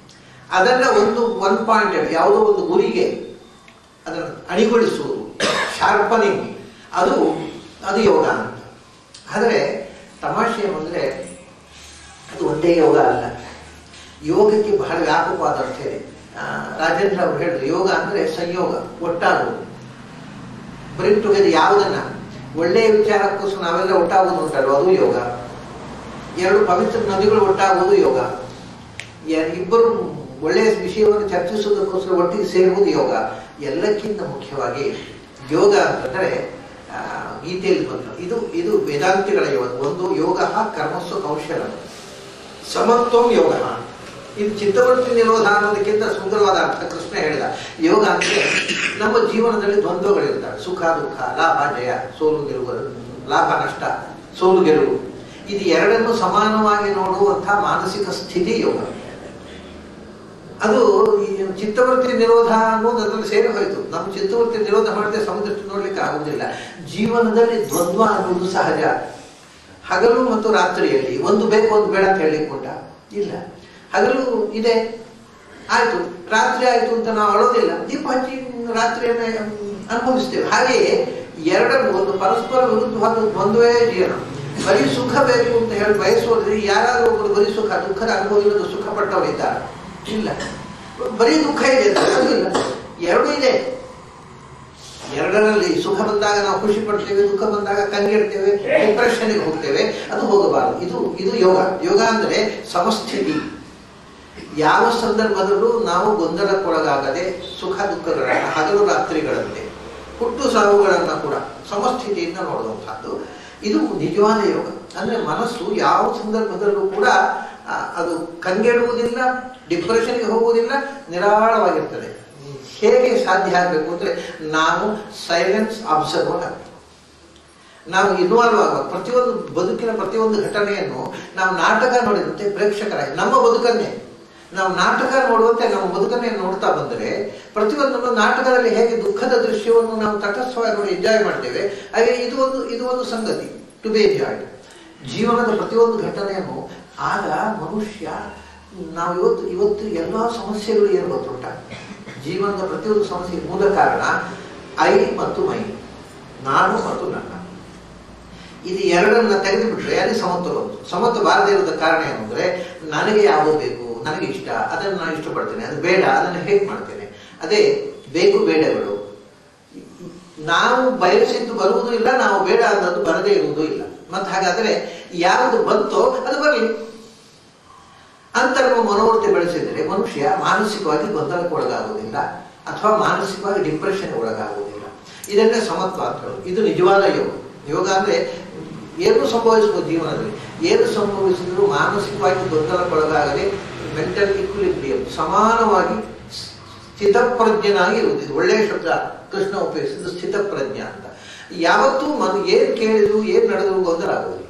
ಅದನ್ನ ಒಂದು ಒನ್ ಪಾಯಿಂಟ್ ಯಾವುದೋ ಒಂದು ಗುರಿಗೆ ಅದನ್ನು ಅಣಿಗೊಳಿಸುವುದು ಶಾರ್ಪನಿಂಗ್ ಅದು ಅದು ಯೋಗ ಅಂತ ಆದರೆ ತಮಾಷೆ ಅಂದರೆ ಅದು ಒಂದೇ ಯೋಗ ಅಲ್ಲ ಯೋಗಕ್ಕೆ ಬಹಳ ವ್ಯಾಪಕವಾದ ಅರ್ಥ ಇದೆ ಆ, ರಾಜೇಂದ್ರ ಅವರು ಹೇಳಿದ್ರು ಯೋಗ ಅಂದರೆ ಸಂಯೋಗ ಒಟ್ಟಾಗುವುದು ಬ್ರಿಂಗ್ ಟುಗೆದರ್ ಯಾವುದನ್ನ ಒಳ್ಳೆಯ ವಿಚಾರಕ್ಕೋಸ್ಕರ ನಾವೆಲ್ಲ ಒಟ್ಟಾಗುವುದು ಉಂಟಲ್ವ ಅದು ಯೋಗ ಎರಡು ಪವಿತ್ರ ನದಿಗಳು ಒಟ್ಟಾಗುವುದು ಯೋಗ ಯ- ಇಬ್ಬರು ಒಳ್ಳೆಯ ವಿಷಯವನ್ನು ಚರ್ಚಿಸುವುದಕ್ಕೋಸ್ಕರ ಒಟ್ಟಿಗೆ ಸೇರುವುದು ಯೋಗ ಎಲ್ಲಕ್ಕಿಂತ ಮುಖ್ಯವಾಗಿ ಯೋಗ ಅಂತಂದರೆ ಆ, ಗೀತೆಯಲ್ಲಿ ಬಂತು ಇದು ಇದು ವೇದಾಂತಿಗಳ ಯೋಗ ಒಂದು ಯೋಗ ಕರ್ಮಸ್ಸು ಕೌಶಲ ಸಮತ್ವಂ ಯೋಗ ಇದು ಚಿತ್ತವೃತ್ತಿ ನಿರೋಧ ಅನ್ನೋದಕ್ಕಿಂತ ಸುಂದರವಾದ ಅರ್ಥ ಕೃಷ್ಣ ಹೇಳಿದ ಯೋಗ ಅಂದ್ರೆ ನಮ್ಮ ಜೀವನದಲ್ಲಿ ದ್ವಂದ್ವಗಳಿರ್ತವೆ ಸುಖ ದುಃಖ ಲಾಭ ಜಯ ಸೋಲು ಗೆಲುವು ಲಾಭ ನಷ್ಟ ಸೋಲು ಗೆಲುವು ಇದು ಎರಡನ್ನು ಸಮಾನವಾಗಿ ನೋಡುವಂತಹ ಮಾನಸಿಕ ಸ್ಥಿತಿ ಯೋಗ ಅದು ಈ ಚಿತ್ತವೃತ್ತಿ ನಿರೋಧ ಅನ್ನೋದು ಅದರಲ್ಲಿ ಸೇರಿ ಹೋಯಿತು ನಮ್ಮ ಚಿತ್ತವೃತ್ತಿ ನಿರೋಧ ಮಾಡದೆ ಸಮದೃಷ್ಟಿ ನೋಡ್ಲಿಕ್ಕೆ ಆಗುದಿಲ್ಲ ಜೀವನದಲ್ಲಿ ದ್ವಂದ್ವ ಅನ್ನೋದು ಸಹಜ ಹಗಲು ಮತ್ತು ರಾತ್ರಿಯಲ್ಲಿ ಒಂದು ಬೇಕು ಒಂದು ಬೇಡ ಅಂತ ಹೇಳಲಿಕ್ಕೆ ಉಂಟ ಇಲ್ಲ ಹಗಲು ಇದೆ ಆಯ್ತು ರಾತ್ರಿ ಆಯ್ತು ಅಂತ ನಾವು ಅಳೋದಿಲ್ಲ ದೀಪ ಹಚ್ಚಿ ರಾತ್ರಿಯನ್ನ ಅನುಭವಿಸ್ತೇವೆ ಹಾಗೆಯೇ ಎರಡನ್ನು ಒಂದು ಪರಸ್ಪರ ವಿರುದ್ಧವಾದ ದ್ವಂದ್ವೇ ಜೀವನ ಬರೀ ಸುಖ ಬೇಕು ಅಂತ ಹೇಳಿ ಬಯಸೋದ್ರೆ ಯಾರಾದ್ರೂ ಒಬ್ಬರು ಬರೀ ಸುಖ ದುಃಖದ ಅನುಭವ ಇಲ್ಲದ ಸುಖ ಪಟ್ಟವರಿದ್ದಾರೆ ಇಲ್ಲ ಬರೀ ದುಃಖ ಇದೆ ಅಂತ ಅದು ಇಲ್ಲ ಎರಡೂ ಇದೆ ಎರಡರಲ್ಲಿ ಸುಖ ಬಂದಾಗ ನಾವು ಖುಷಿ ಪಡ್ತೇವೆ ದುಃಖ ಬಂದಾಗ ಕಂಗೆಡ್ತೇವೆ ಡಿಪ್ರೆಷನ್ಗೆ ಹೋಗ್ತೇವೆ ಅದು ಹೋಗಬಾರದು ಇದು ಇದು ಯೋಗ ಯೋಗ ಅಂದರೆ ಸಮಸ್ಥಿತಿ ಯಾವ ಸಂದರ್ಭದಲ್ಲೂ ನಾವು ಗೊಂದಲಕ್ಕೊಳಗಾಗದೆ ಸುಖ ದುಃಖಗಳನ್ನ ಹಗಲು ರಾತ್ರಿಗಳಂತೆ ಹುಟ್ಟು ಸಾವುಗಳನ್ನ ಕೂಡ ಸಮಸ್ಥಿತಿಯಿಂದ ನೋಡುವಂತಹದ್ದು ಇದು ನಿಜವಾದ ಯೋಗ ಅಂದ್ರೆ ಮನಸ್ಸು ಯಾವ ಸಂದರ್ಭದಲ್ಲೂ ಕೂಡ ಆ, ಅದು ಕಂಗೆಡುವುದಿಲ್ಲ ಡಿಪ್ರೆಷನ್ಗೆ ಹೋಗುವುದಿಲ್ಲ ನಿರಾಳವಾಗಿರ್ತದೆ ಹೇಗೆ ಸಾಧ್ಯ ಆಗಬೇಕು ಅಂದ್ರೆ ನಾವು ಸೈಲೆನ್ಸ್ ಅಬ್ಸರ್ವರ್ ಆಗಬೇಕು ನಾವು ಇನ್ವಾಲ್ವ್ ಆಗುವ ಪ್ರತಿಯೊಂದು ಬದುಕಿನ ಪ್ರತಿಯೊಂದು ಘಟನೆಯನ್ನು ನಾವು ನಾಟಕ ನೋಡಿದಂತೆ ಪ್ರೇಕ್ಷಕರಾಗಿ ನಮ್ಮ ಬದುಕನ್ನೇ ನಾವು ನಾಟಕ ನೋಡುವಂತೆ ನಮ್ಮ ಬದುಕನ್ನೇ ನೋಡ್ತಾ ಬಂದರೆ ಪ್ರತಿಯೊಂದನ್ನು ನಾಟಕದಲ್ಲಿ ಹೇಗೆ ದುಃಖದ ದೃಶ್ಯವನ್ನು ನಾವು ತಟಸ್ಥವಾಗಿ ನೋಡಿ ಎಂಜಾಯ್ ಮಾಡ್ತೇವೆ ಹಾಗೆ ಇದು ಒಂದು ಇದು ಒಂದು ಸಂಗತಿ ಟು ಬಿ ಎಂಜಾಯ್ಡ್ ಜೀವನದ ಪ್ರತಿಯೊಂದು ಘಟನೆಯನ್ನು ಆಗ ಮನುಷ್ಯ ನಾವು ಇವತ್ತು ಇವತ್ತು ಎಲ್ಲ ಸಮಸ್ಯೆಗಳು ಏನು ಗೊತ್ತುಂಟ ಜೀವನದ ಪ್ರತಿಯೊಂದು ಸಮಸ್ಯೆ ಮೂಲ ಕಾರಣ ಐ ಮತ್ತು ಮೈ ನಾನು ಮತ್ತು ನನ್ನ ಇದು ಎರಡನ್ನ ತೆಗೆದುಬಿಟ್ರೆ ಅಲ್ಲಿ ಸಮತ್ವ ಬಂತು ಸಮತ್ವ ಬಾರದೇ ಇರೋದ ಕಾರಣ ಏನು ಅಂದ್ರೆ ನನಗೆ ಯಾವುದು ಬೇಕು ನನಗೆ ಇಷ್ಟ ಅದನ್ನು ನಾನು ಇಷ್ಟಪಡ್ತೇನೆ ಅದು ಬೇಡ ಅದನ್ನು ಹೇಗೆ ಮಾಡ್ತೇನೆ ಅದೇ ಬೇಕು ಬೇಡಗಳು ನಾವು ಬಯಸಿದ್ದು ಬರುವುದೂ ಇಲ್ಲ ನಾವು ಬೇಡ ಅನ್ನೋದು ಬರದೇ ಇರುವುದೂ ಇಲ್ಲ ಮತ್ತೆ ಹಾಗಾದ್ರೆ ಯಾವುದು ಬಂತೋ ಅದು ಬರಲಿ ಅಂತರ್ಮ ಮನೋವೃತ್ತಿ ಬೆಳೆಸಿದರೆ ಮನುಷ್ಯ ಮಾನಸಿಕವಾಗಿ ಗೊಂದಲಕ್ಕೆ ಒಳಗಾಗುವುದಿಲ್ಲ ಅಥವಾ ಮಾನಸಿಕವಾಗಿ ಡಿಪ್ರೆಷನ್ ಒಳಗಾಗುವುದಿಲ್ಲ ಇದನ್ನೇ ಸಮತ್ವ ಅಂತ ಹೇಳೋದು ಇದು ನಿಜವಾದ ಯೋಗ ಯೋಗ ಅಂದ್ರೆ ಏನು ಸಂಭವಿಸಬಹುದು ಜೀವನದಲ್ಲಿ ಏನು ಸಂಭವಿಸಿದ್ರು ಮಾನಸಿಕವಾಗಿ ಗೊಂದಲಕ್ಕೊಳಗಾಗದೆ ಮೆಂಟಲ್ ಇಕ್ವಿಲಿಬ್ರಿಯಂ ಸಮಾನವಾಗಿ ಸ್ಥಿತಪ್ರಜ್ಞನಾಗಿ ಇರುವುದು ಇದು ಒಳ್ಳೆಯ ಶಬ್ದ ಕೃಷ್ಣ ಉಪಯೋಗಿಸಿದ್ದು ಸ್ಥಿತಪ್ರಜ್ಞ ಅಂತ ಯಾವತ್ತೂ ಮನ್ ಏನ್ ಕೇಳಿದ್ರು ಏನ್ ನಡೆದ್ರು ಗೊಂದಲ ಆಗುವುದಿಲ್ಲ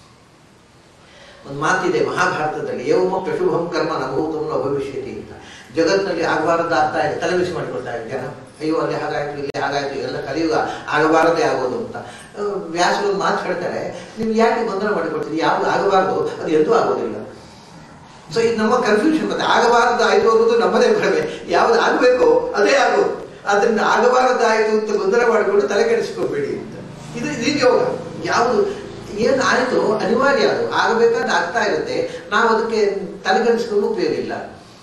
ಒಂದು ಮಾತಿದೆ ಮಹಾಭಾರತದಲ್ಲಿ ಯೌಮ ಪ್ರಶುಭಂ ಕರ್ಮ ನಭೂತಂ ನ ಭವಿಷ್ಯತಿ ಅಂತ ಜಗತ್ತಿನಲ್ಲಿ ಆಗಬಾರದು ಆಗ್ತಾ ಇದೆ ತಲೆಬಿಸಿ ಮಾಡಿಕೊಳ್ತಾ ಇದೆ ಜನ ಅಯ್ಯೋ ಅಲ್ಲಿ ಹಾಗಾಯ್ತು ಇಲ್ಲಿ ಹಾಗಾಯ್ತು ಎಲ್ಲ ಕಲಿಯುಗ ಆಗಬಾರದೇ ಆಗೋದು ಅಂತ ಆ, ವ್ಯಾಸರು ಒಂದು ಮಾತು ಹೇಳ್ತಾರೆ ನೀವು ಯಾಕೆ ಗೊಂದಲ ಮಾಡಿಕೊಡ್ತೀರಿ ಯಾವುದು ಆಗಬಾರದು ಅದು ಎಂದೂ ಆಗೋದಿಲ್ಲ ಸೊ ಇದು ನಮ್ಮ ಕನ್ಫ್ಯೂಷನ್ ಮತ್ತೆ ಆಗಬಾರದು ಆಯ್ತು ಅನ್ನೋದು ನಮ್ಮದೇ ಭ್ರಮೆ ಯಾವ್ದು ಆಗಬೇಕು ಅದೇ ಆಗೋದು ಅದನ್ನ ಆಗಬಾರದಾಯ್ತು ಅಂತ ಗೊಂದಲ ಮಾಡಿಕೊಂಡು ತಲೆ ಕೆಡಿಸ್ಕೋಬೇಡಿ ಅಂತ ಇದು ಇದು ಯೋಗ ಯಾವುದು ಏನು ಆಯಿತು ಅನಿವಾರ್ಯ ಅದು ಆಗಬೇಕಾದ ಆಗ್ತಾ ಇರುತ್ತೆ ನಾವು ಅದಕ್ಕೆ ತಲೆಗೆಡಿಸ್ಕೊಂಡು ಉಪಯೋಗ ಇಲ್ಲ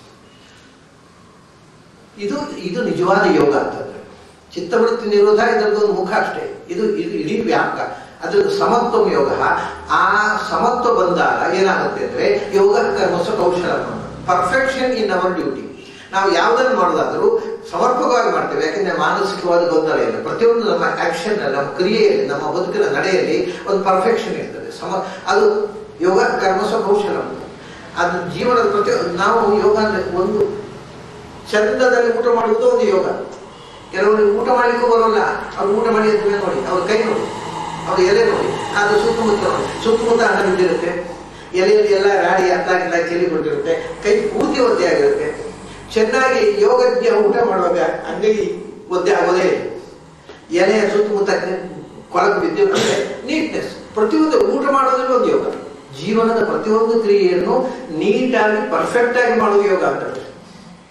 ಇದು ಇದು ನಿಜವಾದ ಯೋಗ ಅಂತಂದ್ರೆ ಚಿತ್ತವೃತ್ತಿ ನಿರೋಧ ಇದರದ್ದು ಒಂದು ಮುಖ ಅಷ್ಟೇ ಇದು ಇದು ಇಡೀ ವ್ಯಾಪಕ ಅದ್ರದ್ದು ಸಮತ್ವ ಯೋಗ ಆ ಸಮತ್ವ ಬಂದಾಗ ಏನಾಗುತ್ತೆ ಅಂದ್ರೆ ಯೋಗ ಕರ್ಮಸ ಕೌಶಲ ಪರ್ಫೆಕ್ಷನ್ ಇನ್ ಅವರ್ ಡ್ಯೂಟಿ ನಾವು ಯಾವುದನ್ನು ಮಾಡೋದಾದ್ರೂ ಸಮರ್ಪಕವಾಗಿ ಮಾಡ್ತೇವೆ ಯಾಕಂದ್ರೆ ಮಾನಸಿಕವಾದ ಗೊಂದಲ ಇಲ್ಲ ಪ್ರತಿಯೊಂದು ನಮ್ಮ ಆಕ್ಷನ್ ನಮ್ಮ ಕ್ರಿಯೆಯಲ್ಲಿ ನಮ್ಮ ಬದುಕಿನ ನಡೆಯಲ್ಲಿ ಒಂದು ಪರ್ಫೆಕ್ಷನ್ ಇರ್ತದೆ ಸಮ ಅದು ಯೋಗ ಕರ್ಮಸ ಕೌಶಲ ಅದು ಜೀವನದ ಪ್ರತಿ ನಾವು ಯೋಗ ಅಂದ್ರೆ ಒಂದು ಚಂದದಲ್ಲಿ ಊಟ ಮಾಡುವುದು ಒಂದು ಯೋಗ ಕೆಲವರು ಊಟ ಮಾಡ್ಲಿಕ್ಕೂ ಬರೋಲ್ಲ ಅವ್ರು ಊಟ ಮಾಡಿ ಎದ್ದ ಮೇಲೆ ನೋಡಿ ಅವ್ರ ಕೈ ನೋಡಿ ಅವ್ರ ಎಲೆ ನೋಡಿ ಅದು ಸುತ್ತಮುತ್ತ ನೋಡಿ ಸುತ್ತಮುತ್ತ ಹಣ ಬಿದ್ದಿರುತ್ತೆ ಎಲೆಯಲ್ಲಿ ಎಲ್ಲ ರಾಡಿ ಅತ್ತಾಗಿಲ್ಲ ಚೆಲ್ಲಿ ಕೊಟ್ಟಿರುತ್ತೆ ಕೈ ಪೂರ್ತಿ ಒದ್ದೆ ಆಗಿರುತ್ತೆ ಚೆನ್ನಾಗಿ ಯೋಗಜ್ಞ ಊಟ ಮಾಡುವಾಗ ಅಂಗಡಿ ಒದ್ದೆ ಆಗೋದೇ ಇಲ್ಲ. ಎಲೆಯ ಸುತ್ತಮುತ್ತ ಕೊಳಕು ಬಿದ್ದಿರುತ್ತೆ ನೀಟ್ನೆಸ್ ಪ್ರತಿಯೊಂದು ಊಟ ಮಾಡೋದ್ರಲ್ಲಿ ಒಂದು ಯೋಗ ಜೀವನದ ಪ್ರತಿಯೊಂದು ಕ್ರಿಯೆಯನ್ನು ನೀಟಾಗಿ ಪರ್ಫೆಕ್ಟ್ ಆಗಿ ಮಾಡುವ ಯೋಗ ಅಂತ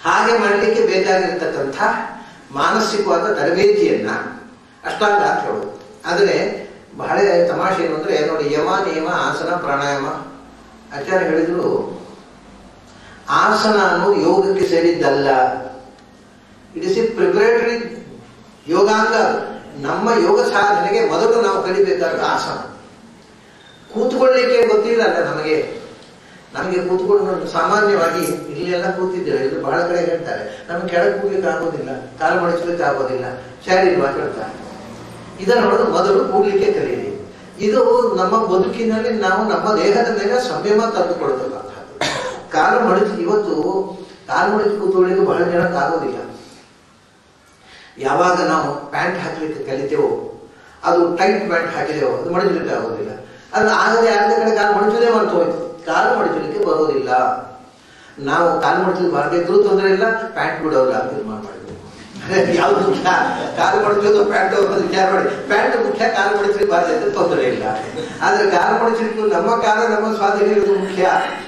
ಹಾಗೆ ಮಾಡಲಿಕ್ಕೆ ಬೇಕಾಗಿರ್ತಕ್ಕಂಥ ಮಾನಸಿಕವಾದ ತರಬೇತಿಯನ್ನ ಅಷ್ಟಾಂಗ ಅಂತ ಹೇಳೋದು ಆದರೆ ಬಹಳ ತಮಾಷೆ ಏನು ಅಂದ್ರೆ ನೋಡಿ ಯಮ ನಿಯಮ ಆಸನ ಪ್ರಾಣಾಯಾಮ ಆಚಾರ್ಯ ಹೇಳಿದ್ರು ಆಸನ ಅನ್ನೋದು ಯೋಗಕ್ಕೆ ಸೇರಿದ್ದಲ್ಲ ಇಟ್ ಇಸ್ ಎ ಪ್ರಿಪರೇಟರಿ ಯೋಗಾಂಗ ಅದು. ನಮ್ಮ ಯೋಗ ಸಾಧನೆಗೆ ಮೊದಲು ನಾವು ಕಲಿಬೇಕಾದ ಆಸನ ಕೂತ್ಕೊಳ್ಳಿಕ್ಕೆ ಗೊತ್ತಿಲ್ಲ ಅಲ್ಲ ನಮಗೆ ನಮಗೆ ಕೂತ್ಕೊಂಡು ಸಾಮಾನ್ಯವಾಗಿ ಇಲ್ಲೆಲ್ಲ ಕೂತಿದ್ದೇವೆ ಇಲ್ಲಿ ಬಹಳ ಕಡೆ ಹೇಳ್ತಾರೆ ನಮಗೆ ಕೆಳಗೆ ಕೂಡ್ಲಿಕ್ಕೆ ಆಗೋದಿಲ್ಲ ಕಾಲು ಮಡಚಲಿಕ್ಕೆ ಆಗೋದಿಲ್ಲ ಶಾರೀರಿಕ ಹೇಳ್ತಾರೆ ಇದನ್ನು ನೋಡೋದು ಮೊದಲು ಕೂಡ್ಲಿಕ್ಕೆ ಕಲೀರಿ ಇದು ನಮ್ಮ ಬದುಕಿನಲ್ಲಿ ನಾವು ನಮ್ಮ ದೇಹದ ಮೇಲೆ ಸಂಯಮ ತಂದುಕೊಳ್ತಕ್ಕಂಥದ್ದು ಕಾಲು ಮಡಚಿ ಇವತ್ತು ಕಾಲು ಮಡಚಿ ಕೂತ್ಕೊಳ್ಳಿಕ್ಕೆ ಬಹಳ ಜನಕ್ಕೆ ಆಗೋದಿಲ್ಲ ಯಾವಾಗ ನಾವು ಪ್ಯಾಂಟ್ ಹಾಕ್ಲಿಕ್ಕೆ ಕಲಿತೇವೋ ಅದು ಟೈಟ್ ಪ್ಯಾಂಟ್ ಹಾಕಿದೆವೋ ಅದು ಮಡಚಲಿಕ್ಕೆ ಆಗೋದಿಲ್ಲ ಅದು ಆಗದೆ ಯಾರ ಕಡೆ ಕಾಲು ಮಡಚೋದೇ ಮರೆತು ಹೋಯ್ತು ಕಾಲು ಮಡಚಲಿಕ್ಕೆ ಬರೋದಿಲ್ಲ ನಾವು ಕಾಲು ಮಡಚಲಿಕ್ಕೆ ಬರದೇ ಇದ್ರೂ ತೊಂದರೆ ಇಲ್ಲ ಪ್ಯಾಂಟ್ ಬಿಡೋಲ್ಲ ಅಂತ ತೀರ್ಮಾನ ಮಾಡಿದ್ವಿ ಯಾವ್ದು ಮುಖ್ಯ ಕಾಲು ಮಡಚೋದು ಪ್ಯಾಂಟ್ ಹೋಗೋದು ವಿಚಾರ ಮಾಡಿ ಪ್ಯಾಂಟ್ ಮುಖ್ಯ ಕಾಲು ಮಡಚಲಿಕ್ಕೆ ಬರದೇ ಇದ್ರೆ ತೊಂದರೆ ಇಲ್ಲ ಆದ್ರೆ ಕಾಲು ಮಡಚಲಿಕ್ಕೆ ನಮ್ಮ ಕಾಲ ನಮ್ಮ ಸ್ವಾಧೀನ ಇರೋದು ಮುಖ್ಯ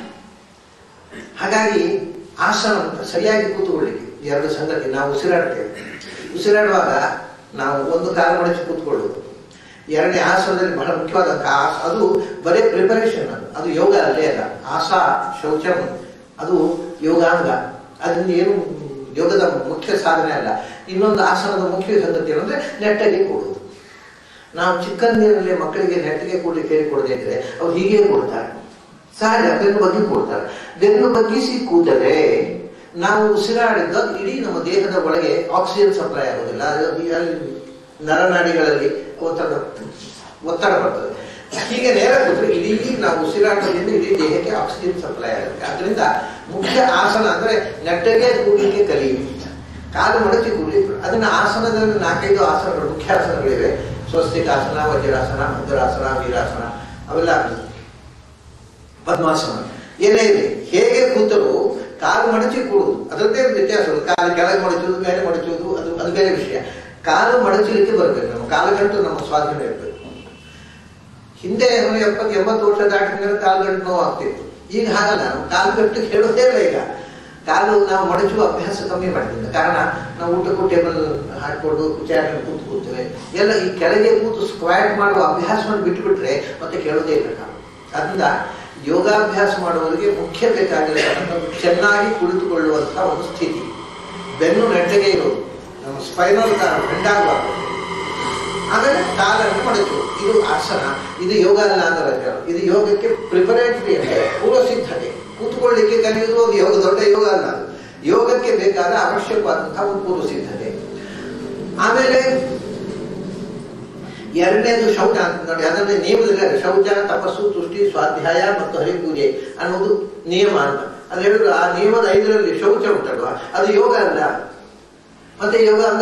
ಹಾಗಾಗಿ ಆಸನ ಅಂತ ಸರಿಯಾಗಿ ಕೂತ್ಕೊಳ್ಳಿಕ್ಕೆ ಎರಡು ಸಂಗತಿ ನಾವು ಉಸಿರಾಡ್ತೇವೆ ಉಸಿರಾಡುವಾಗ ನಾವು ಒಂದು ಕಾಲು ಮಡಚಿ ಕೂತ್ಕೊಳ್ಳೋದು ಎರಡನೇ ಆಸನದಲ್ಲಿ ಬಹಳ ಮುಖ್ಯವಾದ ಆಸ ಅದು ಬರೀ ಪ್ರಿಪರೇಷನ್ ಅದು ಅದು ಯೋಗ ಅಲ್ಲೇ ಅಲ್ಲ ಆಸ ಶೌಚಂ ಅದು ಯೋಗಾಂಗ ಅದರಿಂದ ಏನು ಯೋಗದ ಮುಖ್ಯ ಸಾಧನೆ ಅಲ್ಲ ಇನ್ನೊಂದು ಆಸನದ ಮುಖ್ಯ ಸಂಗತಿ ಏನಂದ್ರೆ ನೆಟ್ಟಗೆ ಕೂಡುವುದು ನಾವು ಚಿಕ್ಕಂದಿನಲ್ಲಿ ಮಕ್ಕಳಿಗೆ ನೆಟ್ಟಿಗೆ ಕೂಡಲಿಕ್ಕೆ ಹೇಳಿಕೊಡದೇ ಇದ್ರೆ ಅವ್ರು ಹೀಗೆ ಕೊಡ್ತಾರೆ ಸಹಜ ಬೆನ್ನು ಬಗ್ಗೆ ಕೊಡ್ತಾರೆ ಬೆನ್ನು ಬಗ್ಗಿಸಿ ಕೂತರೆ ನಾವು ಉಸಿರಾಡಿದ ಇಡೀ ನಮ್ಮ ದೇಹದ ಒಳಗೆ ಆಕ್ಸಿಜನ್ ಸಪ್ಲೈ ಆಗೋದಿಲ್ಲ ಅದು ಈ ಅಲ್ಲಿ ನರನಾಡಿಗಳಲ್ಲಿ ಒತ್ತಡ ಒತ್ತಡ ಬರ್ತದೆ ಹೀಗೆ ನೇರ ಕೂತ್ರೆ ಇಡೀ ನಾವು ಉಸಿರಾಟದಿಂದ ಇಡೀ ದೇಹಕ್ಕೆ ಆಕ್ಸಿಜನ್ ಸಪ್ಲೈ ಆಗುತ್ತೆ ಅದರಿಂದ ಮುಖ್ಯ ಆಸನ ಅಂದ್ರೆ ನೆಟ್ಟಗೆ ಕೂಡಲಿಕ್ಕೆ ಕಲಿಯಿರಿ ಕಾಲು ಮಡಚಿ ಕೂಡಲಿಕ್ಕೆ ಅದನ್ನ ಆಸನದಲ್ಲಿ ನಾಲ್ಕೈದು ಆಸನಗಳು ಮುಖ್ಯ ಆಸನಗಳಿವೆ ಸ್ವಸ್ತಿಕಾಸನ ವಜ್ರಾಸನ ಮುದ್ರಾಸನ ವೀರಾಸನ ಅವೆಲ್ಲ ಪದ್ಮಾಸನ ಏನೇ ಇರಲಿ ಹೇಗೆ ಕೂತರು ಕಾಲು ಮಡಚಿ ಕೂಡುದು ಅದರದ್ದೇ ವ್ಯತ್ಯಾಸ ಕಾಲು ಕೆಳಗೆ ಮಡಚುವುದು ಮೇಲೆ ಮಡಚುವುದು ಅದು ಅದು ಬೇರೆ ವಿಷಯ ಕಾಲು ಮಡಚಲಿಕ್ಕೆ ಬರಬೇಕು ನಮ್ಮ ಕಾಲುಗಂಟು ನಮ್ಮ ಸ್ವಾಧೀನ ಇರಬೇಕು ಹಿಂದೆ ಒಂದು ಎಪ್ಪತ್ತು ಎಂಬತ್ತು ವರ್ಷ ದಾಟಿದ ಮೇಲೆ ಕಾಲುಗಂಟು ನೋವು ಆಗ್ತಿತ್ತು ಈಗ ಹಾಗಲ್ಲ ನಾವು ಕಾಲುಗಂಟು ಹೇಳೋದೇ ಇಲ್ಲ ಈಗ ಕಾಲು ನಾವು ಮಡಚುವ ಅಭ್ಯಾಸ ಕಮ್ಮಿ ಮಾಡಿದ್ದಿಲ್ಲ ಕಾರಣ ನಾವು ಊಟಕ್ಕೂ ಟೇಬಲ್ ಹಾಕೊಂಡು ಚೇರ್ ಕೂತು ಕೂತೇವೆ ಎಲ್ಲ ಈ ಕೆಳಗೆ ಕೂತು ಸ್ಕ್ವಾಟ್ ಮಾಡುವ ಅಭ್ಯಾಸವನ್ನು ಬಿಟ್ಟುಬಿಟ್ರೆ ಮತ್ತೆ ಕೇಳೋದೇ ಇಲ್ಲ ಕಾಲು ಅದರಿಂದ ಯೋಗಾಭ್ಯಾಸ ಮಾಡುವವರಿಗೆ ಮುಖ್ಯ ಬೇಕಾಗಿರತಕ್ಕಂಥದ್ದು ಚೆನ್ನಾಗಿ ಕುಳಿತುಕೊಳ್ಳುವಂತಹ ಒಂದು ಸ್ಥಿತಿ ಬೆನ್ನು ನೆಟ್ಟಗೆ ಇರೋದು ನಮ್ಮ ಸ್ಪೈನಲ್ ಬೆಂಡಾಗಬಾರ್ದು ಆಮೇಲೆ ಕಾಲನ್ನು ಮಡಚು ಇದು ಆಸನ ಇದು ಯೋಗ ಅಲ್ಲ ಅಂದ್ರೆ ಕೆಲವು. ಇದು ಯೋಗಕ್ಕೆ ಪ್ರಿಪರೇಟರಿ ಅಂದ್ರೆ ಪೂರ್ವ ಸಿದ್ಧತೆ ಕೂತ್ಕೊಳ್ಳಿಕ್ಕೆ ಕಲಿಯುವುದು ಒಂದು ಯೋಗ ದೊಡ್ಡ ಯೋಗ ಅಲ್ಲ ಅದು. ಯೋಗಕ್ಕೆ ಬೇಕಾದ ಅವಶ್ಯಕವಾದಂತಹ ಒಂದು ಪೂರ್ವ ಸಿದ್ಧತೆ ಆಮೇಲೆ ಎರಡನೇದು ಶೌಚ ಅಂತ ನೋಡಿ ಅದನ್ನೇ ನಿಯಮದಲ್ಲಿ ಶೌಚ ತಪಸ್ಸು ತುಷ್ಟಿ ಸ್ವಾಧ್ಯಾಯ ಮತ್ತು ಹರಿಪೂಜೆ ಅನ್ನೋದು ನಿಯಮ ಅಂತ ಅದು ಹೇಳಿದ್ರು ಆ ನಿಯಮದ ಐದರಲ್ಲಿ ಶೌಚ ಉಂಟಲ್ವಾ ಅದು ಯೋಗ ಅಲ್ಲ ಮತ್ತೆ ಯೋಗ ಅಲ್ಲ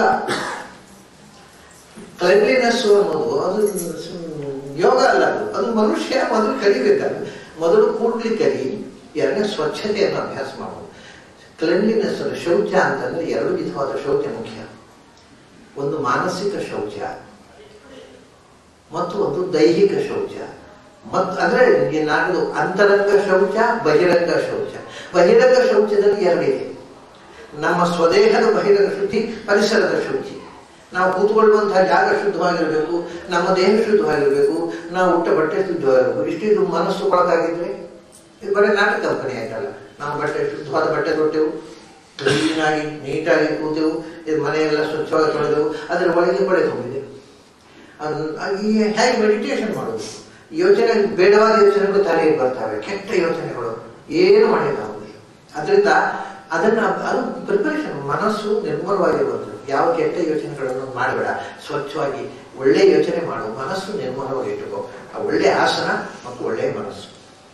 ಕ್ಲೆನ್ಲಿನೆಸ್ ಅನ್ನೋದು ಅದು ಯೋಗ ಅಲ್ಲ ಅದು ಅದು ಮನುಷ್ಯ ಮೊದಲು ಕಲಿಬೇಕಲ್ಲ ಮೊದಲು ಕೂಡ್ಲಿಕ್ಕೆ ಕಲಿ ಎರಡನೇ ಸ್ವಚ್ಛತೆಯನ್ನು ಅಭ್ಯಾಸ ಮಾಡೋದು ಕ್ಲೆನ್ಲಿನೆಸ್ ಶೌಚ ಅಂತಂದ್ರೆ ಎರಡು ವಿಧವಾದ ಶೌಚ ಮುಖ್ಯ ಒಂದು ಮಾನಸಿಕ ಶೌಚ ಮತ್ತು ಒಂದು ದೈಹಿಕ ಶೌಚ ಮತ್ತು ಅಂದ್ರೆ ನಿಮಗೆ ನಾಲ್ಕು ಅಂತರಂಗ ಶೌಚ ಬಹಿರಂಗ ಶೌಚ ಬಹಿರಂಗ ಶೌಚದಲ್ಲಿ ಎರಡಿದೆ ನಮ್ಮ ಸ್ವದೇಹದ ಬಹಿರಂಗ ಶುದ್ಧಿ ಪರಿಸರದ ಶುದ್ಧಿ ನಾವು ಕೂತ್ಕೊಳ್ಳುವಂತಹ ಜಾಗ ಶುದ್ಧವಾಗಿರಬೇಕು ನಮ್ಮ ದೇಹ ಶುದ್ಧವಾಗಿರಬೇಕು ನಾವು ಉಟ್ಟ ಬಟ್ಟೆ ಶುದ್ಧವಾಗಿರಬೇಕು ಇಷ್ಟಿದು ಮನಸ್ಸು ಕೊಳಕಾಗಿದ್ರೆ ಇದು ಬರೀ ನಾಟಕ ಕಂಪನಿ ಆಯ್ತಲ್ಲ ನಾವು ಬಟ್ಟೆ ಶುದ್ಧವಾದ ಬಟ್ಟೆ ಕೊಟ್ಟೆವು ಕ್ಲೀನಾಗಿ ನೀಟಾಗಿ ಕೂತೆವು ಇದು ಮನೆಯೆಲ್ಲ ಸ್ವಚ್ಛವಾಗಿ ತೊಳೆದೆವು ಅದರ ಒಳಗೆ ಕೊಳೆತು ಹೋಗಿದೆ ಅದನ್ನ ಈ ಹೇಗೆ ಮೆಡಿಟೇಷನ್ ಮಾಡೋದು ಯೋಚನೆ ಬೇಡವಾದ ಯೋಚನೆಗಳು ತಲೆಗೆ ಬರ್ತವೆ ಕೆಟ್ಟ ಯೋಚನೆಗಳು ಏನು ಮಾಡಲಿಕ್ಕಾಗುದಿಲ್ಲ ಅದರಿಂದ ಅದನ್ನ ಅದು ಪ್ರಿಪರೇಷನ್ ಮನಸ್ಸು ನಿರ್ಮಲವಾಗಿರುವಂಥದ್ದು ಯಾವ ಕೆಟ್ಟ ಯೋಚನೆಗಳನ್ನು ಮಾಡಬೇಡ ಸ್ವಚ್ಛವಾಗಿ ಒಳ್ಳೆ ಯೋಚನೆ ಮಾಡು ಮನಸ್ಸು ನಿರ್ಮಲವಾಗಿ ಇಟ್ಟುಕೋ ಆ ಒಳ್ಳೆ ಆಸನ ಮತ್ತು ಒಳ್ಳೆ ಮನಸ್ಸು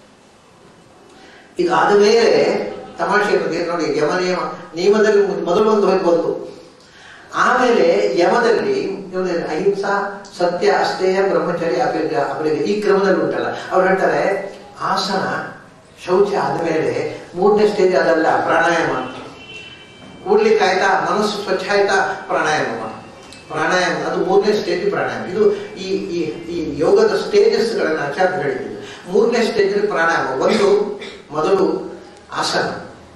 ಇದಾದ ಮೇಲೆ ತಮಾಷೆ ಬಗ್ಗೆ ನೋಡಿ ಯಮ ನಿಯಮ ನಿಯಮದಲ್ಲಿ ಮೊದಲು ಒಂದು ಹೋಗಿ ಬಂತು ಆಮೇಲೆ ಯಮದಲ್ಲಿ ಇವ್ನು ಅಹಿಂಸಾ ಸತ್ಯ ಅಸ್ಥೇಯ ಬ್ರಹ್ಮಚರ್ಯ ಅಪೇಕ್ಷ ಅಪರೇಗ ಈ ಕ್ರಮದಲ್ಲಿ ಉಂಟಲ್ಲ ಅವ್ರು ಹೇಳ್ತಾರೆ ಆಸನ ಶೌಚ ಆದಮೇಲೆ ಮೂರನೇ ಸ್ಟೇಜ್ ಅದಲ್ಲ ಪ್ರಾಣಾಯಾಮ ಕೂಡ್ಲಿಕ್ಕೆ ಆಯ್ತಾ ಮನಸ್ಸು ಸ್ವಚ್ಛ ಆಯ್ತಾ ಪ್ರಾಣಾಯಾಮ ಮಾಡು. ಪ್ರಾಣಾಯಾಮ ಅದು ಮೂರನೇ ಸ್ಟೇಜ್ ಪ್ರಾಣಾಯಾಮ ಇದು ಈ ಈ ಈ ಯೋಗದ ಸ್ಟೇಜಸ್ಗಳನ್ನು ಆಚಾರ್ಯ ಹೇಳಿದ್ರು ಮೂರನೇ ಸ್ಟೇಜ್ ಪ್ರಾಣಾಯಾಮ ಒಂದು ಮೊದಲು ಆಸನ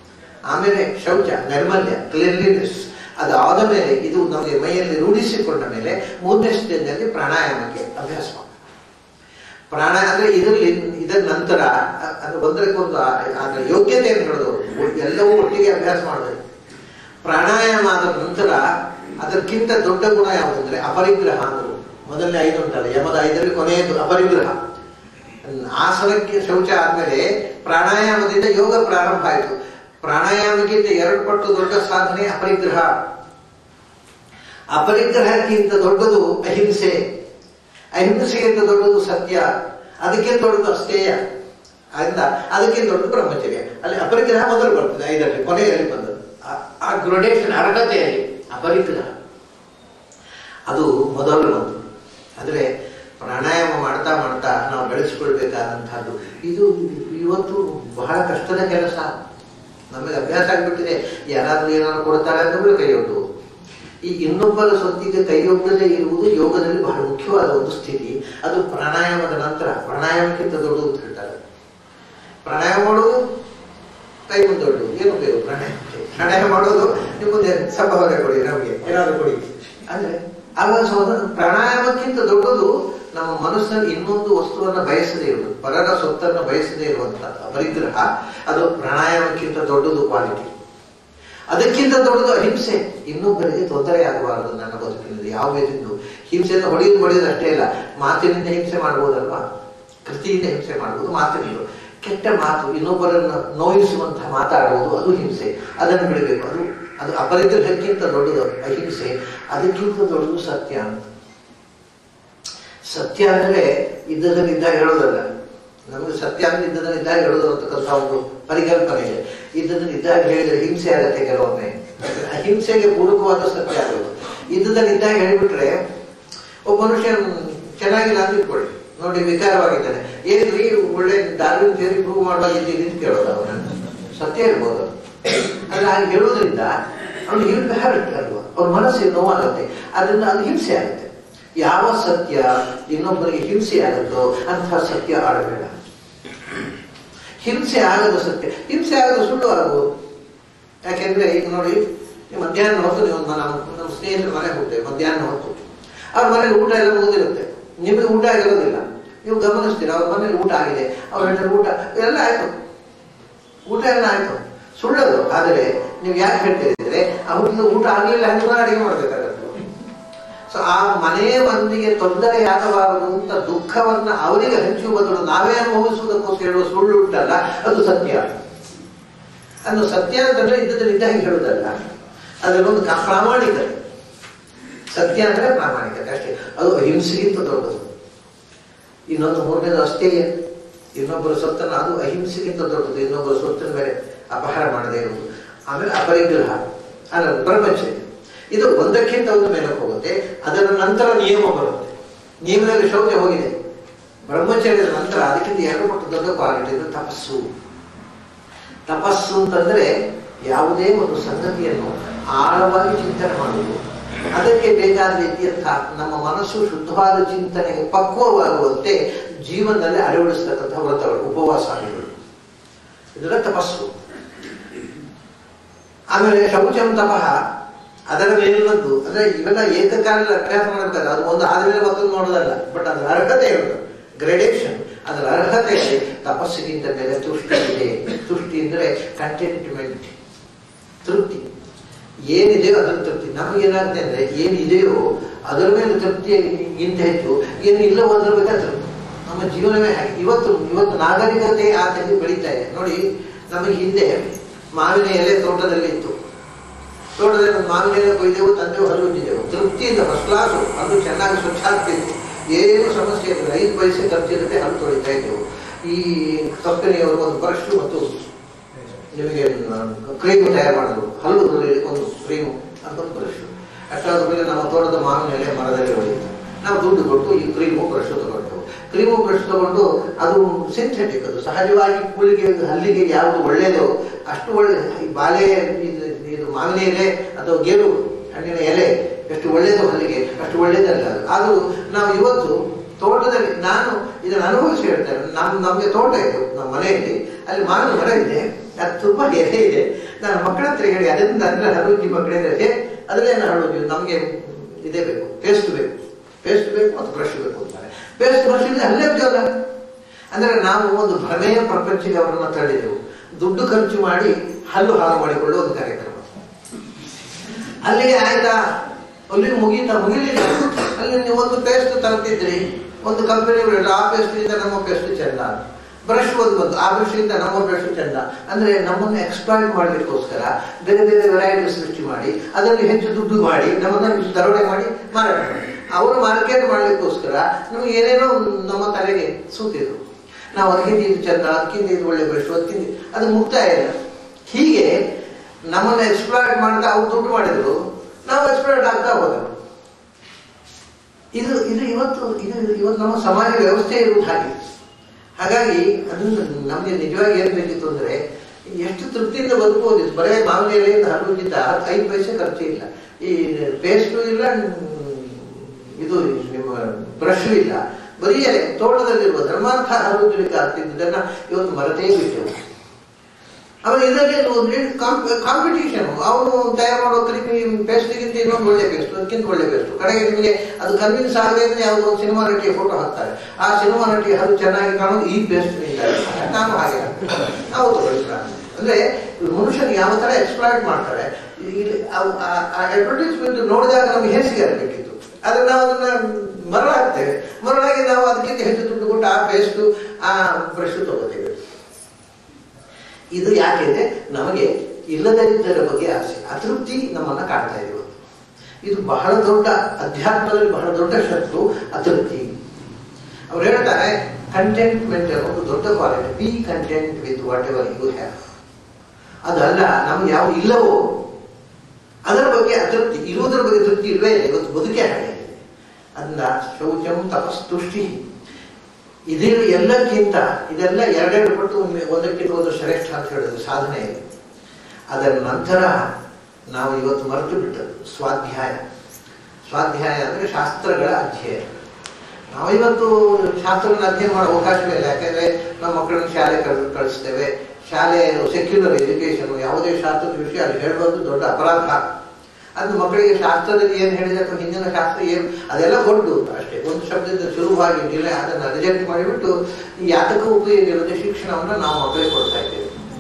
ಆಮೇಲೆ ಶೌಚ ನೈರ್ಮಲ್ಯ ಕ್ಲಿಯರ್ಲಿನೆಸ್ ಅದಾದ ಮೇಲೆ ಇದು ನಮಗೆ ಮೈಯಲ್ಲಿ ರೂಢಿಸಿಕೊಂಡ ಮೇಲೆ ಮೂರನೇ ಸ್ಟೇಜ್ನಲ್ಲಿ ಪ್ರಾಣಾಯಾಮಕ್ಕೆ ಅಭ್ಯಾಸ ಮಾಡಿ ಪ್ರಾಣ ಅಂದ್ರೆ ಇದರಲ್ಲಿ ಇದರ ನಂತರ ಅ- ಅದು ಒಂದಕ್ಕೊಂದು ಆ- ಅದರ ಯೋಗ್ಯತೆಯನ್ನು ಹೇಳೋದು ಎಲ್ಲವೂ ಒಟ್ಟಿಗೆ ಅಭ್ಯಾಸ ಮಾಡಬೇಕು ಪ್ರಾಣಾಯಾಮ ಆದ ನಂತರ ಅದಕ್ಕಿಂತ ದೊಡ್ಡ ಗುಣ ಯಾವುದಂದ್ರೆ ಅಪರಿಗ್ರಹ ಅಂದ್ರು ಮೊದಲನೇ ಐದು ಉಂಟಲ್ಲ ಯಮದ ಐದರಲ್ಲಿ ಕೊನೆಯದು ಅಪರಿಗ್ರಹ ಹ್ಮ್, ಆಸನಕ್ಕೆ ಶೌಚ ಆದ್ಮೇಲೆ ಪ್ರಾಣಾಯಾಮದಿಂದ ಯೋಗ ಪ್ರಾರಂಭ ಆಯಿತು ಪ್ರಾಣಾಯಾಮಕ್ಕಿಂತ ಎರಡು ಪಟ್ಟು ದೊಡ್ಡ ಸಾಧನೆ ಅಪರಿಗ್ರಹ ಅಪರಿಗ್ರಹಕ್ಕಿಂತ ದೊಡ್ಡದು ಅಹಿಂಸೆ ಅಹಿಂಸೆಗಿಂತ ದೊಡ್ಡದು ಸತ್ಯ ಅದಕ್ಕಿಂತ ದೊಡ್ಡದು ಅಸ್ಥೇಯ ಆದ್ರಿಂದ ಅದಕ್ಕಿಂತ ದೊಡ್ಡದು ಬ್ರಹ್ಮಚರ್ಯ ಅಲ್ಲಿ ಅಪರಿಗ್ರಹ ಮೊದಲು ಬರ್ತದೆ ಐದರಲ್ಲಿ ಕೊನೆಯಲ್ಲಿ ಬಂದದ್ದು ಆ- ಆ ಗ್ರೊಡೇಷನ್ ಅರ್ಹತೆಯಲ್ಲಿ ಅಪರಿಗ್ರಹ ಅದು ಮೊದಲು ಬಂತು ಆದರೆ ಪ್ರಾಣಾಯಾಮ ಮಾಡ್ತಾ ಮಾಡ್ತಾ ನಾವು ಬೆಳೆಸಿಕೊಳ್ಬೇಕಾದಂತಹದ್ದು ಇದು ಇವತ್ತು ಬಹಳ ಕಷ್ಟದ ಕೆಲಸ ನಮಗೆ ಅಭ್ಯಾಸ ಆಗಿಬಿಟ್ಟಿದೆ ಯಾರಾದ್ರೂ ಏನಾದ್ರು ಕೊಡ್ತಾರೆ ಅಂದ್ರೆ ಕೈ ಒಡ್ಡು ಈ ಇನ್ನೊಬ್ಬರ ಸೊತ್ತಿಗೆ ಕೈಯೊಡ್ಡದೇ ಇರುವುದು ಯೋಗದಲ್ಲಿ ಬಹಳ ಮುಖ್ಯವಾದ ಒಂದು ಸ್ಥಿತಿ ಅದು ಪ್ರಾಣಾಯಾಮದ ನಂತರ ಪ್ರಾಣಾಯಾಮಕ್ಕಿಂತ ದೊಡ್ಡದು ಅಂತ ಹೇಳ್ತಾರೆ ಪ್ರಾಣಾಯಾಮ ಮಾಡೋದು ಕೈ ಮುಂದೆ ದೊಡ್ಡದು ಏನು ಉಪಯೋಗ ಪ್ರಾಣಾಯಾಮಕ್ಕೆ ಪ್ರಾಣಾಯಾಮ ಮಾಡೋದು ನೀವು ಮುಂದೆ ಸ್ವಲ್ಪ ಹೊರೆ ಕೊಡಿ ನಮಗೆ ಏನಾದ್ರು ಕೊಡಿ ಅಂದ್ರೆ ಆಗ ಸೋದ ಪ್ರಾಣಾಯಾಮಕ್ಕಿಂತ ದೊಡ್ಡದು ನಮ್ಮ ಮನಸ್ಸಿನಲ್ಲಿ ಇನ್ನೊಂದು ವಸ್ತುವನ್ನ ಬಯಸದೇ ಇರುವುದು ಪರರ ಸೊತ್ತನ್ನು ಬಯಸದೇ ಇರುವಂತಹ ಪರಿಗ್ರಹ ಅದು ಪ್ರಾಣಾಯಾಮಕ್ಕಿಂತ ದೊಡ್ಡದು ಕ್ವಾಲಿಟಿ ಅದಕ್ಕಿಂತ ದೊಡ್ಡದು ಅಹಿಂಸೆ ಇನ್ನೊಬ್ಬರಿಗೆ ತೊಂದರೆ ಆಗಬಾರದು ನನ್ನ ಬದುಕಿನಲ್ಲಿ ಯಾವ ರೀತಿಯಿಂದ ಹಿಂಸೆಯನ್ನು ಹೊಡೆಯುವುದು ಹೊಡೆಯೋದು ಅಷ್ಟೇ ಇಲ್ಲ ಮಾತಿನಿಂದ ಹಿಂಸೆ ಮಾಡ್ಬೋದಲ್ವಾ ಕೃತಿಯಿಂದ ಹಿಂಸೆ ಮಾಡ್ಬೋದು ಮಾತಿನಿಂದ ಕೆಟ್ಟ ಮಾತು ಇನ್ನೊಬ್ಬರನ್ನು ನೋಯಿಸುವಂತಹ ಮಾತಾಡುವುದು ಅದು ಹಿಂಸೆ ಅದನ್ನು ಬಿಡಬೇಕು ಅದು ಅದು ಅಪರಿಗ್ರಹಕ್ಕಿಂತ ದೊಡ್ಡದು ಅಹಿಂಸೆ ಅದಕ್ಕಿಂತ ದೊಡ್ಡದು ಸತ್ಯ ಅಂತ ಸತ್ಯ ಅಂದ್ರೆ ಇದ್ದದನ್ನಿದ್ದಾಗ ಹೇಳೋದಲ್ಲ ನಮಗೆ ಸತ್ಯ ಅಂದ್ರೆ ಇದ್ದದನ್ನಿದ್ದಾಗ ಹೇಳೋದು ಅಂತಕ್ಕಂಥ ಒಂದು ಪರಿಕಲ್ಪನೆ ಇದೆ ಇದ್ದದನ್ನಿದ್ದಾಗ ಹೇಳಿದ್ರೆ ಹಿಂಸೆ ಆಗತ್ತೆ ಕೆಲವೊಮ್ಮೆ ಅಹಿಂಸೆಗೆ ಪೂರಕವಾದ ಸತ್ಯ ಆಗೋದು ಇದ್ದದನ್ನಿದ್ದಾಗ ಹೇಳಿಬಿಟ್ರೆ ಒಬ್ಬ ಮನುಷ್ಯ ಚೆನ್ನಾಗಿಲ್ಲ ಅಂತ ಇಟ್ಕೊಳ್ಳಿ ನೋಡಿ ವಿಕಾರವಾಗಿದ್ದಾನೆ ಏನ್ರಿ ಒಳ್ಳೆ ಡಾರ್ವಿನ್ ಥಿಯರಿ ಪ್ರೂವ್ ಮಾಡುವಾಗಿದ್ದೀನಿ ಅಂತ ಕೇಳೋದು ಅವನನ್ನು ಸತ್ಯ ಇರ್ಬೋದು ಅಲ್ಲ ಹಾಗೆ ಹೇಳೋದ್ರಿಂದ ಅವ್ನು ಇಲ್ ಹರಟ್ ಅಲ್ವಾ ಅವ್ರ ಮನಸ್ಸಿಗೆ ನೋವಾಗುತ್ತೆ ಅದರಿಂದ ಅದು ಹಿಂಸೆ ಆಗುತ್ತೆ ಯಾವ ಸತ್ಯ ಇನ್ನೊಬ್ಬರಿಗೆ ಹಿಂಸೆ ಆಗುತ್ತೋ ಅಂತಹ ಸತ್ಯ ಆಡಬೇಡ ಹಿಂಸೆ ಆಗದ ಸತ್ಯ ಹಿಂಸೆ ಆಗದ ಸುಳ್ಳು ಆಗ್ಬೋದು ಯಾಕೆಂದ್ರೆ ಈಗ ನೋಡಿ ನೀವು ಮಧ್ಯಾಹ್ನ ಹೊತ್ತು ನೀವು ನಮ್ಮ ನಮ್ಮ ಸ್ನೇಹಿತರ ಮನೆ ಹೋಗ್ತೇವೆ ಮಧ್ಯಾಹ್ನ ಹೊತ್ತು ಅವ್ರ ಮನೇಲಿ ಊಟ ಎಲ್ಲ ಮುಗಿದಿರುತ್ತೆ ನಿಮಗೆ ಊಟ ಆಗಿರೋದಿಲ್ಲ ನೀವು ಗಮನಿಸ್ತೀರ ಅವ್ರ ಮನೇಲಿ ಊಟ ಆಗಿದೆ ಅವ್ರ ಹೇಳ್ತಾರೆ ಊಟ ಎಲ್ಲ ಆಯ್ತು ಊಟ ಎಲ್ಲ ಆಯ್ತು ಸುಳ್ಳದು ಆದರೆ ನೀವು ಯಾಕೆ ಹೇಳ್ತೀರಿದ್ರೆ ಅವ್ರಿಂದ ಊಟ ಆಗಲಿಲ್ಲ ಅಂತ ಅಡಿಗೆ ಮಾಡ್ಬೇಕಾಗತ್ತೆ ಸೊ ಆ ಮನೆ ಮಂದಿಗೆ ತೊಂದರೆಯಾಗಬಾರದು ಅಂತ ದುಃಖವನ್ನ ಅವರಿಗೆ ಹಂಚುವ ಬದಲು ನಾವೇ ಅನುಭವಿಸುವುದಕ್ಕೋಸ್ಕರ ಹೇಳುವ ಸುಳ್ಳು ಉಂಟಲ್ಲ ಅದು ಸತ್ಯ ಅದು ಸತ್ಯ ಅಂತಂದ್ರೆ ಇದ್ದದಲ್ಲಿ ಇದ್ದಾಗ ಹೇಳುವುದಲ್ಲ ಅದರಲ್ಲೊಂದು ಕ- ಪ್ರಾಮಾಣಿಕತೆ ಸತ್ಯ ಅಂದ್ರೆ ಪ್ರಾಮಾಣಿಕತೆ ಅಷ್ಟೇ ಅದು ಅಹಿಂಸೆಗಿಂತ ದೊಡ್ಡದು ಇನ್ನೊಂದು ಮೂರನೇದು ಅಷ್ಟೇಯ ಇನ್ನೊಬ್ಬರ ಸೊತ್ತನ್ನು ಅದು ಅಹಿಂಸೆಗಿಂತ ದೊಡ್ಡದು ಇನ್ನೊಬ್ಬರ ಸೊತ್ತಿನ ಮೇಲೆ ಅಪಹಾರ ಮಾಡದೇ ಇರುವುದು ಆಮೇಲೆ ಅಪರಿಗ್ರಹ ಅಲ್ಲ ಬ್ರಹ್ಮಚರ್ಯ ಇದು ಒಂದಕ್ಕಿಂತ ಒಂದು ಮೇಲೆ ಹೋಗುತ್ತೆ ಅದರ ನಂತರ ನಿಯಮ ಬರುತ್ತೆ ನಿಯಮದಲ್ಲಿ ಶೌಚ ಹೋಗಿದೆ ಬ್ರಹ್ಮಚರ್ಯದ ನಂತರ ಅದಕ್ಕಿಂತ ಎರಡು ಪಟ್ಟು ದೊಡ್ಡ ಕ್ವಾಲಿಟಿ ಇದು ತಪಸ್ಸು ತಪಸ್ಸು ಅಂತಂದ್ರೆ ಯಾವುದೇ ಒಂದು ಸಂಗತಿಯನ್ನು ಆಳವಾಗಿ ಚಿಂತನೆ ಮಾಡುವುದು ಅದಕ್ಕೆ ಬೇಕಾದ ರೀತಿಯಂಥ ನಮ್ಮ ಮನಸ್ಸು ಶುದ್ಧವಾದ ಚಿಂತನೆಗೆ ಪಕ್ವವಾಗುವಂತೆ ಜೀವನದಲ್ಲಿ ಅಳವಡಿಸ್ತಕ್ಕಂಥ ವ್ರತಗಳು ಉಪವಾಸಾದಿಗಳು ಇದರ ತಪಸ್ಸು ಆಮೇಲೆ ಶೌಚಂ ತಪಃ ಅದರ ಮೇಲಿನದ್ದು ಅಂದ್ರೆ ಇವೆಲ್ಲ ಏಕಕಾಲದಲ್ಲಿ ಅಭ್ಯಾಸ ಮಾಡಬೇಕಾದ್ರೆ ಅದು ಒಂದು ಆದ್ಮೇಲೆ ಮತ್ತೊಂದು ನೋಡೋದಲ್ಲ ಬಟ್ ಅದರ ಅರ್ಹತೆ ಇರುತ್ತೆ ಗ್ರೇಡೇಷನ್ ಅದರ ಅರ್ಹತೆಯಲ್ಲಿ ತಪಸ್ಸಿಗಿಂತ ಮೇಲೆ ತುಷ್ಟಿ ಇದೆ ತುಷ್ಟಿ ಅಂದ್ರೆ ಕಂಟೆಂಟ್ಮೆಂಟ್ ತೃಪ್ತಿ ಏನಿದೆಯೋ ಅದರ ತೃಪ್ತಿ ನಮಗೇನಾಗುತ್ತೆ ಅಂದ್ರೆ ಏನಿದೆಯೋ ಅದರ ಮೇಲೆ ತೃಪ್ತಿಗಿಂತ ಹೆಚ್ಚು ಏನು ಇಲ್ಲವೋ ಅದರ ಬಗ್ಗೆ ತೃಪ್ತಿ ನಮ್ಮ ಜೀವನವೇ ಹಾಗೆ ಇವತ್ತು ಇವತ್ತು ನಾಗರಿಕತೆ ಆ ತೆಗೆ ಬೆಳೀತಾ ಇದೆ ನೋಡಿ ನಮಗೆ ಹಿಂದೆ ಮಾವಿನ ಎಲೆ ತೋಟದಲ್ಲಿ ಇತ್ತು ತೋಟದಲ್ಲಿ ಒಂದು ಮಾವಿನ ಎಲೆ ಕೊಯ್ದೆವು ತಂದೆವು ಹಲ್ಲು ಉಜ್ಜಿದೆವು ತೃಪ್ತಿಯಿಂದ ಫಸ್ಟ್ ಕ್ಲಾಸು ಅದು ಚೆನ್ನಾಗಿ ಸ್ವಚ್ಛ ಆಗ್ತಿತ್ತು ಏನು ಸಮಸ್ಯೆ ಇಲ್ಲ ಐದು ಪೈಸೆ ಖರ್ಚಿರುತ್ತೆ ಹಲ್ಲು ತೊಳಿತಾ ಇದ್ದೆವು ಈ ಕಂಪನಿಯವರು ಒಂದು ಬ್ರಷ್ ಮತ್ತು ನಿಮಗೆ ಕ್ರೀಮ್ ತಯಾರು ಮಾಡಿದ್ರು ಹಲ್ಲು ತೊಳಿಲಿಕ್ಕೆ ಒಂದು ಕ್ರೀಮ್ ಅಂತ ಒಂದು ಬ್ರಷ್ ಅಷ್ಟಾದ ಮೇಲೆ ನಮ್ಮ ತೋಟದ ಮಾವಿನ ಎಲೆ ಮರದಲ್ಲಿ ಹೊಡೆಯಿತು ನಾವು ದುಡ್ಡು ಕೊಟ್ಟು ಈ ಕ್ರೀಮು ಬ್ರಷ್ ತಗೊಂಡೆವು ಕ್ರೀಮು ಬ್ರಷ್ ತಗೊಂಡು ಅದು ಸಿಂಥೆಟಿಕ್ ಅದು ಸಹಜವಾಗಿ ಕೂಲಿಗೆ ಹಲ್ಲಿಗೆ ಯಾವುದು ಒಳ್ಳೆಯದು ಅಷ್ಟು ಒಳ್ಳೆ ಈ ಬಾಳೆ ಇದು ಇದು ಮಾವಿನ ಎಲೆ ಅಥವಾ ಗೇರು ಹಣ್ಣಿನ ಎಲೆ ಎಷ್ಟು ಒಳ್ಳೆಯದು ಹಲ್ಲಿಗೆ ಅಷ್ಟು ಒಳ್ಳೆಯದಲ್ಲ ಅದು ಆದರೂ ನಾವು ಇವತ್ತು ತೋಟದಲ್ಲಿ ನಾನು ಇದನ್ನು ಅನುಭವಿಸಿ ಹೇಳ್ತೇನೆ ನಮ್ ನಮಗೆ ತೋಟ ಇದೆ ನಮ್ಮ ಮನೆಯಲ್ಲಿ ಅಲ್ಲಿ ಮಾವಿನ ಮರ ಇದೆ ಅದು ತುಂಬಾ ಎದೆ ಇದೆ ನಾನು ಮಕ್ಕಳ ಹತ್ರ ಹೇಳಿ ಅದರಿಂದ ಅಂದ್ರೆ ಹರಳುಜ್ಜಿ ಮಕ್ಕಳಿದ್ರೆ ಹೇ ಅದನ್ನೇನು ಹರಳುಜ್ಜಿ ನಮಗೆ ಇದೇ ಬೇಕು ಪೇಸ್ಟ್ ಬೇಕು ಪೇಸ್ಟ್ ಬೇಕು ಮತ್ತು ಬ್ರಷ್ ಬೇಕು ಅಂತಾರೆ ಪೇಸ್ಟ್ ಬ್ರಷ್ ಇದ್ರೆ ಅಲ್ಲೇ ಉದ್ಯೋಗ ಅಂದ್ರೆ ನಾವು ಒಂದು ಭ್ರಮೆಯ ಪ್ರಪಂಚಕ್ಕೆ ಅವರನ್ನ ತಳ್ಳಿದೆವು ದುಡ್ಡು ಖರ್ಚು ಮಾಡಿ ಹಲ್ಲು ಹಾಳು ಮಾಡಿಕೊಳ್ಳುವ ಒಂದು ಕಾರ್ಯಕ್ರಮ ಅಲ್ಲಿಗೆ ಆಯ್ತಾ ಅಲ್ಲಿ ಮುಗೀತಾ ಮುಗಿಲಿಲ್ಲ ಅಲ್ಲಿ ನೀವು ಒಂದು ಪೇಸ್ಟ್ ತರ್ತಿದ್ರಿ ಒಂದು ಕಂಪನಿ ಆ ಪೇಸ್ಟ್ ಇಂದ ನಮ್ಮ ಪೇಸ್ಟ್ ಚಂದ ಬ್ರಷ್ ಒಂದು ಬಂತು ಆ ಬ್ರಷ್ ಇಂದ ನಮ್ಮ ಬ್ರಷ್ ಚಂದ ಅಂದ್ರೆ ನಮ್ಮನ್ನು ಎಕ್ಸ್ಪ್ಲಾಯ್ಟ್ ಮಾಡ್ಲಿಕ್ಕೋಸ್ಕರ ಬೇರೆ ಬೇರೆ ವೆರೈಟಿ ಸೃಷ್ಟಿ ಮಾಡಿ ಅದರಲ್ಲಿ ಹೆಚ್ಚು ದುಡ್ಡು ಮಾಡಿ ನಮ್ಮನ್ನ ದರೋಡೆ ಮಾಡಿ ಮಾರಾಟ ಮಾಡಿ ಅವರು ಮಾರ್ಕೆಟ್ ಮಾಡ್ಲಿಕ್ಕೋಸ್ಕರ ನಮ್ಗೆ ಏನೇನೋ ನಮ್ಮ ತಲೆಗೆ ಸೂತಿದ್ರು ನಾವು ಅದಕ್ಕಿಂತ ಇದು ಚಂದ ಅದಕ್ಕಿಂತ ಇದು ಒಳ್ಳೆ ಬ್ರಷ್ ಅದಕ್ಕಿಂತ ಅದು ಮುಕ್ತಾಯ ಇಲ್ಲ ಹೀಗೆ ನಮ್ಮನ್ನ ಎಕ್ಸ್ಪ್ಲಾಯ್ಟ್ ಮಾಡ್ತಾ ಅವ್ರು ದುಡ್ಡು ಮಾಡಿದ್ರು ನಾವು ಎಕ್ಸ್ಪ್ಲಾಯ್ಟ್ ಆಗ್ತಾ ಹೋದೆವು ಇದು ಇದು ಇವತ್ತು ಇದು ಇವತ್ತು ನಮ್ಮ ಸಮಾಜ ವ್ಯವಸ್ಥೆ ಇರುವುದು ಹಾಗೆ ಹಾಗಾಗಿ ಅದನ್ನು ನಮಗೆ ನಿಜವಾಗಿ ಏನ್ ಬೇಕಿತ್ತು ಅಂದ್ರೆ ಎಷ್ಟು ತೃಪ್ತಿಯಿಂದ ಬದುಕುವುದಿತ್ತು ಬರೇ ಮಾವಿನ ಎಲೆಯಿಂದ ಹರಡುತ್ತಿದ್ದ ಐದು ಪೈಸೆ ಖರ್ಚು ಇಲ್ಲ ಈ ಪೇಸ್ಟು ಇಲ್ಲ ಹ್ಮ್, ಇದು ನಿಮ್ಮ ಬ್ರಷ್ ಇಲ್ಲ ಬರೀ ಎಲೆ ತೋಟದಲ್ಲಿರುವ ಧರ್ಮಾರ್ಥ ಹರಡುತ್ತಲಿಕ್ಕೆ ಆಗ್ತಿದ್ದದನ್ನ ಇವತ್ತು ಮರತೇ ಬಿಟ್ಟೆವು ಆಮೇಲೆ ಇದರಲ್ಲಿ ಒಂದು ಕಾಂಪಿಟೇಷನ್ ಅವನು ತಯಾರು ಮಾಡೋ ಕ್ರೀಮಿ ಪೇಸ್ಟ್ಗಿಂತ ಇನ್ನೊಂದು ಒಳ್ಳೆ ಪೇಸ್ಟ್ ಅದಕ್ಕಿಂತ ಒಳ್ಳೆ ಪೇಸ್ಟ್ ಕಡೆಗೆ ನಿಮಗೆ ಅದು ಕನ್ವಿನ್ಸ್ ಆಗದೆ ಅಂದ್ರೆ ಯಾವುದೋ ಒಂದು ಸಿನಿಮಾ ನಟಿಯ ಫೋಟೋ ಹಾಕ್ತಾರೆ ಆ ಸಿನಿಮಾ ನಟಿ ಅದು ಚೆನ್ನಾಗಿ ಕಾಣೋದು ಈ ಪೇಸ್ಟ್ ನಾನು ಹಾಗೆ ಹಾಕ್ತೀನಿ. ನಾವು ತಗೊಳ್ತಾರೆ ಅಂದ್ರೆ ಮನುಷ್ಯನಿಗೆ ಯಾವ ತರ ಎಕ್ಸ್ಪ್ಲಾಯ್ಟ್ ಮಾಡ್ತಾರೆ ಇಲ್ಲಿ ಅವು- ಆ- ಆ ಅಡ್ವರ್ಟೈಸ್ಮೆಂಟ್ ನೋಡಿದಾಗ ನಮ್ಗೆ ಹೇಸಿಗೆ ಆಗಬೇಕಿತ್ತು ಆದ್ರೆ ನಾವು ಅದನ್ನ ಮರಳಾಗ್ತೇವೆ ಮರಳಾಗಿ ನಾವು ಅದಕ್ಕಿಂತ ಹೆಚ್ಚು ದುಡ್ಡು ಕೊಟ್ಟು ಆ ಪೇಸ್ಟ್ ಆ ಬ್ರಷ್ ತಗೋತೇವೆ ಇದು ಯಾಕೆಂದ್ರೆ ನಮಗೆ ಇಲ್ಲದಿದ್ದರ ಬಗ್ಗೆ ಆಸೆ ಅತೃಪ್ತಿ ನಮ್ಮನ್ನ ಕಾಡ್ತಾ ಇದೆ ಇವತ್ತು. ಇದು ಬಹಳ ದೊಡ್ಡ ಅಧ್ಯಾತ್ಮದಲ್ಲಿ ಬಹಳ ದೊಡ್ಡ ಶತ್ರು ಅತೃಪ್ತಿ ಅವ್ರು ಹೇಳ್ತಾರೆ ಕಂಟೆಂಟ್ಮೆಂಟ್ ಒಂದು ದೊಡ್ಡ quality be content with whatever you have ಅದಲ್ಲ ನಮ್ಗೆ ಯಾವ ಇಲ್ಲವೋ ಅದರ ಬಗ್ಗೆ ಅತೃಪ್ತಿ ಇರುವುದರ ಬಗ್ಗೆ ತೃಪ್ತಿ ಇಲ್ವೇ ಇಲ್ಲ ಇವತ್ತು ಬದುಕೆ ಹಾಗೆ ಆಗಿದೆ. ಅದನ್ನ ಶೌಚಂ ತಪಸ್ತುಷ್ಟಿ ಇದೇ ಎಲ್ಲಕ್ಕಿಂತ ಇದೆಲ್ಲ ಎರಡೆರಡು ಪಟ್ಟು ಒಮ್ಮೆ- ಒಂದಕ್ಕಿಂತ ಒಂದು ಶ್ರೇಷ್ಠ ಅಂತ ಹೇಳಿದ್ರು ಸಾಧನೆ ಇದೆ ಅದರ ನಂತರ ನಾವು ಇವತ್ತು ಮರೆತು ಬಿಟ್ಟದ್ದು ಸ್ವಾಧ್ಯಾಯ ಸ್ವಾಧ್ಯಾಯ ಅಂದರೆ ಶಾಸ್ತ್ರಗಳ ಅಧ್ಯಯನ ನಾವು ಇವತ್ತು ಶಾಸ್ತ್ರಗಳನ್ನ ಅಧ್ಯಯನ ಮಾಡೋ ಅವಕಾಶವೇ ಇಲ್ಲ ಯಾಕಂದ್ರೆ ನಮ್ಮ ಮಕ್ಕಳನ್ನ ಶಾಲೆ ಕಳ್ ಕಳಿಸ್ತೇವೆ ಶಾಲೆ ಸೆಕ್ಯುಲರ್ ಎಜುಕೇಶನ್ ಯಾವುದೇ ಶಾಸ್ತ್ರದ ವಿಷಯ ಅಲ್ಲಿ ಹೇಳುವುದು ದೊಡ್ಡ ಅಪರಾಧ ಅದು ಮಕ್ಕಳಿಗೆ ಶಾಸ್ತ್ರದಲ್ಲಿ ಏನು ಹೇಳಿದೆ ಅಥವಾ ಹಿಂದಿನ ಶಾಸ್ತ್ರ ಏನು ಅದೆಲ್ಲ ಕೊಟ್ಟು ಅಷ್ಟೇ ಒಂದು ಶಬ್ದದಿಂದ ಶುರುವಾಗಿ ಡಿಲೇ ಅದನ್ನು ರಿಜೆಕ್ಟ್ ಮಾಡಿಬಿಟ್ಟು ಈ ಯಾತಕ್ಕೂ ಉಪಯೋಗ ಇಲ್ಲದೆ ಶಿಕ್ಷಣವನ್ನು ನಾವು ಮಕ್ಕಳಿಗೆ ಕೊಡ್ತಾ ಇದ್ದೇವೆ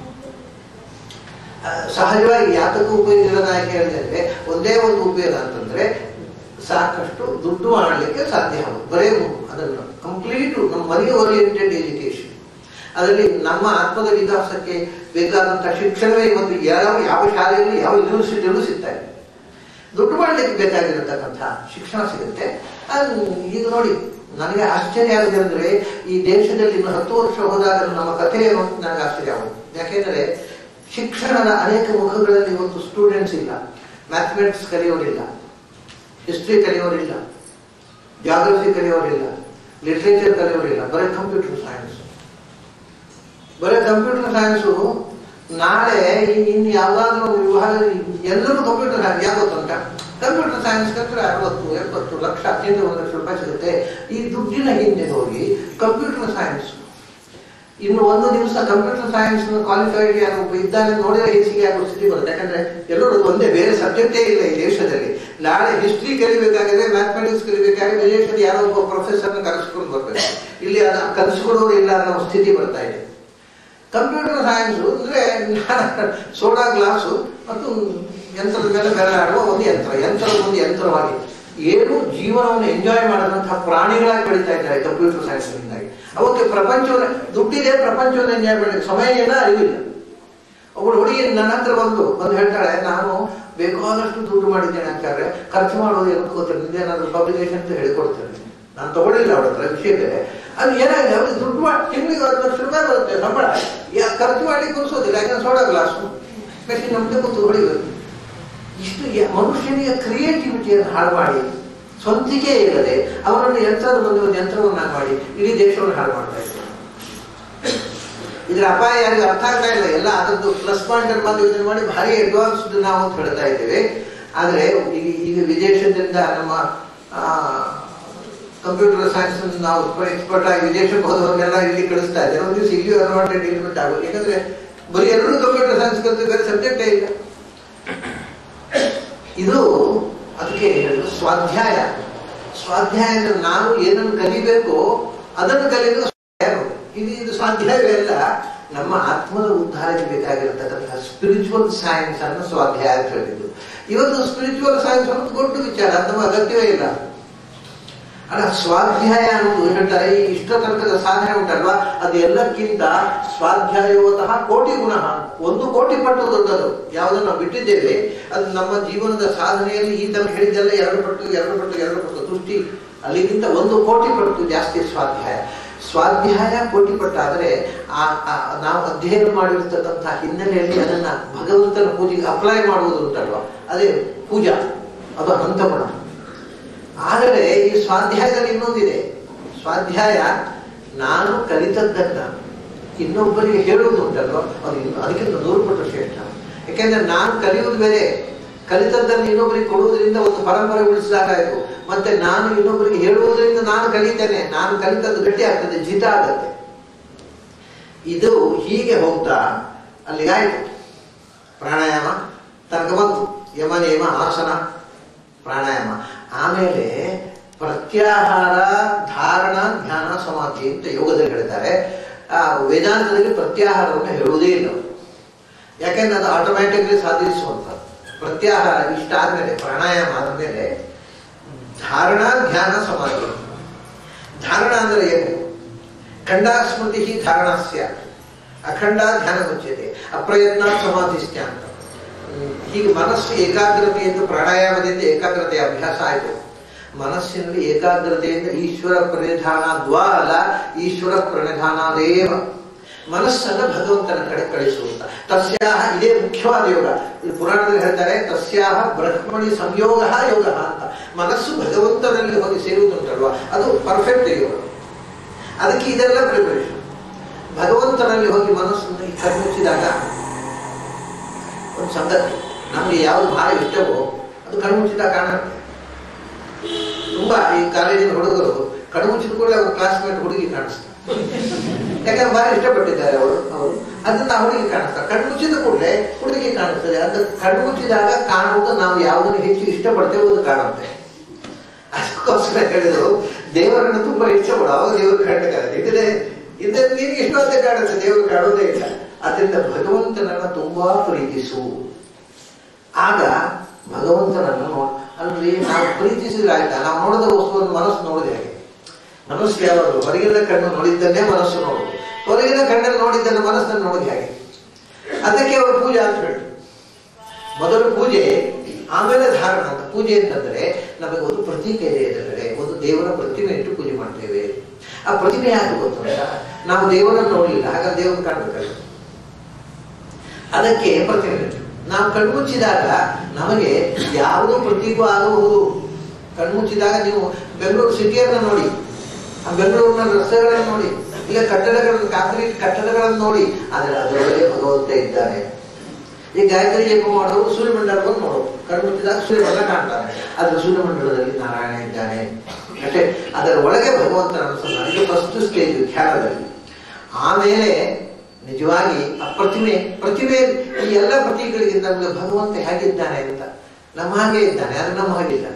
ಆ, ಸಹಜವಾಗಿ ಯಾತಕ್ಕೂ ಉಪಯೋಗ ಇಲ್ಲದ ಯಾಕೆ ಹೇಳಿದೆ ಅಂದ್ರೆ ಒಂದೇ ಒಂದು ಉಪಯೋಗ ಅಂತಂದ್ರೆ ಸಾಕಷ್ಟು ದುಡ್ಡು ಮಾಡಲಿಕ್ಕೆ ಸಾಧ್ಯ ಆಗುತ್ತೆ ಬರೇ ಅದನ್ನು ಕಂಪ್ಲೀಟ್ ನಮ್ಮ ಮನಿ ಓರಿಯೆಂಟೆಡ್ ಎಜುಕೇಶನ್ ಅದರಲ್ಲಿ ನಮ್ಮ ಆತ್ಮದ ವಿಕಾಸಕ್ಕೆ ಬೇಕಾದಂತಹ ಶಿಕ್ಷಣವೇ ಇವತ್ತು ಯಾವ ಯಾವ ಶಾಲೆಯಲ್ಲಿ ಯಾವ ಯೂನಿವರ್ಸಿಟಿಯಲ್ಲೂ ಸಿಗ್ತಾ ಇದೆ ದುಡ್ಡು ಮಾಡಲಿಕ್ಕೆ ಬೇಕಾಗಿರತಕ್ಕಂಥ ಶಿಕ್ಷಣ ಸಿಗುತ್ತೆ ಅದು ಈಗ ನೋಡಿ ನನಗೆ ಆಶ್ಚರ್ಯ ಆಗಿದೆ ಅಂದ್ರೆ ಈ ದೇಶದಲ್ಲಿ ಇನ್ನು ಹತ್ತು ವರ್ಷ ಹೋದಾಗ ನಮ್ಮ ಕಥೆ ಏನು ಅಂತ ನನಗೆ ಆಶ್ಚರ್ಯ ಆಗುತ್ತೆ ಯಾಕೆಂದ್ರೆ ಶಿಕ್ಷಣದ ಅನೇಕ ಮುಖಗಳಲ್ಲಿ ಇವತ್ತು ಸ್ಟೂಡೆಂಟ್ಸ್ ಇಲ್ಲ ಮ್ಯಾಥಮೆಟಿಕ್ಸ್ ಕಲಿಯೋರಿಲ್ಲ ಹಿಸ್ಟ್ರಿ ಕಲಿಯೋರಿಲ್ಲ ಜಾಗ್ರಫಿ ಕಲಿಯೋರಿಲ್ಲ ಲಿಟ್ರೇಚರ್ ಕಲಿಯೋರಿಲ್ಲ ಬರೀ ಕಂಪ್ಯೂಟರ್ ಸೈನ್ಸ್ ಬರೀ ಕಂಪ್ಯೂಟರ್ ಸೈನ್ಸು ನಾಳೆ ಇನ್- ಇನ್ನು ಯಾವ್ದಾದ್ರು ಒಂದು ವಿಭಾಗ ಎಲ್ಲರೂ ಕಂಪ್ಯೂಟರ್ ಸೈನ್ಸ್ ಯಾಕೆ ಗೊತ್ತುಂಟ ಕಂಪ್ಯೂಟರ್ ಸೈನ್ಸ್ ಕಲ್ತ್ರೆ ಅರವತ್ತು ಎಪ್ಪತ್ತು ಲಕ್ಷ ಹದಿನೈದು ಒಂದು ಲಕ್ಷ ರೂಪಾಯಿ ಸಿಗುತ್ತೆ ಈ ದುಡ್ಡಿನ ಹಿಂದೆ ಹೋಗಿ ಕಂಪ್ಯೂಟರ್ ಸೈನ್ಸ್ ಇನ್ನು ಒಂದು ದಿವಸ ಕಂಪ್ಯೂಟರ್ ಸೈನ್ಸ್ ಕ್ವಾಲಿಫೈಡ್ ಯಾರು ಒಬ್ಬ ಇದ್ದಾನೆ ನೋಡಿದ್ರೆ ಹೆಚ್ಚಿಗೆ ಆಗೋ ಸ್ಥಿತಿ ಬರುತ್ತೆ ಯಾಕಂದ್ರೆ ಎಲ್ಲರೂ ಒಂದೇ ಬೇರೆ ಸಬ್ಜೆಕ್ಟೇ ಇಲ್ಲ ಈ ದೇಶದಲ್ಲಿ ನಾಳೆ ಹಿಸ್ಟ್ರಿ ಕಲಿಬೇಕಾಗಿದೆ ಮ್ಯಾಥಮೆಟಿಕ್ಸ್ ಕಲಿಬೇಕಾದ್ರೆ ವಿದೇಶದ ಯಾರೋ ಒಬ್ಬ ಪ್ರೊಫೆಸರ್ನ ಕರೆಸ್ಕೊಂಡು ಬರ್ಬೇಕು ಇಲ್ಲಿ ಅದ ಕಲಿಸ್ಕೊಡೋರು ಇಲ್ಲ ಅನ್ನೋ ಸ್ಥಿತಿ ಬರ್ತಾ ಇದೆ ಕಂಪ್ಯೂಟರ್ ಸೈನ್ಸ್ ಅಂದ್ರೆ ಸೋಡಾ ಗ್ಲಾಸು ಮತ್ತು ಯಂತ್ರದ ಮೇಲೆ ಬೆರಳಾಡುವ ಒಂದು ಯಂತ್ರ ಯಂತ್ರ ಒಂದು ಯಂತ್ರವಾಗಿ ಏನು ಜೀವನವನ್ನು ಎಂಜಾಯ್ ಮಾಡದಂತಹ ಪ್ರಾಣಿಗಳಾಗಿ ಬೆಳೀತಾ ಇದ್ದಾರೆ ಕಂಪ್ಯೂಟರ್ ಸೈನ್ಸ್ನಿಂದಾಗಿ ಅವಕ್ಕೆ ಪ್ರಪಂಚವನ್ನು ದುಡ್ಡಿದೆ ಪ್ರಪಂಚವನ್ನು ಎಂಜಾಯ್ ಮಾಡಲಿಕ್ಕೆ ಸಮಯ ಏನ ಅರಿವಿಲ್ಲ ಒಬ್ಬಳು ಹುಡುಗಿ ನನ್ನ ಹತ್ರ ಬಂದು ಬಂದು ಹೇಳ್ತಾಳೆ ನಾನು ಬೇಕಾದಷ್ಟು ದುಡ್ಡು ಮಾಡಿದ್ದೇನೆ ಅಂತಾರೆ ಖರ್ಚು ಮಾಡೋದು ಏನು ಗೊತ್ತಿಲ್ಲ ನಿಂದೇನಾದ್ರೂ ಪಬ್ಲಿಕೇಶನ್ ಅಂತ ಹೇಳಿಕೊಡ್ತೇನೆ ನಾನು ತಗೊಳ್ಳಿಲ್ಲ ಅವಳ ಹತ್ರ ವಿಷಯ ಬೇರೆ ಅದು ಏನಾಗಿದೆ ಅವ್ರಿಗೆ ದುಡ್ಡು ಮಾಡಿ ತಿಂಗಳಿಗೆ ಹತ್ತು ಲಕ್ಷ ರೂಪಾಯಿ ಬರುತ್ತೆ ಸಂಬಳ ಯಾ- ಖರ್ಚು ಮಾಡಿ ಕುಡಿಸೋದಿಲ್ಲ ಯಾಕಂದ್ರೆ ಸೋಡಾ ಗ್ಲಾಸು ಮೆಷಿನ್ ನಮ್ಗೆ ಕೂತು ಹೊಡಿಬೇಕು ಇಷ್ಟು ಯ- ಮನುಷ್ಯನಿಗೆ ಕ್ರಿಯೇಟಿವಿಟಿಯನ್ನು ಹಾಳು ಮಾಡಿ ಸ್ವಂತಿಕೆ ಇಲ್ಲದೆ ಅವರನ್ನು ಯಂತ್ರದ ಮುಂದೆ ಒಂದು ಯಂತ್ರವನ್ನಾಗಿ ಮಾಡಿ ಇಡೀ ದೇಶವನ್ನು ಹಾಳು ಮಾಡ್ತಾ ಇದ್ದಾರೆ ಇದ್ರ ಅಪಾಯ ಯಾರಿಗೂ ಅರ್ಥ ಆಗ್ತಾ ಇಲ್ಲ ಎಲ್ಲ ಅದರದ್ದು ಪ್ಲಸ್ ಪಾಯಿಂಟ್ ಅನ್ನು ಬಂದು ಯೋಚನೆ ಮಾಡಿ ಭಾರಿ ಅಡ್ವಾನ್ಸ್ಡ್ ನಾವು ಅಂತ ಹೇಳ್ತಾ ಇದ್ದೇವೆ ಆದ್ರೆ ಈಗ ಈಗ ವಿದೇಶದಿಂದ ನಮ್ಮ ಕಂಪ್ಯೂಟರ್ ಸೈನ್ಸ್ ನಾವು ಎಕ್ಸ್ಪರ್ಟ್ ಆಗಿ ವಿದೇಶಕ್ಕೆ ಹೋದವನ್ನೆಲ್ಲ ಇಲ್ಲಿ ಕಳಿಸ್ತಾ ಇದ್ದೇವೆ ಒಂದು ದಿವಸ ಇಲ್ಲಿಯೂ ಅನ್ವಾಂಟೆಡ್ ಇಲ್ಬಿಟ್ಟು ಆಗುತ್ತೆ ಯಾಕಂದ್ರೆ ಬರೀ ಎಲ್ಲರೂ ಕಂಪ್ಯೂಟರ್ ಸೈನ್ಸ್ ಕಲಿತು ಬೇರೆ ಸಬ್ಜೆಕ್ಟೇ ಇಲ್ಲ ಇದು ಅದಕ್ಕೆ ಹೇಳಿದ್ರು ಸ್ವಾಧ್ಯಾಯ ಸ್ವಾಧ್ಯಾಯ ಅಂದ್ರೆ ನಾವು ಏನನ್ನು ಕಲಿಬೇಕೋ ಅದನ್ನು ಕಲಿಯೋದು ಸ್ವಾಧ್ಯಾಯ. ಇದು ಇದು ಸ್ವಾಧ್ಯಾಯವೇ ಅಲ್ಲ ನಮ್ಮ ಆತ್ಮದ ಉದ್ಧಾರಕ್ಕೆ ಬೇಕಾಗಿರತಕ್ಕಂತಹ ಸ್ಪಿರಿಚುವಲ್ ಸೈನ್ಸ್ ಅನ್ನು ಸ್ವಾಧ್ಯಾಯ ಅಂತ ಹೇಳಿದ್ದು ಇವತ್ತು ಸ್ಪಿರಿಚುವಲ್ ಸೈನ್ಸ್ ಅನ್ನೋದು ದೊಡ್ಡ ವಿಚಾರ ಅದು ನಮ್ಮ ಅಗತ್ಯವೇ ಇಲ್ಲ ಅಲ್ಲ ಸ್ವಾಧ್ಯಾಯ ಅನ್ನೋದು ಹೇಳ್ತಾರೆ ಈ ಇಷ್ಟ ತನಕದ ಸಾಧನೆ ಉಂಟಲ್ವಾ ಅದು ಎಲ್ಲಕ್ಕಿಂತ ಸ್ವಾಧ್ಯಾಯವತಃ ಕೋಟಿ ಗುಣ ಒಂದು ಕೋಟಿ ಪಟ್ಟು ದೊಡ್ಡದು ಯಾವುದನ್ನು ನಾವು ಬಿಟ್ಟಿದ್ದೇವೆ ಅದು ನಮ್ಮ ಜೀವನದ ಸಾಧನೆಯಲ್ಲಿ ಈ ತನಕ ಹೇಳಿದ್ದೆಲ್ಲ ಎರಡು ಪಟ್ಟು ಎರಡು ಪಟ್ಟು ಎರಡು ಪಟ್ಟು ತುಷ್ಟಿ ಅಲ್ಲಿಗಿಂತ ಒಂದು ಕೋಟಿ ಪಟ್ಟು ಜಾಸ್ತಿ ಸ್ವಾಧ್ಯಾಯ ಸ್ವಾಧ್ಯಾಯ ಕೋಟಿ ಪಟ್ಟಾದರೆ ಆ ಆ ನಾವು ಅಧ್ಯಯನ ಮಾಡಿರ್ತಕ್ಕಂತಹ ಹಿನ್ನೆಲೆಯಲ್ಲಿ ಅದನ್ನ ಭಗವಂತನ ಪೂಜೆಗೆ ಅಪ್ಲೈ ಮಾಡುವುದು ಉಂಟಲ್ವಾ ಅದೇ ಪೂಜಾ ಅದು ಅನಂತ ಗುಣ ಆದರೆ ಈ ಸ್ವಾಧ್ಯಾಯದಲ್ಲಿ ಇನ್ನೊಂದಿದೆ ಸ್ವಾಧ್ಯಾಯ ನಾನು ಕಲಿತದ್ದನ್ನ ಇನ್ನೊಬ್ಬರಿಗೆ ಹೇಳುವುದು ಉಂಟಲ್ವ ಅದು ಇನ್ನು ಅದಕ್ಕಿಂತ ನೂರು ಪಟ್ಟು ಶ್ರೇಷ್ಠ ಯಾಕೆಂದ್ರೆ ನಾನು ಕಲಿಯುವುದು ಬೇರೆ ಕಲಿತದ್ದನ್ನು ಇನ್ನೊಬ್ಬರಿಗೆ ಕೊಡುವುದರಿಂದ ಒಂದು ಪರಂಪರೆ ಉಳಿಸಿದಾಗಾಯ್ತು ಮತ್ತೆ ನಾನು ಇನ್ನೊಬ್ಬರಿಗೆ ಹೇಳುವುದರಿಂದ ನಾನು ಕಲಿತೇನೆ ನಾನು ಕಲಿತದ್ದು ಗಟ್ಟಿ ಆಗ್ತದೆ ಜಿತ ಆಗತ್ತೆ ಇದು ಹೀಗೆ ಹೋಗ್ತಾ ಅಲ್ಲಿಗಾಯ್ತು ಪ್ರಾಣಾಯಾಮ ತನಕ ಬಂತು ಯಮ ನಿಯಮ ಆಸನ ಪ್ರಾಣಾಯಾಮ ಆಮೇಲೆ ಪ್ರತ್ಯಾಹಾರ ಧಾರಣ ಧ್ಯಾನ ಸಮಾಧಿ ಅಂತ ಯೋಗದಲ್ಲಿ ಹೇಳ್ತಾರೆ ಆ ವೇದಾಂತದಲ್ಲಿ ಪ್ರತ್ಯಾಹಾರವನ್ನು ಹೇಳುವುದೇ ಇಲ್ಲ ಯಾಕೆಂದ್ರೆ ಅದು ಆಟೋಮ್ಯಾಟಿಕ್ಲಿ ಸಾಧಿಸುವಂಥದ್ದು ಪ್ರತ್ಯಾಹಾರ ಇಷ್ಟ ಆದ್ಮೇಲೆ ಪ್ರಾಣಾಯಾಮ ಆದ್ಮೇಲೆ ಧಾರಣ ಧ್ಯಾನ ಸಮಾಧಿ ಧಾರಣ ಅಂದ್ರೆ ಏನು ಖಂಡ ಸ್ಮೃತಿ ಧಾರಣಸ್ಯ ಅಖಂಡ ಧ್ಯಾನ ಮುಚ್ಯತೆ ಅಪ್ರಯತ್ನ ಸಮಾಧಿಸ್ತ್ಯ ಅಂತ ಹ್ಮ್, ಹೀಗೆ ಮನಸ್ಸು ಏಕಾಗ್ರತೆಯಿಂದ ಪ್ರಾಣಾಯಾಮದಿಂದ ಏಕಾಗ್ರತೆಯ ಅಭ್ಯಾಸ ಆಯಿತು ಮನಸ್ಸಿನಲ್ಲಿ ಏಕಾಗ್ರತೆಯಿಂದ ಈಶ್ವರ ಪ್ರಣಿಧಾನ ದ್ವಾ ಅಲ್ಲ ಈಶ್ವರ ಪ್ರಣಿಧಾನದೇವ ಮನಸ್ಸನ್ನ ಭಗವಂತನ ಕಡೆ ಕಳಿಸುವಂತ ತಸ್ಯಾಹ ಇದೇ ಮುಖ್ಯವಾದ ಯೋಗ ಇದು ಪುರಾಣದಲ್ಲಿ ಹೇಳ್ತಾರೆ ತಸ್ಯಾಹ ಬ್ರಹ್ಮಣಿ ಸಂಯೋಗ ಯೋಗ ಅಂತ ಮನಸ್ಸು ಭಗವಂತನಲ್ಲಿ ಹೋಗಿ ಸೇರುವುದುಂಟಲ್ವಾ ಅದು ಪರ್ಫೆಕ್ಟ್ ಯೋಗ ಅದಕ್ಕೆ ಇದೆಲ್ಲ ಪ್ರಿಪರೇಷನ್ ಭಗವಂತನಲ್ಲಿ ಹೋಗಿ ಮನಸ್ಸನ್ನು ಈ ಕಣ್ಮುಚ್ಚಿದಾಗ ಒಂದು ಸಂಗತಿ ನಮಗೆ ಯಾವುದು ಬಹಳ ಇಷ್ಟವೋ ಅದು ಕಣ್ಮುಚ್ಚಿದಾಗ ಕಾಣುತ್ತೆ ತುಂಬಾ ಈ ಕಾಲೇಜಿನ ಹುಡುಗರು ಕಣ್ಮುಚ್ಚಿದ ಕೂಡ ಅವ್ರ ಕ್ಲಾಸ್ಮೇಟ್ ಹುಡುಗಿ ಕಾಣಿಸ್ತಾರೆ ಯಾಕಂದ್ರೆ ಬಹಳ ಇಷ್ಟಪಟ್ಟಿದ್ದಾರೆ ಅವರು ಅವರು ಅದನ್ನ ಆ ಹುಡುಗಿ ಕಾಣಿಸ್ತಾರೆ ಕಣ್ಮುಚ್ಚಿದ ಕೂಡಲೇ ಹುಡುಗಿ ಕಾಣಿಸ್ತದೆ ಅದು ಕಣ್ಮುಚ್ಚಿದಾಗ ಕಾಣುವುದು ನಾವು ಯಾವುದನ್ನು ಹೆಚ್ಚು ಇಷ್ಟಪಡ್ತೇವೆ ಅದು ಕಾಣುತ್ತೆ ಅದಕ್ಕೋಸ್ಕರ ಹೇಳಿದ್ರು ದೇವರನ್ನು ತುಂಬಾ ಇಷ್ಟಪಡು ಅವಾಗ ದೇವರು ಕಾಣಬೇಕಾಗುತ್ತೆ ಇದ್ರೆ ಇದ್ರೆ ನಿನಗೆ ಇಷ್ಟವಾದ ಕಾಣುತ್ತೆ ದೇವರು ಕಾಣೋದೇ ಇಲ್ಲ ಅದರಿಂದ ಭಗವಂತನನ್ನ ತುಂಬಾ ಪ್ರೀತಿಸು ಆಗ ಭಗವಂತನನ್ನು ನೋಡ್ ಅಲ್ರಿ ನಾವು ಪ್ರೀತಿಸಿದ್ರೆ ಆಯ್ತಾ ನಾವು ನೋಡಿದ ವಸ್ತುವನ್ನು ಮನಸ್ಸು ನೋಡಿದೆ ಹಾಗೆ ಮನಸ್ಸು ಯಾವಾಗ ಹೊರಗಿನ ಕಣ್ಣು ನೋಡಿದ್ದನ್ನೇ ಮನಸ್ಸು ನೋಡುದು ಹೊರಗಿನ ಕಣ್ಣನ್ನು ನೋಡಿದ್ದನ್ನು ಮನಸ್ಸನ್ನು ನೋಡಿದ ಹಾಗೆ ಅದಕ್ಕೆ ಅವರು ಪೂಜೆ ಅಂತ ಹೇಳಿದ್ರು ಮೊದಲು ಪೂಜೆ ಆಮೇಲೆ ಧಾರಣ ಅಂತ ಪೂಜೆ ಅಂತಂದ್ರೆ ನಮಗೆ ಒಂದು ಪ್ರತೀಕ ಇದೆ ಎದುರುಗಡೆ ಒಂದು ದೇವರ ಪ್ರತಿಮೆ ಇಟ್ಟು ಪೂಜೆ ಮಾಡ್ತೇವೆ ಆ ಪ್ರತಿಮೆ ಯಾಕೆ ಗೊತ್ತುಂಟ ನಾವು ದೇವರನ್ನು ನೋಡಲಿಲ್ಲ ಹಾಗಾದ್ರೆ ದೇವರು ಕಾಣಬೇಕಲ್ಲ ಅದಕ್ಕೆ ಪ್ರತಿಮೆ ಇಟ್ಟು. ನಾವು ಕಣ್ಮುಚ್ಚಿದಾಗ ನಮಗೆ ಯಾವುದೋ ಪ್ರತೀಕ ಆಗಬಹುದು ಕಣ್ಮುಚ್ಚಿದಾಗ ನೀವು ಬೆಂಗಳೂರು ಸಿಟಿಯನ್ನು ನೋಡಿ ಆ ಬೆಂಗಳೂರಿನ ರಸ್ತೆಗಳನ್ನು ನೋಡಿ ಇಲ್ಲ ಕಟ್ಟಡಗಳನ್ನು ಕಾಂಕ್ರೀಟ್ ಕಟ್ಟಡಗಳನ್ನು ನೋಡಿ ಆದರೆ ಅದರೊಳಗೆ ಭಗವಂತ ಇದ್ದಾನೆ ಈ ಗಾಯತ್ರಿ ಜಪ ಮಾಡೋರು ಸೂರ್ಯಮಂಡಲವನ್ನು ನೋಡೋದು ಕಣ್ಮುಚ್ಚಿದಾಗ ಸೂರ್ಯಮಂಡಲ ಕಾಣ್ತಾನೆ ಅದ್ರ ಸೂರ್ಯಮಂಡಲದಲ್ಲಿ ನಾರಾಯಣ ಇದ್ದಾನೆ ಅಷ್ಟೇ ಅದರ ಒಳಗೆ ಭಗವಂತನ ಅನುಸಂಧಾನ ಇದು ಫಸ್ಟ್ ಸ್ಟೇಜ್ ಧ್ಯಾನದಲ್ಲಿ ಆಮೇಲೆ ನಿಜವಾಗಿ ಆ ಪ್ರತಿಮೆ ಪ್ರತಿಮೆ ಈ ಎಲ್ಲ ಪ್ರತಿಗಳಿಗಿಂತ ನಮಗೆ ಭಗವಂತ ಹೇಗಿದ್ದಾನೆ ಅಂತ ನಮ್ಮ ಹಾಗೆ ಇದ್ದಾನೆ ಅದು ನಮ್ಮ ಹಾಗಿಲ್ಲ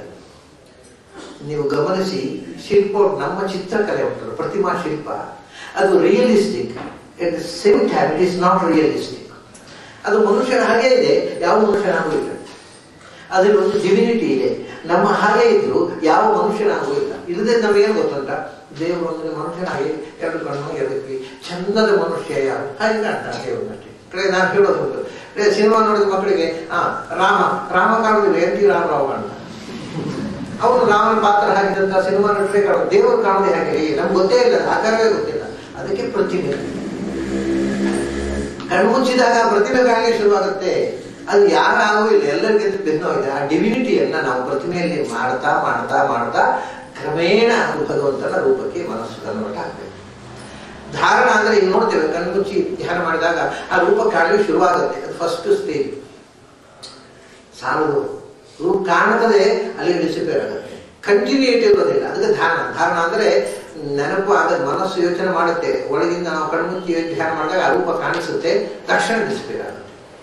ನೀವು ಗಮನಿಸಿ ಶಿಲ್ಪ ನಮ್ಮ ಚಿತ್ರಕಲೆ ಉಂಟಲ್ಲ ಪ್ರತಿಮಾ ಶಿಲ್ಪ ಅದು realistic at the same time it is not realistic ಅದು ಮನುಷ್ಯನ ಹಾಗೆ ಇದೆ ಯಾವ ಮನುಷ್ಯನಾಗೂ ಇಲ್ಲ ಅದರಲ್ಲಿ ಒಂದು ಡಿವಿನಿಟಿ ಇದೆ ನಮ್ಮ ಹಾಗೆ ಇದ್ರು ಯಾವ ಮನುಷ್ಯನಾಗೂ ಇಲ್ಲ ಇಲ್ಲದೆ ನಮಗೇನು ಗೊತ್ತುಂಟ ದೇವರು ಅಂದ್ರೆ ಮನುಷ್ಯನಾಗಿ ಎರಡು ಕಣ್ಣು ಎರಡು ಕೈ ಚಂದದ ಮನುಷ್ಯ ಯಾರು ಹಾಗೆ ಕಾಣ್ತಾನೆ ದೇವರನ್ನಷ್ಟೇ ಕಡೆ ನಾನು ಹೇಳೋದು ಉಂಟು ಕಡೆ ಸಿನಿಮಾ ನೋಡಿದ ಮಕ್ಕಳಿಗೆ ಆ ರಾಮ ರಾಮ ಕಾಣುದಿಲ್ಲ ಎನ್ ಟಿ ರಾಮರಾವ್ ಕಾಣ್ತಾನೆ ಅವನು ರಾಮನ ಪಾತ್ರ ಹಾಕಿದಂತ ಸಿನಿಮಾ ನಟರೇ ಕಾಣೋದು ದೇವರು ಕಾಣೋದೇ ಹಾಗೆ ನಮ್ಗೆ ಗೊತ್ತೇ ಇಲ್ಲ ಆಕಾರವೇ ಗೊತ್ತಿಲ್ಲ ಅದಕ್ಕೆ ಪ್ರತಿಮೆ ಕಣ್ಮುಚ್ಚಿದಾಗ ಪ್ರತಿಮೆ ಕಾಣಲಿಕ್ಕೆ ಶುರುವಾಗುತ್ತೆ ಅದು ಯಾರಾಗೂ ಇಲ್ಲ ಎಲ್ಲರಿಗಿಂತ ಭಿನ್ನವಾಗಿದೆ ಆ ಡಿವಿನಿಟಿಯನ್ನ ನಾವು ಪ್ರತಿಮೆಯಲ್ಲಿ ಮಾಡ್ತಾ ಮಾಡ್ತಾ ಮಾಡ್ತಾ ಕ್ರಮೇಣ ಅದು ಭಗವಂತನ ರೂಪಕ್ಕೆ ಮನಸ್ಸು ಕನ್ವರ್ಟ್ ಆಗ್ಬೇಕು ಧಾರಣ ಅಂದ್ರೆ ಈಗ ನೋಡ್ತೇವೆ ಕಣ್ಮುಚ್ಚಿ ಧ್ಯಾನ ಮಾಡಿದಾಗ ಆ ರೂಪ ಕಾಣಲಿಕ್ಕೆ ಶುರುವಾಗುತ್ತೆ ಅದು ಫಸ್ಟ್ ಸ್ಟೇಜ್ ಸಾಲದು ರೂಪ ಕಾಣುತ್ತದೆ ಅಲ್ಲಿ ಡಿಸಿಪೇರ್ ಆಗುತ್ತೆ ಕಂಟಿನ್ಯೂಟಿ ಇರೋದಿಲ್ಲ ಅದಕ್ಕೆ ಧಾರಣ ಧಾರಣ ಅಂದ್ರೆ ನೆನಪು ಆಗದ ಮನಸ್ಸು ಯೋಚನೆ ಮಾಡುತ್ತೆ ಒಳಗಿಂದ ನಾವು ಕಣ್ಮುಚ್ಚಿ ಧ್ಯಾನ ಮಾಡಿದಾಗ ಆ ರೂಪ ಕಾಣಿಸುತ್ತೆ ತಕ್ಷಣ ಡಿಸ್ಪೇರ್ ಆಗುತ್ತೆ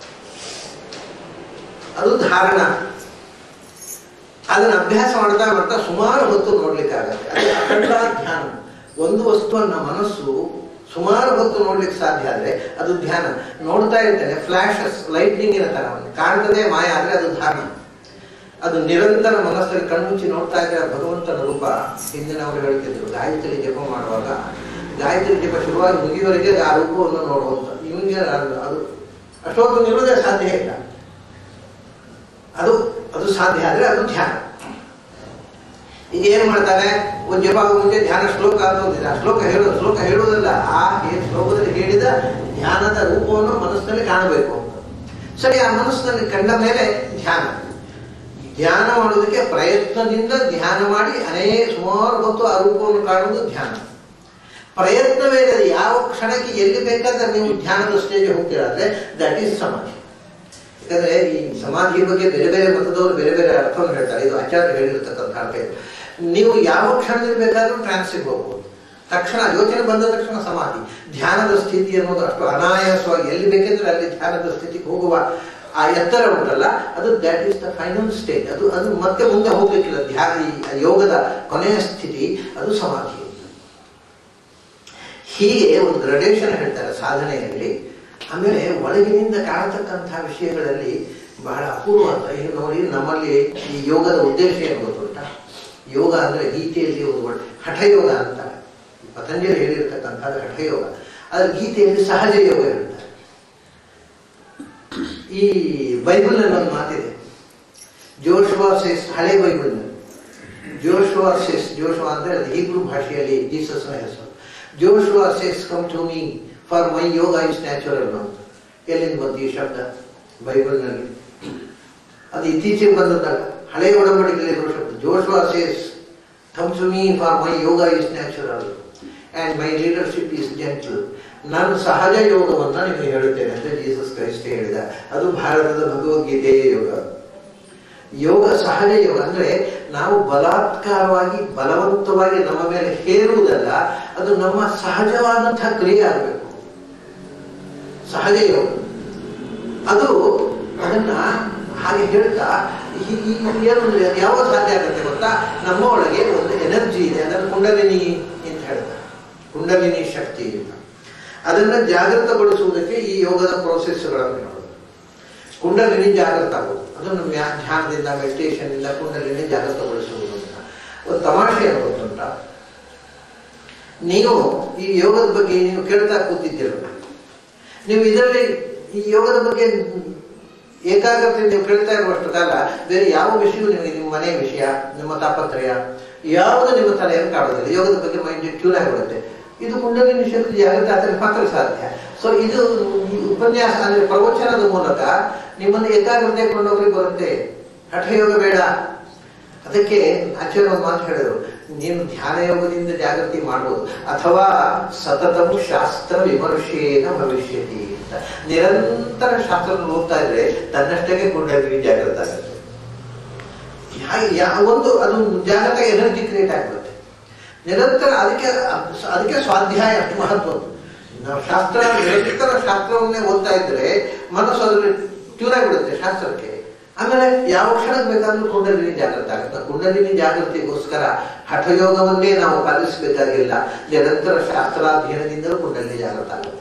ಅದು ಧಾರಣ ಅದನ್ನ ಅಭ್ಯಾಸ ಮಾಡ್ತಾ ಮಾಡ್ತಾ ಸುಮಾರು ಹೊತ್ತು ನೋಡ್ಲಿಕ್ಕಾಗತ್ತೆ ಅದು ಅಖಂಡ ಧ್ಯಾನ ಒಂದು ವಸ್ತುವನ್ನ ಮನಸ್ಸು ಸುಮಾರು ಹೊತ್ತು ನೋಡ್ಲಿಕ್ಕೆ ಸಾಧ್ಯ ಆದ್ರೆ ಅದು ಧ್ಯಾನ ನೋಡ್ತಾ ಇರ್ತೇನೆ ಫ್ಲಾಶಸ್ ಲೈಟ್ನಿಂಗ್ ತರ ಕಾಣ್ತದೆ ಮಾಯ ಆದ್ರೆ ಅದು ಧಾರಣ ಅದು ನಿರಂತರ ಮನಸ್ಸಲ್ಲಿ ಕಣ್ಮುಚ್ಚಿ ನೋಡ್ತಾ ಇದ್ರೆ ಆ ಭಗವಂತನ ರೂಪ ಹಿಂದಿನವರು ಹೇಳ್ತಿದ್ರು ಗಾಯತ್ರಿ ಜಪ ಮಾಡುವಾಗ ಗಾಯತ್ರಿ ಜಪ ಶುರುವಾಗಿ ಮುಗಿಯುವವರೆಗೆ ಆ ರೂಪವನ್ನು ನೋಡುವಂತ ಇವನಿಗೆ ಅದು ಅದು ಅಷ್ಟೊತ್ತು ನಿಲ್ಲೋದೇ ಸಾಧ್ಯ ಇಲ್ಲ ಅದು ಅದು ಸಾಧ್ಯ ಆದ್ರೆ ಅದು ಧ್ಯಾನ ಈಗ ಏನ್ ಮಾಡ್ತಾನೆ ಒಂದು ಜಪ ಆಗೋ ಮುಂಚೆ ಧ್ಯಾನ ಶ್ಲೋಕ ಅಂತ ಆ ಶ್ಲೋಕ ಹೇಳೋದು ಶ್ಲೋಕ ಹೇಳುವುದಲ್ಲ ಆ ಹೇ- ಶ್ಲೋಕದಲ್ಲಿ ಹೇಳಿದ ಧ್ಯಾನದ ರೂಪವನ್ನು ಮನಸ್ಸಿನಲ್ಲಿ ಕಾಣಬೇಕು ಅಂತ ಸರಿ ಆ ಮನಸ್ಸಿನಲ್ಲಿ ಕಂಡ ಮೇಲೆ ಧ್ಯಾನ ಧ್ಯಾನ ಮಾಡೋದಕ್ಕೆ ಪ್ರಯತ್ನದಿಂದ ಧ್ಯಾನ ಮಾಡಿ ಅನೇಕ ಸುಮಾರು ಹೊತ್ತು ಆ ರೂಪವನ್ನು ಕಾಣುವುದು ಧ್ಯಾನ ಪ್ರಯತ್ನವೇ ಇಲ್ಲ. ಯಾವ ಕ್ಷಣಕ್ಕೆ ಎಲ್ಲಿ ಬೇಕಾದ್ರೆ ನೀವು ಧ್ಯಾನದ ಸ್ಟೇಜ್ ಹೋಗ್ತೀರಾದ್ರೆ ದಟ್ ಈಸ್ ಸಮಾಧಿ ಯಾಕಂದ್ರೆ ಈ ಸಮಾಧಿಯ ಬಗ್ಗೆ ಬೇರೆ ಬೇರೆ ಮತದವರು ಬೇರೆ ಬೇರೆ ಅರ್ಥವನ್ನು ಹೇಳ್ತಾರೆ ಇದು ಆಚಾರ್ಯ ಹೇಳಿರ್ತಕ್ಕಂಥ ಅರ್ಥ ಇದು ನೀವು ಯಾವ ಕ್ಷಣದಲ್ಲಿ ಬೇಕಾದ್ರೂ ಟ್ರಾನ್ಸಿಗೆ ಹೋಗ್ಬೋದು ತಕ್ಷಣ ಯೋಚನೆ ಬಂದ ತಕ್ಷಣ ಸಮಾಧಿ ಧ್ಯಾನದ ಸ್ಥಿತಿ ಅನ್ನೋದು ಅಷ್ಟು ಅನಾಯಾಸವಾಗಿ ಎಲ್ಲಿ ಬೇಕೆಂದ್ರೆ ಅಲ್ಲಿ ಧ್ಯಾನದ ಸ್ಥಿತಿಗೆ ಹೋಗುವ ಆ ಎತ್ತರ ಉಂಟಲ್ಲ ಅದು that is the final stage ಅದು ಅದು ಮತ್ತೆ ಮುಂದೆ ಹೋಗ್ಲಿಕ್ಕಿಲ್ಲ ಧ್ಯಾನ ಈ ಯೋಗದ ಕೊನೆಯ ಸ್ಥಿತಿ ಅದು ಸಮಾಧಿ ಹೀಗೆ ಒಂದು ಗ್ರಡೇಷನ್ ಹೇಳ್ತಾರೆ ಸಾಧನೆಯಲ್ಲಿ ಆಮೇಲೆ ಒಳಗಿನಿಂದ ಕಾಣತಕ್ಕಂತಹ ವಿಷಯಗಳಲ್ಲಿ ಬಹಳ ಅಪೂರ್ವ ಅಂತ ಈಗ ನೋಡಿ ನಮ್ಮಲ್ಲಿ ಈ ಯೋಗದ ಉದ್ದೇಶ ಏನು ಗೊತ್ತುಂಟ ಯೋಗ ಅಂದ್ರೆ ಗೀತೆಯಲ್ಲಿ ಒಂದು ಒಳ್ಳೆ ಹಠಯೋಗ ಅಂತ ಪತಂಜಲಿ ಹೇಳಿರ್ತಕ್ಕಂಥದ್ದು ಹಠಯೋಗ ಆದ್ರೆ ಗೀತೆಯಲ್ಲಿ ಸಹಜ ಯೋಗ ಹೇಳ್ತಾರೆ ಈ ಬೈಬಲ್ನಲ್ಲಿ ಒಂದು ಮಾತಿದೆ ಜೋಶುವಾ ಸೇಸ್ ಹಳೆ ಬೈಬಲ್ನಲ್ಲಿ ಜೋಶುವಾ ಸೇಸ್ ಜೋಶುವಾ ಅಂದ್ರೆ ಅದು ಹೀಬ್ರು ಭಾಷೆಯಲ್ಲಿ ಜೀಸಸ್ನ ಹೆಸರು Joshua says come to me for my yoga is natural ಅಂತ ಎಲ್ಲಿಂದ ಬಂತು ಈ ಶಬ್ದ ಬೈಬಲ್ನಲ್ಲಿ ಅದು ಇತ್ತೀಚೆಗೆ ಬಂದದ್ದಲ್ಲ ಹಳೆಯ ಒಡಂಬಡಿಕೆಯಲ್ಲಿ ಇರುವ ಶಬ್ದ Joshua says come to me for my yoga is natural and my leadership is gentle ನಾನು ಸಹಜ ಯೋಗವನ್ನ ನಿಮಗೆ ಹೇಳುತ್ತೇನೆ ಅಂತ ಜೀಸಸ್ ಕ್ರೈಸ್ಟ್ ಹೇಳಿದ ಅದು ಭಾರತದ ಭಗವದ್ಗೀತೆಯ ಯೋಗ ಯೋಗ ಸಹಜ ಯೋಗ ಅಂದ್ರೆ ನಾವು ಬಲಾತ್ಕಾರವಾಗಿ ಬಲವಂತವಾಗಿ ನಮ್ಮ ಮೇಲೆ ಹೇರುವುದಲ್ಲ ಅದು ನಮ್ಮ ಸಹಜವಾದಂತಹ ಕ್ರಿಯೆ ಆಗಬೇಕು ಸಹಜ ಯೋಗ ಅದು ಅದನ್ನ ಹಾಗೆ ಹೇಳ್ತಾ ಈ- ಈ- ಏನು ಅಂದ್ರೆ ಅದು ಯಾವಾಗ ಸಾಧ್ಯ ಆಗುತ್ತೆ ಗೊತ್ತಾ ನಮ್ಮ ಒಳಗೆ ಒಂದು ಎನರ್ಜಿ ಇದೆ ಅದನ್ನು ಕುಂಡಲಿನಿ ಅಂತ ಹೇಳ್ತಾರೆ ಕುಂಡಲಿನಿ ಶಕ್ತಿ ಅಂತ ಅದನ್ನ ಜಾಗೃತಗೊಳಿಸುವುದಕ್ಕೆ ಈ ಯೋಗದ ಪ್ರೋಸೆಸ್ಗಳನ್ನು ಹೇಳೋದು ಕುಂಡಲಿನಿ ಜಾಗೃತ ಆಗೋದು ಅದನ್ನು ಮ್ಯಾ- ಧ್ಯಾನದಿಂದ ಮೆಡಿಟೇಷನ್ ಇಂದ ಕುಂಡಲಿನಿ ಜಾಗೃತಗೊಳಿಸುವುದು ಅಂತ ಒಂದು ತಮಾಷೆ ಏನು ಗೊತ್ತುಂಟ ನೀವು ಈ ಯೋಗದ ಬಗ್ಗೆ ನೀವು ಕೇಳ್ತಾ ಕೂತಿದ್ದೀರಲ್ಲ ನೀವು ಇದರಲ್ಲಿ ಈ ಯೋಗದ ಬಗ್ಗೆ ಏಕಾಗ್ರತೆ ನೀವು ಕೇಳ್ತಾ ಇರುವಷ್ಟು ಕಾಲ ಬೇರೆ ಯಾವ ವಿಷಯವೂ ನಿಮಗೆ ನಿಮ್ಮ ಮನೆಯ ವಿಷಯ ನಿಮ್ಮ ತಾಪತ್ರಯ ಯಾವುದು ನಿಮ್ಮ ತಲೆಯನ್ನು ಕಾಣೋದಿಲ್ಲ ಯೋಗದ ಬಗ್ಗೆ ಮೈಂಡ್ ಟ್ಯೂನ್ ಆಗಿಬಿಡುತ್ತೆ ಇದು ಕುಂಡಲಿನಿ ಶಕ್ತಿ ಜಾಗೃತ ಆದರೆ ಮಾತ್ರ ಸಾಧ್ಯ ಸೊ ಇದು ಈ ಉಪನ್ಯಾಸ ಅಂದ್ರೆ ಪ್ರವಚನದ ಮೂಲಕ ನಿಮ್ಮನ್ನು ಏಕಾಗ್ರತೆ ಕೊಂಡೋಗ್ಲಿಕ್ಕೆ ಬರುತ್ತೆ ಹಠಯೋಗ ಬೇಡ ಅದಕ್ಕೆ ಆಚಾರ್ಯ ಒಂದು ಮಾತು ಹೇಳಿದರು ನೀನು ಧ್ಯಾನ ಯೋಗದಿಂದ ಜಾಗೃತಿ ಮಾಡ್ಬೋದು ಅಥವಾ ಸತತವು ಶಾಸ್ತ್ರ ವಿಮರ್ಶೆನ ಭವಿಷ್ಯತಿ ಅಂತ ನಿರಂತರ ಶಾಸ್ತ್ರ ಓದ್ತಾ ಇದ್ರೆ ತನ್ನಷ್ಟಕ್ಕೆ ಕುಂಡಲಿನಿ ಜಾಗೃತ ಆಗುತ್ತೆ ಯಾ- ಯಾ- ಒಂದು ಅದು ಜಾಗೃತ ಎನರ್ಜಿ ಕ್ರಿಯೇಟ್ ಆಗ್ಬಿಡುತ್ತೆ ನಿರಂತರ ಅದಕ್ಕೆ ಅದಕ್ಕೆ ಸ್ವಾಧ್ಯಾಯ ಅಷ್ಟು ಮಹತ್ವದ್ದು ನಾವು ಶಾಸ್ತ್ರ ನಿರಂತರ ಶಾಸ್ತ್ರವನ್ನೇ ಓದ್ತಾ ಇದ್ರೆ ಮನಸ್ಸು ಅದ್ರಲ್ಲಿ ಟ್ಯೂನ್ ಆಗಿಬಿಡುತ್ತೆ ಶಾಸ್ತ್ರಕ್ಕೆ ಆಮೇಲೆ ಯಾವ ಕ್ಷಣಕ್ಕೆ ಬೇಕಾದ್ರೂ ಕುಂಡಲಿನಿ ಜಾಗೃತ ಆಗುತ್ತೆ ಕುಂಡಲಿನಿ ಜಾಗೃತಿಗೋಸ್ಕರ ಹಠಯೋಗವನ್ನೇ ನಾವು ಪಾಲಿಸಬೇಕಾಗಿಲ್ಲ ನಿರಂತರ ಶಾಸ್ತ್ರಾಧ್ಯಯನದಿಂದಲೂ ಕುಂಡಲಿನಿ ಜಾಗೃತ ಆಗುತ್ತೆ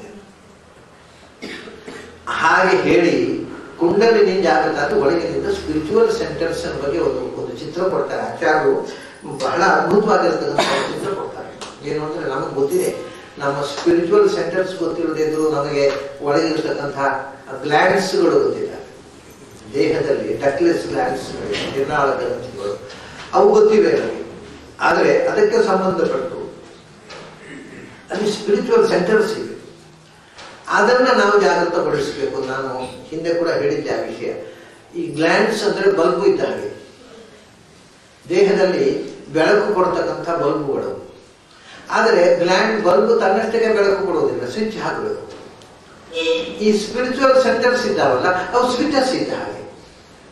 ಹಾಗೆ ಹೇಳಿ ಕುಂಡಲಿನಿ ಜಾಗೃತ ಅದು ಒಳಗಿನಿಂದ ಸ್ಪಿರಿಚುವಲ್ ಸೆಂಟರ್ಸ್ ಬಗ್ಗೆ ಒಂದು ಒಂದು ಚಿತ್ರ ಕೊಡ್ತಾರೆ ಆಚಾರ್ಯರು ಬಹಳ ಅದ್ಭುತವಾಗಿರ್ತಕ್ಕಂಥ ಒಂದು ಚಿತ್ರ ಕೊಡ್ತಾರೆ ಏನು ಅಂದ್ರೆ ನಮಗೆ ಗೊತ್ತಿದೆ ನಮ್ಮ ಸ್ಪಿರಿಚುವಲ್ ಸೆಂಟರ್ಸ್ ಗೊತ್ತಿರದಿದ್ರು ನಮಗೆ ಒಳಗಿರ್ತಕ್ಕಂತಹ ಗ್ಲ್ಯಾಂಡ್ಸ್ಗಳು ಗೊತ್ತಿಲ್ಲ ದೇಹದಲ್ಲಿ ಡಕ್ಲೆಸ್ ಗ್ಲ್ಯಾಂಡ್ಸ್ಗಳು ನಿರ್ನಾಳ ಗ್ರಂಥಿಗಳು ಅವು ಗೊತ್ತಿವೆ ನಮಗೆ ಆದರೆ ಅದಕ್ಕೆ ಸಂಬಂಧಪಟ್ಟು ಅಲ್ಲಿ ಸ್ಪಿರಿಚುವಲ್ ಸೆಂಟರ್ಸ್ ಇವೆ ಅದನ್ನ ನಾವು ಜಾಗೃತಗೊಳಿಸಬೇಕು ನಾನು ಹಿಂದೆ ಕೂಡ ಹೇಳಿದ್ದೆ ಆ ವಿಷಯ ಈ ಗ್ಲ್ಯಾಂಡ್ಸ್ ಅಂದ್ರೆ ಬಲ್ಬು ಇದ್ದ ಹಾಗೆ ದೇಹದಲ್ಲಿ ಬೆಳಕು ಕೊಡ್ತಕ್ಕಂಥ ಬಲ್ಬುಗಳು ಆದರೆ ಗ್ಲ್ಯಾಂಡ್ ಬಲ್ಬ್ ತನ್ನಷ್ಟಕ್ಕೆ ಬೆಳಕು ಕೊಡುವುದಿಲ್ಲ ಸ್ವಿಚ್ ಹಾಕಬೇಕು ಈ ಸ್ಪಿರಿಚುವಲ್ ಸೆಂಟರ್ಸ್ ಇದ್ದಾವಲ್ಲ ಅವು ಸ್ವಿಚಸ್ ಇದ್ದ ಹಾಗೆ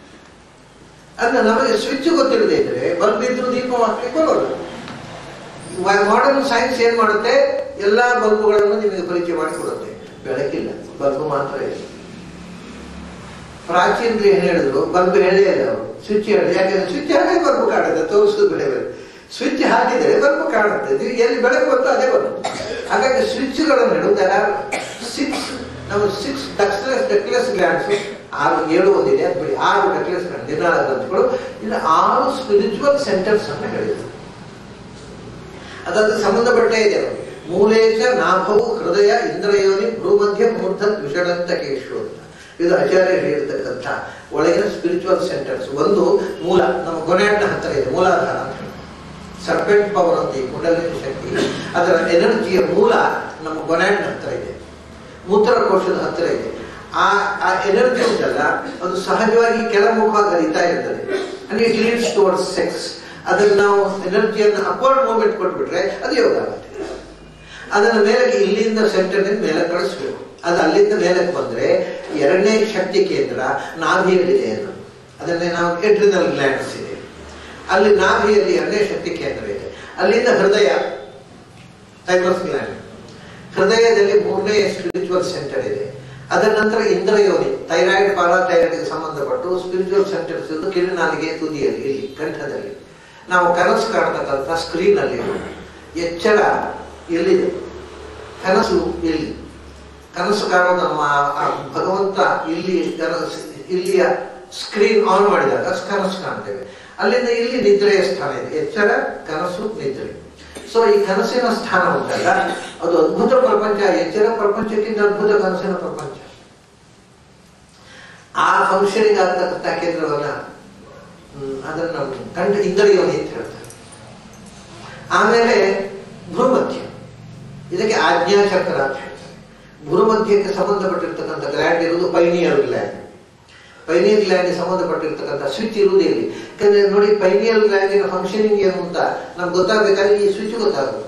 ಅಂದ್ರೆ ನಮಗೆ ಸ್ವಿಚ್ ಗೊತ್ತಿಲ್ಲದೆ ಇದ್ರೆ ಬಲ್ಬ್ ಇದ್ರು ದೀಪ ಹಾಕ್ಲಿಕ್ಕೆ ಬರೋಲ್ಲ ಮಾಡರ್ನ್ ಸೈನ್ಸ್ ಏನ್ ಮಾಡುತ್ತೆ ಎಲ್ಲಾ ಬಲ್ಬುಗಳನ್ನು ನಿಮಗೆ ಪರಿಚಯ ಮಾಡಿಕೊಡುತ್ತೆ ಬೆಳಕಿಲ್ಲ ಬಲ್ಬ್ ಮಾತ್ರ ಇದೆ ಪ್ರಾಚೀನರು ಏನ್ ಹೇಳಿದ್ರು ಬಲ್ಬ್ ಹೇಳೇ ಇಲ್ಲ ಅವರು ಸ್ವಿಚ್ ಹೇಳಿ ಯಾಕಂದ್ರೆ ಸ್ವಿಚ್ ಹಾಕಿ ಬಲ್ಬ್ ಕಾಣುತ್ತೆ ತೋರಿಸೋದು ಬೆಳೆ ಬೆಳೆ ಸ್ವಿಚ್ ಹಾಕಿದರೆ ಬಲ್ಬ್ ಕಾಣುತ್ತೆ ಇದು ಎಲ್ಲಿ ಬೆಳಕು ಬಂತು ಅದೇ ಬರುತ್ತೆ ಹಾಗಾಗಿ ಸ್ವಿಚ್ಗಳನ್ನು ಹೇಳುವುದರ ಸಿಕ್ಸ್ ನಾವು ಸಿಕ್ಸ್ ಡಕ್ಸ್ಲೆಸ್ ಡಕ್ಲೆಸ್ ಗ್ಲ್ಯಾಂಡ್ಸ್ ಆರು ಏಳು ಒಂದಿದೆ ಅದು ಬಿಡಿ ಆರು ಡಕ್ಲೆಸ್ ಗ್ಲ್ಯಾಂಡ್ ನಿರ್ನಾಳ ಗ್ರಂಥಿಗಳು ಇಲ್ಲ ಆರು ಸ್ಪಿರಿಚುವಲ್ ಸೆಂಟರ್ಸ್ ಅನ್ನು ಹೇಳಿದ್ರು ಅದಕ್ಕೆ ಸಂಬಂಧಪಟ್ಟೇ ಇದೆ ಅವರು. ಮೂಲೇಶ ನಾಭವು ಹೃದಯ ಇಂದ್ರಯೋನಿ ಭ್ರೂಮಧ್ಯ ಮೂರ್ಧ ವಿಷಡಂತ ಕೇಶು ಅಂತ ಇದು ಆಚಾರ್ಯ ಹೇಳಿರ್ತಕ್ಕಂಥ ಒಳಗಿನ ಸ್ಪಿರಿಚುವಲ್ ಸೆಂಟರ್ಸ್ ಒಂದು ಮೂಲ ನಮ್ಮ ಕೊನೆಯಣ್ಣ ಹತ್ತಿರ ಇದೆ ಮೂಲಾಧಾರ ಅಂತ ಹೇಳಿ. ಸರ್ಪೆಂಟ್ ಪವರ್ ಅಂತ ಈ ಕುಂಡಲಿನಿ ಶಕ್ತಿ ಅದರ ಎನರ್ಜಿಯ ಮೂಲ ನಮ್ಮ ಕೊನೆಯಣ್ಣ ಹತ್ತಿರ ಇದೆ ಮೂತ್ರಕೋಶದ ಹತ್ತಿರ ಇದೆ ಆ ಆ ಎನರ್ಜಿ ಉಂಟಲ್ಲ ಅದು ಸಹಜವಾಗಿ ಕೆಳಮುಖವಾಗಿ ಹರಿತಾ ಇರ್ತದೆ and it leads towards sex ಅದನ್ನು ನಾವು ಎನರ್ಜಿಯನ್ನು ಅಪ್ವರ್ಡ್ ಮೂವ್ಮೆಂಟ್ ಕೊಟ್ಬಿಟ್ರೆ ಅದು ಯೋಗ ಆಗುತ್ತೆ ಅದನ್ನು ಮೇಲಕ್ಕೆ ಇಲ್ಲಿಂದ ಸೆಂಟರ್ನಿಂದ ಮೇಲೆ ಕಳಿಸ್ಬೇಕು ಅದು ಅಲ್ಲಿಂದ ಮೇಲಕ್ಕೆ ಬಂದ್ರೆ ಎರಡನೇ ಶಕ್ತಿ ಕೇಂದ್ರ ನಾಭಿಯಲ್ಲಿದೆ ಅದು ಅದನ್ನೇ ನಾವು ಎಡ್ರಿನಲ್ ಗ್ಲ್ಯಾಂಡ್ಸ್ ಇದೆ ಅಲ್ಲಿ ನಾಭಿಯಲ್ಲಿ ಎರಡನೇ ಶಕ್ತಿ ಕೇಂದ್ರ ಇದೆ ಅಲ್ಲಿಂದ ಹೃದಯ ಥೈಮಸ್ ಗ್ಲ್ಯಾಂಡ್ ಹೃದಯದಲ್ಲಿ ಮೂರನೇ ಸ್ಪಿರಿಚುವಲ್ ಸೆಂಟರ್ ಇದೆ ಅದರ ನಂತರ ಇಂದ್ರಯೋನಿ ಥೈರಾಯ್ಡ್ ಪಾರಾಥೈರಾಯ್ಡ್ಗೆ ಸಂಬಂಧಪಟ್ಟು ಸ್ಪಿರಿಚುವಲ್ ಸೆಂಟರ್ಸ್ ಇದ್ದು ಕಿರುನಾಲಿಗೆ ತುದಿಯಲ್ಲಿ ಇಲ್ಲಿ ಕಂಠದಲ್ಲಿ ನಾವು ಕನಸು ಕಾಣ್ತಕ್ಕಂಥ ಸ್ಕ್ರೀನ್ ಅಲ್ಲಿ ಎಚ್ಚರ ಎಲ್ಲಿದೆ ಕನಸು ಎಲ್ಲಿ ಕನಸು ಕಾಣೋದು ನಮ್ಮ ಆ ಭಗವಂತ ಇಲ್ಲಿ ಕನಸು ಇಲ್ಲಿಯ ಸ್ಕ್ರೀನ್ ಆನ್ ಮಾಡಿದಾಗ ಕನಸು ಕಾಣ್ತೇವೆ ಅಲ್ಲಿಂದ ಇಲ್ಲಿ ನಿದ್ರೆಯ ಸ್ಥಾನ ಇದೆ ಎಚ್ಚರ ಕನಸು ನಿದ್ರೆ ಸೊ ಈ ಕನಸಿನ ಸ್ಥಾನ ಉಂಟಲ್ಲ ಅದು ಅದ್ಭುತ ಪ್ರಪಂಚ ಎಚ್ಚರ ಪ್ರಪಂಚಕ್ಕಿಂತ ಅದ್ಭುತ ಕನಸಿನ ಪ್ರಪಂಚ ಆ ಫಂಕ್ಷನಿಗೆ ಆಗ್ತಕ್ಕಂಥ ಕೇಂದ್ರವನ್ನ ಹ್ಮ್, ಅದನ್ನ ಕಂಡು ಇಂದ್ರಿಯೋನಿ ಅಂತ ಹೇಳ್ತಾರೆ ಆಮೇಲೆ ಭ್ರೂಮಧ್ಯ ಇದಕ್ಕೆ ಆಜ್ಞಾಚಕ್ರ ಅಂತ ಹೇಳ್ತಾರೆ ಭ್ರೂಮಧ್ಯಕ್ಕೆ ಸಂಬಂಧಪಟ್ಟಿರ್ತಕ್ಕಂಥ ಗ್ಲ್ಯಾಂಡ್ ಇರುವುದು ಪೈನಿಯಲ್ ಗ್ಲ್ಯಾಂಡ್ ಪೈನಿಯಲ್ ಗ್ಲ್ಯಾಂಡ್ ಸಂಬಂಧಪಟ್ಟಿರ್ತಕ್ಕಂಥ ಸ್ವಿಚ್ ಇರುವುದು ಇಲ್ಲಿ ಯಾಕಂದ್ರೆ ನೋಡಿ ಪೈನಿಯಲ್ ಗ್ಲ್ಯಾಂಡಿನ ಫಂಕ್ಷನಿಂಗ್ ಏನು ಅಂತ ನಮ್ಗೆ ಗೊತ್ತಾಗಬೇಕಾದ್ರೆ ಈ ಸ್ವಿಚ್ ಗೊತ್ತಾಗುತ್ತೆ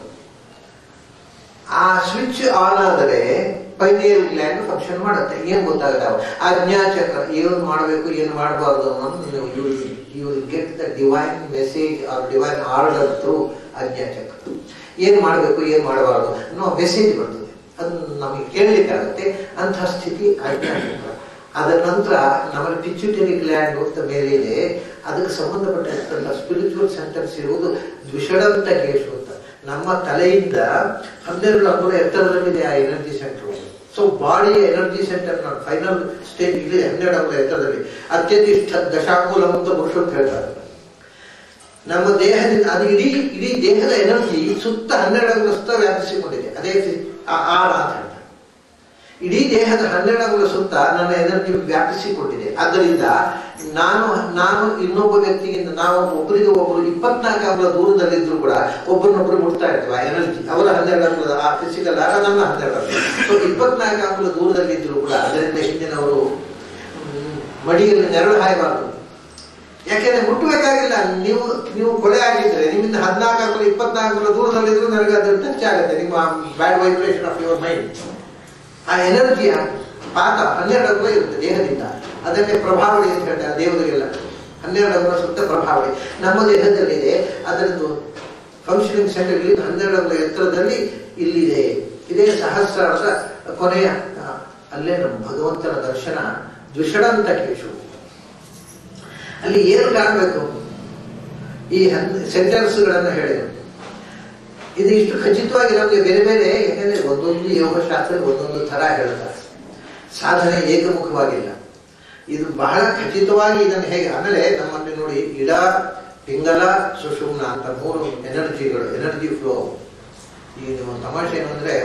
ಆ ಸ್ವಿಚ್ ಆನ್ ಆದರೆ ಪೈನಿಯಲ್ ಗ್ಲ್ಯಾಂಡ್ ಫಂಕ್ಷನ್ ಮಾಡುತ್ತೆ ಏನ್ ಗೊತ್ತಾಗುತ್ತೆ ಆಜ್ಞಾಚಕ್ರ ಏನು ಮಾಡಬೇಕು ಏನು ಮಾಡಬಾರ್ದು ಅನ್ನೋದು you will get the divine message or divine order through Ajnachakra ಏನ್ ಮಾಡಬೇಕು ಏನ್ ಮಾಡಬಾರ್ದು ಅನ್ನೋ ಮೆಸೇಜ್ ಬರ್ತದೆ ಅದನ್ನ ನಮಗೆ ಕೇಳಲಿಕ್ಕಾಗುತ್ತೆ ಅಂತಹ ಸ್ಥಿತಿ ಆಜ್ಞಾಚಕ್ರ ಅದರ ನಂತರ ನಮ್ಮಲ್ಲಿ ಪಿಚ್ಯುಟರಿ ಗ್ಲ್ಯಾಂಡ್ ಅಂತ ಮೇಲೆ ಇದೆ ಅದಕ್ಕೆ ಸಂಬಂಧಪಟ್ಟಿರ್ತಕ್ಕಂಥ ಸ್ಪಿರಿಚುವಲ್ ಸೆಂಟರ್ಸ್ ಇರುವುದು ದ್ವಿಷಡಂತ ಕೇಶು ಅಂತ ನಮ್ಮ ತಲೆಯಿಂದ ಹನ್ನೆರಡು ಅಂಗುಲ ಎತ್ತರದಲ್ಲಿದೆ ಆ ಎನರ್ಜಿ ಸೆಂಟರ್ ಸೊ ಬಾಡಿಯ ಎನರ್ಜಿ ಸೆಂಟರ್ ನಾನು ಫೈನಲ್ ಸ್ಟೇಜ್ ಇದೆ ಹನ್ನೆರಡು ಅಂಗುಲ ಎತ್ತರದಲ್ಲಿ ಅತ್ಯಧಿಷ್ಠ ದಶಾಂಗುಲ ಅಂತ ಪುರುಷರು ಹೇಳ್ತಾರೆ ನಮ್ಮ ದೇಹದಿಂದ ಅದು ಇಡೀ ಇಡೀ ದೇಹದ ಎನರ್ಜಿ ಸುತ್ತ ಹನ್ನೆರಡು ಅಂಗುಲ ಸುತ್ತ ವ್ಯಾಪಿಸಿಕೊಂಡಿದೆ ಅದೇ ಆ ಆರ ಅಂತ ಹೇಳ್ತಾರೆ ಇಡೀ ದೇಹದ ಹನ್ನೆರಡು ಅಂಗುಲ ಸುತ್ತ ನನ್ನ ಎನರ್ಜಿ ವ್ಯಾಪಿಸಿಕೊಂಡಿದೆ ಆದ್ದರಿಂದ ನಾನು ನಾನು ಇನ್ನೊಬ್ಬ ವ್ಯಕ್ತಿಗಿಂತ ನಾವು ಒಬ್ಬರಿಗೆ ಒಬ್ಬರು ಇಪ್ಪತ್ನಾಲ್ಕು ಅಂಗುಲ ದೂರದಲ್ಲಿದ್ರು ಕೂಡ ಒಬ್ಬರನ್ನೊಬ್ಬರು ಮುಟ್ತಾ ಇರ್ತೀವಿ ಆ ಎನರ್ಜಿ ಅವರ ಹನ್ನೆರಡು ಅಂಗುಲದ ಆ ಫಿಸಿಕಲ್ ಆಗ ನನ್ನ ಹನ್ನೆರಡು ಅಂಗುಲ ಸೊ ಇಪ್ಪತ್ನಾಲ್ಕು ಅಂಗುಲ ದೂರದಲ್ಲಿದ್ರು ಕೂಡ ಅದರಿಂದ ಹಿಂದಿನವರು ಹ್ಮ್, ಮಡಿಯಲ್ಲಿ ನೆರಳು ಹಾಯಬಾರದು ಯಾಕೆಂದ್ರೆ ಮುಟ್ಟಬೇಕಾಗಿಲ್ಲ ನೀವು ನೀವು ಕೊಳೆ ಆಗಿದ್ರೆ ನಿಮ್ಮಿಂದ ಹದಿನಾಲ್ಕು ಅಂಗುಲ ಇಪ್ಪತ್ನಾಲ್ಕು ಅಂಗುಲ ದೂರದಲ್ಲಿದ್ರು ನನಗೆ ಅದು ಟಚ್ ಆಗುತ್ತೆ ನಿಮ್ಮ bad vibration of your mind ಆ ಎನರ್ಜಿಯ ಪಾತ ಹನ್ನೆರಡು ಅಂಗುಲ ಇರುತ್ತೆ ದೇಹದಿಂದ ಅದನ್ನೇ ಪ್ರಭಾವಳಿ ಅಂತ ಹೇಳ್ತಾರೆ ದೇವರಿಗೆಲ್ಲ ಹನ್ನೆರಡು ಅಂಗುಲ ಸುತ್ತ ಪ್ರಭಾವಳಿ ನಮ್ಮ ದೇಹದಲ್ಲಿದೆ ಅದರದ್ದು ಫಂಕ್ಷನಿಂಗ್ ಸೆಂಟರ್ ಇಲ್ಲಿ ಹನ್ನೆರಡು ಅಂಗುಲ ಎತ್ತರದಲ್ಲಿ ಇಲ್ಲಿದೆ ಇದೇ ಸಹಸ್ರಾರದ ಕೊನೆಯ ಆ, ಅಲ್ಲೇ ನಮ್ಮ ಭಗವಂತನ ದರ್ಶನ ದ್ವಿಷಡಂತ ಕೇಶು ಅಲ್ಲಿ ಏನು ಕಾಣಬೇಕು ಈ ಸೆಂಟೆನ್ಸ್ಗಳನ್ನು ಹೇಳಿದರು ಇದು ಇಷ್ಟು ಖಚಿತವಾಗಿ ನಮಗೆ ಬೇರೆ ಬೇರೆ ಯಾಕಂದ್ರೆ ಒಂದೊಂದು ಯೋಗಶಾಸ್ತ್ರ ಒಂದೊಂದು ಥರ ಹೇಳ್ತಾರೆ ಸಾಧನೆ ಏಕಮುಖವಾಗಿಲ್ಲ ಇದು ಬಹಳ ಖಚಿತವಾಗಿ ಇದನ್ನು ಹೇಗೆ ಆಮೇಲೆ ನಮ್ಮಲ್ಲಿ ನೋಡಿ ಇಡ ಪಿಂಗಲ ಸುಷುಮ್ನ ಅಂತ ಮೂರು ಎನರ್ಜಿಗಳು ಎನರ್ಜಿ ಫ್ಲೋ ಈ ಒಂದು ತಮಾಷೆ ಏನು ಅಂದ್ರೆ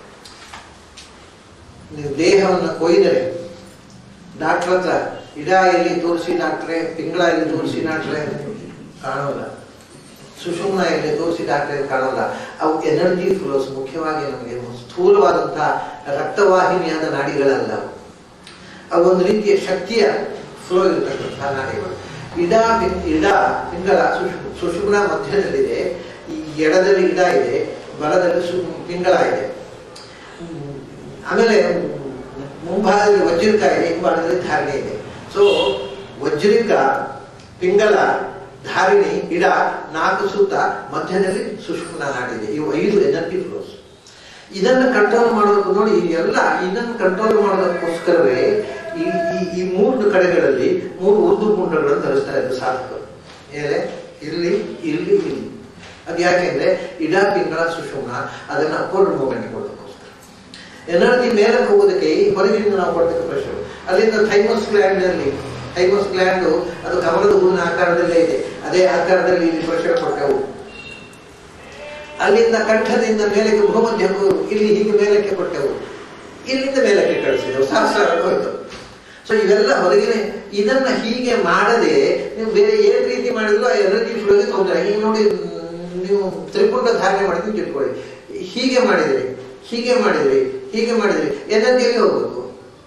ನೀವು ದೇಹವನ್ನು ಕೊಯ್ದರೆ ಡಾಕ್ಟರ್ ಹತ್ರ ಇಡ ಎಲ್ಲಿ ತೋರಿಸಿ ಡಾಕ್ಟ್ರೆ ಪಿಂಗಳ ಎಲ್ಲಿ ತೋರಿಸಿ ಡಾಕ್ಟ್ರೆ ಕಾಣೋಲ್ಲ ಸುಷುಮ್ನ ಎಲ್ಲಿ ತೋರಿಸಿ ಡಾಕ್ಟ್ರೆ ಕಾಣೋಲ್ಲ ಅವು ಎನರ್ಜಿ ಫ್ಲೋಸ್ ಮುಖ್ಯವಾಗಿ ನಮಗೆ ಸ್ಥೂಲವಾದಂತಹ ರಕ್ತವಾಹಿನಿಯಾದ ನಾಡಿಗಳಲ್ಲ ಅವು. ಅವು ಒಂದು ರೀತಿಯ ಶಕ್ತಿಯ ಫ್ಲೋ ಇರತಕ್ಕಂತಹ ನಾಡಿಗಳು ಇಡ ಪಿ- ಇಡ ಪಿಂಗಳ ಸುಷು ಸುಷುಮ್ನ ಮಧ್ಯದಲ್ಲಿದೆ ಈ ಎಡದಲ್ಲಿ ಇಡ ಇದೆ ಬಲದಲ್ಲಿ ಸು ಪಿಂಗಳ ಇದೆ ಹ್ಮ್. ಆಮೇಲೆ ಮುಂಭಾಗದಲ್ಲಿ ವಜ್ರಿಕ ಇದೆ ಹಿಂಭಾಗದಲ್ಲಿ ಧಾರಣೆ ಇದೆ ಸೊ ವಜ್ರಿಕ ಪಿಂಗಲ ಧಾರಿಣಿ ಇಡ ನಾಲ್ಕು ಸುತ್ತ ಮಧ್ಯದಲ್ಲಿ ಸುಷ್ಮನ ನಾಡಿದೆ ಇವು ಐದು ಎನರ್ಜಿ ಫ್ಲೋಸ್ ಇದನ್ನು ಕಂಟ್ರೋಲ್ ಮಾಡೋದಕ್ಕೆ ನೋಡಿ ಈ ಎಲ್ಲ ಇದನ್ನು ಕಂಟ್ರೋಲ್ ಮಾಡೋದಕ್ಕೋಸ್ಕರವೇ ಈ ಈ ಈ ಮೂರು ಕಡೆಗಳಲ್ಲಿ ಮೂರು ಉರ್ದು ಪುಂಡಗಳನ್ನು ಧರಿಸ್ತಾ ಇದ್ರು ಸಾಧಕರು ಏನೇ ಇಲ್ಲಿ ಇಲ್ಲಿ ಇಲ್ಲಿ ಅದು ಯಾಕೆಂದ್ರೆ ಇಡ ತಿಂಗಳ ಸುಷುಮ್ನ ಅದನ್ನ ಅಪ್ವರ್ಡ್ ಮೂವ್ಮೆಂಟ್ ಕೊಡೋದಕ್ಕೋಸ್ಕರ ಎನರ್ಜಿ ಮೇಲಕ್ಕೆ ಹೋಗೋದಕ್ಕೆ ಈ ಹೊರಗಿನಿಂದ ನಾವು ಕೊಡ್ತಕ್ಕ ಪ್ರೆಷರ್ ಅಲ್ಲಿಂದ ಥೈಮಸ್ ಗ್ಲ್ಯಾಂಡ್ ಅಲ್ಲಿ ಥೈಮಸ್ ಗ್ಲ್ಯಾಂಡ್ ಅದು ಕಮಲದ ಹೂವಿನ ಆಕಾರದಲ್ಲೇ ಇದೆ ಅದೇ ಆಕಾರದಲ್ಲಿ ಇಲ್ಲಿ ಪ್ರೆಷರ್ ಕೊಟ್ಟೆವು ಅಲ್ಲಿಂದ ಕಂಠದಿಂದ ಮೇಲಕ್ಕೆ ಭೂಮಧ್ಯಕ್ಕೂ ಇಲ್ಲಿ ಹೀಗೆ ಮೇಲಕ್ಕೆ ಕೊಟ್ಟೆವು ಇಲ್ಲಿಂದ ಮೇಲಕ್ಕೆ ಕಳಿಸಿದೆವು ಸಹಸ್ರ ಹೋಯ್ತು ಸೊ ಇವೆಲ್ಲ ಹೊರಗಿನ ಇದನ್ನ ಹೀಗೆ ಮಾಡದೆ ನೀವು ಬೇರೆ ಏನ್ ರೀತಿ ಮಾಡಿದ್ರು ಆ ಎನರ್ಜಿ ಫ್ಲೋಗೆ ತೊಂದರೆ ಈಗ ನೋಡಿ ಮ್, ನೀವು ತ್ರಿಪುಂಡ ಧಾರಣೆ ಮಾಡಿದ್ರೆ ತಿಳ್ಕೊಳ್ಳಿ ಹೀಗೆ ಮಾಡಿದ್ರಿ ಹೀಗೆ ಮಾಡಿದ್ರಿ ಹೀಗೆ ಮಾಡಿದ್ರಿ ಎನರ್ಜಿ ಎಲ್ಲಿ ಹೋಗ್ಬೇಕು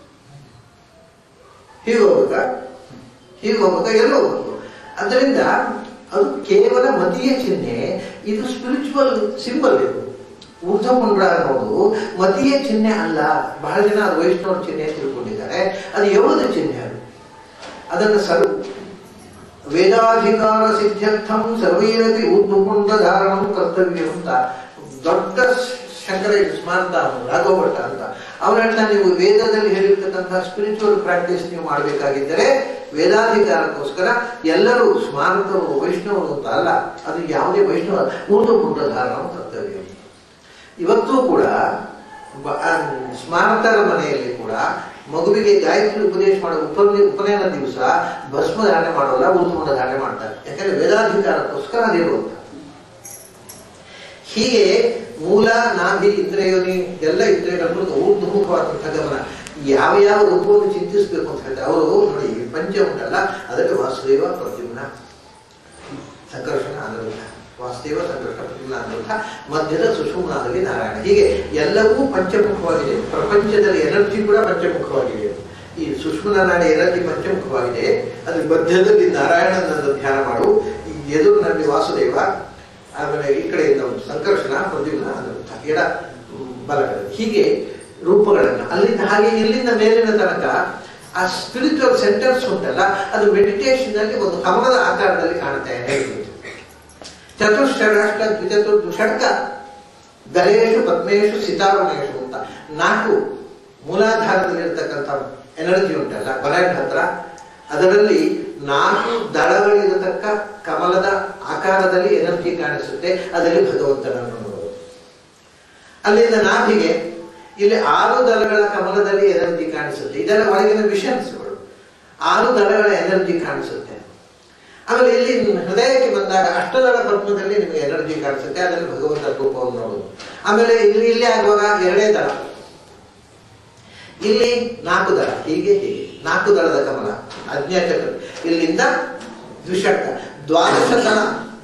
ಹೀಗೆ ಹೋಗ್ಬೇಕಾ ಹೀಗೆ ಹೋಗ್ಬೇಕಾ ಎಲ್ಲಿ ಹೋಗ್ಬೇಕು ಅದರಿಂದ ಅದು ಕೇವಲ ಮತೀಯ ಚಿಹ್ನೆ ಇದು ಸ್ಪಿರಿಚುವಲ್ ಸಿಂಬಲ್ ಇದು ಊರ್ಧಪುಂಡ್ರ ಅನ್ನೋದು ಮತೀಯ ಚಿಹ್ನೆ ಅಲ್ಲ ಬಹಳ ಜನ ಅದು ವೈಷ್ಣವ ಚಿಹ್ನೆ ಅಂತ ತಿಳ್ಕೊಂಡಿದ್ದಾರೆ ಅದು ಯಾವುದೇ ಚಿಹ್ನೆ ಅದು ಅದನ್ನು ಸರ್ವ ವೇದಾಧಿಕಾರ ಸಿದ್ಧ್ಯರ್ಥಂ ಸರ್ವೈರಪಿ ಊರ್ಧ್ವಪುಂಡ ಧಾರಣಂ ಕರ್ತವ್ಯ ಅಂತ ದೊಡ್ಡ ಶಂಕರ ಸ್ಮಾರತ ರಾಘವ ಭಟ್ಟ ಅಂತ ಅವ್ರು ಹೇಳ್ತಾರೆ ನೀವು ವೇದದಲ್ಲಿ ಹೇಳಿರ್ತಕ್ಕಂತಹ ಸ್ಪಿರಿಚುವಲ್ ಪ್ರಾಕ್ಟೀಸ್ ನೀವು ಮಾಡಬೇಕಾಗಿದ್ದರೆ ವೇದಾಧಿಕಾರಕ್ಕೋಸ್ಕರ ಎಲ್ಲರೂ ಸ್ಮಾರತರು ವೈಷ್ಣವರು ಅಂತ ಅಲ್ಲ ಅದು ಯಾವುದೇ ವೈಷ್ಣವ ಊರ್ಧ್ವಪುಂಡ ಧಾರಣ ಕರ್ತವ್ಯ ಇವತ್ತೂ ಕೂಡ ಬ- ಆ ಸ್ಮಾರತರ ಮನೆಯಲ್ಲಿ ಕೂಡ ಮಗುವಿಗೆ ಗಾಯತ್ರಿ ಉಪದೇಶ ಮಾಡೋ ಉಪನ ಉಪನಯನ ದಿವಸ ಭಸ್ಮ ಧಾರಣೆ ಮಾಡೋಲ್ಲ ಊರ್ಧ್ವಪುಂಡ ಧಾರಣೆ ಮಾಡ್ತಾರೆ ಯಾಕಂದ್ರೆ ವೇದಾಧಿಕಾರಕ್ಕೋಸ್ಕರ ಅದಿರುವಂತ ಹೀಗೆ ಮೂಲ ನಾಭಿ ಇಂದ್ರಿಯೋನಿ ಎಲ್ಲ ಇಂದ್ರಿಯಗಳು ಊರ್ಧ್ವಮುಖವಾದಂತಹ ಗಮನ ಯಾವ ಯಾವ ರೂಪವನ್ನು ಚಿಂತಿಸಬೇಕು ಅಂತ ಹೇಳ್ತಾರೆ ಅವರು ನೋಡಿ ಪಂಚ ಉಂಟಲ್ಲ ಅದಕ್ಕೆ ವಾಸುದೇವ ಪ್ರದ್ಯುಮ್ನ ಸಂಕರ್ಷಣ ಅನಿರುದ್ಧ ವಾಸುದೇವ ಸಂಕರ್ಷಣ ಪ್ರದ್ಯುಮ್ನ ಅನಿರುದ್ಧ ಮಧ್ಯದ ಸುಷುಮ್ನಾದಲ್ಲಿ ನಾರಾಯಣ ಹೀಗೆ ಎಲ್ಲವೂ ಪಂಚಮುಖವಾಗಿದೆ ಪ್ರಪಂಚದಲ್ಲಿ ಎನರ್ಜಿ ಕೂಡ ಪಂಚಮುಖವಾಗಿದೆ ಈ ಸುಷ್ಮನ ನಾಡಿ ಎನರ್ಜಿ ಪಂಚಮುಖವಾಗಿದೆ ಅದ್ರ ಮಧ್ಯದಲ್ಲಿ ನಾರಾಯಣನನ್ನು ಧ್ಯಾನ ಮಾಡು ಈ ಎದುರಿನಲ್ಲಿ ವಾಸುದೇವ ಆಮೇಲೆ ಈ ಕಡೆಯಿಂದ ಒಂದು ಸಂಕರ್ಷಣ ಪ್ರದ್ಯುಮ್ನ ಅನಿರುದ್ಧ ಎಡ ಹ್ಮ್, ಬಲಗಡೆ ಹೀಗೆ ರೂಪಗಳನ್ನ ಅಲ್ಲಿಂದ ಹಾಗೆ ಇಲ್ಲಿಂದ ಮೇಲಿನ ತನಕ ಆ ಸ್ಪಿರಿಚುವಲ್ ಸೆಂಟರ್ಸ್ ಉಂಟಲ್ಲ ಅದು ಮೆಡಿಟೇಷನ್ ಅಲ್ಲಿ ಒಂದು ಕಮಲದ ಆಕಾರದಲ್ಲಿ ಕಾಣ್ತಾ ಇದೆ ಚತುಷ್ಷಡಾಷ್ಟ ದ್ವಿಚತುರ್ದು ಷಡ್ಕ ಗಲೇಶು ಪದ್ಮೇಶು ಸಿತಾರುಣೇಶು ಅಂತ ನಾಲ್ಕು ಮೂಲಾಧಾರದಲ್ಲಿರ್ತಕ್ಕಂಥ ಎನರ್ಜಿ ಉಂಟಲ್ಲ ಕೊನೆಯ ಹತ್ರ ಅದರಲ್ಲಿ ನಾಲ್ಕು ದಳಗಳಿರತಕ್ಕ ಕಮಲದ ಆಕಾರದಲ್ಲಿ ಎನರ್ಜಿ ಕಾಣಿಸುತ್ತೆ ಅದರಲ್ಲಿ ಭಗವಂತನನ್ನು ನೋಡುವುದು ಅಲ್ಲಿಂದ ನಾಭಿಗೆ ಇಲ್ಲಿ ಆರು ದಳಗಳ ಕಮಲದಲ್ಲಿ ಎನರ್ಜಿ ಕಾಣಿಸುತ್ತೆ ಇದೆಲ್ಲ ಒಳಗಿನ ವಿಷನ್ಸ್ಗಳು ಆರು ದಳಗಳ ಎನರ್ಜಿ ಕಾಣಿಸುತ್ತೆ ಆಮೇಲೆ ಇಲ್ಲಿ ಹೃದಯಕ್ಕೆ ಬಂದಾಗ ಅಷ್ಟದಳ ಪದ್ಮದಲ್ಲಿ ನಿಮಗೆ ಎನರ್ಜಿ ಕಾಣಿಸುತ್ತೆ ಅದರಲ್ಲಿ ಭಗವಂತ ರೂಪವನ್ನು ನೋಡುವುದು ಆಮೇಲೆ ಇಲ್ಲಿ ಇಲ್ಲಿ ಆಗುವಾಗ ಎರಡೇ ದಳ ಇಲ್ಲಿ ನಾಲ್ಕು ದಳ ಹೀಗೆ ಹೀಗೆ ನಾಲ್ಕು ದಳದ ಕಮಲ ಅಜ್ಞಾಚಕ್ರ ಇಲ್ಲಿಂದ ದ್ವಿಷಡ್ಕ ದ್ವಾದಶ ದಳ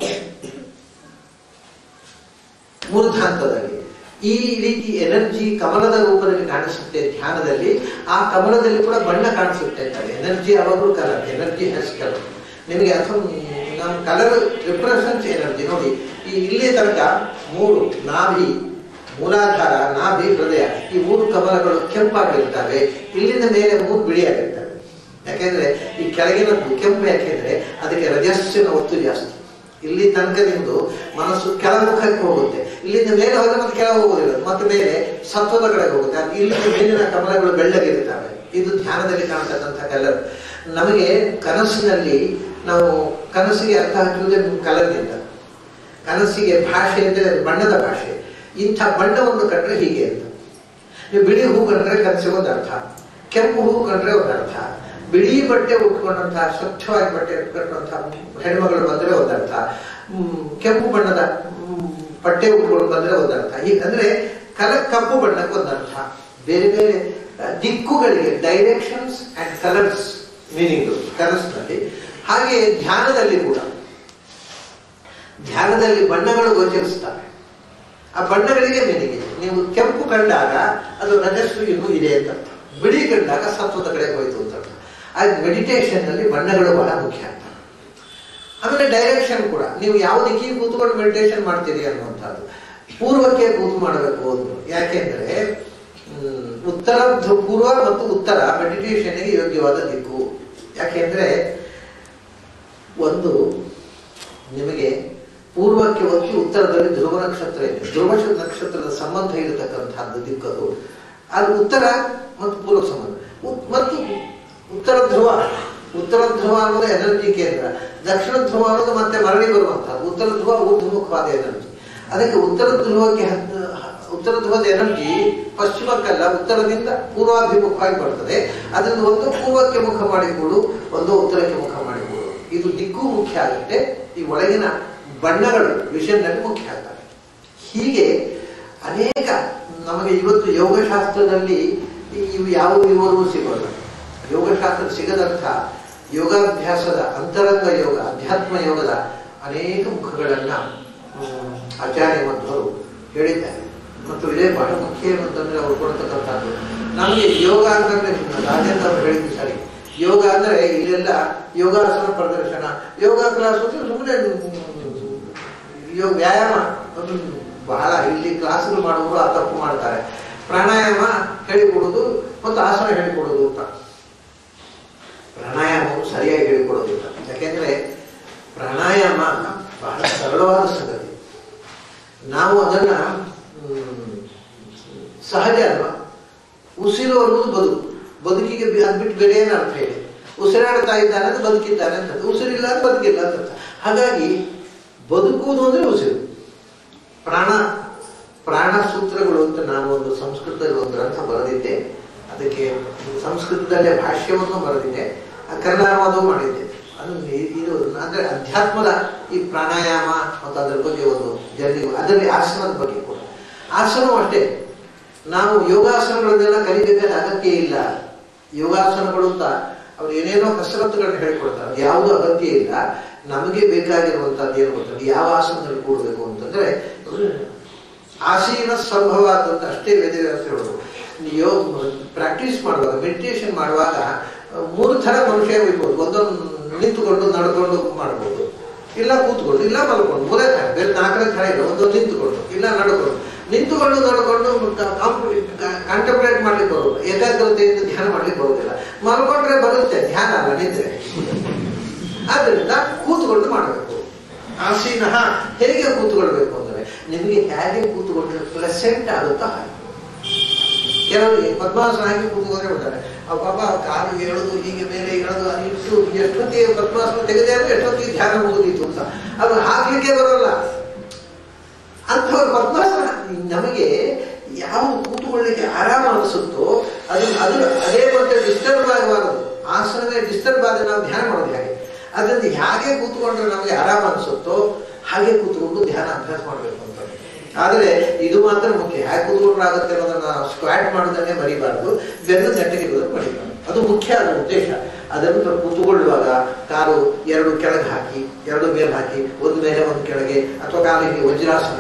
ಮೂರ್ಧಾಂತದಲ್ಲಿ ಈ ರೀತಿ ಎನರ್ಜಿ ಕಮಲದ ರೂಪದಲ್ಲಿ ಕಾಣಿಸುತ್ತೆ ಧ್ಯಾನದಲ್ಲಿ ಆ ಕಮಲದಲ್ಲಿ ಕೂಡ ಬಣ್ಣ ಕಾಣಿಸುತ್ತೆ ಅಂತಾರೆ ಎನರ್ಜಿ ಯಾವಾಗಲೂ ಕಲರ್ ಎನರ್ಜಿ ಹ್ಯಾಸ್ ಕಲರ್ ನಿಮಗೆ ಅಥವಾ ನಮ್ಮ ಕಲರ್ ರಿಪ್ರೆಸೆಂಟ್ಸ್ ಎನರ್ಜಿ ನೋಡಿ ಈ ಇಲ್ಲಿ ತನಕ ಮೂರು ನಾಭಿ ಮೂಲಾಧಾರ ನಾಭಿ ಹೃದಯ ಈ ಮೂರು ಕಮಲಗಳು ಕೆಂಪಾಗಿರ್ತವೆ ಇಲ್ಲಿಂದ ಮೇಲೆ ಮೂರು ಬಿಳಿಯಾಗಿರ್ತವೆ ಯಾಕೆಂದ್ರೆ ಈ ಕೆಳಗಿನದ್ದು ಕೆಂಪು ಯಾಕೆಂದ್ರೆ ಅದಕ್ಕೆ ರಜಸ್ಸಿನ ಒತ್ತು ಜಾಸ್ತಿ ಇಲ್ಲಿ ತನಕ ನಿಮ್ದು ಮನಸ್ಸು ಕೆಳಮುಖಕ್ಕೆ ಹೋಗುತ್ತೆ ಇಲ್ಲಿಂದ ಮೇಲೆ ಹೋದ್ರೆ ಮತ್ತೆ ಕೆಳಗೆ ಹೋಗೋದಿಲ್ಲ ಮತ್ತೆ ಮೇಲೆ ಸತ್ವದ ಕಡೆಗೆ ಹೋಗುತ್ತೆ ಅದು ಇಲ್ಲಿಂದ ಮೇಲಿನ ಕಮಲಗಳು ಬೆಳ್ಳಗಿರ್ತವೆ ಇದು ಧ್ಯಾನದಲ್ಲಿ ಕಾಣತಕ್ಕಂಥ ಕಲರ್ ನಮಗೆ ಕನಸಿನಲ್ಲಿ ನಾವು ಕನಸಿಗೆ ಅರ್ಥ ಹಚ್ಚುವುದೇ ಕಲರ್ನಿಂದ ಕನಸಿಗೆ ಭಾಷೆ ಅಂದ್ರೆ ಅದು ಬಣ್ಣದ ಭಾಷೆ ಇಂಥ ಬಣ್ಣವನ್ನು ಕಂಡ್ರೆ ಹೀಗೆ ಅಂತ ನೀವು ಬಿಳಿ ಹೂ ಕಂಡ್ರೆ ಕನಸಿಗೆ ಒಂದು ಅರ್ಥ ಕೆಂಪು ಹೂ ಕಂಡ್ರೆ ಒಂದು ಅರ್ಥ ಬಿಳಿ ಬಟ್ಟೆ ಉಟ್ಕೊಂಡಂತಹ ಸ್ವಚ್ಛವಾಗಿ ಬಟ್ಟೆ ಉಟ್ಕೊಂಡಂತಹ ಹೆಣ್ಮಗಳು ಬಂದ್ರೆ ಒಂದರ್ಥ ಹ್ಮ್, ಕೆಂಪು ಬಣ್ಣದ ಹ್ಮ್, ಬಟ್ಟೆ ಉಟ್ಕೊಂಡು ಬಂದ್ರೆ ಒಂದರ್ಥ ಹೀಗೆ ಅಂದ್ರೆ ಕಲ ಕಪ್ಪು ಬಣ್ಣಕ್ಕೆ ಒಂದರ್ಥ ಬೇರೆ ಬೇರೆ ಆ, ದಿಕ್ಕುಗಳಿಗೆ ಡೈರೆಕ್ಷನ್ಸ್ ಅಂಡ್ ಕಲರ್ಸ್ ಮೀನಿಂಗ್ ಕನಸಿನಲ್ಲಿ ಹಾಗೆ ಧ್ಯಾನದಲ್ಲಿ ಕೂಡ ಧ್ಯಾನದಲ್ಲಿ ಬಣ್ಣಗಳು ಗೋಚರಿಸ್ತವೆ ಆ ಬಣ್ಣಗಳಿಗೆ ಮೀನಿಂಗ್ ಇದೆ ನೀವು ಕೆಂಪು ಕಂಡಾಗ ಅದು ರಜಸ್ಸು ಇನ್ನೂ ಇದೆ ಅಂತ ಅರ್ಥ. ಬಿಳಿ ಕಂಡಾಗ ಸತ್ವದ ಕಡೆ ಹೋಯ್ತು ಅಂತ ಅರ್ಥ. ಆ ಮೆಡಿಟೇಷನ್ ನಲ್ಲಿ ಬಣ್ಣಗಳು ಬಹಳ ಮುಖ್ಯ ಅಂತ ಆಮೇಲೆ ಡೈರೆಕ್ಷನ್ ಕೂಡ ನೀವು ಯಾವ ದಿಕ್ಕಿಗೆ ಕೂತ್ಕೊಂಡು ಮೆಡಿಟೇಷನ್ ಮಾಡ್ತೀರಿ ಅನ್ನುವಂಥದ್ದು ಪೂರ್ವಕ್ಕೆ ಕೂತು ಮಾಡಬೇಕು ಒಂದು ಯಾಕೆಂದ್ರೆ ಹ್ಮ್, ಉತ್ತರ ಧ್ರು- ಪೂರ್ವ ಮತ್ತು ಉತ್ತರ ಮೆಡಿಟೇಷನ್ಗೆ ಯೋಗ್ಯವಾದ ದಿಕ್ಕು ಯಾಕೆಂದ್ರೆ ಒಂದು ನಿಮಗೆ ಪೂರ್ವಕ್ಕೆ ಒತ್ತಿ ಉತ್ತರದಲ್ಲಿ ಧ್ರುವ ನಕ್ಷತ್ರ ಇದೆ ಧ್ರುವ ನಕ್ಷತ್ರದ ಸಂಬಂಧ ಇರತಕ್ಕಂತಹದ್ದು ದಿಕ್ಕದು ಅದು ಉತ್ತರ ಮತ್ತು ಪೂರ್ವ ಸಂಬಂಧ ಉತ್- ಮತ್ತು ಉತ್ತರ ಧ್ರುವ ಉತ್ತರ ಧ್ರುವ ಅನ್ನೋದು ಎನರ್ಜಿ ಕೇಂದ್ರ ದಕ್ಷಿಣ ಧ್ರುವ ಅನ್ನೋದು ಮತ್ತೆ ಮರಳಿ ಬರುವಂತಹದ್ದು ಉತ್ತರ ಧ್ರುವ ಊರ್ಧ್ವಮುಖವಾದ ಎನರ್ಜಿ ಅದಕ್ಕೆ ಉತ್ತರ ಧ್ರುವಕ್ಕೆ ಹತ್ತು- ಉತ್ತರ ಧ್ರುವದ ಎನರ್ಜಿ ಪಶ್ಚಿಮಕ್ಕಲ್ಲ ಉತ್ತರದಿಂದ ಪೂರ್ವಾಭಿಮುಖವಾಗಿ ಬರ್ತದೆ ಅದನ್ನು ಒಂದು ಪೂರ್ವಕ್ಕೆ ಮುಖ ಮಾಡಿಕೊಳ್ಳು ಒಂದು ಉತ್ತರಕ್ಕೆ ಮುಖ ಮಾಡಿಕೊಳ್ಳು ಇದು ದಿಕ್ಕು ಮುಖ್ಯ ಆಗುತ್ತೆ ಈ ಒಳಗಿನ ಬಣ್ಣಗಳು ವಿಷನ್ನಲ್ಲಿ ಮುಖ್ಯ ಆಗ್ತವೆ ಹೀಗೆ ಅನೇಕ ನಮಗೆ ಇವತ್ತು ಯೋಗಶಾಸ್ತ್ರದಲ್ಲಿ ಇವು ಯಾವ ವಿವರವೂ ಸಿಗೋಲ್ಲ ಯೋಗಶಾಸ್ತ್ರ ಸಿಗದಂಥ ಯೋಗಾಭ್ಯಾಸದ ಅಂತರಂಗ ಯೋಗ ಅಧ್ಯಾತ್ಮ ಯೋಗದ ಅನೇಕ ಮುಖಗಳನ್ನ ಹ್ಮ್, ಆಚಾರ್ಯ ಮಧ್ವರು ಹೇಳಿದ್ದಾರೆ ಮತ್ತು ಇದೇ ಬಹಳ ಮುಖ್ಯ ಏನು ಅಂತಂದ್ರೆ ಅವರು ಕೊಡ್ತಕ್ಕಂಥದ್ದು ನಮಗೆ ಯೋಗ ಅಂತಂದ್ರೆ ರಾಜೇಂದ್ರ ಅವರು ಹೇಳಿದ್ದು ಸರಿ ಯೋಗ ಅಂದ್ರೆ ಇಲ್ಲೆಲ್ಲ ಯೋಗಾಸನ ಪ್ರದರ್ಶನ ಯೋಗ ಕ್ಲಾಸ್ ಅಂದ್ರೆ ಸುಮ್ಮನೆ ಯೋಗ ವ್ಯಾಯಾಮ ಅದು ಬಹಳ ಇಲ್ಲಿ ಕ್ಲಾಸ್ಗಳು ಮಾಡುವವರು ಆ ತಪ್ಪು ಮಾಡ್ತಾರೆ ಪ್ರಾಣಾಯಾಮ ಹೇಳಿಕೊಡೋದು ಮತ್ತು ಆಸನ ಹೇಳಿಕೊಡೋದು ಅಂತ ಪ್ರಾಣಾಯಾಮವು ಸರಿಯಾಗಿ ಹೇಳಿಕೊಡೋದಿಲ್ಲ ಯಾಕೆಂದ್ರೆ ಪ್ರಾಣಾಯಾಮ ಬಹಳ ಸರಳವಾದ ಸಂಗತಿ ನಾವು ಅದನ್ನ ಹ್ಮ್, ಸಹಜ ಅಲ್ವಾ ಉಸಿರು ಅನ್ನೋದು ಬದುಕು ಬದುಕಿಗೆ ಬಿ- ಅದ್ ಬಿಟ್ಟು ಬೇರೆ ಏನು ಅರ್ಥ ಇದೆ ಉಸಿರಾಡ್ತಾ ಇದ್ದಾನೆ ಅಂತ ಬದುಕಿದ್ದಾನೆ ಅಂತ ಉಸಿರಿಲ್ಲ ಅಂತ ಬದುಕಿಲ್ಲ ಅಂತ ಅರ್ಥ. ಹಾಗಾಗಿ ಬದುಕುವುದು ಅಂದ್ರೆ ಉಸಿರು ಪ್ರಾಣ ಪ್ರಾಣ ಸೂತ್ರಗಳು ಅಂತ ನಾನು ಒಂದು ಸಂಸ್ಕೃತದಲ್ಲಿ ಒಂದು ಗ್ರಂಥ ಬರೆದಿದ್ದೆ ಅದಕ್ಕೆ ಸಂಸ್ಕೃತದಲ್ಲೇ ಭಾಷ್ಯವನ್ನು ಬರೆದಿದ್ದೆ ಆ ಕನ್ನಡ ಅನುವಾದವೂ ಮಾಡಿದ್ದೆ ಅದು ಇ- ಇದು ಅಂದ್ರೆ ಅಧ್ಯಾತ್ಮದ ಈ ಪ್ರಾಣಾಯಾಮ ಮತ್ತು ಅದರ ಬಗ್ಗೆ ಒಂದು ಜರ್ನಿ ಅದರಲ್ಲಿ ಆಸನದ ಬಗ್ಗೆ ಕೂಡ ಆಸನವೂ ಅಷ್ಟೇ ನಾವು ಯೋಗಾಸನಗಳನ್ನೆಲ್ಲ ಕಲಿಬೇಕಾದ ಅಗತ್ಯ ಇಲ್ಲ ಯೋಗಾಸನಗಳು ಅಂತ ಅವ್ರು ಏನೇನೋ ಕಸರತ್ತುಗಳನ್ನ ಹೇಳ್ಕೊಡ್ತಾರೆ ಅದು ಯಾವುದೂ ಅಗತ್ಯ ಇಲ್ಲ ನಮಗೆ ಬೇಕಾಗಿರುವಂತಹದ್ದು ಏನು ಗೊತ್ತಂದ್ರೆ ಯಾವ ಆಸನದಲ್ಲಿ ಕೂಡಬೇಕು ಅಂತಂದ್ರೆ ಆಸೀನ ಸಂಭವ ಅಂತ ಅಷ್ಟೇ ವೇದವ್ಯಾಸ ಹೇಳೋದು ಯೋಗ ಪ್ರಾಕ್ಟೀಸ್ ಮಾಡುವಾಗ ಮೆಡಿಟೇಷನ್ ಮಾಡುವಾಗ ಅಹ್, ಮೂರು ಥರ ಮನುಷ್ಯ ಇರ್ಬೋದು ಒಂದೊಂದು ನಿಂತುಕೊಂಡು ನಡ್ಕೊಂಡು ಮಾಡ್ಬೋದು ಇಲ್ಲ ಕೂತ್ಕೊಂಡು ಇಲ್ಲ ಮಲ್ಕೊಂಡು ಮೂರೇ ಥರ ಬೇರೆ ನಾಲ್ಕನೇ ಥರ ಇಲ್ಲ ಒಂದೊಂದು ನಿಂತುಕೊಂಡು ಇಲ್ಲ ನಡ್ಕೊಂಡು ನಿಂತುಕೊಂಡು ನಡ್ಕೊಂಡು ಕಾಂಟಂಪ್ಲೇಟ್ ಮಾಡ್ಲಿಕ್ಕೆ ಬರೋಲ್ಲ ಏಕಾಗ್ರತೆಯಿಂದ ಧ್ಯಾನ ಮಾಡ್ಲಿಕ್ಕೆ ಬರೋದಿಲ್ಲ ಮಲ್ಕೊಂಡ್ರೆ ಬರುತ್ತೆ ಧ್ಯಾನ ಅಲ್ಲ ನಿದ್ರೆ ಆದ್ದರಿಂದ ಕೂತ್ಕೊಂಡು ಮಾಡಬೇಕು ಆಸೀನ ಹೇಗೆ ಕೂತ್ಕೊಳ್ಬೇಕು ಅಂದ್ರೆ ನಿಮಗೆ ಹೇಗೆ ಕೂತ್ಕೊಂಡ್ರೆ ಪ್ರೆಸೆಂಟ್ ಆಗುತ್ತೋ ಹಾಗೆ ಕೆಲವರಿಗೆ ಪದ್ಮಾಸನ ಹಾಕಿ ಕೂತ್ಕೊಂಡ್ರೆ ಬಿಡ್ತಾರೆ ಆ ಪಾಪ ಕಾಲು ಎಳೆದು ಹೀಗೆ ಮೇಲೆ ಎಳೆದು ಅದು ಇಟ್ಟು ಎಷ್ಟೊತ್ತಿಗೆ ಪದ್ಮಾಸನ ತೆಗೆದೇ ಅಂದ್ರೆ ಎಷ್ಟೊತ್ತಿಗೆ ಧ್ಯಾನ ಮುಗಿದಿತ್ತು ಅಂತ ಅದು ಹಾಕ್ಲಿಕ್ಕೆ ಬರೋಲ್ಲ ಅಂಥವ್ರ ಪದ್ಮಾಸನ ನಮಗೆ ಯಾವ ಕೂತ್ಕೊಳ್ಳಿಕ್ಕೆ ಆರಾಮ ಅನಿಸುತ್ತೋ ಅದು ಅದು ಅದೇ ಮತ್ತೆ ಡಿಸ್ಟರ್ಬ್ ಆಗಬಾರದು ಆಸನವೇ ಡಿಸ್ಟರ್ಬ್ ಆದ್ರೆ ನಾವು ಧ್ಯಾನ ಮಾಡೋದು ಹೇಗೆ ಅದರಿಂದ ಹೇಗೆ ಕೂತ್ಕೊಂಡ್ರೆ ನಮಗೆ ಆರಾಮ ಅನಿಸುತ್ತೋ ಹಾಗೆ ಕೂತ್ಕೊಂಡು ಧ್ಯಾನ ಅಭ್ಯಾಸ ಮಾಡಬೇಕು ಅಂತ ಆದರೆ ಇದು ಮಾತ್ರ ಮುಖ್ಯ ಹೇಗೆ ಕೂತ್ಕೊಂಡ್ರೆ ಆಗುತ್ತೆ ಅನ್ನೋದನ್ನ ನಾವು ಸ್ಕ್ವಾಟ್ ಮಾಡೋದನ್ನೇ ಮರಿಬಾರ್ದು ಬೆನ್ನು ನೆಟ್ಟಿಗೆ ಇರೋದನ್ನು ಮರಿಬಾರ್ದು ಅದು ಮುಖ್ಯ ಅದರ ಉದ್ದೇಶ ಅದನ್ನು ನಾವು ಕೂತುಕೊಳ್ಳುವಾಗ ಕಾಲು ಎರಡು ಕೆಳಗೆ ಹಾಕಿ ಎರಡು ಮೇಲೆ ಹಾಕಿ ಒಂದು ಮೇಲೆ ಒಂದು ಕೆಳಗೆ ಅಥವಾ ಕಾಲಿಗೆ ವಜ್ರಾಸನ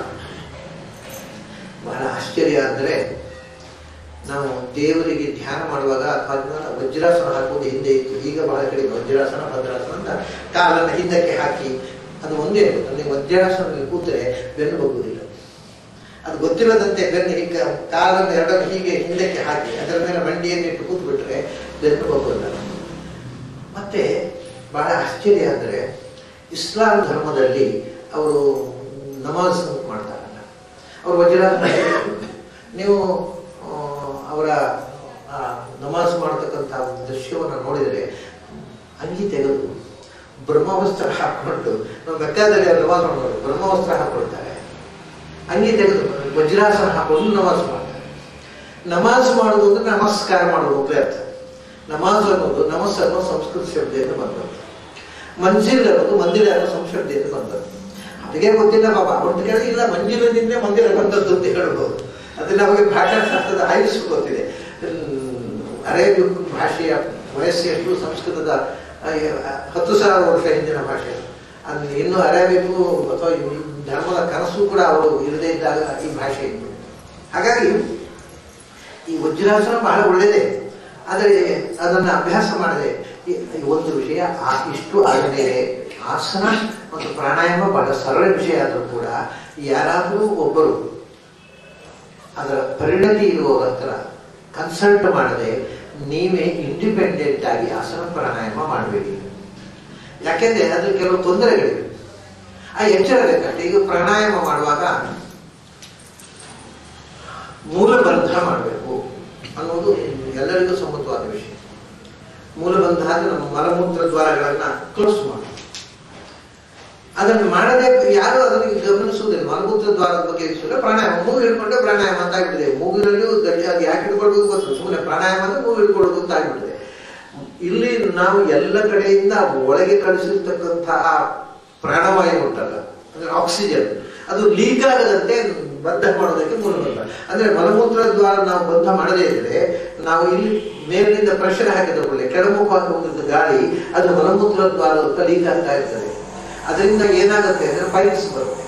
ಬಹಳ ಆಶ್ಚರ್ಯ ಅಂದರೆ ನಾವು ದೇವರಿಗೆ ಧ್ಯಾನ ಮಾಡುವಾಗ ಅಥವಾ ವಜ್ರಾಸನ ಹಾಕುವುದು ಹಿಂದೆ ಇತ್ತು ಈಗ ಬಹಳ ಕಡೆ ವಜ್ರಾಸನ ಭದ್ರಾಸನ ಅಂತ ಕಾಲನ್ನು ಹಿಂದಕ್ಕೆ ಹಾಕಿ ಅದು ಒಂದೇ ನನಗೆ ವಜ್ರಾಸನದಲ್ಲಿ ಕೂತರೆ ಬೆನ್ನು ಬಗ್ಗುವುದಿಲ್ಲ ಅದು ಗೊತ್ತಿಲ್ಲದಂತೆ ಬೆನ್ನು ಹೀಗೆ ಕಾಲನ್ನು ಎರಡನ್ನು ಹೀಗೆ ಹಿಂದಕ್ಕೆ ಹಾಕಿ ಅದರ ಮೇಲೆ ಮಂಡಿಯನ್ನು ಇಟ್ಟು ಕೂತ್ಬಿಟ್ರೆ ಬೆನ್ನು ಬಗ್ಗೋಲ್ಲ ಮತ್ತೆ ಬಹಳ ಆಶ್ಚರ್ಯ ಅಂದರೆ ಇಸ್ಲಾಂ ಧರ್ಮದಲ್ಲಿ ಅವರು ನಮಾಜ್ ಮಾಡ್ತಾರಲ್ಲ ಅವರು ವಜ್ರಾಸನ ನೀವು ಆ, ಅವರ ಆ ನಮಾಜ್ ಮಾಡತಕ್ಕಂಥ ದೃಶ್ಯವನ್ನು ನೋಡಿದರೆ ಅಂಗಿ ತೆಗೆದು ಬ್ರಹ್ಮವಸ್ತ್ರ ಹಾಕೊಂಡು ನಾವು ಮೆಕ್ಕಾದಲ್ಲಿ ಅವರು ನಮಾಜ್ ಮಾಡೋದು ಬ್ರಹ್ಮವಸ್ತ್ರ ಹಾಕೊಳ್ತಾರೆ ಅಂಗಿ ತೆಗೆದು ವಜ್ರಾಸನ ಹಾಕೊಂಡು ನಮಾಜ್ ಮಾಡ್ತಾರೆ ನಮಾಜ್ ಮಾಡುವುದು ಅಂದ್ರೆ ನಮಸ್ಕಾರ ಮಾಡುವುದು ಅಂತ ಅರ್ಥ ನಮಾಜ್ ಅನ್ನೋದು ನಮಸ್ ಅನ್ನೋ ಸಂಸ್ಕೃತ ಶಬ್ದದಿಂದ ಬಂದದ್ದು ಮಂಜಿಲ್ ಅನ್ನೋದು ಮಂದಿರ ಅನ್ನೋ ಸಂಶಬ್ದದಿಂದ ಬಂದದ್ದು ಅದಕ್ಕೆ ಗೊತ್ತಿಲ್ಲ ಪಾಪ ಅವ್ರದ್ದು ಕೇಳಿದ್ರೆ ಇಲ್ಲ ಮಂಜಿರದಿಂದ ಮಂದಿರ ಬಂದದ್ದು ಅಂತ ಹೇಳ್ಬೋದು ಅದು ನಮಗೆ ಭಾಷಾಶಾಸ್ತ್ರದ ಆಯುಷ್ ಗೊತ್ತಿದೆ ಹ್ಮ್, ಅರೇಬಿಕ್ ಭಾಷೆಯ ವಯಸ್ಸು ಎಷ್ಟು ಸಂಸ್ಕೃತದ ಆ, ಹತ್ತು ಸಾವಿರ ವರ್ಷ ಹಿಂದಿನ ಭಾಷೆ ಅದು ಇನ್ನು ಅರೇಬಿಕ್ಕು ಅಥವಾ ಈ ಧರ್ಮದ ಕನಸು ಕೂಡ ಅವರು ಇರದೇ ಇದ್ದಾಗ ಈ ಭಾಷೆ ಇತ್ತು ಹಾಗಾಗಿ ಈ ವಜ್ರಾಸನ ಬಹಳ ಒಳ್ಳೆಯದೇ ಆದರೆ ಅದನ್ನು ಅಭ್ಯಾಸ ಮಾಡದೆ ಈ- ಈ ಒಂದು ವಿಷಯ ಆ ಇಷ್ಟು ಆದಮೇಲೆ ಆಸನ ಮತ್ತು ಪ್ರಾಣಾಯಾಮ ಬಹಳ ಸರಳ ವಿಷಯ ಆದರೂ ಕೂಡ ಯಾರಾದರೂ ಒಬ್ಬರು ಅದರ ಪರಿಣತಿ ಇರುವವರ ಹತ್ರ ಕನ್ಸಲ್ಟ್ ಮಾಡದೆ ನೀವೇ ಇಂಡಿಪೆಂಡೆಂಟ್ ಆಗಿ ಆಸನ ಪ್ರಾಣಾಯಾಮ ಮಾಡಬೇಡಿ ಯಾಕೆಂದ್ರೆ ಅದ್ರ ಕೆಲವು ತೊಂದರೆಗಳಿವೆ ಆ ಎಚ್ಚರ ಬೇಕಷ್ಟೇ ಈಗ ಪ್ರಾಣಾಯಾಮ ಮಾಡುವಾಗ ಮೂಲಬಂಧ ಮಾಡಬೇಕು ಅನ್ನೋದು ಎಲ್ಲರಿಗೂ ಸಮ್ಮತವಾದ ವಿಷಯ ಮೂಲಬಂಧ ಅಂದ್ರೆ ನಮ್ಮ ಮಲಮೂತ್ರ ದ್ವಾರಗಳನ್ನ ಕ್ಲೋಸ್ ಮಾಡಿ ಅದನ್ನು ಮಾಡದೆ ಯಾರು ಅದನ್ನು ಗಮನಿಸುವುದಿಲ್ಲ ಮಲಮೂತ್ರ ದ್ವಾರದ ಬಗ್ಗೆ ವಿಷಯ ಪ್ರಾಣಾಯಾಮ ಮೂಗು ಹಿಡ್ಕೊಂಡೆ ಪ್ರಾಣಾಯಾಮ ಅಂತ ಆಗ್ಬಿಟ್ಟಿದೆ ಮೂಗಿನಲ್ಲಿಯೂ ಗಟ್ಟಿ ಅದು ಯಾಕೆ ಹಿಡ್ಕೊಳ್ಬೇಕು ಗೊತ್ತು ಸುಮ್ಮನೆ ಪ್ರಾಣಾಯಾಮ ಅಂದ್ರೆ ಮೂಗು ಹಿಡ್ಕೊಳ್ಳೋದು ಅಂತ ಆಗ್ಬಿಟ್ಟಿದೆ ಇಲ್ಲಿ ನಾವು ಎಲ್ಲ ಕಡೆಯಿಂದ ಒಳಗೆ ಕಳಿಸಿರ್ತಕ್ಕಂತಹ ಪ್ರಾಣವಾಯು ಉಂಟಲ್ಲ ಅಂದ್ರೆ ಆಕ್ಸಿಜನ್ ಅದು ಲೀಕ್ ಆಗದಂತೆ ಬದ್ಧ ಮಾಡೋದಕ್ಕೆ ಮೂಲಬಂಧ ಅಂದ್ರೆ ಮಲಮೂತ್ರ ದ್ವಾರ ನಾವು ಬಂಧ ಮಾಡದೇ ಇದ್ರೆ ನಾವು ಇಲ್ಲಿ ಮೇಲಿನಿಂದ ಪ್ರೆಷರ್ ಹಾಕಿದ ಕೂಡಲೇ ಕೆಳಮುಖವಾಗಿ ಹೋಗಿದ್ದ ಗಾಳಿ ಅದು ಮಲಮೂತ್ರ ದ್ವಾರ ಲೀಕ್ ಆಗ್ತಾ ಇರ್ತದೆ ಅದರಿಂದ ಏನಾಗುತ್ತೆ ಅಂದ್ರೆ ಪೈಲ್ಸ್ ಬರುತ್ತೆ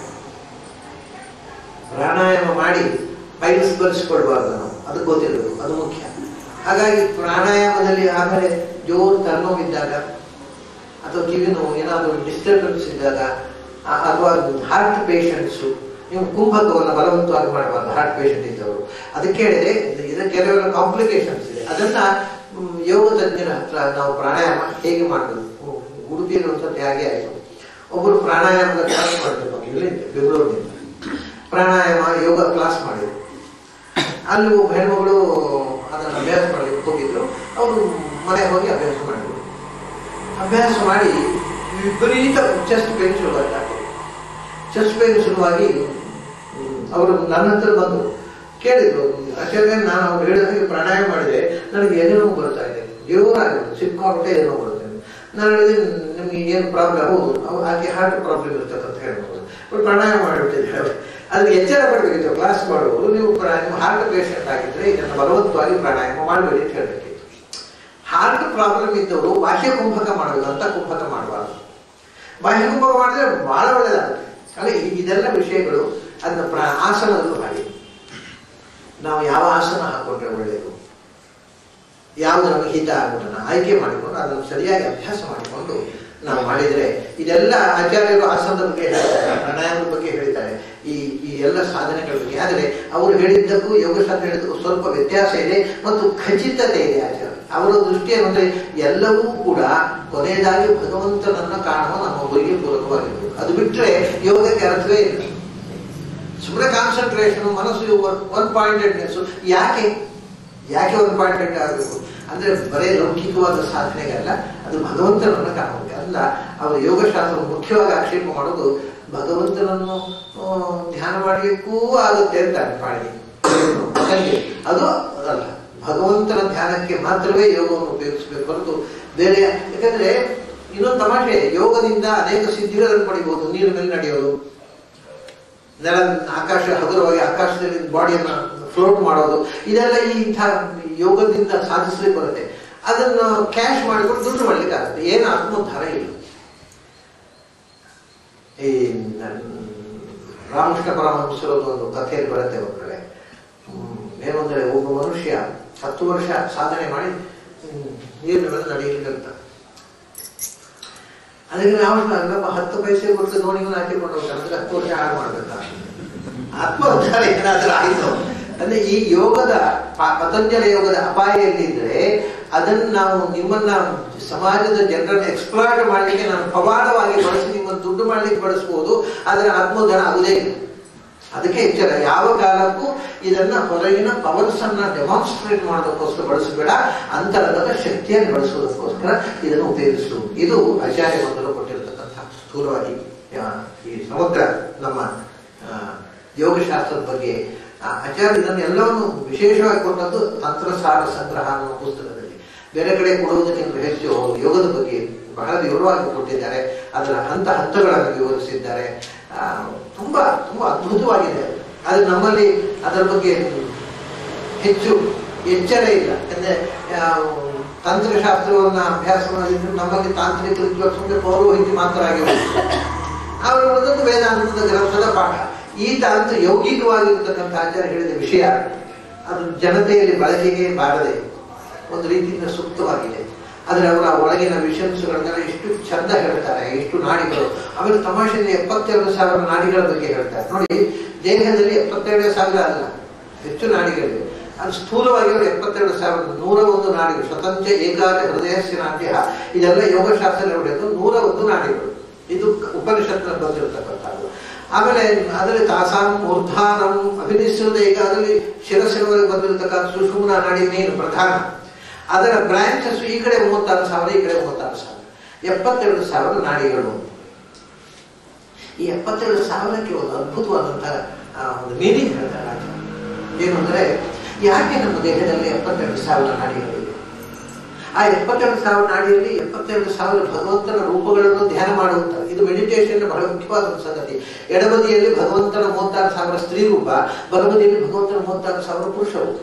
ಪ್ರಾಣಾಯಾಮ ಮಾಡಿ ಪೈಲ್ಸ್ ಬರೆಸ್ಕೊಳ್ಬಾರ್ದು ನಾವು ಅದು ಗೊತ್ತಿರಬೇಕು ಅದು ಮುಖ್ಯ ಹಾಗಾಗಿ ಪ್ರಾಣಾಯಾಮದಲ್ಲಿ ಆಮೇಲೆ ಜೋರು ತಲೆನೋವಿದ್ದಾಗ ಅಥವಾ ಕಿವಿ ನೋವು ಏನಾದರೂ ಡಿಸ್ಟರ್ಬೆನ್ಸ್ ಇದ್ದಾಗ ಆ- ಅಥವಾ ಹಾರ್ಟ್ ಪೇಷಂಟ್ಸು ನೀವು ಕುಂಭಕವನ್ನು ಬಲವಂತವಾಗಿ ಮಾಡಬಾರ್ದು ಹಾರ್ಟ್ ಪೇಷಂಟ್ ಇದ್ದವರು ಅದಕ್ಕೆ ಹೇಳಿದ್ರೆ ಇದು- ಇದಕ್ಕೆ ಕೆಲವೆಲ್ಲ ಕಾಂಪ್ಲಿಕೇಶನ್ಸ್ ಇದೆ ಅದನ್ನ ಮ್, ಯೋಗ ತಜ್ಞರ ಹತ್ರ ನಾವು ಪ್ರಾಣಾಯಾಮ ಹೇಗೆ ಮಾಡಬೇಕು ಉಡುಪಿಯಲ್ಲಿ ಒಂದ್ಸತಿ ಹಾಗೆ ಆಯಿತು ಒಬ್ಬರು ಪ್ರಾಣಾಯಾಮದ ಕ್ಲಾಸ್ ಮಾಡಬೇಕು ಇಲ್ಲಿಂದ ಬೆಂಗಳೂರಿನಿಂದ ಪ್ರಾಣಾಯಾಮ ಯೋಗ ಕ್ಲಾಸ್ ಮಾಡಿದ್ರು ಅಲ್ಲಿ ಒಬ್ಬ ಹೆಣ್ಮಗಳು ಅದನ್ನು ಅಭ್ಯಾಸ ಮಾಡಲಿಕ್ಕೆ ಹೋಗಿದ್ರು ಅವರು ಮನೆಗೆ ಹೋಗಿ ಅಭ್ಯಾಸ ಮಾಡಿದ್ರು ಅಭ್ಯಾಸ ಮಾಡಿ ವಿಪರೀತ ಚೆಸ್ಟ್ ಪೇನ್ ಶುರುವಾಯ್ತು ಚೆಸ್ಟ್ ಪೇನ್ ಶುರುವಾಗಿ ಹ್ಮ್, ಅವರು ನನ್ನ ಹತ್ರ ಬಂದು ಕೇಳಿದ್ರು ಆಚಾರ್ಯ ನಾನು ಅವ್ರು ಹೇಳಿದ ಹಾಗೆ ಪ್ರಾಣಾಯಾಮ ಮಾಡಿದೆ ನನಗೆ ಎದೆ ನೋವು ಬರ್ತಾ ಇದೆ ಜೋರಾಗಿತ್ತು ಸಿಕ್ಕಾಪಟ್ಟೆ ಎದೆ ನೋವು ಬರುತ್ತೆ ನಾನು ಹೇಳಿದೆ ನಿಮ್ಗೆ ಏನು ಪ್ರಾಬ್ಲಮ್ ಹೌದು ಅವ್- ಆಕೆ ಹಾರ್ಟ್ ಪ್ರಾಬ್ಲಮ್ ಇರ್ತಕ್ಕಂತ ಹೇಳ್ಬೋದು ಬಟ್ ಪ್ರಾಣಾಯಾಮ ಮಾಡಿಬಿಟ್ಟಿದ್ದಾರೆ ಅದಕ್ಕೆ ಎಚ್ಚರ ಪಡಬೇಕಿತ್ತು ಕ್ಲಾಸ್ ಮಾಡುವುದು ನೀವು ಪ್ರಾ- ನೀವು ಹಾರ್ಟ್ ಪೇಷಂಟ್ ಆಗಿದ್ರೆ ಇದನ್ನು ಬಲವಂತವಾಗಿ ಪ್ರಾಣಾಯಾಮ ಮಾಡಬೇಡಿ ಅಂತ ಹೇಳಬೇಕಿತ್ತು ಹಾರ್ಟ್ ಪ್ರಾಬ್ಲಮ್ ಇದ್ದವರು ಬಾಹ್ಯ ಕುಂಭಕ ಮಾಡಬೇಕು ಅಂತ ಕುಂಭಕ ಮಾಡಬಾರ್ದು ಬಾಹ್ಯ ಕುಂಭಕ ಮಾಡಿದ್ರೆ ಬಹಳ ಒಳ್ಳೆಯದಾಗುತ್ತೆ ಅಲ್ಲ ಈ- ಇದೆಲ್ಲ ವಿಷಯಗಳು ಅದನ್ನ ಪ್ರ ಆಸನದಲ್ಲೂ ಹಾಗೆ ನಾವು ಯಾವ ಆಸನ ಹಾಕೊಂಡ್ರೆ ಒಳ್ಳೆಯದು ಯಾವುದು ನಮಗೆ ಹಿತ ಆಗುವುದನ್ನು ಆಯ್ಕೆ ಮಾಡಿಕೊಂಡು ಅದನ್ನು ಸರಿಯಾಗಿ ಅಭ್ಯಾಸ ಮಾಡಿಕೊಂಡು ನಾವು ಮಾಡಿದರೆ ಇದೆಲ್ಲ ಆಚಾರ್ಯರು ಆಸನದ ಬಗ್ಗೆ ಹೇಳ್ತಾರೆ ಪ್ರಾಣಾಯಾಮದ ಬಗ್ಗೆ ಹೇಳ್ತಾರೆ ಈ ಈ ಎಲ್ಲ ಸಾಧನೆಗಳ ಬಗ್ಗೆ ಆದರೆ ಅವರು ಹೇಳಿದ್ದಕ್ಕೂ ಯೋಗಶಾಸ್ತ್ರ ಹೇಳಿದ್ದಕ್ಕೂ ಸ್ವಲ್ಪ ವ್ಯತ್ಯಾಸ ಇದೆ ಮತ್ತು ಖಚಿತತೆ ಇದೆ ಆಚಾರ್ಯ ಅವರ ದೃಷ್ಟಿ ಏನಂದ್ರೆ ಎಲ್ಲವೂ ಕೂಡ ಕೊನೆಯದಾಗಿ ಭಗವಂತನನ್ನ ಕಾಣುವ ನಮ್ಮ ಗುರಿಗೆ ಪೂರಕವಾಗಿರಬೇಕು ಅದು ಬಿಟ್ಟರೆ ಯೋಗಕ್ಕೆ ಅರ್ಥವೇ ಇಲ್ಲ ಸುಮ್ಮನೆ ಕಾನ್ಸಂಟ್ರೇಷನ್ ಮನಸ್ಸು ಒನ್ ಪಾಯಿಂಟೆಡ್ನೆಸ್ ಯಾಕೆ ಯಾಕೆ ಒನ್ ಪಾಯಿಂಟೆಡ್ ಆಗಬೇಕು ಅಂದ್ರೆ ಬರೇ ಲೌಕಿಕವಾದ ಸಾಧನೆಗಲ್ಲ ಅದು ಭಗವಂತನನ್ನ ಕಾಣುವುದು ಅಲ್ಲ ಅವರ ಯೋಗಶಾಸ್ತ್ರ ಮುಖ್ಯವಾಗಿ ಆಕ್ಷೇಪ ಮಾಡೋದು ಭಗವಂತನನ್ನು ಆ, ಧ್ಯಾನ ಮಾಡಲಿಕ್ಕೂ ಆಗುತ್ತೆ ಅಂತ ಪಾಡಿ ಹಾಗಾಗಿ ಅದು ಅದಲ್ಲ ಭಗವಂತನ ಧ್ಯಾನಕ್ಕೆ ಮಾತ್ರವೇ ಯೋಗವನ್ನು ಉಪಯೋಗಿಸಬೇಕು ಹೊರತು ಬೇರೆ ಯಾಕಂದ್ರೆ ಇನ್ನೊಂದು ತಮಾಷೆ ಯೋಗದಿಂದ ಅನೇಕ ಸಿದ್ಧಿಗಳನ್ನು ಪಡಿಬಹುದು ನೀರಿನ ಮೇಲೆ ನಡೆಯೋದು ನೆಲ ಆಕಾಶ ಹಗುರವಾಗಿ ಆಕಾಶದಲ್ಲಿ ಬಾಡಿಯನ್ನ ಫ್ಲೋಟ್ ಮಾಡೋದು ಇದೆಲ್ಲ ಈ ಇಂಥ ಯೋಗದಿಂದ ಸಾಧಿಸ್ಲಿಕ್ಕೆ ಬರುತ್ತೆ ಅದನ್ನು ಕ್ಯಾಶ್ ಮಾಡಿಕೊಂಡು ದುಡ್ಡು ಮಾಡ್ಲಿಕ್ಕೆ ಆಗುತ್ತೆ ಏನು ಆತ್ಮೋದ್ಧಾರ ಇಲ್ಲ ಈ ನನ್- ರಾಮಕೃಷ್ಣ ಪರಮಹಂಸರದ್ದು ಒಂದು ಕಥೆಯಲ್ಲಿ ಬರುತ್ತೆ ಒಂದು ಕಡೆ ಹ್ಮ್, ಏನು ಅಂದ್ರೆ ಒಬ್ಬ ಮನುಷ್ಯ ಹತ್ತು ವರ್ಷ ಸಾಧನೆ ಮಾಡಿ ಹ್ಮ್, ನೀರಿನ ಮೇಲೆ ನಡೆಯಲಿಕ್ಕಂತ ಅದಕ್ಕೆ ನಾವು ನಮ್ಮ ಹತ್ತು ಪೈಸೆ ಕೊಟ್ಟು ದೋಣಿಯನ್ನು ಹಾಕಿಕೊಂಡು ಹೋಗ್ತಾರೆ ಅಂದ್ರೆ ಹತ್ತು ವರ್ಷ ಹಾಳು ಮಾಡ್ಬೇಕಾ ಆತ್ಮೋದ್ಧಾರ ಏನಾದ್ರೂ ಆಯಿತು ಅಂದ್ರೆ ಈ ಯೋಗದ ಪ- ಪತಂಜಲ ಯೋಗದ ಅಪಾಯ ಎಲ್ಲಿದ್ರೆ ಅದನ್ನು ನಾವು ನಿಮ್ಮನ್ನ ಸಮಾಜದ ಜನರನ್ನು ಎಕ್ಸ್ಪ್ಲಾಯ್ಟ್ ಮಾಡಲಿಕ್ಕೆ ನಾನು ಪವಾಡವಾಗಿ ಬಳಸಿ ನಿಮ್ಮನ್ನು ದುಡ್ಡು ಮಾಡ್ಲಿಕ್ಕೆ ಬಳಸ್ಬೋದು ಆದರೆ ಆತ್ಮೋದ್ಧಾರ ಆಗುದೇ ಇಲ್ಲ ಅದಕ್ಕೆ ಎಚ್ಚರ ಯಾವ ಕಾಲಕ್ಕೂ ಇದನ್ನ ಹೊರಗಿನ ಪವರ್ಸ್ ಅನ್ನ ಡೆಮಾನ್ಸ್ಟ್ರೇಟ್ ಮಾಡೋದಕ್ಕೋಸ್ಕರ ಬಳಸಬೇಡ ಅಂತರಂಗದ ಶಕ್ತಿಯನ್ನು ಬಳಸುವುದಕ್ಕೋಸ್ಕರ ಇದನ್ನು ಉಪಯೋಗಿಸು ಇದು ಆಚಾರ್ಯ ಮೊದಲು ಕೊಟ್ಟಿರತಕ್ಕಂಥ ಸ್ಥೂಲವಾಗಿ ಆ, ಈ ಸಮಗ್ರ ನಮ್ಮ ಆ, ಯೋಗಶಾಸ್ತ್ರದ ಬಗ್ಗೆ ಆ, ಆಚಾರ್ಯ ಇದನ್ನು ಎಲ್ಲವನ್ನು ವಿಶೇಷವಾಗಿ ಕೊಟ್ಟದ್ದು ತಂತ್ರಸಾರ ಸಂಗ್ರಹ ಅನ್ನೋ ಪುಸ್ತಕದಲ್ಲಿ ಬೇರೆ ಕಡೆ ಕೊಡುವುದಕ್ಕಿಂತ ಹೆಚ್ಚು ಅವರು ಯೋಗದ ಬಗ್ಗೆ ಬಹಳ ವಿವರವಾಗಿ ಕೊಟ್ಟಿದ್ದಾರೆ ಅದರ ಹಂತ ಹಂತಗಳನ್ನು ವಿವರಿಸಿದ್ದಾರೆ ಆ, ತುಂಬಾ ತುಂಬಾ ಅದ್ಭುತವಾಗಿದೆ ಆದರೆ ನಮ್ಮಲ್ಲಿ ಅದರ ಬಗ್ಗೆ ಹೆಚ್ಚು ಎಚ್ಚರ ಇಲ್ಲ ಯಾಕಂದ್ರೆ ಆ, ತಂತ್ರಶಾಸ್ತ್ರವನ್ನ ಅಭ್ಯಾಸ ಮಾಡಿದ್ರೆ ನಮ್ಮಲ್ಲಿ ತಾಂತ್ರಿಕ ಸುಮ್ಮನೆ ಪೌರೋಹಿತ್ಯ ಮಾತ್ರ ಆಗಿ ಅವರು ಉಳಿದದ್ದು ವೇದಾಂತದ ಗ್ರಂಥದ ಪಾಠ ಈ ತಾಂತ್ರ ಯೌಗಿಕವಾಗಿರ್ತಕ್ಕಂಥ ಆಚಾರ್ಯ ಹೇಳಿದ ವಿಷಯ ಅದು ಜನತೆಯಲ್ಲಿ ಬಳಕೆಗೆ ಬಾರದೆ ಒಂದು ರೀತಿಯಿಂದ ಸೂಕ್ತವಾಗಿದೆ ಆದರೆ ಅವರ ಒಳಗಿನ ವಿಷನ್ಸ್ಗಳನ್ನೆಲ್ಲ ಎಷ್ಟು ಚಂದ ಹೇಳ್ತಾರೆ ಎಷ್ಟು ನಾಡಿಗಳು ಆಮೇಲೆ ತಮಾಷೆಯಲ್ಲಿ ಎಪ್ಪತ್ತೆರಡು ಸಾವಿರ ನಾಡಿಗಳ ಬಗ್ಗೆ ಹೇಳ್ತಾರೆ ನೋಡಿ ದೇಹದಲ್ಲಿ ಎಪ್ಪತ್ತೆರಡು ಸಾವಿರ ಅಲ್ಲ ಹೆಚ್ಚು ನಾಡಿಗಳಿವೆ ಅದು ಸ್ಥೂಲವಾಗಿ ಅವರು ಎಪ್ಪತ್ತೆರಡು ಸಾವಿರ ನೂರ ಒಂದು ನಾಡಿಗಳು ಸ್ವತಂತ್ರ ಏಕಾದ ಹೃದಯ ನಾಟ್ಯ ಇದೆಲ್ಲ ಯೋಗಶಾಸ್ತ್ರ ಹೊಡೆದು ನೂರ ಒಂದು ನಾಡಿಗಳು ಇದು ಉಪನಿಷತ್ನ ಬಂದಿರತಕ್ಕಂಥದ್ದು ಆಮೇಲೆ ಅದರಲ್ಲಿ ತಾಸಾಂ ಊರ್ಧಾನಂ ಅಭಿನಿಶ್ಚಿತ ಈಗ ಅದರಲ್ಲಿ ಶಿರಸ್ಸಿನವರೆಗೆ ಬಂದಿರತಕ್ಕಂಥ ಸುಷುಮ್ನ ನಾಡಿ ಮೇನ್ ಪ್ರಧಾನ ಅದರ ಬ್ರಾಂಚಸ್ ಈ ಕಡೆ ಮೂವತ್ತಾರು ಸಾವಿರ ಈ ಕಡೆ ಮೂವತ್ತಾರು ಸಾವಿರ ಎಪ್ಪತ್ತೆರಡು ಸಾವಿರ ನಾಡಿಗಳು ಈ ಎಪ್ಪತ್ತೆರಡು ಸಾವಿರಕ್ಕೆ ಒಂದು ಅದ್ಭುತವಾದಂತಹ ಆ, ಒಂದು ಮೀನಿಂಗ್ ಹೇಳ್ತಾರೆ ಆಚಾರ್ಯ. ಏನು ಅಂದ್ರೆ ಯಾಕೆ ನಮ್ಮ ದೇಹದಲ್ಲಿ ಎಪ್ಪತ್ತೆರಡು ಸಾವಿರ ನಾಡಿಗಳಿವೆ ಆ ಎಪ್ಪತ್ತೆರಡು ಸಾವಿರ ನಾಡಿಯಲ್ಲಿ ಎಪ್ಪತ್ತೆರಡು ಸಾವಿರ ಭಗವಂತನ ರೂಪಗಳನ್ನು ಧ್ಯಾನ ಮಾಡುವಂತ ಇದು ಮೆಡಿಟೇಷನ್ ಬಹಳ ಮುಖ್ಯವಾದ ಒಂದು ಸಂಗತಿ ಎಡಬದಿಯಲ್ಲಿ ಭಗವಂತನ ಮೂವತ್ತಾರು ಸಾವಿರ ಸ್ತ್ರೀ ರೂಪ ಬಲಬದಿಯಲ್ಲಿ ಭಗವಂತನ ಮೂವತ್ತಾರು ಸಾವಿರ ಪುರುಷ ರೂಪ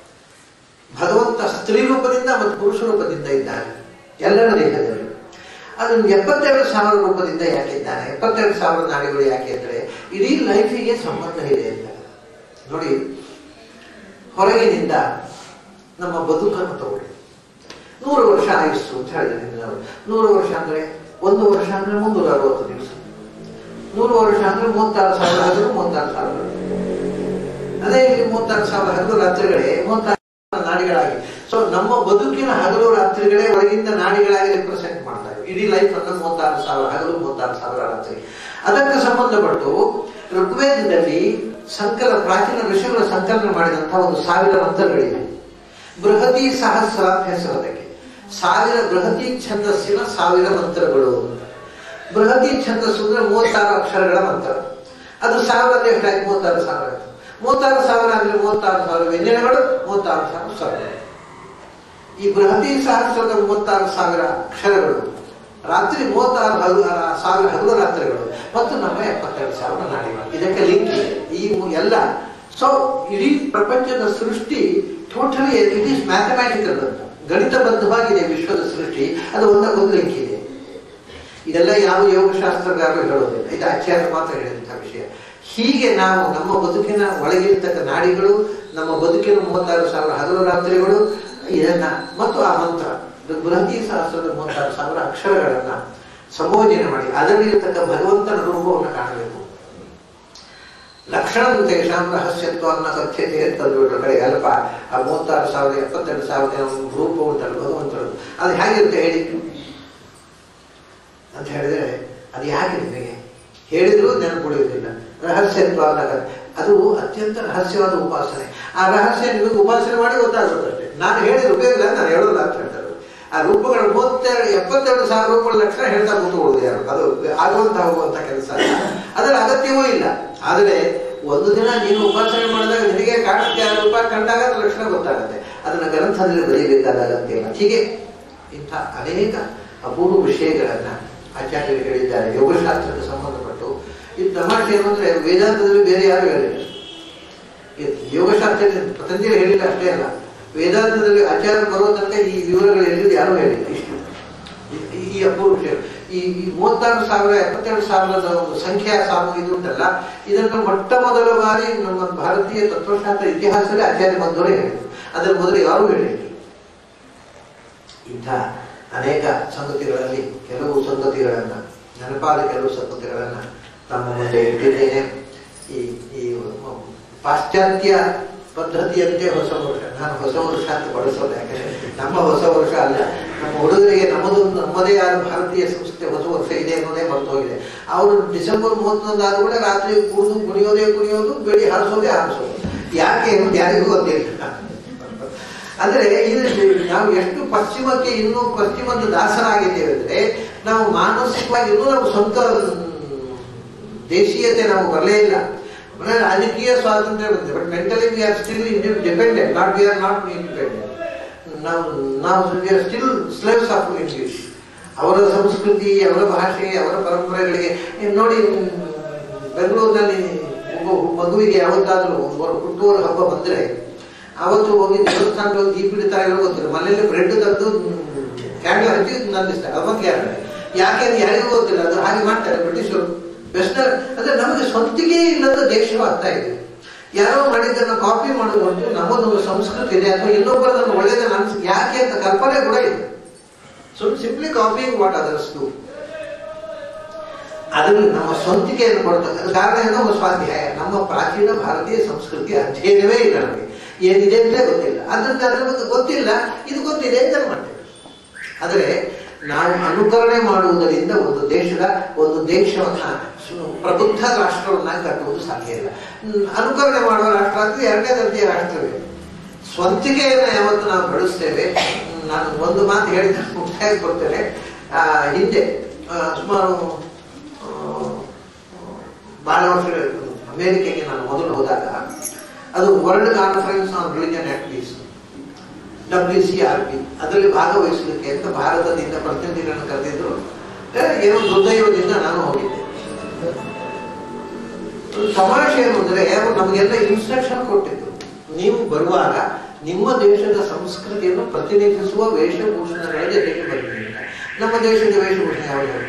ಭಗವಂತ ಸ್ತ್ರೀ ರೂಪದಿಂದ ಮತ್ತು ಪುರುಷ ರೂಪದಿಂದ ಇದ್ದಾನೆ ಎಲ್ಲರ ದೇಹದಲ್ಲಿ ಅದನ್ನು ಎಪ್ಪತ್ತೆರಡು ಸಾವಿರ ರೂಪದಿಂದ ಯಾಕೆ ಇದ್ದಾನೆ ಎಪ್ಪತ್ತೆರಡು ಸಾವಿರ ನಾಡಿಗಳು ಯಾಕೆ ಅಂದ್ರೆ ಇಡೀ ಲೈಫಿಗೆ ಸಂಬಂಧ ಇದೆ ಅಂತ ನೋಡಿ ಹೊರಗಿನಿಂದ ನಮ್ಮ ಬದುಕನ್ನು ತಗೊಳ್ಳಿ ನೂರು ವರ್ಷ ಆಯುಸ್ಸು ಅಂತ ಹೇಳಿದ್ರೆ ನಾವು ನೂರು ವರ್ಷ ಅಂದ್ರೆ ಒಂದು ವರ್ಷ ಅಂದ್ರೆ ಮುನ್ನೂರ ಅರವತ್ತು ದಿವಸ ನೂರು ವರ್ಷ ಅಂದ್ರೆ ಮೂವತ್ತಾರು ಸಾವಿರ ಹಗಲು ಮೂವತ್ತಾರು ಸಾವಿರ ಅದೇ ಇಲ್ಲಿ ಮೂವತ್ತಾರು ಸಾವಿರ ಹಗಲು ರಾತ್ರಿಗಳೇ ಮೂವತ್ತಾರು ಸಾವಿರ ನಾಡಿಗಳಾಗಿ ಸೊ ನಮ್ಮ ಬದುಕಿನ ಹಗಲು ರಾತ್ರಿಗಳೇ ಒಳಗಿಂದ ನಾಡಿಗಳಾಗಿ ರಿಪ್ರೆಸೆಂಟ್ ಮಾಡ್ತಾರೆ ಇಡೀ ಲೈಫ್ ಅನ್ನು ಮೂವತ್ತಾರು ಸಾವಿರ ಹಗಲು ಮೂವತ್ತಾರು ಸಾವಿರ ರಾತ್ರಿ ಅದಕ್ಕೆ ಸಂಬಂಧಪಟ್ಟು ಋಗ್ವೇದದಲ್ಲಿ ಸಂಕಲ ಪ್ರಾಚೀನ ಋಷಿಗಳ ಸಂಕಲನ ಮಾಡಿದಂತಹ ಒಂದು ಸಾವಿರ ಮಂತ್ರಗಳಿವೆ ಬೃಹತಿ ಸಹಸ್ರ ಅಂತ ಹೆಸರು ಅದಕ್ಕೆ ಸಾವಿರ ಬೃಹತಿ ಛಂದಸ್ಸಿನ ಸಾವಿರ ಮಂತ್ರಗಳು ಅಂತ ಬೃಹತಿ ಛಂದಸ್ಸು ಅಂದ್ರೆ ಮೂವತ್ತಾರು ಅಕ್ಷರಗಳ ಮಂತ್ರ ಅದು ಸಾವಿರದ ಎಷ್ಟಾಗಿ ಮೂವತ್ತಾರು ಸಾವಿರ ಆಯ್ತು ಮೂವತ್ತಾರು ಸಾವಿರ ಅಂದ್ರೆ ಮೂವತ್ತಾರು ಸಾವಿರ ವ್ಯಂಜನಗಳು ಮೂವತ್ತಾರು ಸಾವಿರ ಸ್ವರಗಳು ಈ ಬೃಹತಿ ಸಹಸ್ರದ ಮೂವತ್ತಾರು ಸಾವಿರ ಅಕ್ಷರಗಳು ರಾತ್ರಿ ಮೂವತ್ತಾರು ಹಗಲು ಆ, ಸಾವಿರ ಹಗಲು ರಾತ್ರಿಗಳು ಮತ್ತು ನಮ್ಮ ಎಪ್ಪತ್ತೆರಡು ಸಾವಿರ ನಾಡಿಗಳು ಇದಕ್ಕೆ ಲಿಂಕ್ ಇದೆ ಈ ಮು- ಎಲ್ಲ ಸೊ ಇಡೀ ಪ್ರಪಂಚದ ಸೃಷ್ಟಿ ಟೋಟಲಿ ಇಟ್ ಈಸ್ ಮ್ಯಾಥಮ್ಯಾಟಿಕಲ್ ಅಂತ ಗಣಿತಬದ್ಧವಾಗಿದೆ ವಿಶ್ವದ ಸೃಷ್ಟಿ ಅದು ಒಂದಕ್ಕೊಂದು ಲಿಂಕ್ ಇದೆ ಇದೆಲ್ಲ ಯಾವ ಯೋಗಶಾಸ್ತ್ರಗಾರರು ಹೇಳೋದಿಲ್ಲ ಇದು ಆಚಾರ್ಯ ಮಾತ್ರ ಹೇಳಿದಂತಹ ವಿಷಯ ಹೀಗೆ ನಾವು ನಮ್ಮ ಬದುಕಿನ ಒಳಗಿರ್ತಕ್ಕ ನಾಡಿಗಳು ನಮ್ಮ ಬದುಕಿನ ಮೂವತ್ತಾರು ಸಾವಿರ ಹಗಲು ರಾತ್ರಿಗಳು ಇದನ್ನ ಮತ್ತು ಆ ಮಂತ್ರ ಇದು ಬೃಹತಿ ಸಹಸ್ರದ ಮೂವತ್ತಾರು ಸಾವಿರ ಅಕ್ಷರಗಳನ್ನ ಸಂಯೋಜನೆ ಮಾಡಿ ಅದರಲ್ಲಿರ್ತಕ್ಕ ಭಗವಂತನ ರೂಪವನ್ನು ಕಾಣಬೇಕು ಲಕ್ಷಣ ತೇಷಾಂ ರಹಸ್ಯತ್ವವನ್ನು ಕಥ್ಯತೆ ಅಂತಂದ್ಬಿಟ್ರು ಕಡೆ ಅಲ್ಪ ಆ ಮೂವತ್ತಾರು ಸಾವಿರದ ಎಪ್ಪತ್ತೆರಡು ಸಾವಿರದ ರೂಪ ಉಂಟಲ್ಲ ಭಗವಂತರು ಅದು ಹೇಗಿರುತ್ತೆ ಹೇಳಿ ಅಂತ ಹೇಳಿದ್ರೆ ಅದು ಯಾಕೆ ನಿಮಗೆ ಹೇಳಿದ್ರು ನೆನಪುಳಿಯುವುದಿಲ್ಲ ರಹಸ್ಯತ್ವ ಅನ್ನೋದು ಅದು ಅತ್ಯಂತ ರಹಸ್ಯವಾದ ಉಪಾಸನೆ ಆ ರಹಸ್ಯ ನಿಮಗೆ ಉಪಾಸನೆ ಮಾಡಿ ಗೊತ್ತಾಗುತ್ತಷ್ಟೇ ನಾನು ಹೇಳಿದ ಉಪಯೋಗ ನಾನು ಹೇಳೋಲ್ಲ ಅಂತ ಹೇಳ್ತಾರೆ ಆ ರೂಪಗಳ ಮೂವತ್ತೆರಡು ಎಪ್ಪತ್ತೆರಡು ಸಾವಿರ ರೂಪಗಳ ಲಕ್ಷಣ ಹೇಳ್ತಾ ಕೂತ್ಕೊಳ್ಳೋದು ಯಾರು ಅದು ಆಗುವಂತ ಹೋಗುವಂತ ಕೆಲಸ ಅಲ್ಲ. ಅದರ ಅಗತ್ಯವೂ ಇಲ್ಲ ಆದರೆ ಒಂದು ದಿನ ನೀನು ಉಪಾಸನೆ ಮಾಡಿದಾಗ ನಿನಗೆ ಕಾಣಿಸ್ತೆ ಆ ರೂಪ ಕಂಡಾಗ ಅದ್ರ ಲಕ್ಷಣ ಗೊತ್ತಾಗುತ್ತೆ ಅದನ್ನ ಗ್ರಂಥದಲ್ಲಿ ಬರೀಬೇಕಾದ ಅಗತ್ಯ ಇಲ್ಲ ಹೀಗೆ ಇಂಥ ಅನೇಕ ಅಪೂರ್ವ ವಿಷಯಗಳನ್ನ ಆಚಾರ್ಯರು ಹೇಳಿದ್ದಾರೆ ಯೋಗಶಾಸ್ತ್ರಕ್ಕೆ ಸಂಬಂಧಪಟ್ಟು ಇದು ತಮಾಷೆ ಏನು ಅಂದ್ರೆ ವೇದಾಂತದಲ್ಲಿ ಬೇರೆ ಯಾರು ಹೇಳಿಲ್ಲ ಇದು ಯೋಗಶಾಸ್ತ್ರದಲ್ಲಿ ಪತಂಜಲಿ ಹೇಳಿಲ್ಲ ಅಷ್ಟೇ ಅಲ್ಲ ವೇದಾಂತದಲ್ಲಿ ಆಚಾರ್ಯ ಬರುವ ತನಕ ಈ ವಿವರಗಳು ಎಲ್ಲಿದ್ದು ಯಾರು ಹೇಳಿಲ್ಲ ಇಷ್ಟು ಈ- ಈ ಅಪೂರ್ವ ವಿಷಯ ಈ ಈ ಮೂವತ್ತಾರು ಸಾವಿರ ಎಪ್ಪತ್ತೆರಡು ಸಾವಿರದ ಒಂದು ಸಂಖ್ಯಾ ಸಾಮು ಇದು ಉಂಟಲ್ಲ ಇದನ್ನು ಮೊಟ್ಟ ಮೊದಲ ಬಾರಿ ನಮ್ಮ ಭಾರತೀಯ ತತ್ವಶಾಸ್ತ್ರ ಇತಿಹಾಸದಲ್ಲಿ ಆಚಾರ್ಯ ಮಧ್ವರೇ ಹೇಳಿದ್ರು ಅದರ ಮೊದಲು ಯಾರೂ ಹೇಳಿಲ್ಲ ಇಂಥ ಅನೇಕ ಸಂಗತಿಗಳಲ್ಲಿ ಕೆಲವು ಸಂಗತಿಗಳನ್ನ ನೆನಪಾದ ಕೆಲವು ಸಂಗತಿಗಳನ್ನ ನಮ್ಮ ಮುಂದೆ ಇಟ್ಟಿದ್ದೇನೆ ಈ ಈ ಪಾಶ್ಚಾತ್ಯ ಪದ್ಧತಿಯಂತೆ ಹೊಸ ವರ್ಷ ನಾನು ಹೊಸ ವರ್ಷ ಅಂತ ಬಳಸೋದು ಯಾಕಂದ್ರೆ ನಮ್ಮ ಹೊಸ ವರ್ಷ ಅಲ್ಲ ನಮ್ಮ ಹುಡುಗರಿಗೆ ನಮ್ಮದು ನಮ್ಮದೇ ಆದ ಭಾರತೀಯ ಸಂಸ್ಥೆ ಹೊಸ ವರ್ಷ ಇದೆ ಅನ್ನೋದೇ ಮರೆತು ಹೋಗಿದೆ ಅವರು ಡಿಸೆಂಬರ್ ಮೂವತ್ತೊಂದು ಆದ ಕೂಡ ರಾತ್ರಿ ಕುಡಿದು ಕುಣಿಯೋದೇ ಕುಣಿಯೋದು ಬೆಳಿ ಹಾರಿಸೋದೇ ಹಾರಿಸೋದು ಯಾಕೆ ಅನ್ನೋದು ಯಾರಿಗೂ ಗೊತ್ತಿಲ್ಲ ಅಂದ್ರೆ ಇದು ನಾವು ಎಷ್ಟು ಪಶ್ಚಿಮಕ್ಕೆ ಇನ್ನೂ ಪಶ್ಚಿಮದ ದಾಸರಾಗಿದ್ದೇವೆ ಅಂದ್ರೆ ನಾವು ಮಾನಸಿಕವಾಗಿ ಇನ್ನೂ ನಮ್ಮ ಸ್ವಂತ ಮ್, ದೇಶೀಯತೆ ನಾವು ಬರಲೇ ಇಲ್ಲ ಅಂದ್ರೆ ರಾಜಕೀಯ ಸ್ವಾತಂತ್ರ್ಯ ಬಂದಿದೆ but mentally we are still dependent not we are not independent ನಾವು ನಾವು we are still slaves of English ಅವರ ಸಂಸ್ಕೃತಿ ಅವರ ಭಾಷೆ ಅವರ ಪರಂಪರೆಗಳಿಗೆ ನೀವು ನೋಡಿ ಮ್, ಬೆಂಗಳೂರಿನಲ್ಲಿ ಒಬ್ಬ ಮಗುವಿಗೆ ಯಾವತ್ತಾದ್ರೂ ಒಂದು ಹುಟ್ಟುವ ಹಬ್ಬ ಬಂದ್ರೆ ಅವತ್ತು ಹೋಗಿ ದೇವಸ್ಥಾನಕ್ಕೆ ಹೋಗಿ ದೀಪ ಇಡ್ತಾರೆ ಏನೋ ಗೊತ್ತಿಲ್ಲ ಮನೆಯಲ್ಲಿ ಬ್ರೆಡ್ ತಂದು ಕ್ಯಾಂಡಲ್ ಹಚ್ಚಿ ನಂದಿಸ್ತಾರೆ ಅವಾಗ ಯಾರು ಯಾಕೆ ಅದು ಯಾರಿಗೂ ಗೊತ್ತಿಲ್ಲ ಅದು ಹಾಗೆ ಮಾಡ್ತಾರೆ ಬ್ರಿಟಿಷರು ವೆಸ್ಟರ್ನ್ ಅಂದ್ರೆ ನಮಗೆ ಸ್ವಂತಿಗೆ ಇಲ್ಲದ ದೇಶವಾಗ್ತಾ ಇದೆ ಯಾರೋ ಮಾಡಿದ್ದನ್ನ ಕಾಪಿ ಮಾಡೋದು ನಮ್ಮದೊಂದು ಸಂಸ್ಕೃತಿ ಇದೆ ಅಥವಾ ಇನ್ನೊಬ್ಬರದನ್ನು ಒಳ್ಳೆಯದನ್ನು ಅನ್ಸ್ ಯಾಕೆ ಅಂತ ಕಲ್ಪನೆ ಕೂಡ ಇದೆ so simply copying what others do ಅದನ್ನು ನಮ್ಮ ಸ್ವಂತಿಕೆಯನ್ನು ಕೊಡ್ತಕ್ಕಂಥ ಕಾರಣ ಏನು ನಮ್ಮ ಸ್ವಾಧ್ಯಾಯ ನಮ್ಮ ಪ್ರಾಚೀನ ಭಾರತೀಯ ಸಂಸ್ಕೃತಿ ಅಧ್ಯಯನವೇ ಇಲ್ಲ ನಮಗೆ ಏನಿದೆ ಅಂತ ಗೊತ್ತಿಲ್ಲ ಅದರಿಂದ ಅದರ ಬಗ್ಗೆ ಗೊತ್ತಿಲ್ಲ ಇದು ಗೊತ್ತಿದೆ ಅಂತ ಮಾಡ್ತೇವೆ ಆದರೆ ನಾವು ಅನುಕರಣೆ ಮಾಡುವುದರಿಂದ ಒಂದು ದೇಶದ ಒಂದು ದೇಶವನ್ನ ಸು- ಪ್ರಬುದ್ಧ ರಾಷ್ಟ್ರವನ್ನಾಗಿ ಕಟ್ಟುವುದು ಸಾಧ್ಯ ಇಲ್ಲ ಹ್ಮ್, ಅನುಕರಣೆ ಮಾಡುವ ರಾಷ್ಟ್ರ ಅಂದ್ರೆ ಎರಡನೇ ದರ್ಜೆಯ ರಾಷ್ಟ್ರವೇ ಸ್ವಂತಿಕೆಯನ್ನು ಯಾವತ್ತು ನಾವು ಬೆಳೆಸ್ತೇವೆ ಹ್ಮ್, ನಾನು ಒಂದು ಮಾತು ಹೇಳಿದ ಮುಕ್ತಾಯ ಕೊಡ್ತೇನೆ ಆ, ಹಿಂದೆ ಆ, ಸುಮಾರು ಆ, ಬಹಳ ವರ್ಷಗಳು ಅಮೇರಿಕೆಗೆ ನಾನು ಮೊದಲು ಹೋದಾಗ ಅದು world conference on religion and peace W C R P ಅದರಲ್ಲಿ ಭಾಗವಹಿಸಲಿಕ್ಕೆ ಅಂತ ಭಾರತದಿಂದ ಪ್ರತಿನಿಧಿಗಳನ್ನು ಕರೆದಿದ್ರು ಏ, ಏನೋ ದುರ್ದೈವದಿಂದ ನಾನು ಹೋಗಿದ್ದೆ ತಮಾಷೆ ಏನು ಅಂದ್ರೆ ಅವರು ನಮಗೆಲ್ಲ ಇನ್ಸ್ಟ್ರಕ್ಷನ್ ಕೊಟ್ಟಿದ್ರು ನೀವು ಬರುವಾಗ ನಿಮ್ಮ ದೇಶದ ಸಂಸ್ಕೃತಿಯನ್ನು ಪ್ರತಿನಿಧಿಸುವ ವೇಷಭೂಷಣಗಳ ಜೊತೆಗೆ ಬರಲಿ ಅಂತ. ನಮ್ಮ ದೇಶದ ವೇಷಭೂಷಣ ಯಾವುದು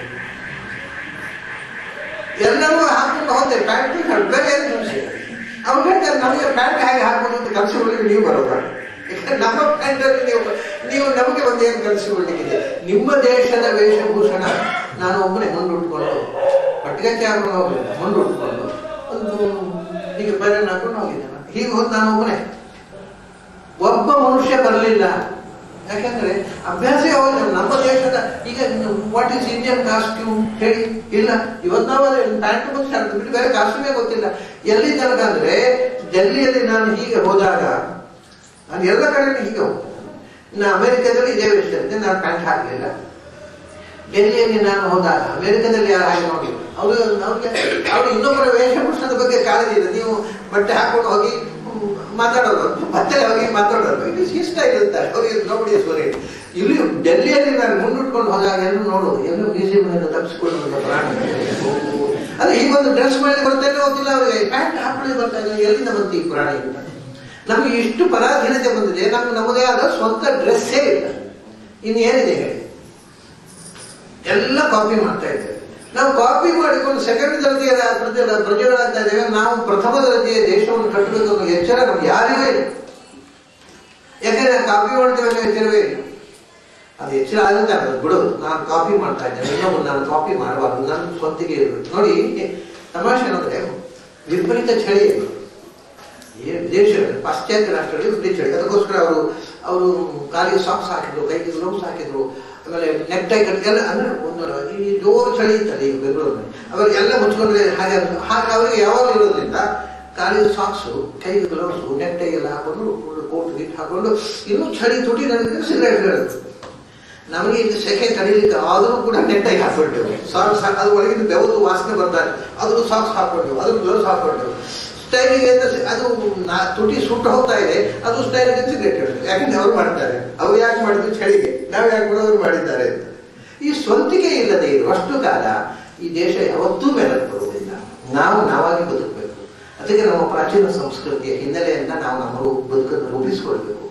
ಎಲ್ಲರೂ ಹಾಕೊಂಡು ಹೋಗ್ತೇವೆ ಪ್ಯಾಂಟ್ ಶರ್ಟ್ ಬೇರೆ ಏನು ಸಮಸ್ಯೆ ಇಲ್ಲ. ಅವ್ರು ಹೇಳ್ತಾರೆ ನಮಗೆ ಪ್ಯಾಂಟ್ ಹೇಗೆ ಹಾಕೋದು ಅಂತ ಕಲಿಸಿಕೊಳ್ಳಿಕ್ಕೆ ನೀವು ಬರೋದ ಯಾಕಂದ್ರೆ ನಮ್ಮ ಪ್ಯಾಂಟಲ್ಲಿ ನೀವು ನೀವು ನಮಗೆ ಒಂದು ಏನು ಕಲಿಸಿಕೊಳ್ಳಿಕ್ಕಿದೆ ನಿಮ್ಮ ದೇಶದ ವೇಷಭೂಷಣ ನಾನು ಒಬ್ಬನೇ ಮುಂದೆ ಉಟ್ಕೊಂಡು ಪಟ್ಟಿಗೆ ಹಾಕೊಂಡು ಹೋಗಲಿಲ್ಲ ಮುಂದೆ ಉಟ್ಕೊಂಡು ಒಂದು ಹೀಗೆ ಬೇರೆ ಹಾಕೊಂಡು ಹೋಗಿದ್ದೆ ನಾನು ಹೀಗೆ ಹೋದ್ ನಾನು ಒಬ್ಬನೇ ಒಬ್ಬ ಮನುಷ್ಯ ಬರಲಿಲ್ಲ ಯಾಕಂದ್ರೆ ಅಭ್ಯಾಸ ಯಾವಾಗ ನಮ್ಮ ದೇಶದ ಈಗ ವಾಟ್ ಈಸ್ ಇಂಡಿಯನ್ ಕಾಸ್ಟ್ಯೂಮ್ ಹೇಳಿ ಇಲ್ಲ ಇವತ್ತು ನಾವು ಪ್ಯಾಂಟ್ ಮತ್ತು ಶರ್ಟ್ ಬಿಟ್ಟು ಬೇರೆ ಕಾಸ್ಟ್ಯೂಮೇ ಗೊತ್ತಿಲ್ಲ ಎಲ್ಲಿ ತನಕ ಅಂದ್ರೆ ಡೆಲ್ಲಿಯಲ್ಲಿ ನಾನು ಹೀಗೆ ಹೋದಾಗ ನಾನು ಎಲ್ಲ ಕಡೆ ಹೀಗೆ ಹೋಗ್ತೇನೆ ಇನ್ನು ಅಮೆರಿಕದಲ್ಲಿ ಇದೇ ವಿಷಯ ಇದೆ ನಾನು ಪ್ಯಾಂಟ್ ಹಾಕಲಿಲ್ಲ ಡೆಲ್ಲಿಯಲ್ಲಿ ನಾನು ಹೋದಾಗ ಅಮೆರಿಕದಲ್ಲಿ ಯಾರು ಹಾಗೆ ನೋಡಿ ಅವರು ಅವ್ರಿಗೆ ಅವ್ರು ಇನ್ನೊಬ್ಬರ ವೇಷಭೂಷಣದ ಬಗ್ಗೆ ಕಾಳಜಿ ಇದೆ ನೀವು ಬಟ್ಟೆ ಹಾಕೊಂಡು ಹೋಗಿ ಹ್ಮ್, ಮಾತಾಡೋದು ಮತ್ತೆ ಹೋಗಿ ಮಾತಾಡೋದು ಇದು ಇಷ್ಟ ಇರುತ್ತಾರೆ ಅವರಿಗೆ ನೋಡಿ ಸೋರಿ ಇಲ್ಲಿ ಡೆಲ್ಲಿಯಲ್ಲಿ ನಾನು ಮುಂದಿಟ್ಕೊಂಡು ಹೋದಾಗ ಎಲ್ಲರೂ ನೋಡೋದು ಎಲ್ಲೂ ಮ್ಯೂಸಿಯಂನಿಂದ ತಪ್ಪಿಸಿಕೊಂಡು ಪ್ರಾಣಿ ಅದೇ ಹೀಗೊಂದು ಡ್ರೆಸ್ ಮಾಡಿ ಬರ್ತೇನೆ ಗೊತ್ತಿಲ್ಲ ಅವರಿಗೆ ಪ್ಯಾಂಟ್ ಹಾಕೊಳ್ಳಿ ಬರ್ತಾ ಇದ್ದಾರೆ ಎಲ್ಲಿಂದ ಬಂತು ಈ ಪ್ರಾಣಿ ಅಂತ ನಮಗೆ ಇಷ್ಟು ಪರಾಧೀನತೆ ಬಂದಿದೆ ನಮ್ಗೆ ನಮ್ಮದೇ ಆದ ಸ್ವಂತ ಡ್ರೆಸ್ಸೇ ಇಲ್ಲ ಇನ್ನು ಏನಿದೆ ಹೇಳಿ ಎಲ್ಲ ಕಾಪಿ ಮಾಡ್ತಾ ಇದ್ದೇವೆ ನಾವು ಕಾಪಿ ಮಾಡಿಕೊಂಡು ಸೆಕೆಂಡ್ ದರ್ಜೆಯ ಪ್ರಜೆ ಪ್ರಜೆಗಳಾಗ್ತಾ ಇದ್ದೇವೆ ನಾವು ಪ್ರಥಮ ದರ್ಜೆಯ ದೇಶವನ್ನು ಕಟ್ಟಬೇಕು ಅನ್ನೋ ಎಚ್ಚರ ನಮ್ಗೆ ಯಾರಿಗೂ ಇಲ್ಲ ಯಾಕಂದ್ರೆ ಕಾಪಿ ಮಾಡ್ತೇವೆ ಅನ್ನೋ ಎಚ್ಚರವೇ ಇಲ್ಲ ಅದು ಎಚ್ಚರ ಆಗುತ್ತೆ ಅದು ಬಿಡೋದು ನಾನು ಕಾಪಿ ಮಾಡ್ತಾ ಇದ್ದೇನೆ ಇನ್ನೊಬ್ಬರು ನಾನು ಕಾಪಿ ಮಾಡಬಾರ್ದು ನನ್ನ ಸ್ವಂತಿಗೆ ಇರಬೇಕು ನೋಡಿ ತಮಾಷೆ ಏನಂದ್ರೆ ವಿಪರೀತ ಚಳಿ ಇದು ಈ ದೇಶಗಳಲ್ಲಿ ಪಾಶ್ಚಾತ್ಯ ರಾಷ್ಟ್ರಗಳಲ್ಲಿ ವಿಪರೀತ ಚಳಿ ಅದಕ್ಕೋಸ್ಕರ ಅವರು ಅವರು ಕಾಲಿಗೆ ಸಾಕ್ಸ್ ಹಾಕಿದ್ರು ಕೈಗೆ ಗ್ಲೌಸ್ ಹಾಕಿದ್ರು ಆಮೇಲೆ ನೆಕ್ ಟೈ ಕಟ್ಟಿ ಎಲ್ಲ ಅಂದ್ರೆ ಒಂದು ಈ ಜೋರು ಚಳಿ ಇತ್ತಲ್ಲ ಈಗ ಬೆಂಗಳೂರಿನಲ್ಲಿ ಅವರಿಗೆಲ್ಲ ಮುಚ್ಕೊಂಡ್ರೆ ಹಾಗೆ ಅನ್ಸು- ಹಾಗೆ ಅವರಿಗೆ ಯಾವಾಗ ಇರೋದ್ರಿಂದ ಕಾಲಿಗೆ ಸಾಕ್ಸು ಕೈಗೆ ಗ್ಲೌಸು ನೆಕ್ ಟೈ ಎಲ್ಲ ಹಾಕೊಂಡು ಕೋಟ್ ಗೀಟ್ ಹಾಕೊಂಡು ಇನ್ನೂ ಚಳಿ ತುಟಿ ನನಗೆ ಸಿಗರೇಟ್ ಹೇಳೋದು ನಮಗೆ ಇದು ಸೆಕೆ ತಡೀಲಿಕ್ಕೆ ಆದರೂ ಕೂಡ ನೆಟ್ಟಾಗಿ ಹಾಕೊಂಡೆವು ಸಾಕ್ಸ್ ಅದು ಒಳಗಿನ ಬೆವರು ವಾಸನೆ ಬರ್ತಾರೆ ಅದು ಸಾಕ್ಸ್ ಹಾಕೊಂಡೆವು ಅದು ಗ್ಲೌಸ್ ಹಾಕೊಂಡೆವು ಸ್ಟೈಲಿಗೆ ಅಂತ ಸಿ- ಅದು ನಾ- ತುಟಿ ಸುಟ್ಟು ಹೋಗ್ತಾ ಇದೆ ಅದು ಸ್ಟೈಲಿಗೆ ಸಿಗರೇಟ್ ಹೇಳುದು ಯಾಕಂದ್ರೆ ಅವ್ರು ಮಾಡ್ತಾರೆ ಅವ್ರು ಯಾಕೆ ಮಾಡಿದ್ರು ಚಳಿಗೆ ನಾವು ಯಾಕೆ ಕೂಡ ಅವ್ರು ಮಾಡಿದ್ದಾರೆ ಅಂತ ಈ ಸ್ವಂತಿಕೆ ಇಲ್ಲದೆ ಇರುವಷ್ಟು ಕಾಲ ಈ ದೇಶ ಯಾವತ್ತೂ ಮೇಲಕ್ಕೆ ಬರುವುದಿಲ್ಲ ನಾವು ನಾವಾಗಿ ಬದುಕಬೇಕು ಅದಕ್ಕೆ ನಮ್ಮ ಪ್ರಾಚೀನ ಸಂಸ್ಕೃತಿಯ ಹಿನ್ನೆಲೆಯನ್ನ ನಾವು ನಮ್ಮ ಬದುಕನ್ನು ರೂಪಿಸಿಕೊಳ್ಬೇಕು